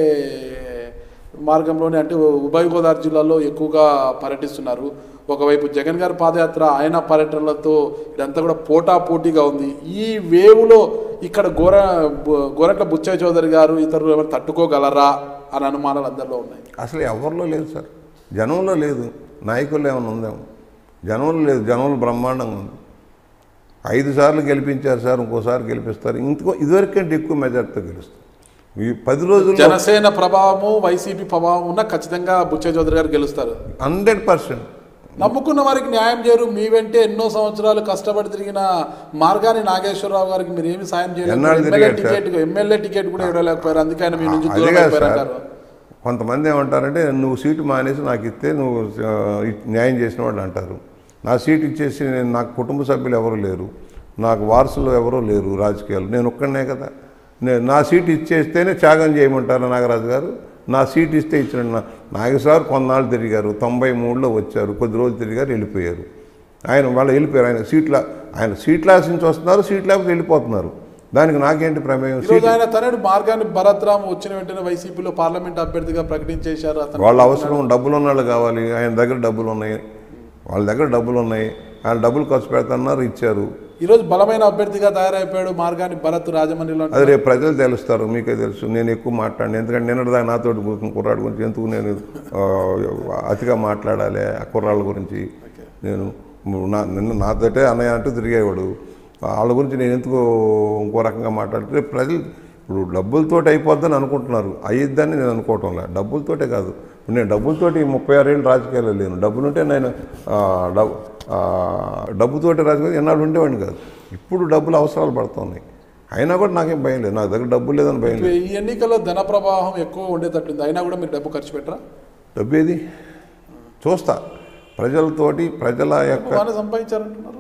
మార్గంలోనే అంటే ఉభయ గోదావరి జిల్లాలో ఎక్కువగా పర్యటిస్తున్నారు ఒకవైపు జగన్ గారి పాదయాత్ర ఆయన పర్యటనలతో ఇదంతా కూడా పోటా పోటీగా ఉంది ఈ వేవ్లో ఇక్కడ గోర బు- గోరంట్ల బుచ్చయ్య చౌదరి గారు ఇతరులు ఎవరు తట్టుకోగలరా అని అనుమానాలు అందరిలో ఉన్నాయి అసలు ఎవరిలో లేదు సార్ జనంలో లేదు నాయకుల్లో ఏమైనా ఉందేమో జనంలో లేదు జనంలో బ్రహ్మాండంగా ఉంది ఐదు సార్లు గెలిపించారు సార్ ఇంకోసారి గెలిపిస్తారు ఇంకో ఇదివరకంటే ఎక్కువ మెజార్టీతో గెలుస్తారు ఈ పది రోజుల్లో జనసేన ప్రభావము వైసీపీ ప్రభావం ఉన్న ఖచ్చితంగా బుచ్చయ్య చౌదరి గారు గెలుస్తారు హండ్రెడ్ పర్సెంట్ నమ్ముకున్న వారికి న్యాయం చేయరు మీ వెంటే ఎన్నో సంవత్సరాలు కష్టపడి తిరిగిన మార్గాని నాగేశ్వరరావు గారికి మీరు ఏమి సాయం చేయలేదు ఎన్నాళ్ళు ఎమ్మెల్యే తిరిగారు సార్? టికెట్ ఎమ్మెల్యే టికెట్ కూడా ఇవ్వలేకపోయారు అందుకే ఆయన మీ నుంచి అదే దూరం కాదు అయిపోయారు సార్ అంటారు కొంతమంది ఏమంటారంటే నువ్వు సీటు మానేసి నాకు ఇస్తే నువ్వు ఆ, న్యాయం చేసిన వాళ్ళు అంటారు నా సీట్ ఇచ్చేసి నేను నాకు కుటుంబ సభ్యులు ఎవరు లేరు నాకు వారసులు ఎవరూ లేరు రాజకీయాలు నేను ఒక్కడనే కదా నేను నా సీట్ ఇచ్చేస్తేనే త్యాగం చేయమంటారు నాగరాజు గారు నా సీట్ ఇస్తే ఇచ్చిన నా- నాగేశ్వర కొన్నాళ్ళు తిరిగారు తొంభై మూడులో వచ్చారు కొద్ది రోజులు తిరిగారు వెళ్ళిపోయారు ఆయన వాళ్ళు వెళ్ళిపోయారు ఆయన సీట్ల ఆయన సీట్లు ఆశించి వస్తున్నారు సీట్లు లేకపోతే వెళ్ళిపోతున్నారు దానికి నాకేంటి ప్రమేయం ఈరోజు సీటు ఆయన తనడు మార్గాన్ని భరత్రామ్ వచ్చిన వెంటనే వైసీపీలో పార్లమెంట్ అభ్యర్థిగా ప్రకటించేశారు అతను వాళ్ళ అవసరం డబ్బులు ఉన్న వాళ్ళు కావాలి ఆయన దగ్గర డబ్బులు ఉన్నాయి వాళ్ళ దగ్గర డబ్బులు ఉన్నాయి ఆయన డబ్బులు ఖర్చు పెడతాన్నారు ఇచ్చారు ఈరోజు బలమైన అభ్యర్థిగా తయారైపోయాడు మార్గాన్ని భరత్ రాజమండ్రిలో అది రేపు ప్రజలు తెలుస్తారు మీకే తెలుసు నేను ఎక్కువ మాట్లాడిన ఎందుకంటే నిన్నటిదా నాతో కూర్చున్న కుర్రాడు గురించి ఎందుకు నేను ఆ, అతిగా మాట్లాడాలి ఆ కుర్రాళ్ళ గురించి నేను నా నిన్న నాతోటే అన్నయ్య అంటూ తిరిగేవాడు వాళ్ళ గురించి నేను ఎందుకు ఇంకో రకంగా మాట్లాడితే రేపు ప్రజలు ఇప్పుడు డబ్బులతోటి అయిపోద్దని అనుకుంటున్నారు అయ్యిద్దని నేను అనుకోవటం లేదు డబ్బులతోటే కాదు ఇప్పుడు నేను డబ్బులతోటి ముప్పై ఆరేళ్ళు రాజకీయాల్లో లేను డబ్బులుంటే నేను ఆ, డబ్బు ఆ, డబ్బుతోటి రాజకీయాలు ఎన్నాళ్ళు ఉండేవాడిని కాదు ఇప్పుడు డబ్బులు అవసరాలు పడుతున్నాయి అయినా కూడా నాకేం భయం లేదు నా దగ్గర డబ్బు లేదని భయం లేదు ఈ ఎన్నికల్లో ధన ప్రవాహం ఎక్కువ ఉండేటట్టుంది అయినా కూడా మీరు డబ్బు ఖర్చు పెట్టరా డబ్బు ఏది చూస్తా ప్రజలతోటి ప్రజల యొక్క బాగానే సంపాదించారంటున్నారు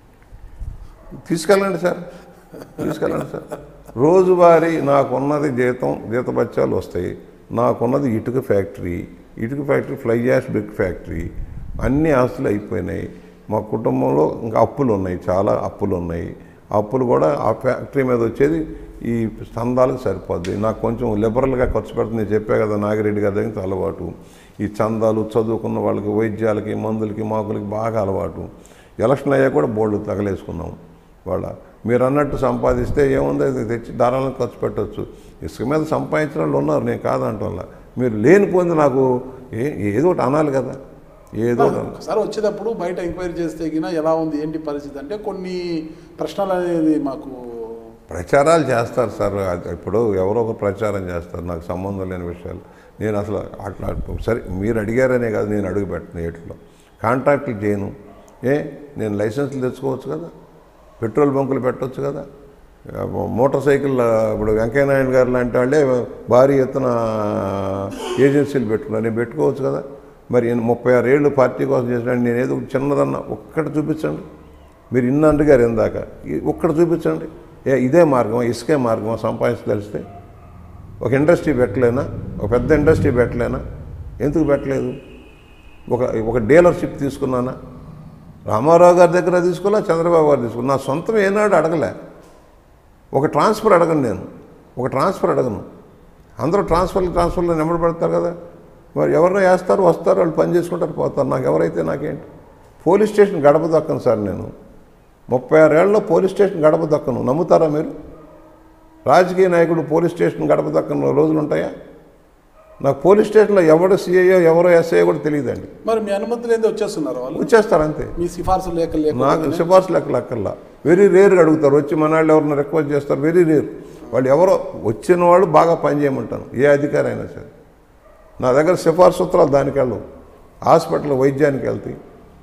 తీసుకెళ్ళండి సార్ తీసుకెళ్ళండి సార్ రోజువారీ నాకున్నది జీతం జీతబత్యాలు వస్తాయి నాకున్నది ఇటుక ఫ్యాక్టరీ ఇటుక factory fly ash brick factory అన్ని ఆస్తులు అయిపోయినాయి మా కుటుంబంలో ఇంకా అప్పులు ఉన్నాయి చాలా అప్పులు ఉన్నాయి ఆ అప్పులు కూడా ఆ ఫ్యాక్టరీ మీద వచ్చేది ఈ చందాలకు సరిపోద్ది నాకు కొంచెం లిబరల్గా ఖర్చు పెడుతుంది నేను చెప్పే కదా నాగిరెడ్డి గారి దగ్గర అలవాటు ఈ చందాలు చదువుకున్న వాళ్ళకి వైద్యాలకి మందులకి మాకులకి బాగా అలవాటు ఎలక్షన్ అయ్యాక కూడా బోర్డు తగలేసుకున్నాం వాళ్ళ మీరు అన్నట్టు సంపాదిస్తే ఏముంది అది తెచ్చి ధారాళంగా ఖర్చు పెట్టవచ్చు ఇసుక మీద సంపాదించిన వాళ్ళు ఉన్నారు నేను కాదంటోళ్ళ మీరు లేనిపోయింది నాకు ఏ ఏదో ఒకటి అనాలి కదా ఏదో ఒకటి అనాలి. ఒకసారి వచ్చేటప్పుడు బయట ఎంక్వైరీ చేస్తే గిన ఎలా ఉంది ఏంటి పరిస్థితి అంటే కొన్ని ప్రశ్నలు అనేది మాకు ప్రచారాలు చేస్తారు సార్ అది ఇప్పుడు ఎవరో ఒక ప్రచారం చేస్తారు నాకు సంబంధం లేని విషయాలు నేను అసలు అట్లా సరే మీరు అడిగారనే కాదు నేను అడుగు పెట్టను ఏట్లో కాంట్రాక్టులు చేయను ఏ నేను లైసెన్సులు తెచ్చుకోవచ్చు కదా పెట్రోల్ బంకులు పెట్టవచ్చు కదా మోటార్ సైకిల్ ఇప్పుడు వెంకయ్యనాయుడు గారు లాంటి వాళ్ళే భారీ ఎత్తున ఏజెన్సీలు పెట్టుకున్నారు నేను పెట్టుకోవచ్చు కదా మరి ఈయన ముప్పై ఆరు ఏళ్ళు పార్టీ కోసం చేసిన నేను ఏదో చిన్నదన్న ఒక్కటి చూపించండి మీరు ఇన్న అంటుగారు ఇందాక ఈ- ఒక్కటి చూపించండి ఏ ఇదే మార్గం ఇసుకే మార్గం సంపాదించదలిస్తే ఒక ఇండస్ట్రీ పెట్టలేనా ఒక పెద్ద ఇండస్ట్రీ పెట్టలేనా ఎందుకు పెట్టలేదు ఒక ఒక డీలర్షిప్ తీసుకున్నానా రామారావు గారి దగ్గర తీసుకోలే చంద్రబాబు గారు తీసుకున్నా నా సొంతం ఏనాడు అడగలే ఒక ట్రాన్స్ఫర్ అడగను నేను ఒక ట్రాన్స్ఫర్ అడగను అందరూ ట్రాన్స్ఫర్లు ట్రాన్స్ఫర్లు నెంబర్ పెడతారు కదా మరి ఎవరినో వేస్తారు వస్తారు వాళ్ళు పని చేసుకుంటారు పోతారు నాకు ఎవరైతే నాకేంటి పోలీస్ స్టేషన్ గడప దక్కను సార్ నేను ముప్పై ఆరేళ్లలో పోలీస్ స్టేషన్ గడప దక్కను నమ్ముతారా మీరు రాజకీయ నాయకుడు పోలీస్ స్టేషన్ గడప దక్కను రోజులు ఉంటాయా నాకు పోలీస్ స్టేషన్లో ఎవరు సిఐఓ ఎవరో ఎస్ఐ కూడా తెలియదండి మరి మీ అనుమతి లేని వచ్చేస్తున్నారు వాళ్ళు వచ్చేస్తారు అంతే మీ సిఫార్సు లేక లేక నాకు సిఫార్సు లెక్కలు అక్కర్లా వెరీ రేర్గా అడుగుతారు వచ్చి మన వాళ్ళు ఎవరిని రిక్వెస్ట్ చేస్తారు వెరీ రేర్ వాళ్ళు ఎవరో వచ్చిన వాళ్ళు బాగా పనిచేయమంటాను ఏ అధికారి అయినా సరే నా దగ్గర సిఫార్సు సూత్రాలు దానికి వెళ్ళవు హాస్పిటల్ వైద్యానికి వెళ్తాయి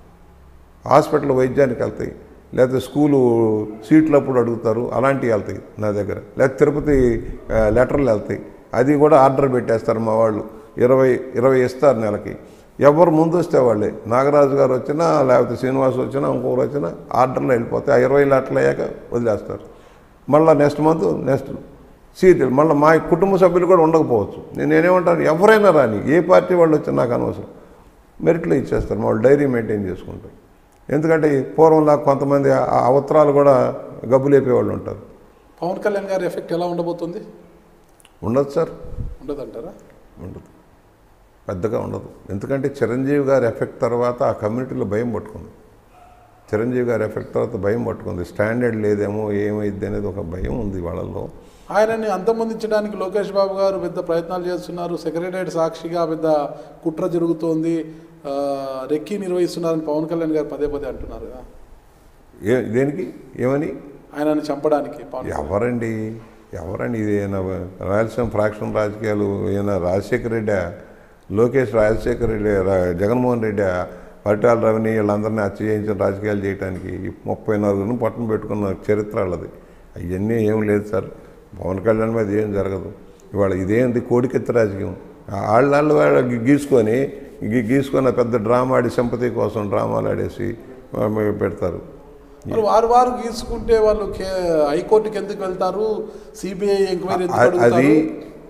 హాస్పిటల్ వైద్యానికి వెళ్తాయి లేకపోతే స్కూలు సీట్లు అప్పుడు అడుగుతారు అలాంటివి వెళ్తాయి నా దగ్గర లేకపోతే తిరుపతి ఆ, లెటర్లు వెళ్తాయి అది కూడా ఆర్డర్ పెట్టేస్తారు మా వాళ్ళు ఇరవై ఇరవై ఇస్తారు నెలకి ఎవరు ముందు వస్తే వాళ్ళే నాగరాజు గారు వచ్చినా లేకపోతే శ్రీనివాస్ వచ్చినా ఇంకొకరు వచ్చినా ఆర్డర్లు వెళ్ళిపోతాయి ఆ ఇరవై లెటర్లు అయ్యాక వదిలేస్తారు మళ్ళీ నెక్స్ట్ మంత్ నెక్స్ట్ సీరియల్ మళ్ళీ మా కుటుంబ సభ్యులు కూడా ఉండకపోవచ్చు నేను నేనేమంటాను ఎవరైనా రాని ఏ పార్టీ వాళ్ళు వచ్చినా నాకు అనవసరం మెరిట్లో ఇచ్చేస్తారు మా వాళ్ళు డైరీ మెయింటైన్ చేసుకుంటారు ఎందుకంటే ఈ పూర్వంలా కొంతమంది ఆ ఆ ఉత్తరాలు కూడా గబ్బు లేపేవాళ్ళు ఉంటారు పవన్ కళ్యాణ్ గారి ఎఫెక్ట్ ఎలా ఉండబోతుంది ఉండదు సార్ ఉండదంటారా ఉండదు పెద్దగా ఉండదు ఎందుకంటే చిరంజీవి గారి ఎఫెక్ట్ తర్వాత ఆ కమ్యూనిటీలో భయం పట్టుకుంది చిరంజీవి గారి ఎఫెక్ట్ తర్వాత భయం పట్టుకుంది స్టాండర్డ్ లేదేమో ఏమైద్ది అనేది ఒక భయం ఉంది వాళ్ళలో ఆయనని అంతమొందించడానికి లోకేష్ బాబు గారు పెద్ద ప్రయత్నాలు చేస్తున్నారు సెక్రటరియట్ సాక్షిగా పెద్ద కుట్ర జరుగుతోంది ఆ, రెక్కి నిర్వహిస్తున్నారని పవన్ కళ్యాణ్ గారు పదే పదే అంటున్నారు కదా ఏ దేనికి ఏమని ఆయనని చంపడానికి పవన్ కళ్యాణ్. ఎవరండి ఎవరండి ఇది ఈయన రాయలసీమ ఫ్రాక్షన్ రాజకీయాలు ఈయన రాజశేఖర రెడ్డి లోకేష్ రాజశేఖర రెడ్డి రా- జగన్మోహన్ రెడ్డి పరిటాల రవిని వీళ్ళందరినీ హత్య చేయించిన రాజకీయాలు చేయడానికి ఈ ముప్పై నలుగురిని పట్టణ పెట్టుకున్న చరిత్ర వాళ్ళది అవన్నీ ఏం లేదు సార్ పవన్ కళ్యాణ్ మీద ఏం జరగదు ఇవాళ ఇదేంటి కోడికెత్తి రాజకీయం వాళ్ళ వాళ్ళు వాళ్ళు గి- గీసుకొని గి- గీసుకొని పెద్ద డ్రామా ఆడి సింపతి కోసం డ్రామాలు ఆడేసి ఆ, పెడతారు మరి వారు వారు గీసుకుంటే వాళ్ళు కే- హైకోర్టుకి ఎందుకు వెళ్తారు సిబిఐ ఎంక్వైరీ ఎందుకు అ- అది అడుగుతారు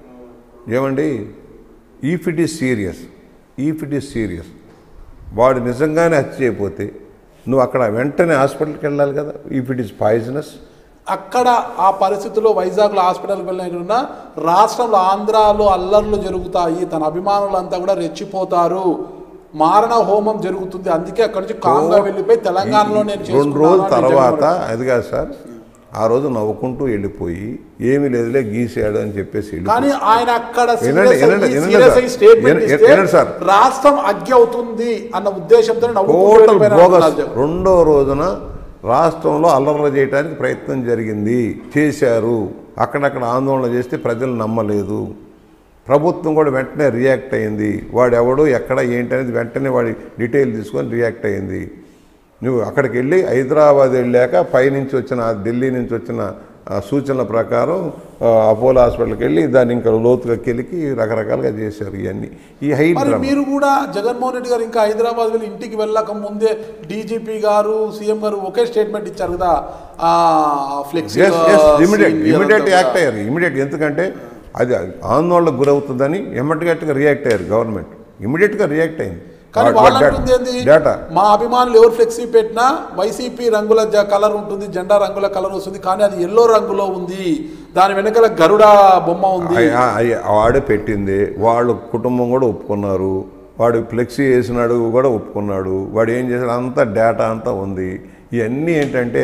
ఏమండి if it is serious if it is serious వాడు నిజంగానే హత్య చేయకపోతే నువ్వు అక్కడ వెంటనే హాస్పిటల్కి వెళ్ళాలి కదా ఈఫ్ ఇట్ ఈస్ పాయిజనస్ అక్కడ ఆ పరిస్థితుల్లో వైజాగ్లో హాస్పిటల్కి వెళ్ళిన రాష్ట్రంలో ఆంధ్రాలో అల్లర్లు జరుగుతాయి తన అభిమానులంతా కూడా రెచ్చిపోతారు మారణ హోమం జరుగుతుంది అందుకే అక్కడి నుంచి కాంగా వెళ్ళిపోయి తెలంగాణలో నేను రెండు చేసుకున్నాను రోజుల అని తర్వాత జగన్మోహన్ అది కాదు సార్ ఆ రోజు నవ్వుకుంటూ వెళ్ళిపోయి ఏమీ లేదులే గీసాడు అని చెప్పేసి వెళ్ళిపోయి. కానీ ఆయన అక్కడ వినండి, వినండి, వినండి సీరియస్ సార్. అయ్యి స్టేట్మెంట్ వినండి, ఇస్తే వినండి సార్. రాష్ట్రం అగ్గి అవుతుంది అన్న ఉద్దేశంతో నవ్వుకుంటూ టోటల్ వెళ్ళిపోయిన బోగస్ అంటున్నారు జగన్. రెండో రోజున రాష్ట్రంలో అల్లర్లు చేయడానికి ప్రయత్నం జరిగింది చేశారు అక్కడక్కడ ఆందోళన చేస్తే ప్రజలు నమ్మలేదు ప్రభుత్వం కూడా వెంటనే రియాక్ట్ అయింది వాడు ఎవడు ఎక్కడ ఏంటి అనేది వెంటనే వాడి డీటెయిల్ తీసుకొని రియాక్ట్ అయింది నువ్వు అక్కడికి వెళ్ళి హైదరాబాద్ వెళ్ళాక పైనుంచి వచ్చిన ఢిల్లీ నుంచి వచ్చిన ఆ, సూచనల ప్రకారం ఆ, అపోలో హాస్పిటల్కి వెళ్ళి దాన్ని ఇంకా లోతుగా కెలికి రకరకాలుగా చేశారు ఇవన్నీ ఈ హై మరి డ్రామా. మీరు కూడా జగన్మోహన్ రెడ్డి గారు ఇంకా హైదరాబాద్ వెళ్ళి ఇంటికి వెళ్ళక ముందే డీజీపీ గారు సీఎం గారు ఒకే స్టేట్మెంట్ ఇచ్చారు కదా ఆ flexi yes yes immediate immediate act అయ్యారు ఇమీడియట్ ఎందుకంటే అది ఆందోళనకు గురవుతుందని ఎమ్మటిగట్టుగా రియాక్ట్ అయ్యారు గవర్నమెంట్ ఇమీడియట్గా రియాక్ట్ అయింది కానీ వాట్- వాళ్ళు వాట్ అంటుంది ఏంది డేటా మా అభిమానులు ఎవరు ఫ్లెక్సీ పెట్టినా వైసీపీ రంగుల జ- కలర్ ఉంటుంది జెండా రంగుల కలర్ వస్తుంది కానీ అది ఎల్లో రంగులో ఉంది దాని వెనకాల గరుడ బొమ్మ ఉంది అయ్- ఆ- అయ్- వాడే పెట్టింది వాళ్ళ కుటుంబం కూడా ఒప్పుకున్నారు వాడు ఫ్లెక్సీ వేసినాడు కూడా ఒప్పుకున్నాడు వాడు ఏం చేశాడు అంతా డేటా అంతా ఉంది ఇవన్నీ ఏంటంటే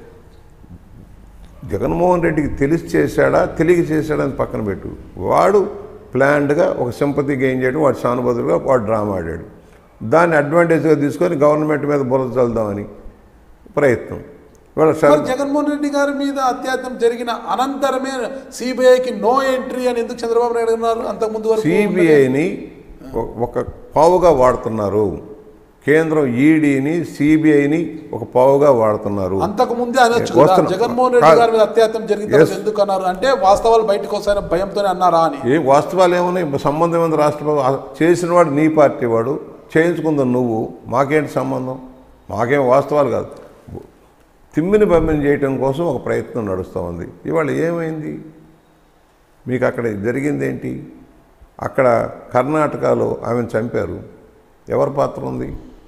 జగన్మోహన్ రెడ్డికి తెలిసి చేశాడా తెలియక చేశాడా అని పక్కన పెట్టు వాడు ప్లాన్డ్గా ఒక సింపతి గెయిన్ చేయడం వాడు సానుభూతిగా వాడు డ్రామా ఆడాడు దాన్ని అడ్వాంటేజ్గా తీసుకొని గవర్నమెంట్ మీద బురద చల్దామని ప్రయత్నం వాళ్ళ మరి జగన్మోహన్ రెడ్డి గారి మీద అత్యాచారం జరిగిన అనంతరమే సిబిఐకి నో ఎంట్రీ అని ఎందుకు చంద్రబాబు నాయుడు అన్నారు అంతకుముందు వరకు సిబిఐని ఒక పావుగా వాడుతున్నారు కేంద్రం ఈడీని సిబిఐని ఒక పావుగా వాడుతున్నారు అంతకు ముందే అనొచ్చు కదా వస్తున్నా. జగన్మోహన్ రెడ్డి కాదు. గారి మీద అత్యాచారం జరిగిన తర్వాత ఎందుకు అన్నారు అంటే వాస్తవాలు బయటకు వస్తాయని భయంతోనే అన్నారా అని ఏ వాస్తవాలు ఏమున్నాయి సంబంధం ఏముంది రాష్ట్ర ప్రభు- ఆ చేసిన వాడు నీ పార్టీ వాడు చేయించుకుందాం నువ్వు మాకేంటి సంబంధం మాకేం వాస్తవాలు కాదు తిమ్మిని బమ్మిని చేయటం కోసం ఒక ప్రయత్నం నడుస్తూ ఉంది ఇవాళ ఏమైంది మీకు అక్కడ జరిగింది ఏంటి అక్కడ కర్ణాటకలో ఆమెను చంపారు ఎవరి పాత్ర ఉంది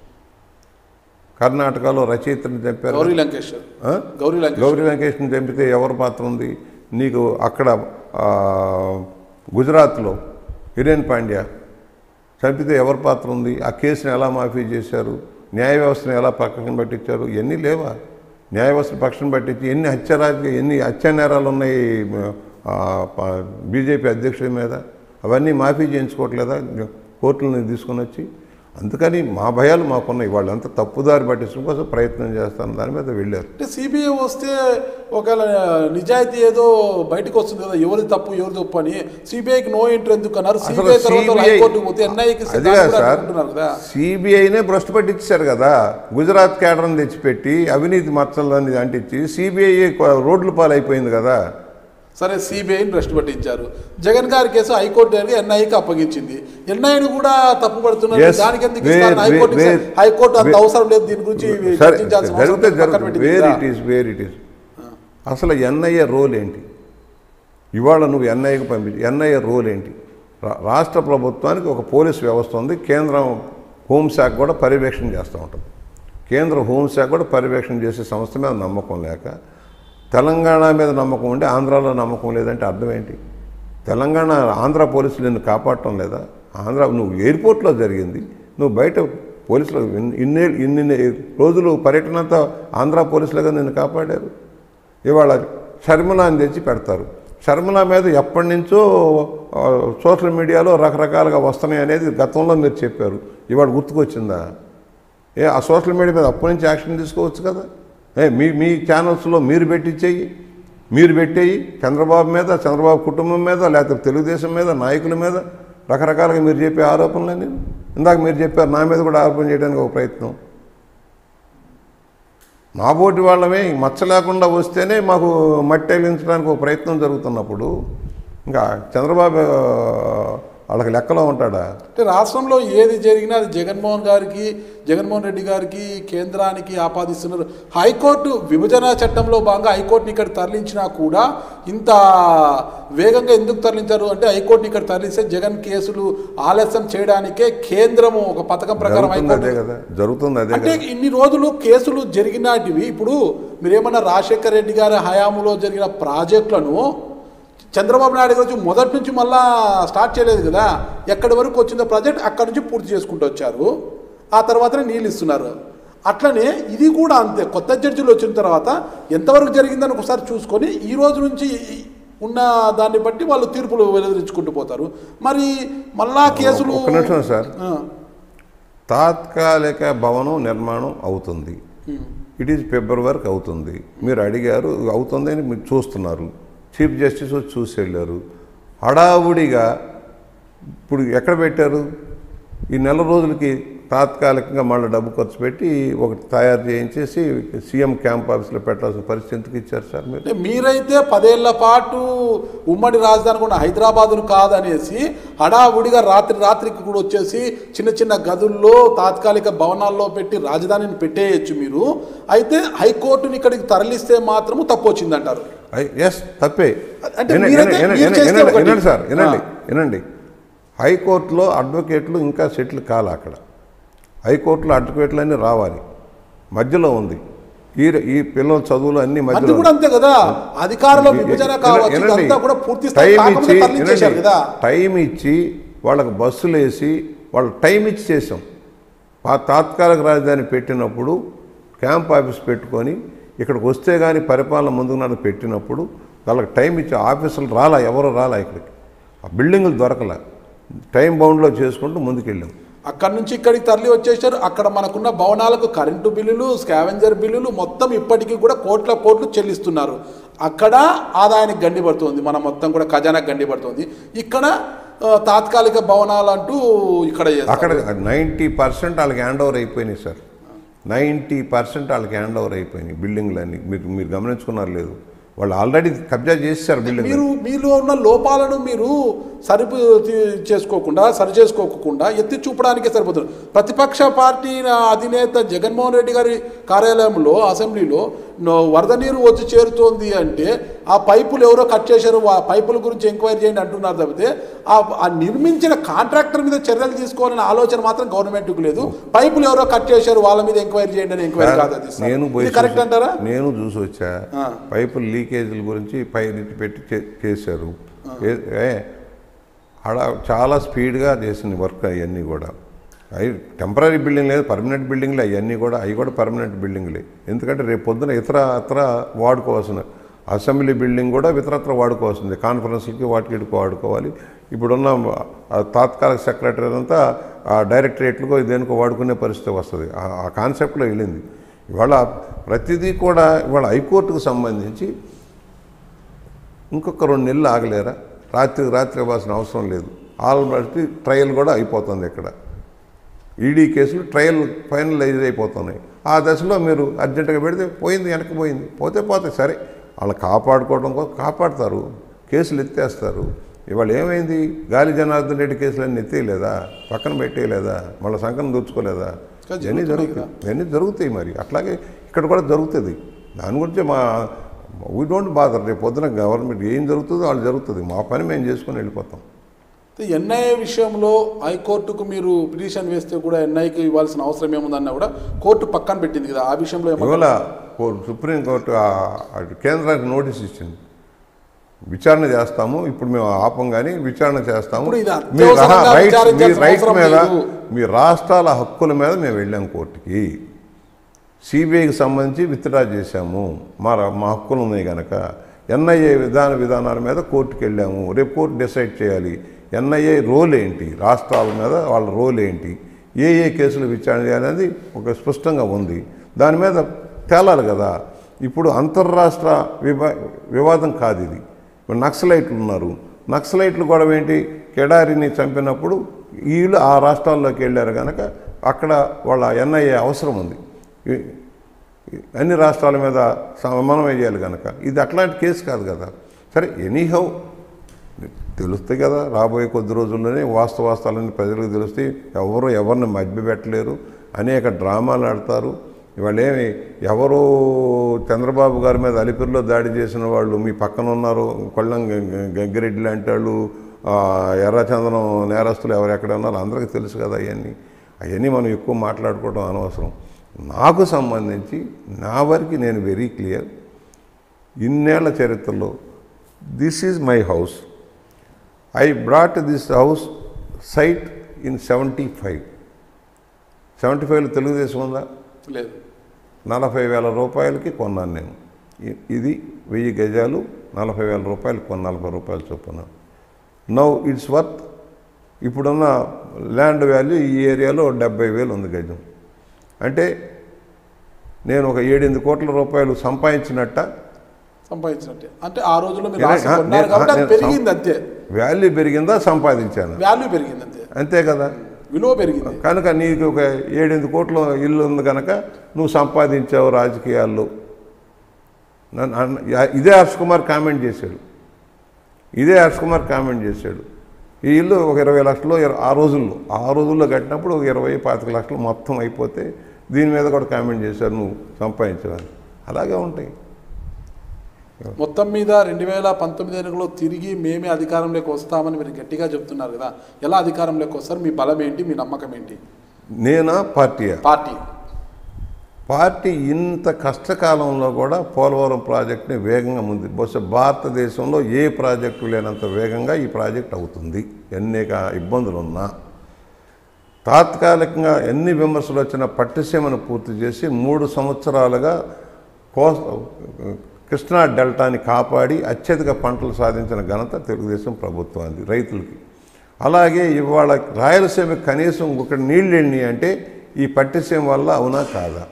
కర్ణాటకలో రచయితని చంపారు గౌరీ లంకేష్ ఆ? గౌరీ లంకేష్ గౌరీ లంకేష్ని చంపితే ఎవరి పాత్ర ఉంది నీకు అక్కడ ఆ, గుజరాత్లో హిరేన్ పాండ్యా చంపితే ఎవరి పాత్ర ఉంది ఆ కేసుని ఎలా మాఫీ చేశారు న్యాయ వ్యవస్థను ఎలా పక్కన పట్టించారు ఇవన్నీ లేవా న్యాయ వ్యవస్థను పక్కన పట్టించి ఎన్ని హత్యరాజ ఎన్ని హత్యా నేరాలు ఉన్నాయి ఆ, ప- బీజేపీ అధ్యక్షుడి మీద అవన్నీ మాఫీ చేయించుకోవట్లేదా కోర్టులను తీసుకొని వచ్చి అందుకని మా భయాలు మాకున్నాయి వాళ్ళంతా తప్పుదారి పట్టించడం కోసం ప్రయత్నం చేస్తాను దాని మీద వెళ్ళారు అంటే సిబిఐ వస్తే ఒకవేళ నిజాయితీ ఏదో బయటకు వస్తుంది కదా ఎవరి తప్పు ఎవరి తప్పు అని సిబిఐకి నో ఎంట్రీ ఎందుకు అన్నారు అసలు సిబిఐ తర్వాత CBI హైకోర్టుకు పోతే ఎన్ఐకి అది కాదు సార్ కదా సిబిఐనే భ్రష్టు పట్టించారు కదా గుజరాత్ కేడర్ని తెచ్చిపెట్టి అవినీతి మచ్చలని అంటించి సిబిఐ రోడ్ల పాలైపోయింది కదా సరే సిబిఐని భ్రష్టు పట్టించారు జగన్ గారి కేసు హైకోర్టు ఎన్ఐకి అప్పగించింది ఎన్ఐని కూడా తప్పు పడుతున్నారు Yes. దానికి ఎందుకు Where- ఇస్తారు హైకోర్టు where- హైకోర్టు అంత where- అవసరం లేదు దీని గురించి సరే చర్చించాల్సిన అవసరం జరిగితే లేదు, పక్కన జరుగుతుంది పెట్టింది వేర్ కదా. It is where it is అసలు ఎన్ఐఏ రోల్ ఏంటి ఇవాళ నువ్వు ఎన్ఐఏకి పంపించి ఎన్ఐఏ రోల్ ఏంటి రా- రాష్ట్ర ప్రభుత్వానికి ఒక పోలీస్ వ్యవస్థ ఉంది కేంద్రం హోంశాఖ కూడా పర్యవేక్షణ చేస్తూ ఉంటుంది కేంద్ర హోంశాఖ కూడా పర్యవేక్షణ చేసే సంస్థ మీద నమ్మకం లేక తెలంగాణ మీద నమ్మకం ఉండి ఆంధ్రాలో నమ్మకం లేదంటే అర్థం ఏంటి తెలంగాణ ఆంధ్ర పోలీసులు నిన్ను కాపాడటం లేదా ఆంధ్ర నువ్వు ఎయిర్పోర్ట్లో జరిగింది నువ్వు బయట పోలీసులు ఇన్ని- ఇన్ని ఇన్ని రోజులు పర్యటన అంతా ఆంధ్ర పోలీసులుగా నిన్ను కాపాడారు ఇవాళ షర్మిలాని తెచ్చి పెడతారు షర్మిల మీద ఎప్పటి నుంచో ఆ, సోషల్ మీడియాలో రకరకాలుగా వస్తున్నాయి అనేది గతంలో మీరు చెప్పారు ఇవాళ గుర్తుకొచ్చిందా ఏ ఆ సోషల్ మీడియా మీద అప్పటి నుంచి యాక్షన్ తీసుకోవచ్చు కదా ఏ మీ మీ ఛానల్స్లో మీరు పెట్టించేయి మీరు పెట్టేయి చంద్రబాబు మీద చంద్రబాబు కుటుంబం మీద లేకపోతే తెలుగుదేశం మీద నాయకుల మీద రకరకాలుగా మీరు చెప్పే ఆరోపణలని ఇందాక మీరు చెప్పారు నా మీద కూడా ఆరోపణ చేయడానికి ఒక ప్రయత్నం మా పోటీ వాళ్ళమే మచ్చ లేకుండా వస్తేనే మాకు మట్టి తగిలించడానికి ఒక ప్రయత్నం జరుగుతున్నప్పుడు ఇంకా చంద్రబాబు వాళ్ళకి లెక్కలో ఉంటాడా అంటే రాష్ట్రంలో ఏది జరిగినా అది జగన్మోహన్ గారికి జగన్మోహన్ రెడ్డి గారికి కేంద్రానికి ఆపాదిస్తున్నారు హైకోర్టు విభజన చట్టంలో భాగంగా హైకోర్టుని ఇక్కడ తరలించినా కూడా ఇంత వేగంగా ఎందుకు తరలించారు అంటే హైకోర్టుని ఇక్కడ తరలిస్తే జగన్ కేసులు ఆలస్యం చేయడానికే కేంద్రము ఒక పథకం ప్రకారం జరుగుతుంది హైకోర్టు అదే కదా జరుగుతుంది అదే అంటే కదా ఇన్ని రోజులు కేసులు జరిగినటివి ఇప్పుడు మీరేమన్నా రాజశేఖర రెడ్డి గారి హయాంలో జరిగిన ప్రాజెక్టులను చంద్రబాబు నాయుడు గారు వచ్చి మొదటి నుంచి మళ్ళా స్టార్ట్ చేయలేదు కదా ఎక్కడి వరకు వచ్చిందో ప్రాజెక్ట్ అక్కడి నుంచి పూర్తి చేసుకుంటూ వచ్చారు ఆ తర్వాతనే నీళ్ళు ఇస్తున్నారు అట్లనే ఇది కూడా అంతే కొత్త జడ్జిలు వచ్చిన తర్వాత ఎంతవరకు జరిగిందని ఒకసారి చూసుకొని ఈ రోజు నుంచి ఉన్న దాన్ని బట్టి వాళ్ళు తీర్పులు వెలువరించుకుంటూ పోతారు మరి మళ్ళా కేసులు ఒక్క నిమిషం సార్ ఆ, తాత్కాలిక భవనం నిర్మాణం అవుతుంది ఇట్ ఈజ్ ఫిబ్రవరికి అవుతుంది మీరు అడిగారు అవుతుంది అని మీరు చూస్తున్నారు చీఫ్ జస్టిస్ వచ్చి చూసి వెళ్ళారు హడావుడిగా ఇప్పుడు ఎక్కడ పెట్టారు ఈ నెల రోజులకి తాత్కాలికంగా మళ్ళీ డబ్బు ఖర్చు పెట్టి ఒకటి తయారు చేయించేసి సీఎం క్యాంప్ ఆఫీస్లో పెట్టాల్సిన పరిస్థితి ఎందుకు ఇచ్చారు సార్ మీరు అంటే మీరైతే పదేళ్ల పాటు ఉమ్మడి రాజధాని కూడా హైదరాబాదును కాదనేసి హడావుడిగా రాత్రి రాత్రికి కూడా వచ్చేసి చిన్న చిన్న గదుల్లో తాత్కాలిక భవనాల్లో పెట్టి రాజధానిని పెట్టేయచ్చు మీరు అయితే హైకోర్టుని ఇక్కడికి తరలిస్తే మాత్రము తప్పు వచ్చిందంటారు ఎస్ తప్పే అంటే వినండి, మీరైతే- వినండి, మీరు వినండి, చేస్తే వినండి, ఒకటి. వినండి సార్ వినండి ఆ. వినండి హైకోర్టులో అడ్వకేట్లు ఇంకా సెటిల్ కాలే అక్కడ హైకోర్టులో అడ్వకేట్లు అన్నీ రావాలి మధ్యలో ఉంది ఈ ఈ పిల్లల చదువులు అన్ని అది మధ్యలో కూడా అంతే కదా అధికారుల విభజన కావచ్చు వినండి. ఇదంతా కూడా పూర్తి స్థాయి టైం కాకుండా ఇచ్చి తరలించేశారు వినండి. కదా టైం ఇచ్చి వాళ్ళకి బస్సులు వేసి వాళ్ళ టైం ఇచ్చి చేసాం ఆ తాత్కాలిక రాజధాని పెట్టినప్పుడు క్యాంప్ ఆఫీస్ పెట్టుకొని ఇక్కడికి వస్తే కానీ పరిపాలన ముందుకు నన్ను పెట్టినప్పుడు వాళ్ళకి టైం ఇచ్చి ఆఫీసులు రాలా ఎవరు రాలా ఇక్కడికి ఆ బిల్డింగులు దొరకలే టైం బౌండ్లో చేసుకుంటూ ముందుకెళ్ళాం అక్కడి నుంచి ఇక్కడికి తరలి వచ్చేసారు అక్కడ మనకున్న భవనాలకు కరెంటు బిల్లులు స్కావెంజర్ బిల్లులు మొత్తం ఇప్పటికీ కూడా కోట్ల కోట్లు చెల్లిస్తున్నారు అక్కడ ఆదాయానికి గండి పడుతుంది మన మొత్తం కూడా ఖజానాకి గండి పడుతుంది ఇక్కడ ఆ, తాత్కాలిక భవనాలు అంటూ ఇక్కడ చేస్తారు. అక్కడ నైంటీ పర్సెంట్ వాళ్ళకి హ్యాండ్ ఓవర్ అయిపోయినాయి సార్ నైంటీ పర్సెంట్ వాళ్ళకి హ్యాండ్ ఓవర్ అయిపోయినాయి బిల్డింగ్లన్నీ మీరు మీరు గమనించుకున్నారు లేదు వాళ్ళు ఆల్రెడీ కబ్జా చేశారు బిల్డింగ్ మీరు మీలో ఉన్న లోపాలను మీరు సరిపు తీ- చేసుకోకుండా సరి చేసుకోకుండా ఎత్తి చూపడానికే సరిపోతుంది ప్రతిపక్ష పార్టీ అధినేత జగన్మోహన్ రెడ్డి గారి కార్యాలయంలో అసెంబ్లీలో నో- వరద నీరు వచ్చి చేరుతోంది అంటే ఆ పైపులు ఎవరో కట్ చేశారు ఆ పైపుల గురించి ఎంక్వైరీ చేయండి అంటున్నారు తప్పితే ఆ ఆ నిర్మించిన కాంట్రాక్టర్ మీద చర్యలు తీసుకోవాలనే ఆలోచన మాత్రం గవర్నమెంట్కు లేదు పైపులు ఎవరో కట్ చేశారు వాళ్ళ మీద ఎంక్వైరీ చేయండి అని ఎంక్వైరీ కాదు అది సార్. నేను పోయి ఇది కరెక్ట్ చూసి- అంటారా నేను చూసి వచ్చా ఆ. పైపుల లీకేజీల గురించి పై నుంచి పెట్టి చే- చేశారు ఏ- ఏ, ఆడ చాలా స్పీడ్గా చేసింది వర్క్ అవన్నీ కూడా అవి టెంపరీ బిల్డింగ్ లేదు పర్మనెంట్ బిల్డింగ్లే అవన్నీ కూడా అవి కూడా పర్మనెంట్ బిల్డింగ్లే ఎందుకంటే రేపు పొద్దున ఇతర ఇతర వాడుకోవాల్సిన అసెంబ్లీ బిల్డింగ్ కూడా ఇతరత్ర వాడుకోవాల్సింది కాన్ఫరెన్స్లకి వాటికి వీటికి వాడుకోవాలి ఇప్పుడున్న ఆ తాత్కాలిక సెక్రటరీ అంతా ఆ డైరెక్టరేట్లకో దేనికో వాడుకునే పరిస్థితి వస్తుంది ఆ- ఆ కాన్సెప్ట్లో వెళ్ళింది ఇవాళ ప్రతిదీ కూడా ఇవాళ హైకోర్టుకు సంబంధించి ఇంకొక రెండు నెలలు ఆగలేరా రాత్రికి రాత్రి ఇవ్వాల్సిన అవసరం లేదు ఆల్రెడీ ట్రయల్ కూడా అయిపోతుంది ఇక్కడ ఈడీ కేసులు ట్రయల్ ఫైనలైజ్ అయిపోతున్నాయి ఆ దశలో మీరు అర్జెంటుగా పెడితే పోయింది వెనక్కి పోయింది పోతే పోతే సరే వాళ్ళు కాపాడుకోవడం కోసం కాపాడతారు కేసులు ఎత్తేస్తారు ఇవాళ ఏమైంది గాలి జనార్దన్ రెడ్డి కేసులన్నీ ఎత్తేయలేదా పక్కన పెట్టేయలేదా మళ్ళీ సంకనం దోచుకోలేదా ఇంకా ఇవన్నీ జరుగుతున్నాయి జరుగుతాయి ఇవన్నీ జరుగుతాయి మరి అట్లాగే ఇక్కడ కూడా జరుగుతుంది దాని గురించి మా వీ డోంట్ బాదర్ రేపు పొద్దున గవర్నమెంట్ ఏం జరుగుతుందో వాళ్ళు జరుగుతుంది మా పని మేము చేసుకొని వెళ్ళిపోతాం ఎన్ఐఏ విషయంలో హైకోర్టుకు మీరు పిటిషన్ వేస్తే కూడా ఎన్ఐకి ఇవ్వాల్సిన అవసరం ఏముందన్నా కూడా కోర్టు పక్కన పెట్టింది కదా ఆ విషయంలో ఏమన్నా ఇవాళ కో- సుప్రీంకోర్టు ఆ- ఆ కేంద్రానికి నోటీస్ ఇచ్చింది విచారణ చేస్తాము ఇప్పుడు మేము ఆపం కానీ విచారణ చేస్తాము ఇప్పుడు ఇది మీ రా- అత్యవసరంగా రైట్స్ మీ విచారించాల్సిన రైట్ అవసరం మీద లేదు. మీ రాష్ట్రాల హక్కుల మీద మేము వెళ్ళాం కోర్టుకి సిబిఐకి సంబంధించి విత్డ్రా చేశాము మా రా- మా హక్కులు ఉన్నాయి కనుక ఎన్ఐఏ విధాన విధానాల మీద కోర్టుకి వెళ్ళాము రేపు కోర్టు డిసైడ్ చేయాలి ఎన్ఐఏ రోల్ ఏంటి రాష్ట్రాల మీద వాళ్ళ రోల్ ఏంటి ఏ ఏ కేసులు విచారణ చేయాలనేది ఒక స్పష్టంగా ఉంది దాని మీద తేలాలి కదా ఇప్పుడు అంతర్రాష్ట్ర వివా వివాదం కాదు ఇది ఇప్పుడు నక్సలైట్లు ఉన్నారు నక్సలైట్లు గొడవ ఏంటి కెడారిని చంపినప్పుడు వీళ్ళు ఆ రాష్ట్రాల్లోకి వెళ్ళారు కనుక అక్కడ వాళ్ళ ఎన్ఐఏ అవసరం ఉంది ఈ- ఈ అన్ని రాష్ట్రాల మీద సమన్వయం చేయాలి కనుక ఇది అట్లాంటి కేసు కాదు కదా సరే ఎనీహౌ తెలుస్తాయి కదా రాబోయే కొద్ది రోజుల్లోనే వాస్తవాస్తాలన్నీ ప్రజలకు తెలుస్తాయి ఎవరు ఎవరిని మభ్యపెట్టలేరు అనేక డ్రామాలు ఆడతారు ఇవాళ ఏమి ఎవరు చంద్రబాబు గారి మీద అలిపిరిలో దాడి చేసిన వాళ్ళు మీ పక్కన ఉన్నారు కొల్లం గ- గ- గంగిరెడ్డి లాంటి వాళ్ళు ఆ, ఎర్రచందనం నేరస్తులు ఎవరు ఎక్కడ ఉన్నారు అందరికీ తెలుసు కదా అవన్నీ అవన్నీ మనం ఎక్కువ మాట్లాడుకోవడం అనవసరం నాకు సంబంధించి నా వరకు నేను వెరీ క్లియర్ ఇన్నేళ్ల చరిత్రలో this is my house I brought this house site in seventy five seventy ఫైవ్లో తెలుగుదేశం ఉందా లేదు నలభై వేల రూపాయలకి కొన్నాను నేను ఇ- ఇది వెయ్యి గజాలు నలభై వేల రూపాయలు కొన్న నలభై రూపాయలు చొప్పున నౌ ఇట్స్ వర్త్ ఇప్పుడున్న ల్యాండ్ వాల్యూ ఈ ఏరియాలో డెబ్బై వేలు ఉంది గజం అంటే నేను ఒక ఏడెనిమిది కోట్ల రూపాయలు సంపాదించినట్ట సంపాదించినట్టే అంటే ఆ రోజుల్లో మీరు నేను- ఆస్తి ఆ, కొన్నారు నేను- కాబట్టి ఆ, అది నేను పెరిగింది అంతే వాల్యూ పెరిగిందా సంపాదించాను వాల్యూ పెరిగింది అంతే అంతే కదా విలువ పెరిగింది కనుక నీకు ఒక ఏడెనిమిది కోట్ల ఇల్లు ఉంది కనుక నువ్వు సంపాదించావు రాజకీయాల్లో నన్ను అన్న- యా- ఇదే హర్ష్ కుమార్ కామెంట్ చేశాడు ఇదే హర్ష్ కుమార్ కామెంట్ చేశాడు ఈ ఇల్లు ఒక ఇరవై లక్షలు ఇర- ఆ రోజుల్లో ఆ రోజుల్లో కట్టినప్పుడు ఒక ఇరవై పాతిక లక్షలు మొత్తం అయిపోతే దీని మీద కూడా కామెంట్ చేశారు నువ్వు సంపాదించవని అలాగే ఉంటాయి మొత్తం మీద రెండు వేల పంతొమ్మిది ఎన్నికల్లో తిరిగి మేమే అధికారంలోకి వస్తామని మీరు గట్టిగా చెప్తున్నారు కదా ఎలా అధికారంలోకి వస్తారు మీ బలం ఏంటి మీ నమ్మకం ఏంటి నేనా పార్టీయా పార్టీ పార్టీ ఇంత కష్టకాలంలో కూడా పోలవరం ప్రాజెక్ట్ని వేగంగా ముందు బహుశా భారతదేశంలో ఏ ప్రాజెక్టు లేనంత వేగంగా ఈ ప్రాజెక్ట్ అవుతుంది అనేక ఇబ్బందులు ఉన్నా తాత్కాలికంగా ఎన్ని విమర్శలు వచ్చినా పట్టిసీమను పూర్తి చేసి మూడు సంవత్సరాలుగా కో కృష్ణా డెల్టాని కాపాడి అత్యధిక పంటలు సాధించిన ఘనత తెలుగుదేశం ప్రభుత్వానికి రైతులకి అలాగే ఇవాళ రాయలసీమకి కనీసం ఒక నీళ్ళు వెళ్ళినాయి అంటే ఈ పట్టిసీమ వల్ల అవునా కాదా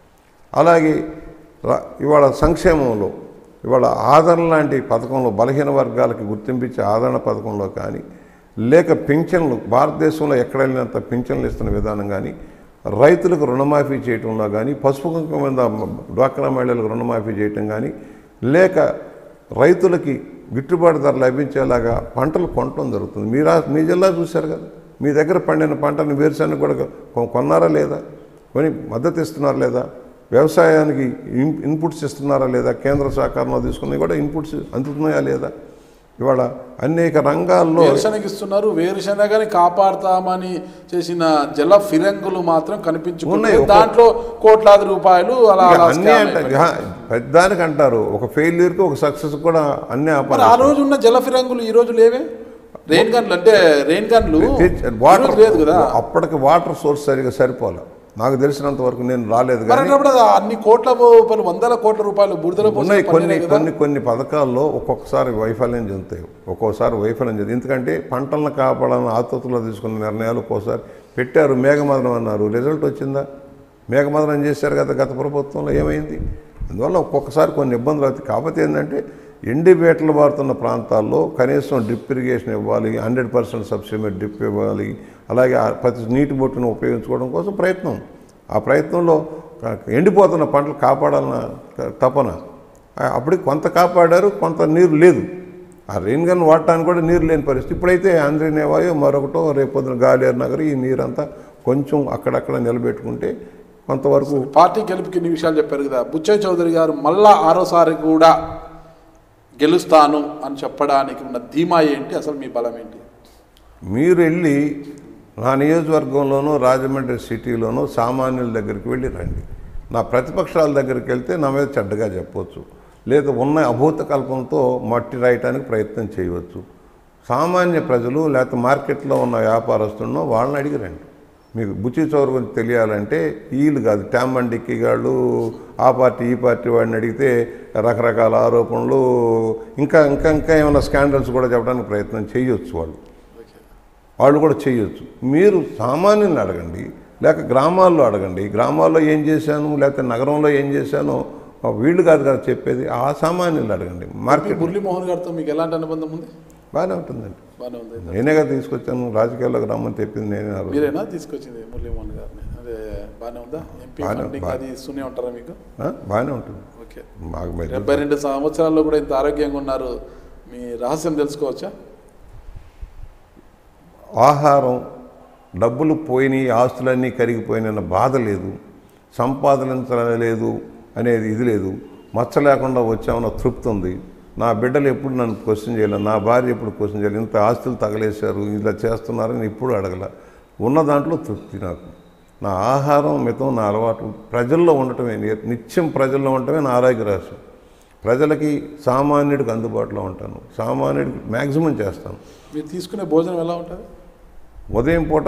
అలాగే రా- ఇవాళ సంక్షేమంలో ఇవాళ ఆదరణ లాంటి పథకంలో బలహీన వర్గాలకి గుర్తింపించే ఆదరణ పథకంలో కానీ లేక పింఛన్లు భారతదేశంలో ఎక్కడ వెళ్ళినంత పింఛన్లు ఇస్తున్న విధానం కానీ రైతులకు రుణమాఫీ చేయటంలో కానీ పసుపు కుంకుమ మీద డ్వాక్రా మహిళలకు రుణమాఫీ చేయటం కానీ లేక రైతులకి గిట్టుబాటు ధర లభించేలాగా పంటలు కొనటం జరుగుతుంది మీరా మీ జిల్లా చూశారు కదా మీ దగ్గర పండిన పంటను వేరుశనగ కూడా కొ- కొన్నారా లేదా కొని మద్దతు ఇస్తున్నారా లేదా వ్యవసాయానికి ఇన్ ఇన్పుట్స్ ఇస్తున్నారా లేదా కేంద్ర సహకారంలో తీసుకున్నవి కూడా ఇన్పుట్స్ అందుతున్నాయా లేదా ఇవాళ అనేక రంగాల్లో వేరుశనగ ఇస్తున్నారు వేరుశనగని కాపాడుతామని చేసిన జల ఫిరంగులు మాత్రం ఉన్నాయి. కనిపించుకున్నాయి ఒక- దాంట్లో కోట్లాది రూపాయలు అలా ఇక అలా అన్నీ scam అంటారు అయిపోయాయి. ఇహ, పెద్దానికి అంటారు ఒక ఫెయిల్యూర్కి ఒక సక్సెస్ కూడా అన్ని మరి ఆ రోజు ఉన్న జల ఫిరంగులు ఈ రోజు లేవే రెయిన్ గన్లు అంటే రెయిన్ గన్లు ఈ వాటర్ రోజు లేదు కదా అప్పటికి వాటర్ సోర్స్ సరిగా సరిపోలే నాకు తెలిసినంత వరకు నేను రాలేదు మరి కానీ అన్నప్పుడు అది అన్ని కోట్ల రూపాయలు వందల కోట్ల రూపాయలు బురదలో పోసిన ఉన్నాయి కొన్ని పనినే కదా. కొన్ని కొన్ని పథకాల్లో ఒక్కొక్కసారి వైఫల్యం చెందుతాయి ఒక్కోసారి వైఫల్యం చెందుతాయి ఎందుకంటే పంటలను కాపాడాలని ఆతృతలో తీసుకున్న నిర్ణయాలు ఒక్కోసారి పెట్టారు మేఘమదనం అన్నారు రిజల్ట్ వచ్చిందా మేఘమదనం చేశారు కదా గత ప్రభుత్వంలో ఏమైంది అందువల్ల ఒక్కొక్కసారి కొన్ని ఇబ్బందులు అవుతాయి కాకపోతే ఏంటంటే ఎండి బేటలు పారుతున్న ప్రాంతాల్లో కనీసం డ్రిప్ ఇరిగేషన్ ఇవ్వాలి హండ్రెడ్ పర్సెంట్ సబ్సిడీ డ్రిప్ ఇవ్వాలి అలాగే ఆ ప్రతి నీటి బొట్టును ఉపయోగించుకోవడం కోసం ప్రయత్నం ఆ ప్రయత్నంలో ఎండిపోతున్న పంటలు కాపాడాలన్న తపన ఆ- అప్పటికి కొంత కాపాడారు కొంత నీరు లేదు ఆ రెయిన్ గన్ వాడటానికి కూడా నీరు లేని పరిస్థితి ఇప్పుడైతే ఆంధ్రనేవాయో మరొకటో రేపొద్దున గాలేరు నగర్ ఈ నీరంతా కొంచెం అక్కడక్కడ నిలబెట్టుకుంటే కొంతవరకు పార్టీ గెలుపుకి ఇన్ని విషయాలు చెప్పారు కదా బుచ్చయ్య చౌదరి గారు మళ్ళా ఆరోసారి కూడా గెలుస్తాను అని చెప్పడానికి ఉన్న ధీమా ఏంటి అసలు మీ బలం ఏంటి మీరు వెళ్ళి నా నియోజకవర్గంలోనూ రాజమండ్రి సిటీలోనూ సామాన్యుల దగ్గరికి వెళ్ళి రండి నా ప్రతిపక్షాల దగ్గరికి వెళ్తే నా మీద చెడ్డగా చెప్పవచ్చు లేదా ఉన్న అభూత కల్పంతో మట్టి రాయటానికి ప్రయత్నం చేయవచ్చు సామాన్య ప్రజలు లేకపోతే మార్కెట్లో ఉన్న వ్యాపారస్తులను వాళ్ళని అడిగి రండి మీకు బుచ్చి చౌరు గురించి తెలియాలంటే వీళ్ళు కాదు ట్యామ్ డిక్కీ గాళ్ళు ఆ పార్టీ ఈ పార్టీ వాడిని అడిగితే రకరకాల ఆరోపణలు ఇంకా ఇంకా ఇంకా ఏమైనా స్కాండల్స్ కూడా చెప్పడానికి ప్రయత్నం చేయొచ్చు వాళ్ళు వాళ్ళు కూడా చేయొచ్చు మీరు సామాన్యుని అడగండి లేక గ్రామాల్లో అడగండి గ్రామాల్లో ఏం చేశాను లేకపోతే నగరంలో ఏం చేశానో ఆ వీళ్ళు కాదు కదా చెప్పేది ఆ సామాన్యులు అడగండి మీ మార్కెట్ మురళీమోహన్ గారితో మీకు ఎలాంటి అనుబంధం ఉంది బాగానే ఉంటుందండి బాగానే ఉంది నేనే కదా తీసుకొచ్చాను రాజకీయాల్లోకి రమ్మని చెప్పింది నేనే ఆ రోజు. మీరేనా తీసుకొచ్చింది మురళీమోహన్ గారిని అదే బాగానే ఉందా ఎంపీ బాగానే- ఫండింగ్ బాగా- అది ఇస్తూనే ఉంటారా మీకు ఆ? బాగానే ఉంటుంది ఓకే మాకు మరి డెబ్బై రెండు సంవత్సరాల్లో కూడా ఇంత ఆరోగ్యంగా ఉన్నారు మీ రహస్యం తెలుసుకోవచ్చా ఆహారం డబ్బులు పోయినాయి ఆస్తులన్నీ కరిగిపోయిన బాధ లేదు సంపాదించలేదు అనేది ఇది లేదు మచ్చ లేకుండా వచ్చామన్న తృప్తి ఉంది నా బిడ్డలు ఎప్పుడు నన్ను క్వశ్చన్ చేయలేదు నా భార్య ఎప్పుడు క్వశ్చన్ చేయలేదు ఇంత ఆస్తులు తగలేశారు ఇలా చేస్తున్నారని ఇప్పుడు అడగల ఉన్న దాంట్లో తృప్తి నాకు నా ఆహారం మితం నా అలవాటు ప్రజల్లో ఉండటమే ని- నిత్యం ప్రజల్లో ఉండటమే నా ఆరోగ్య రహస్యం ప్రజలకి సామాన్యుడికి అందుబాటులో ఉంటాను సామాన్యుడికి మ్యాక్సిమం చేస్తాను మీరు తీసుకునే భోజనం ఎలా ఉంటుంది ఉదయం పూట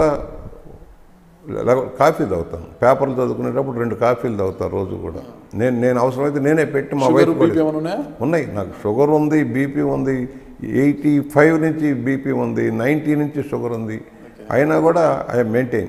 లెగ- కాఫీ తాగుతాను పేపర్లు చదువుకునేటప్పుడు రెండు కాఫీలు తాగుతాను రోజు కూడా నేను నేను అవసరమైతే నేనే పెట్టి మా షుగర్ వైఫ్ బీపీ ఏమైనా ఉన్నాయా ఉన్నాయి నాకు షుగర్ ఉంది బీపీ ఉంది ఎయిటీ ఫైవ్ నుంచి బీపీ ఉంది నైంటీ నుంచి షుగర్ ఉంది అయినా కూడా ఐ మెయింటైన్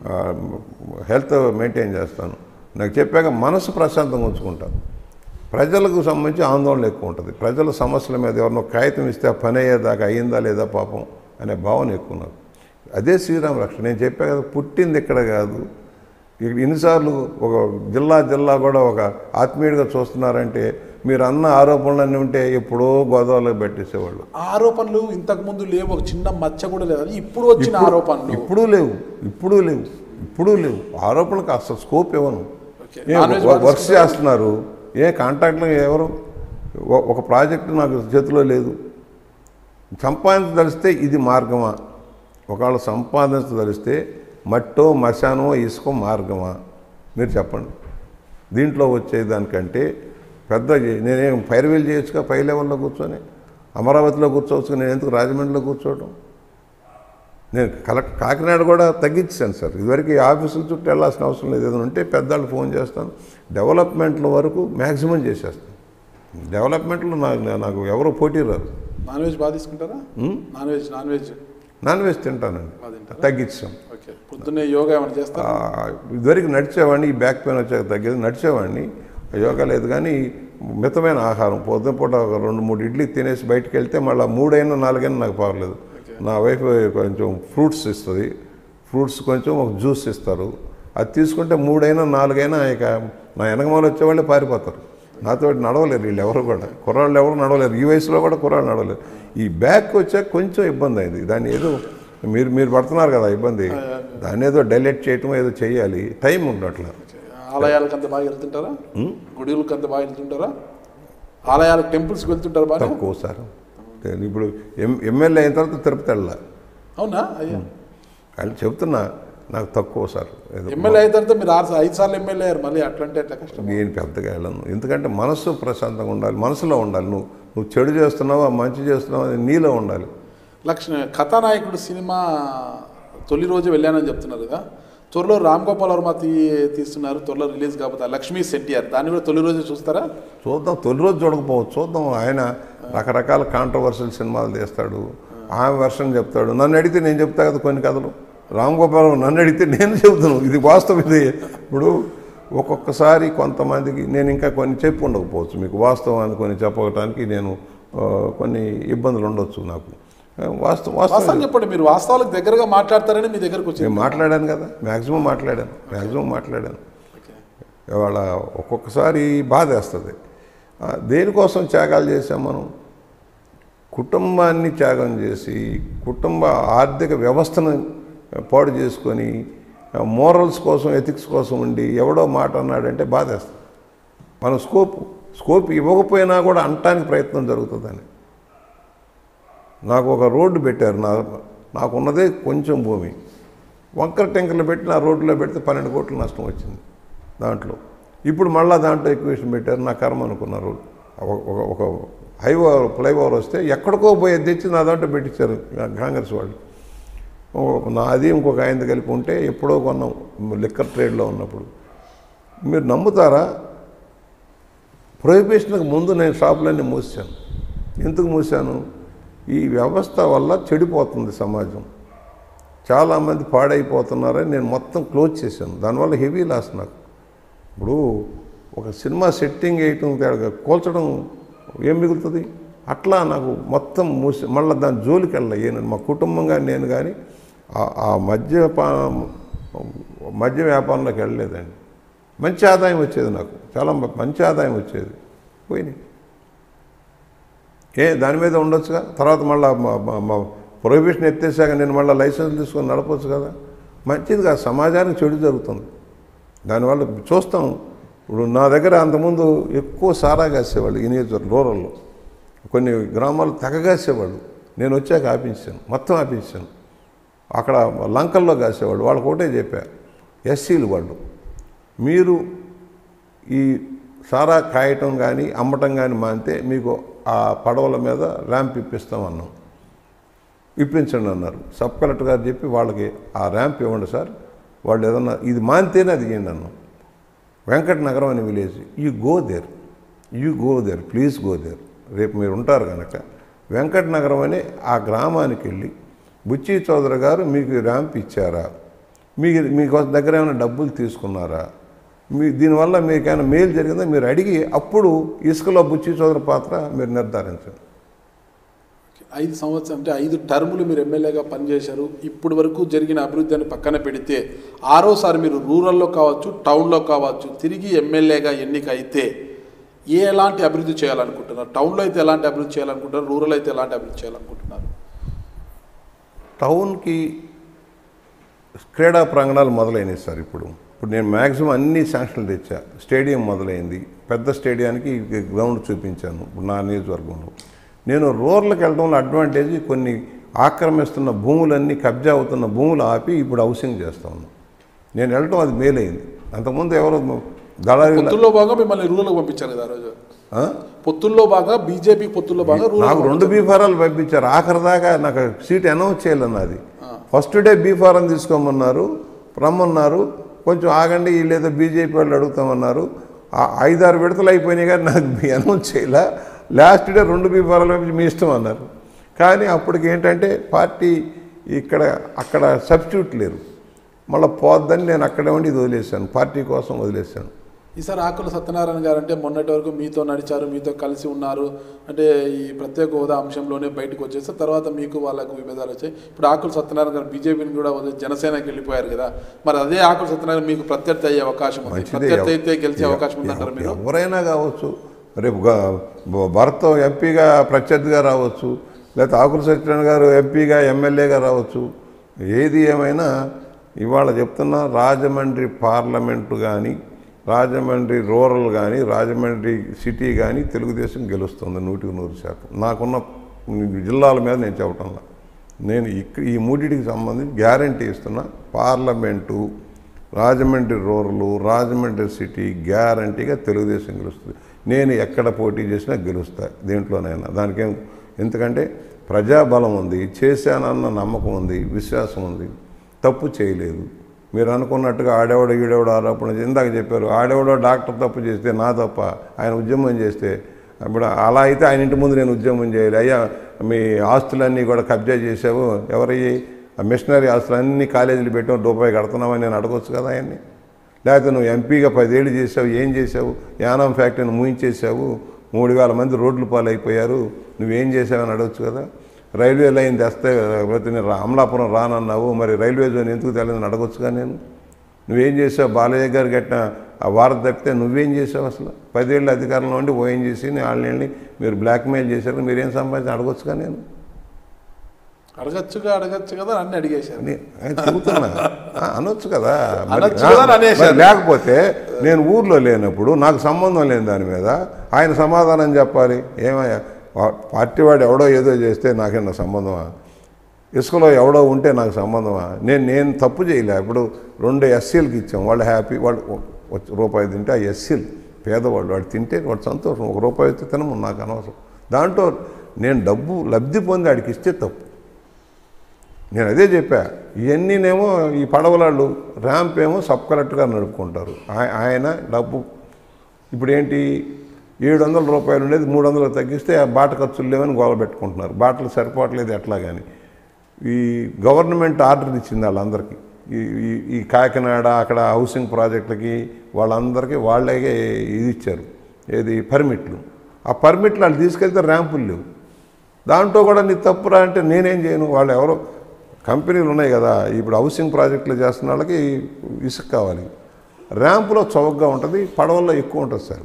హెల్త్ మెయింటైన్ చేస్తాను నాకు చెప్పాక మనసు ప్రశాంతంగా ఉంచుకుంటాను ప్రజలకు సంబంధించి ఆందోళన ఎక్కువ ఉంటుంది ప్రజల సమస్యల మీద ఎవరినో కాగితం ఇస్తే ఆ పని అయ్యేదాకా అయ్యిందా లేదా పాపం అనే భావన ఎక్కువ నాకు అదే శ్రీరామ రక్షణ నేను చెప్పా కదా పుట్టింది ఇక్కడ కాదు ఇక్కడ ఇన్నిసార్లు ఒక జిల్లా జిల్లా కూడా ఒక ఆత్మీయుడిగా చూస్తున్నారంటే మీరు అన్న ఆరోపణలన్నీ ఉంటే ఎప్పుడో గోదావరిలో పెట్టేసేవాళ్ళు ఆరోపణలు ఇంతకు ముందు లేవు ఒక చిన్న మచ్చ కూడా లేదు అది ఇప్పుడు వచ్చిన ఆరోపణలు ఇప్పుడు లేవు ఇప్పుడు లేవు ఇప్పుడు లేవు ఆరోపణలకు అసలు స్కోప్ ఇవ్వను ఓకే. ఏ, నాన్ వెజ్ వ- వర్క్ చేస్తున్నారు ఏ కాంట్రాక్ట్లో ఎవరు ఒ- ఒక ప్రాజెక్టు నాకు చేతిలో లేదు సంపాదించదలిస్తే ఇది మార్గమా ఒకవేళ సంపాదించదలిస్తే మట్టో మశానమో ఇసుకో మార్గమా మీరు చెప్పండి దీంట్లో వచ్చేదానికంటే పెద్ద చే- నేనేం ఫైర్వీల్ చేయొచ్చుగా పై లెవెల్లో కూర్చొని అమరావతిలో కూర్చోవచ్చు నేను ఎందుకు రాజమండ్రిలో కూర్చోవటం నేను కలెక్ట్ కాకినాడ కూడా తగ్గించాను సార్ ఇదివరకు ఈ ఆఫీసుల చుట్టూ వెళ్ళాల్సిన అవసరం లేదు ఏదైనా ఉంటే పెద్దవాళ్ళు ఫోన్ చేస్తాను డెవలప్మెంట్ల వరకు మ్యాక్సిమం చేసేస్తాను డెవలప్మెంట్లో నాకు నాకు ఎవరు పోటీ రారు నాన్ వెజ్ బాగా తీసుకుంటారా non veg non veg non veg తింటానండి బాగా తింటారా తగ్గించాం ఓకే పొద్దున్నే యోగా ఏమైనా ఆ, చేస్తారా ఇదివరకు నడిచేవాడిని ఈ బ్యాక్ పెయిన్ వచ్చాక తగ్గేది నడిచేవాడిని యోగా లేదు కానీ మితమైన ఆహారం పొద్దున పూట ఒక రెండు మూడు ఇడ్లీ తినేసి బయటికి వెళ్తే మళ్ళీ మూడైనా నాలుగైనా నాకు పర్లేదు నా వైఫ్ కొంచెం ఫ్రూట్స్ ఇస్తుంది ఫ్రూట్స్ కొంచెం ఒక జ్యూస్ ఇస్తారు అది తీసుకుంటే మూడైనా నాలుగైనా ఇక నా వెనకమాల వచ్చేవాళ్ళే పారిపోతారు నాతో నడవలేరు వీళ్ళు ఎవరు కూడా కుర్రాళ్ళు ఎవరు నడవలేరు ఈ వయసులో కూడా కుర్రాళ్ళు నడవలేరు ఈ బ్యాక్ వచ్చాక కొంచెం ఇబ్బంది అయింది దాన్ని ఏదో మీరు మీరు పడుతున్నారు కదా ఇబ్బంది దాన్ని ఏదో డైలెట్ చేయటం ఏదో చేయాలి టైం ఉండట్లేదు ఆలయాలకు అంత బాగా వెళ్తుంటారా గుడిలకు అంత బాగా వెళ్తుంటారా ఆలయాలకు టెంపుల్స్కి వెళ్తుంటారా బాగా తక్కువ సార్ నేను ఇప్పుడు ఎం ఎమ్మెల్యే అయిన తర్వాత తిరుపతి వెళ్ళా అవునా అయ్యా అని చెప్తున్నా నాకు తక్కువ సార్ ఏదో ఎమ్మెల్యే అయిన తర్వాత మీరు ఆరు ఐదు సార్లు ఎమ్మెల్యే అయ్యారు మళ్ళీ అట్లంటే ఎట్లా కష్టం నేను పెద్దగా వెళ్ళను ఎందుకంటే మనసు ప్రశాంతంగా ఉండాలి మనసులో ఉండాలి నువ్వు నువ్వు చెడు చేస్తున్నావా మంచి చేస్తున్నావా అది నీలో ఉండాలి లక్ష్మి కథానాయకుడు సినిమా తొలి రోజు వెళ్ళానని చెప్తున్నారు కదా త్వరలో రామ్ గోపాల్ వర్మ తీ తీస్తున్నారు త్వరలో రిలీజ్ కాబోతా లక్ష్మీ సెట్టియార్ దాన్ని కూడా తొలి రోజు చూస్తారా చూద్దాం తొలి రోజు చూడకపోవచ్చు చూద్దాం ఆయన రకరకాల కాంట్రవర్షియల్ సినిమాలు తీస్తాడు ఆమె వర్షన్ చెప్తాడు నన్ను అడిగితే నేను చెప్తా కదా కొన్ని కథలు రామ్ గోపాల్ నన్ను అడిగితే నేను చెబుతాను ఇది వాస్తవం ఇది ఇప్పుడు ఒక్కొక్కసారి కొంతమందికి నేను ఇంకా కొన్ని చెప్పి ఉండకపోవచ్చు మీకు వాస్తవాన్ని కొన్ని చెప్పడానికి నేను ఆ, కొన్ని ఇబ్బందులు ఉండొచ్చు నాకు ఆ, వాస్తవం వాస్తవం వాస్తవం చెప్పండి మీరు వాస్తవాలకు దగ్గరగా మాట్లాడతారని మీ దగ్గరకు వచ్చింది నేను మాట్లాడాను కదా మ్యాక్సిమం మాట్లాడాను మ్యాక్సిమం మాట్లాడాను ఇవాళ ఒక్కొక్కసారి బాధ వేస్తుంది ఆ, దేనికోసం త్యాగాలు చేసాం మనం కుటుంబాన్ని త్యాగం చేసి కుటుంబ ఆర్థిక వ్యవస్థను పాడు చేసుకొని మోరల్స్ కోసం ఎథిక్స్ కోసం ఉండి ఎవడో మాట అన్నాడంటే బాధేస్తుంది మనం స్కోప్ స్కోప్ ఇవ్వకపోయినా కూడా అంటానికి ప్రయత్నం జరుగుతుందని నాకు ఒక రోడ్డు పెట్టారు నా నాకున్నదే కొంచెం భూమి వంకర టెంకర్లు పెట్టి నా రోడ్లో పెడితే పన్నెండు కోట్ల నష్టం వచ్చింది దాంట్లో ఇప్పుడు మళ్ళీ దాంట్లో ఎక్వేషన్ పెట్టారు నా కర్మ అనుకున్నారు ఒక- ఒక ఒక హైఓవర్ ఫ్లైఓవర్ వస్తే ఎక్కడికో పోయి తెచ్చి నా దాంట్లో పెట్టించారు కాంగ్రెస్ వాళ్ళు ఓ- నాది ఇంకొక ఆయన కలిపి ఉంటే ఎప్పుడో కొన్నాం లిక్కర్ ట్రేడ్లో ఉన్నప్పుడు మీరు నమ్ముతారా ప్రొహిబిషన్కి ముందు నేను షాపులన్నీ మూసాను ఎందుకు మూసాను ఈ వ్యవస్థ వల్ల చెడిపోతుంది సమాజం చాలామంది పాడైపోతున్నారని నేను మొత్తం క్లోజ్ చేశాను దానివల్ల హెవీ లాస్ నాకు ఇప్పుడు ఒక సినిమా సెట్టింగ్ వేయటం తేడా కోల్చడం ఏం మిగులుతుంది అట్లా నాకు మొత్తం మూసి మళ్ళీ దాని జోలికి వెళ్ళాలి నేను మా కుటుంబం కానీ నేను కానీ ఆ- ఆ మద్యపా మద్య వ్యాపారంలోకి వెళ్ళలేదండి మంచి ఆదాయం వచ్చేది నాకు చాలా మ- మంచి ఆదాయం వచ్చేది పోయినాయి ఏ దాని మీద ఉండొచ్చుగా తర్వాత మళ్ళీ మా మా- మా ప్రొహిబిషన్ ఎత్తేసాక నేను మళ్ళీ లైసెన్స్ తీసుకొని నడపచ్చు కదా మంచిది కాదు సమాజానికి చెడు జరుగుతుంది దానివల్ల చూస్తాం ఇప్పుడు నా దగ్గర అంతకుముందు ఎక్కువ సారా కాసేవాళ్ళు ఈ నియోజకవర్గం రూరల్లో కొన్ని గ్రామాలు తెగగాసేవాళ్ళు నేను వచ్చాక ఆపించాను మొత్తం ఆపించాను అక్కడ లంకల్లో కాసేవాళ్ళు వాళ్ళకి ఒకటే చెప్పా ఎస్సీలు వాళ్ళు మీరు ఈ సారా కాయటం కానీ అమ్మటం కానీ మానితే మీకు ఆ పడవల మీద ర్యాంప్ ఇప్పిస్తామన్నాం ఇప్పించండి అన్నారు సబ్ కలెక్టర్ గారు చెప్పి వాళ్ళకి ఆ ర్యాంప్ ఇవ్వండి సార్ వాళ్ళు ఏదన్నా ఇది మానితేనే అది ఇవ్వండి అన్నాం వెంకట నగరం అనే village you go there you go there please go there రేపు మీరు ఉంటారు కనుక వెంకట నగరం అనే ఆ గ్రామానికి వెళ్ళి బుచ్చి చౌదరి గారు మీకు ఈ ర్యాంప్ ఇచ్చారా మీ మీకు దగ్గర ఏమైనా డబ్బులు తీసుకున్నారా మీ దీనివల్ల మీకైనా మేలు జరిగిందా మీరు అడిగి అప్పుడు ఇసుకలో బుచ్చి చౌదరి పాత్ర మీరు నిర్ధారించండి ఐదు సంవత్సరం అంటే ఐదు టర్ములు మీరు ఎమ్మెల్యేగా పనిచేశారు ఇప్పటి వరకు జరిగిన అభివృద్ధిని పక్కన పెడితే ఆరోసారి మీరు రూరల్లో కావచ్చు టౌన్లో కావచ్చు తిరిగి ఎమ్మెల్యేగా ఎన్నిక అయితే ఏ ఎలాంటి అభివృద్ధి చేయాలనుకుంటున్నారు టౌన్లో అయితే ఎలాంటి అభివృద్ధి చేయాలనుకుంటున్నారు రూరల్ అయితే ఎలాంటి అభివృద్ధి చేయాలనుకుంటున్నారు టౌన్కి క్రీడా ప్రాంగణాలు మొదలైనవి సార్ ఇప్పుడు ఇప్పుడు నేను మ్యాక్సిమం అన్ని శాంక్షన్లు తెచ్చా స్టేడియం మొదలైంది పెద్ద స్టేడియానికి గ్రౌండ్ చూపించాను ఇప్పుడు నా నియోజకవర్గంలో నేను రూరల్కి వెళ్ళడంలో అడ్వాంటేజ్ కొన్ని ఆక్రమిస్తున్న భూములన్నీ కబ్జా అవుతున్న భూములు ఆపి ఇప్పుడు హౌసింగ్ చేస్తా ఉన్నాం నేను వెళ్ళటం అది మేలైంది అంతకుముందు ఎవరు దళారీల పొత్తుల్లో భాగంగా మిమ్మల్ని రూరల్కి పంపించారు కదా ఆ రోజు ఆ? పొత్తుల్లో భాగంగా బీజేపీ పొత్తుల్లో భాగంగా నాకు రూరల్ రెండు బీఫారాలు పంపించారు ఆఖరి దాకా నాకు సీట్ అనౌన్స్ చేయాలన్నది ఫస్ట్ డే బీఫారం తీసుకోమన్నారు రమ్మన్నారు కొంచెం ఆగండి వీళ్ళేదో బీజేపీ వాళ్ళు అడుగుతామన్నారు ఆ ఐదారు విడతలు అయిపోయినాయి కానీ నాకు అనౌన్స్ చేయలే లాస్ట్ డే రెండు బీఫారాలు పంపించి మీ ఇష్టం అన్నారు కానీ అప్పటికి ఏంటంటే పార్టీ ఇక్కడ అక్కడ సబ్స్టిట్యూట్ లేరు మళ్ళీ పోద్దని నేను అక్కడే ఉండి ఇది వదిలేశాను పార్టీ కోసం వదిలేశాను ఈసారి ఆకుల సత్యనారాయణ గారు అంటే మొన్నటి వరకు మీతో నడిచారు మీతో కలిసి ఉన్నారు అంటే ఈ ప్రత్యేక హోదా అంశంలోనే బయటకు వచ్చేసి తర్వాత మీకు వాళ్ళకు విభేదాలు వచ్చాయి ఇప్పుడు ఆకుల సత్యనారాయణ గారు బీజేపీని కూడా వదిలి జనసేనకి వెళ్ళిపోయారు కదా మరి అదే ఆకుల సత్యనారాయణ మీకు ప్రత్యర్థి అయ్యే అవకాశం ఉంది మంచిదే. ప్రత్యర్థి అయితే గెలిచే అవకాశం ఉందంటారు మీరు ఎవరైనా కావచ్చు రేపు గ- భరత్ ఎంపీగా ప్రత్యర్థిగా రావచ్చు లేకపోతే ఆకుల సత్యనారాయణ గారు ఎంపీగా ఎమ్మెల్యేగా రావచ్చు ఏది ఏమైనా ఇవాళ చెప్తున్నా రాజమండ్రి పార్లమెంటు కానీ రాజమండ్రి రూరల్ కానీ రాజమండ్రి సిటీ కానీ తెలుగుదేశం గెలుస్తుంది నూటికి నూరు శాతం నాకున్న జిల్లాల మీద నేను చెప్పటంలా నేను ఇక్క ఈ మూడింటికి సంబంధించి గ్యారంటీ ఇస్తున్నా parliament Rajahmundry rural Rajahmundry city గ్యారంటీగా తెలుగుదేశం గెలుస్తుంది నేను ఎక్కడ పోటీ చేసినా గెలుస్తా దేంట్లోనైనా దానికేం ఎందుకంటే ప్రజాబలం ఉంది చేశానన్న నమ్మకం ఉంది విశ్వాసం ఉంది తప్పు చేయలేదు మీరు అనుకున్నట్టుగా ఆడేవాడు ఈడేవాడు ఆరోపణ చేసి- ఇందాక చెప్పారు ఆడేవాడో డాక్టర్ తప్పు చేస్తే నా తప్ప ఆయన ఉద్యమం చేస్తే ఇప్పుడు అలా అయితే ఆయన ఇంటి ముందు నేను ఉద్యమం చేయాలి అయ్యా మీ ఆస్తులన్నీ కూడా కబ్జా చేసావు ఎవరయ్యి ఆ మిషనరీ ఆస్తులన్నీ కాలేజీలు పెట్టావు రూపాయి కడుతున్నామని నేను అడగొచ్చు కదా ఆయన్ని లేకపోతే నువ్వు ఎంపీగా పదేళ్ళు చేసావు ఏం చేసావు యానం ఫ్యాక్టరీని మూయించేసావు మూడు వేల మంది రోడ్లు పాలైపోయారు నువ్వేం చేసావని అడగచ్చు కదా రైల్వే లైన్ తెస్తే లేకపోతే నేను రా- అమలాపురం రానన్నావు మరి రైల్వే జోన్ ఎందుకు తెలియదని అడగొచ్చుగా నేను నువ్వేం చేసావు బాలయ్య గారు కట్టిన ఆ వారధ తప్పితే నువ్వేం చేసావు అసలు పదేళ్ళు అధికారంలో ఉండి ఓఎం చేసి వాళ్ళని మీరు బ్లాక్మెయిల్ చేశారు మీరేం సంపాదించి అడగొచ్చుగా నేను అడగచ్చుగా అడగచ్చు కదా అన్ని అడిగేశారు నే- ఆయన చెబుతున్నా ఆ, అనొచ్చు కదా మరి- అనొచ్చు కదా అని అనేశారు. మరి లేకపోతే నేను ఊర్లో లేనప్పుడు నాకు సంబంధం లేని దాని మీద ఆయన సమాధానం చెప్పాలి ఏమయ్యా వా- పార్టీ వాడు ఎవడో ఏదో చేస్తే నాకేనా సంబంధమా ఇసుకలో ఎవడో ఉంటే నాకు సంబంధమా నేను నేను తప్పు చేయలే ఇప్పుడు రెండు ఎస్సీలకి ఇచ్చాం వాళ్ళు హ్యాపీ వాళ్ళు వచ్చి రూపాయి తింటే ఆ ఎస్సీలు పేదవాళ్ళు వాడు తింటే వాడు సంతోషం ఒక రూపాయి అయితే తినము నాకు అనవసరం దాంట్లో నేను డబ్బు లబ్ధి పొంది ఆడికి ఇస్తే తప్పు నేను అదే చెప్పా ఇవన్నీనేమో ఈ పడవలాళ్ళు ర్యాంప్ ఏమో సబ్ కలెక్టర్గా నడుపుకుంటారు ఆయ- ఆయన డబ్బు ఇప్పుడు ఏంటి ఏడు వందల రూపాయలు ఉండేది మూడు వందలు తగ్గిస్తే ఆ బాట ఖర్చులు లేవని గోల పెట్టుకుంటున్నారు బాటలు సరిపోవట్లేదు ఎట్లా కానీ ఈ గవర్నమెంట్ ఆర్డర్ ఇచ్చింది వాళ్ళందరికీ ఈ ఈ- ఈ కాకినాడ అక్కడ హౌసింగ్ ప్రాజెక్టులకి వాళ్ళందరికీ వాళ్ళే ఇది ఇచ్చారు ఏది పర్మిట్లు ఆ పర్మిట్లు వాళ్ళు తీసుకెళ్తే ర్యాంపులు లేవు దాంట్లో కూడా నీ తప్పురా అంటే నేనేం చేయను వాళ్ళు ఎవరో కంపెనీలు ఉన్నాయి కదా ఇప్పుడు హౌసింగ్ ప్రాజెక్టులు చేస్తున్న వాళ్ళకి ఇసుక కావాలి ర్యాంపులో చౌకగా ఉంటుంది పడవల్లో ఎక్కువ ఉంటుంది సార్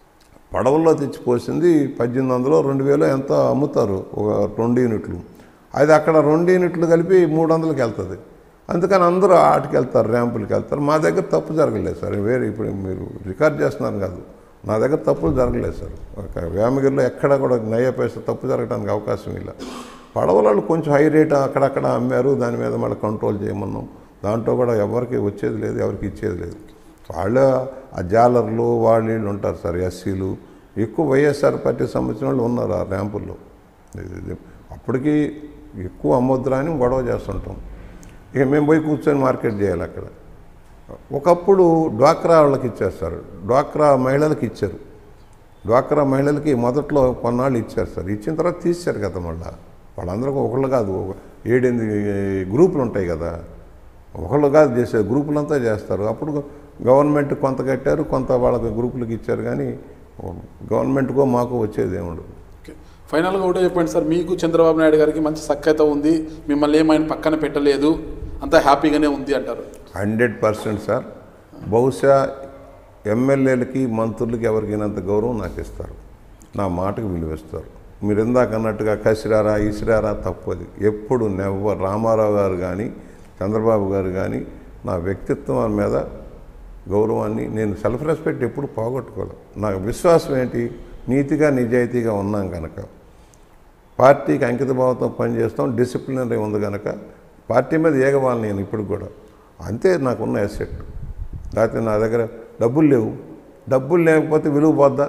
పడవల్లో తెచ్చి పోసింది పద్దెనిమిది వందలు రెండు వేలు ఎంతో అమ్ముతారు ఒక రెండు యూనిట్లు అది అక్కడ రెండు యూనిట్లు కలిపి మూడు వందలకి వెళ్తుంది అందుకని అందరూ ఆటకి వెళ్తారు ర్యాంపులకి వెళ్తారు మా దగ్గర తప్పు జరగలేదు సార్ వేరే ఇప్పుడు మీరు రికార్డ్ చేస్తున్నారు కాదు నా దగ్గర తప్పులు జరగలేదు సార్ ఒక వేమగిరిలో ఎక్కడ కూడా నయ్య పైసా తప్పు జరగడానికి అవకాశం ಇಲ್ಲ పడవలలో కొంచెం హై రేట్ అక్కడక్కడ అమ్మారు దాని మీద మళ్ళీ కంట్రోల్ చేయమన్నాం దాంట్లో కూడా ఎవరికి వచ్చేది లేదు ఎవరికి ఇచ్చేది లేదు వాళ్ళు ఆ జాలర్లు వాళ్ళు వీళ్ళు ఉంటారు సార్ ఎస్సీలు ఎక్కువ వైఎస్ఆర్ పార్టీ సంబంధించిన వాళ్ళు ఉన్నారు ఆ ర్యాంపుల్లో ఇది- ఇది. అప్పటికి ఎక్కువ అమ్మొద్దురా అని గొడవ చేస్తుంటాం ఇక మేము పోయి కూర్చొని మార్కెట్ చేయాలి అక్కడ ఒకప్పుడు డ్వాక్రా వాళ్ళకి ఇచ్చారు సార్ డ్వాక్రా మహిళలకు ఇచ్చారు డ్వాక్రా మహిళలకి మొదట్లో కొన్నాళ్ళు ఇచ్చారు సార్ ఇచ్చిన తర్వాత తీశారు కదా మళ్ళా వాళ్ళందరికీ ఒకళ్ళు కాదు ఒక ఏడెనిమిది గ్రూపులు ఉంటాయి కదా ఒకళ్ళు కాదు చేసే గ్రూపులంతా చేస్తారు అప్పుడు గవర్నమెంట్ కొంత కట్టారు కొంత వాళ్ళకి గ్రూపులకు ఇచ్చారు కానీ గవర్నమెంట్కో మాకు వచ్చేది ఏముండదు ఓకే ఫైనల్గా ఒకటే చెప్పండి సార్ మీకు చంద్రబాబు నాయుడు గారికి మంచి సఖ్యత ఉంది మిమ్మల్ని ఏమైనా పక్కన పెట్టలేదు అంతా హ్యాపీగానే ఉంది అంటారు హండ్రెడ్ పర్సెంట్ సార్ బహుశా ఎమ్మెల్యేలకి మంత్రులకి ఎవరికైనంత గౌరవం నాకు ఇస్తారు నా మాటకు విలువిస్తారు మీరు ఇందాక అన్నట్టుగా కసిరారా ఇసిరారా తప్పది ఎప్పుడు నెవ్వ రామారావు గారు కానీ చంద్రబాబు గారు కానీ నా వ్యక్తిత్వం మీద గౌరవాన్ని నేను సెల్ఫ్ రెస్పెక్ట్ ఎప్పుడు పోగొట్టుకోలేదు నాకు విశ్వాసం ఏంటి నీతిగా నిజాయితీగా ఉన్నాం కనుక పార్టీకి అంకిత భావంతో పనిచేస్తాం డిసిప్లినరీ ఉంది కనుక పార్టీ మీద ఏగవాలి నేను ఇప్పుడు కూడా అంతే నాకున్న అసెట్ లేకపోతే నా దగ్గర డబ్బులు లేవు డబ్బులు లేకపోతే విలువ పోద్దా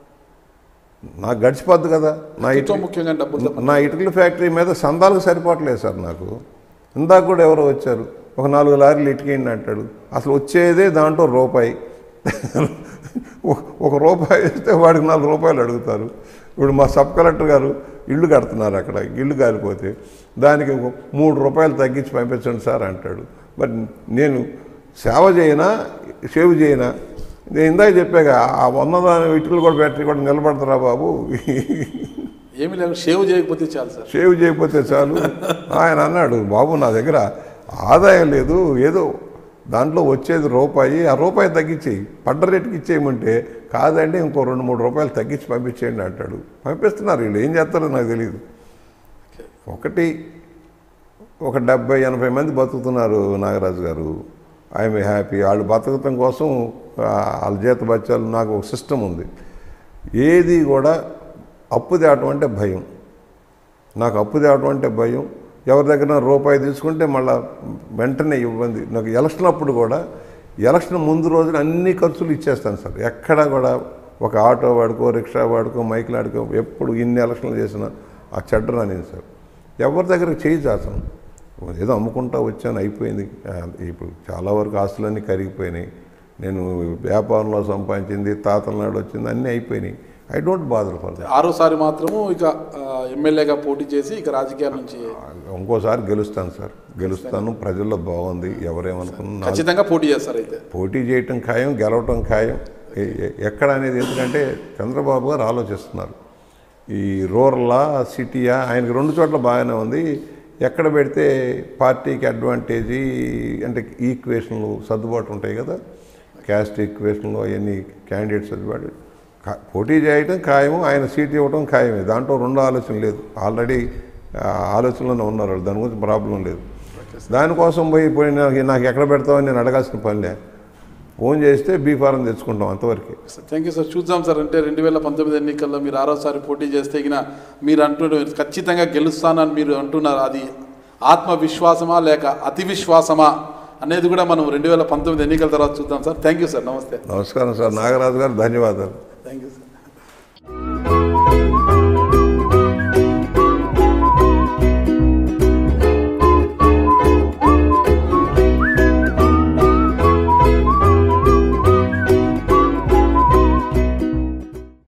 నాకు గడిచిపోద్ది కదా నా ఎంతో ఇటు ముఖ్యంగా డబ్బులు నా ఇటుకల ఫ్యాక్టరీ మీద సందాలకు సరిపోవట్లేదు సార్ నాకు ఇందాక కూడా ఎవరో వచ్చారు ఒక నాలుగు లారీలు ఇటుకేయండి అంటాడు అసలు వచ్చేదే దాంట్లో రూపాయి ఒక- ఒక రూపాయి ఇస్తే వాడికి నాలుగు రూపాయలు అడుగుతారు ఇప్పుడు మా సబ్ కలెక్టర్ గారు ఇల్లు కడుతున్నారు అక్కడ ఇల్లు కాలిపోతే దానికి ఒక మూడు రూపాయలు తగ్గించి పంపించండి సార్ అంటాడు మరి నేను సేవ చేయనా సేవ్ చేయనా నేను ఇందాక చెప్పాక ఆ వంద ఇటుకలు కూడా బ్యాటరీ కూడా నిలబడతారా బాబు ఏమీ లేదు షేవ్ చేయకపోతే చాలు సార్ సేవ్ చేయకపోతే చాలు ఆయన అన్నాడు బాబు నా దగ్గర ఆదాయం లేదు ఏదో దాంట్లో వచ్చేది రూపాయి ఆ రూపాయి తగ్గించేయి పడ్డ రేటుకి ఇచ్చేయమంటే కాదండి ఇంకో రెండు మూడు రూపాయలు తగ్గించి పంపించేయండి అంటాడు పంపిస్తున్నారు వీళ్ళు ఏం చేస్తారో నాకు తెలియదు ఒకటి ఒక డెబ్బై ఎనభై మంది బతుకుతున్నారు నాగరాజు గారు ఐఎమ్ హ్యాపీ వాళ్ళు బతకటం కోసం ఆ, వాళ్ళ జీత బచ్చాలు నాకు ఒక సిస్టమ్ ఉంది ఏది కూడా అప్పు తేవటం అంటే భయం నాకు అప్పు తేవటం అంటే భయం ఎవరి దగ్గర రూపాయి తీసుకుంటే మళ్ళా వెంటనే ఇబ్బంది నాకు ఎలక్షన్ అప్పుడు కూడా ఎలక్షన్ ముందు రోజున అన్ని ఖర్చులు ఇచ్చేస్తాను సార్ ఎక్కడా కూడా ఒక ఆటో వాడుకో రిక్షా వాడుకో మైకులు ఆడుకో ఎప్పుడు ఇన్ని ఎలక్షన్లు చేసినా ఆ చెడ్డ రానిది సార్ ఎవరి దగ్గరకు చేయి చాచను ఏదో అమ్ముకుంటా వచ్చాను అయిపోయింది ఆ, ఇప్పుడు చాలా వరకు ఆస్తులన్నీ కరిగిపోయినాయి నేను వ్యాపారంలో సంపాదించింది తాతల నాడు వచ్చింది అన్నీ అయిపోయినాయి I don't bother for that ఆరోసారి మాత్రము ఇక ఆ, ఎమ్మెల్యేగా పోటీ చేసి ఇక రాజకీయాల నుంచి ఇంకోసారి గెలుస్తాను సార్ గెలుస్తాను ప్రజల్లో బాగుంది ఎవరేమనుకున్నా నా- ఖచ్చితంగా పోటీ చేస్తారు అయితే పోటీ చేయటం ఖాయం గెలవటం ఖాయం ఎ- ఎ- ఎక్కడ అనేది ఎందుకంటే చంద్రబాబు గారు ఆలోచిస్తున్నారు ఈ రూరలా సిటీయా ఆయనకి రెండు చోట్ల బాగానే ఉంది ఎక్కడ పెడితే పార్టీకి అడ్వాంటేజీ అంటే ఈక్వేషన్లు సర్దుబాటు ఉంటాయి కదా క్యాస్ట్ ఈక్వేషన్లు అవన్నీ క్యాండిడేట్ సర్దుబాటు కా- పోటీ చేయటం ఖాయము ఆయన సీట్ ఇవ్వటం ఖాయమే దాంట్లో రెండు ఆలోచన లేదు ఆల్రెడీ ఆ, ఆలోచనలోనే ఉన్నారు వాళ్ళు. దాని గురించి ప్రాబ్లం లేదు దానికోసం పోయి పోయి నాకు నాకు ఎక్కడ పెడతామని నేను అడగాల్సిన పనిలే ఫోన్ చేస్తే బీ ఫారం తెచ్చుకుంటాం అంతవరకు థ్యాంక్ యూ సార్ చూద్దాం సార్ అంటే రెండు వేల పంతొమ్మిది ఎన్నికల్లో మీరు ఆరోసారి పోటీ చేస్తే గిన మీరు అంటున్నారు ఖచ్చితంగా గెలుస్తానని మీరు అంటున్నారు అది ఆత్మవిశ్వాసమా లేక అతి విశ్వాసమా అనేది కూడా మనం రెండు వేల పంతొమ్మిది ఎన్నికల తర్వాత చూద్దాం సార్ థ్యాంక్ యూ సార్ నమస్తే నమస్కారం సార్ నాగరాజు గారు ధన్యవాదాలు థ్యాంక్ యూ సార్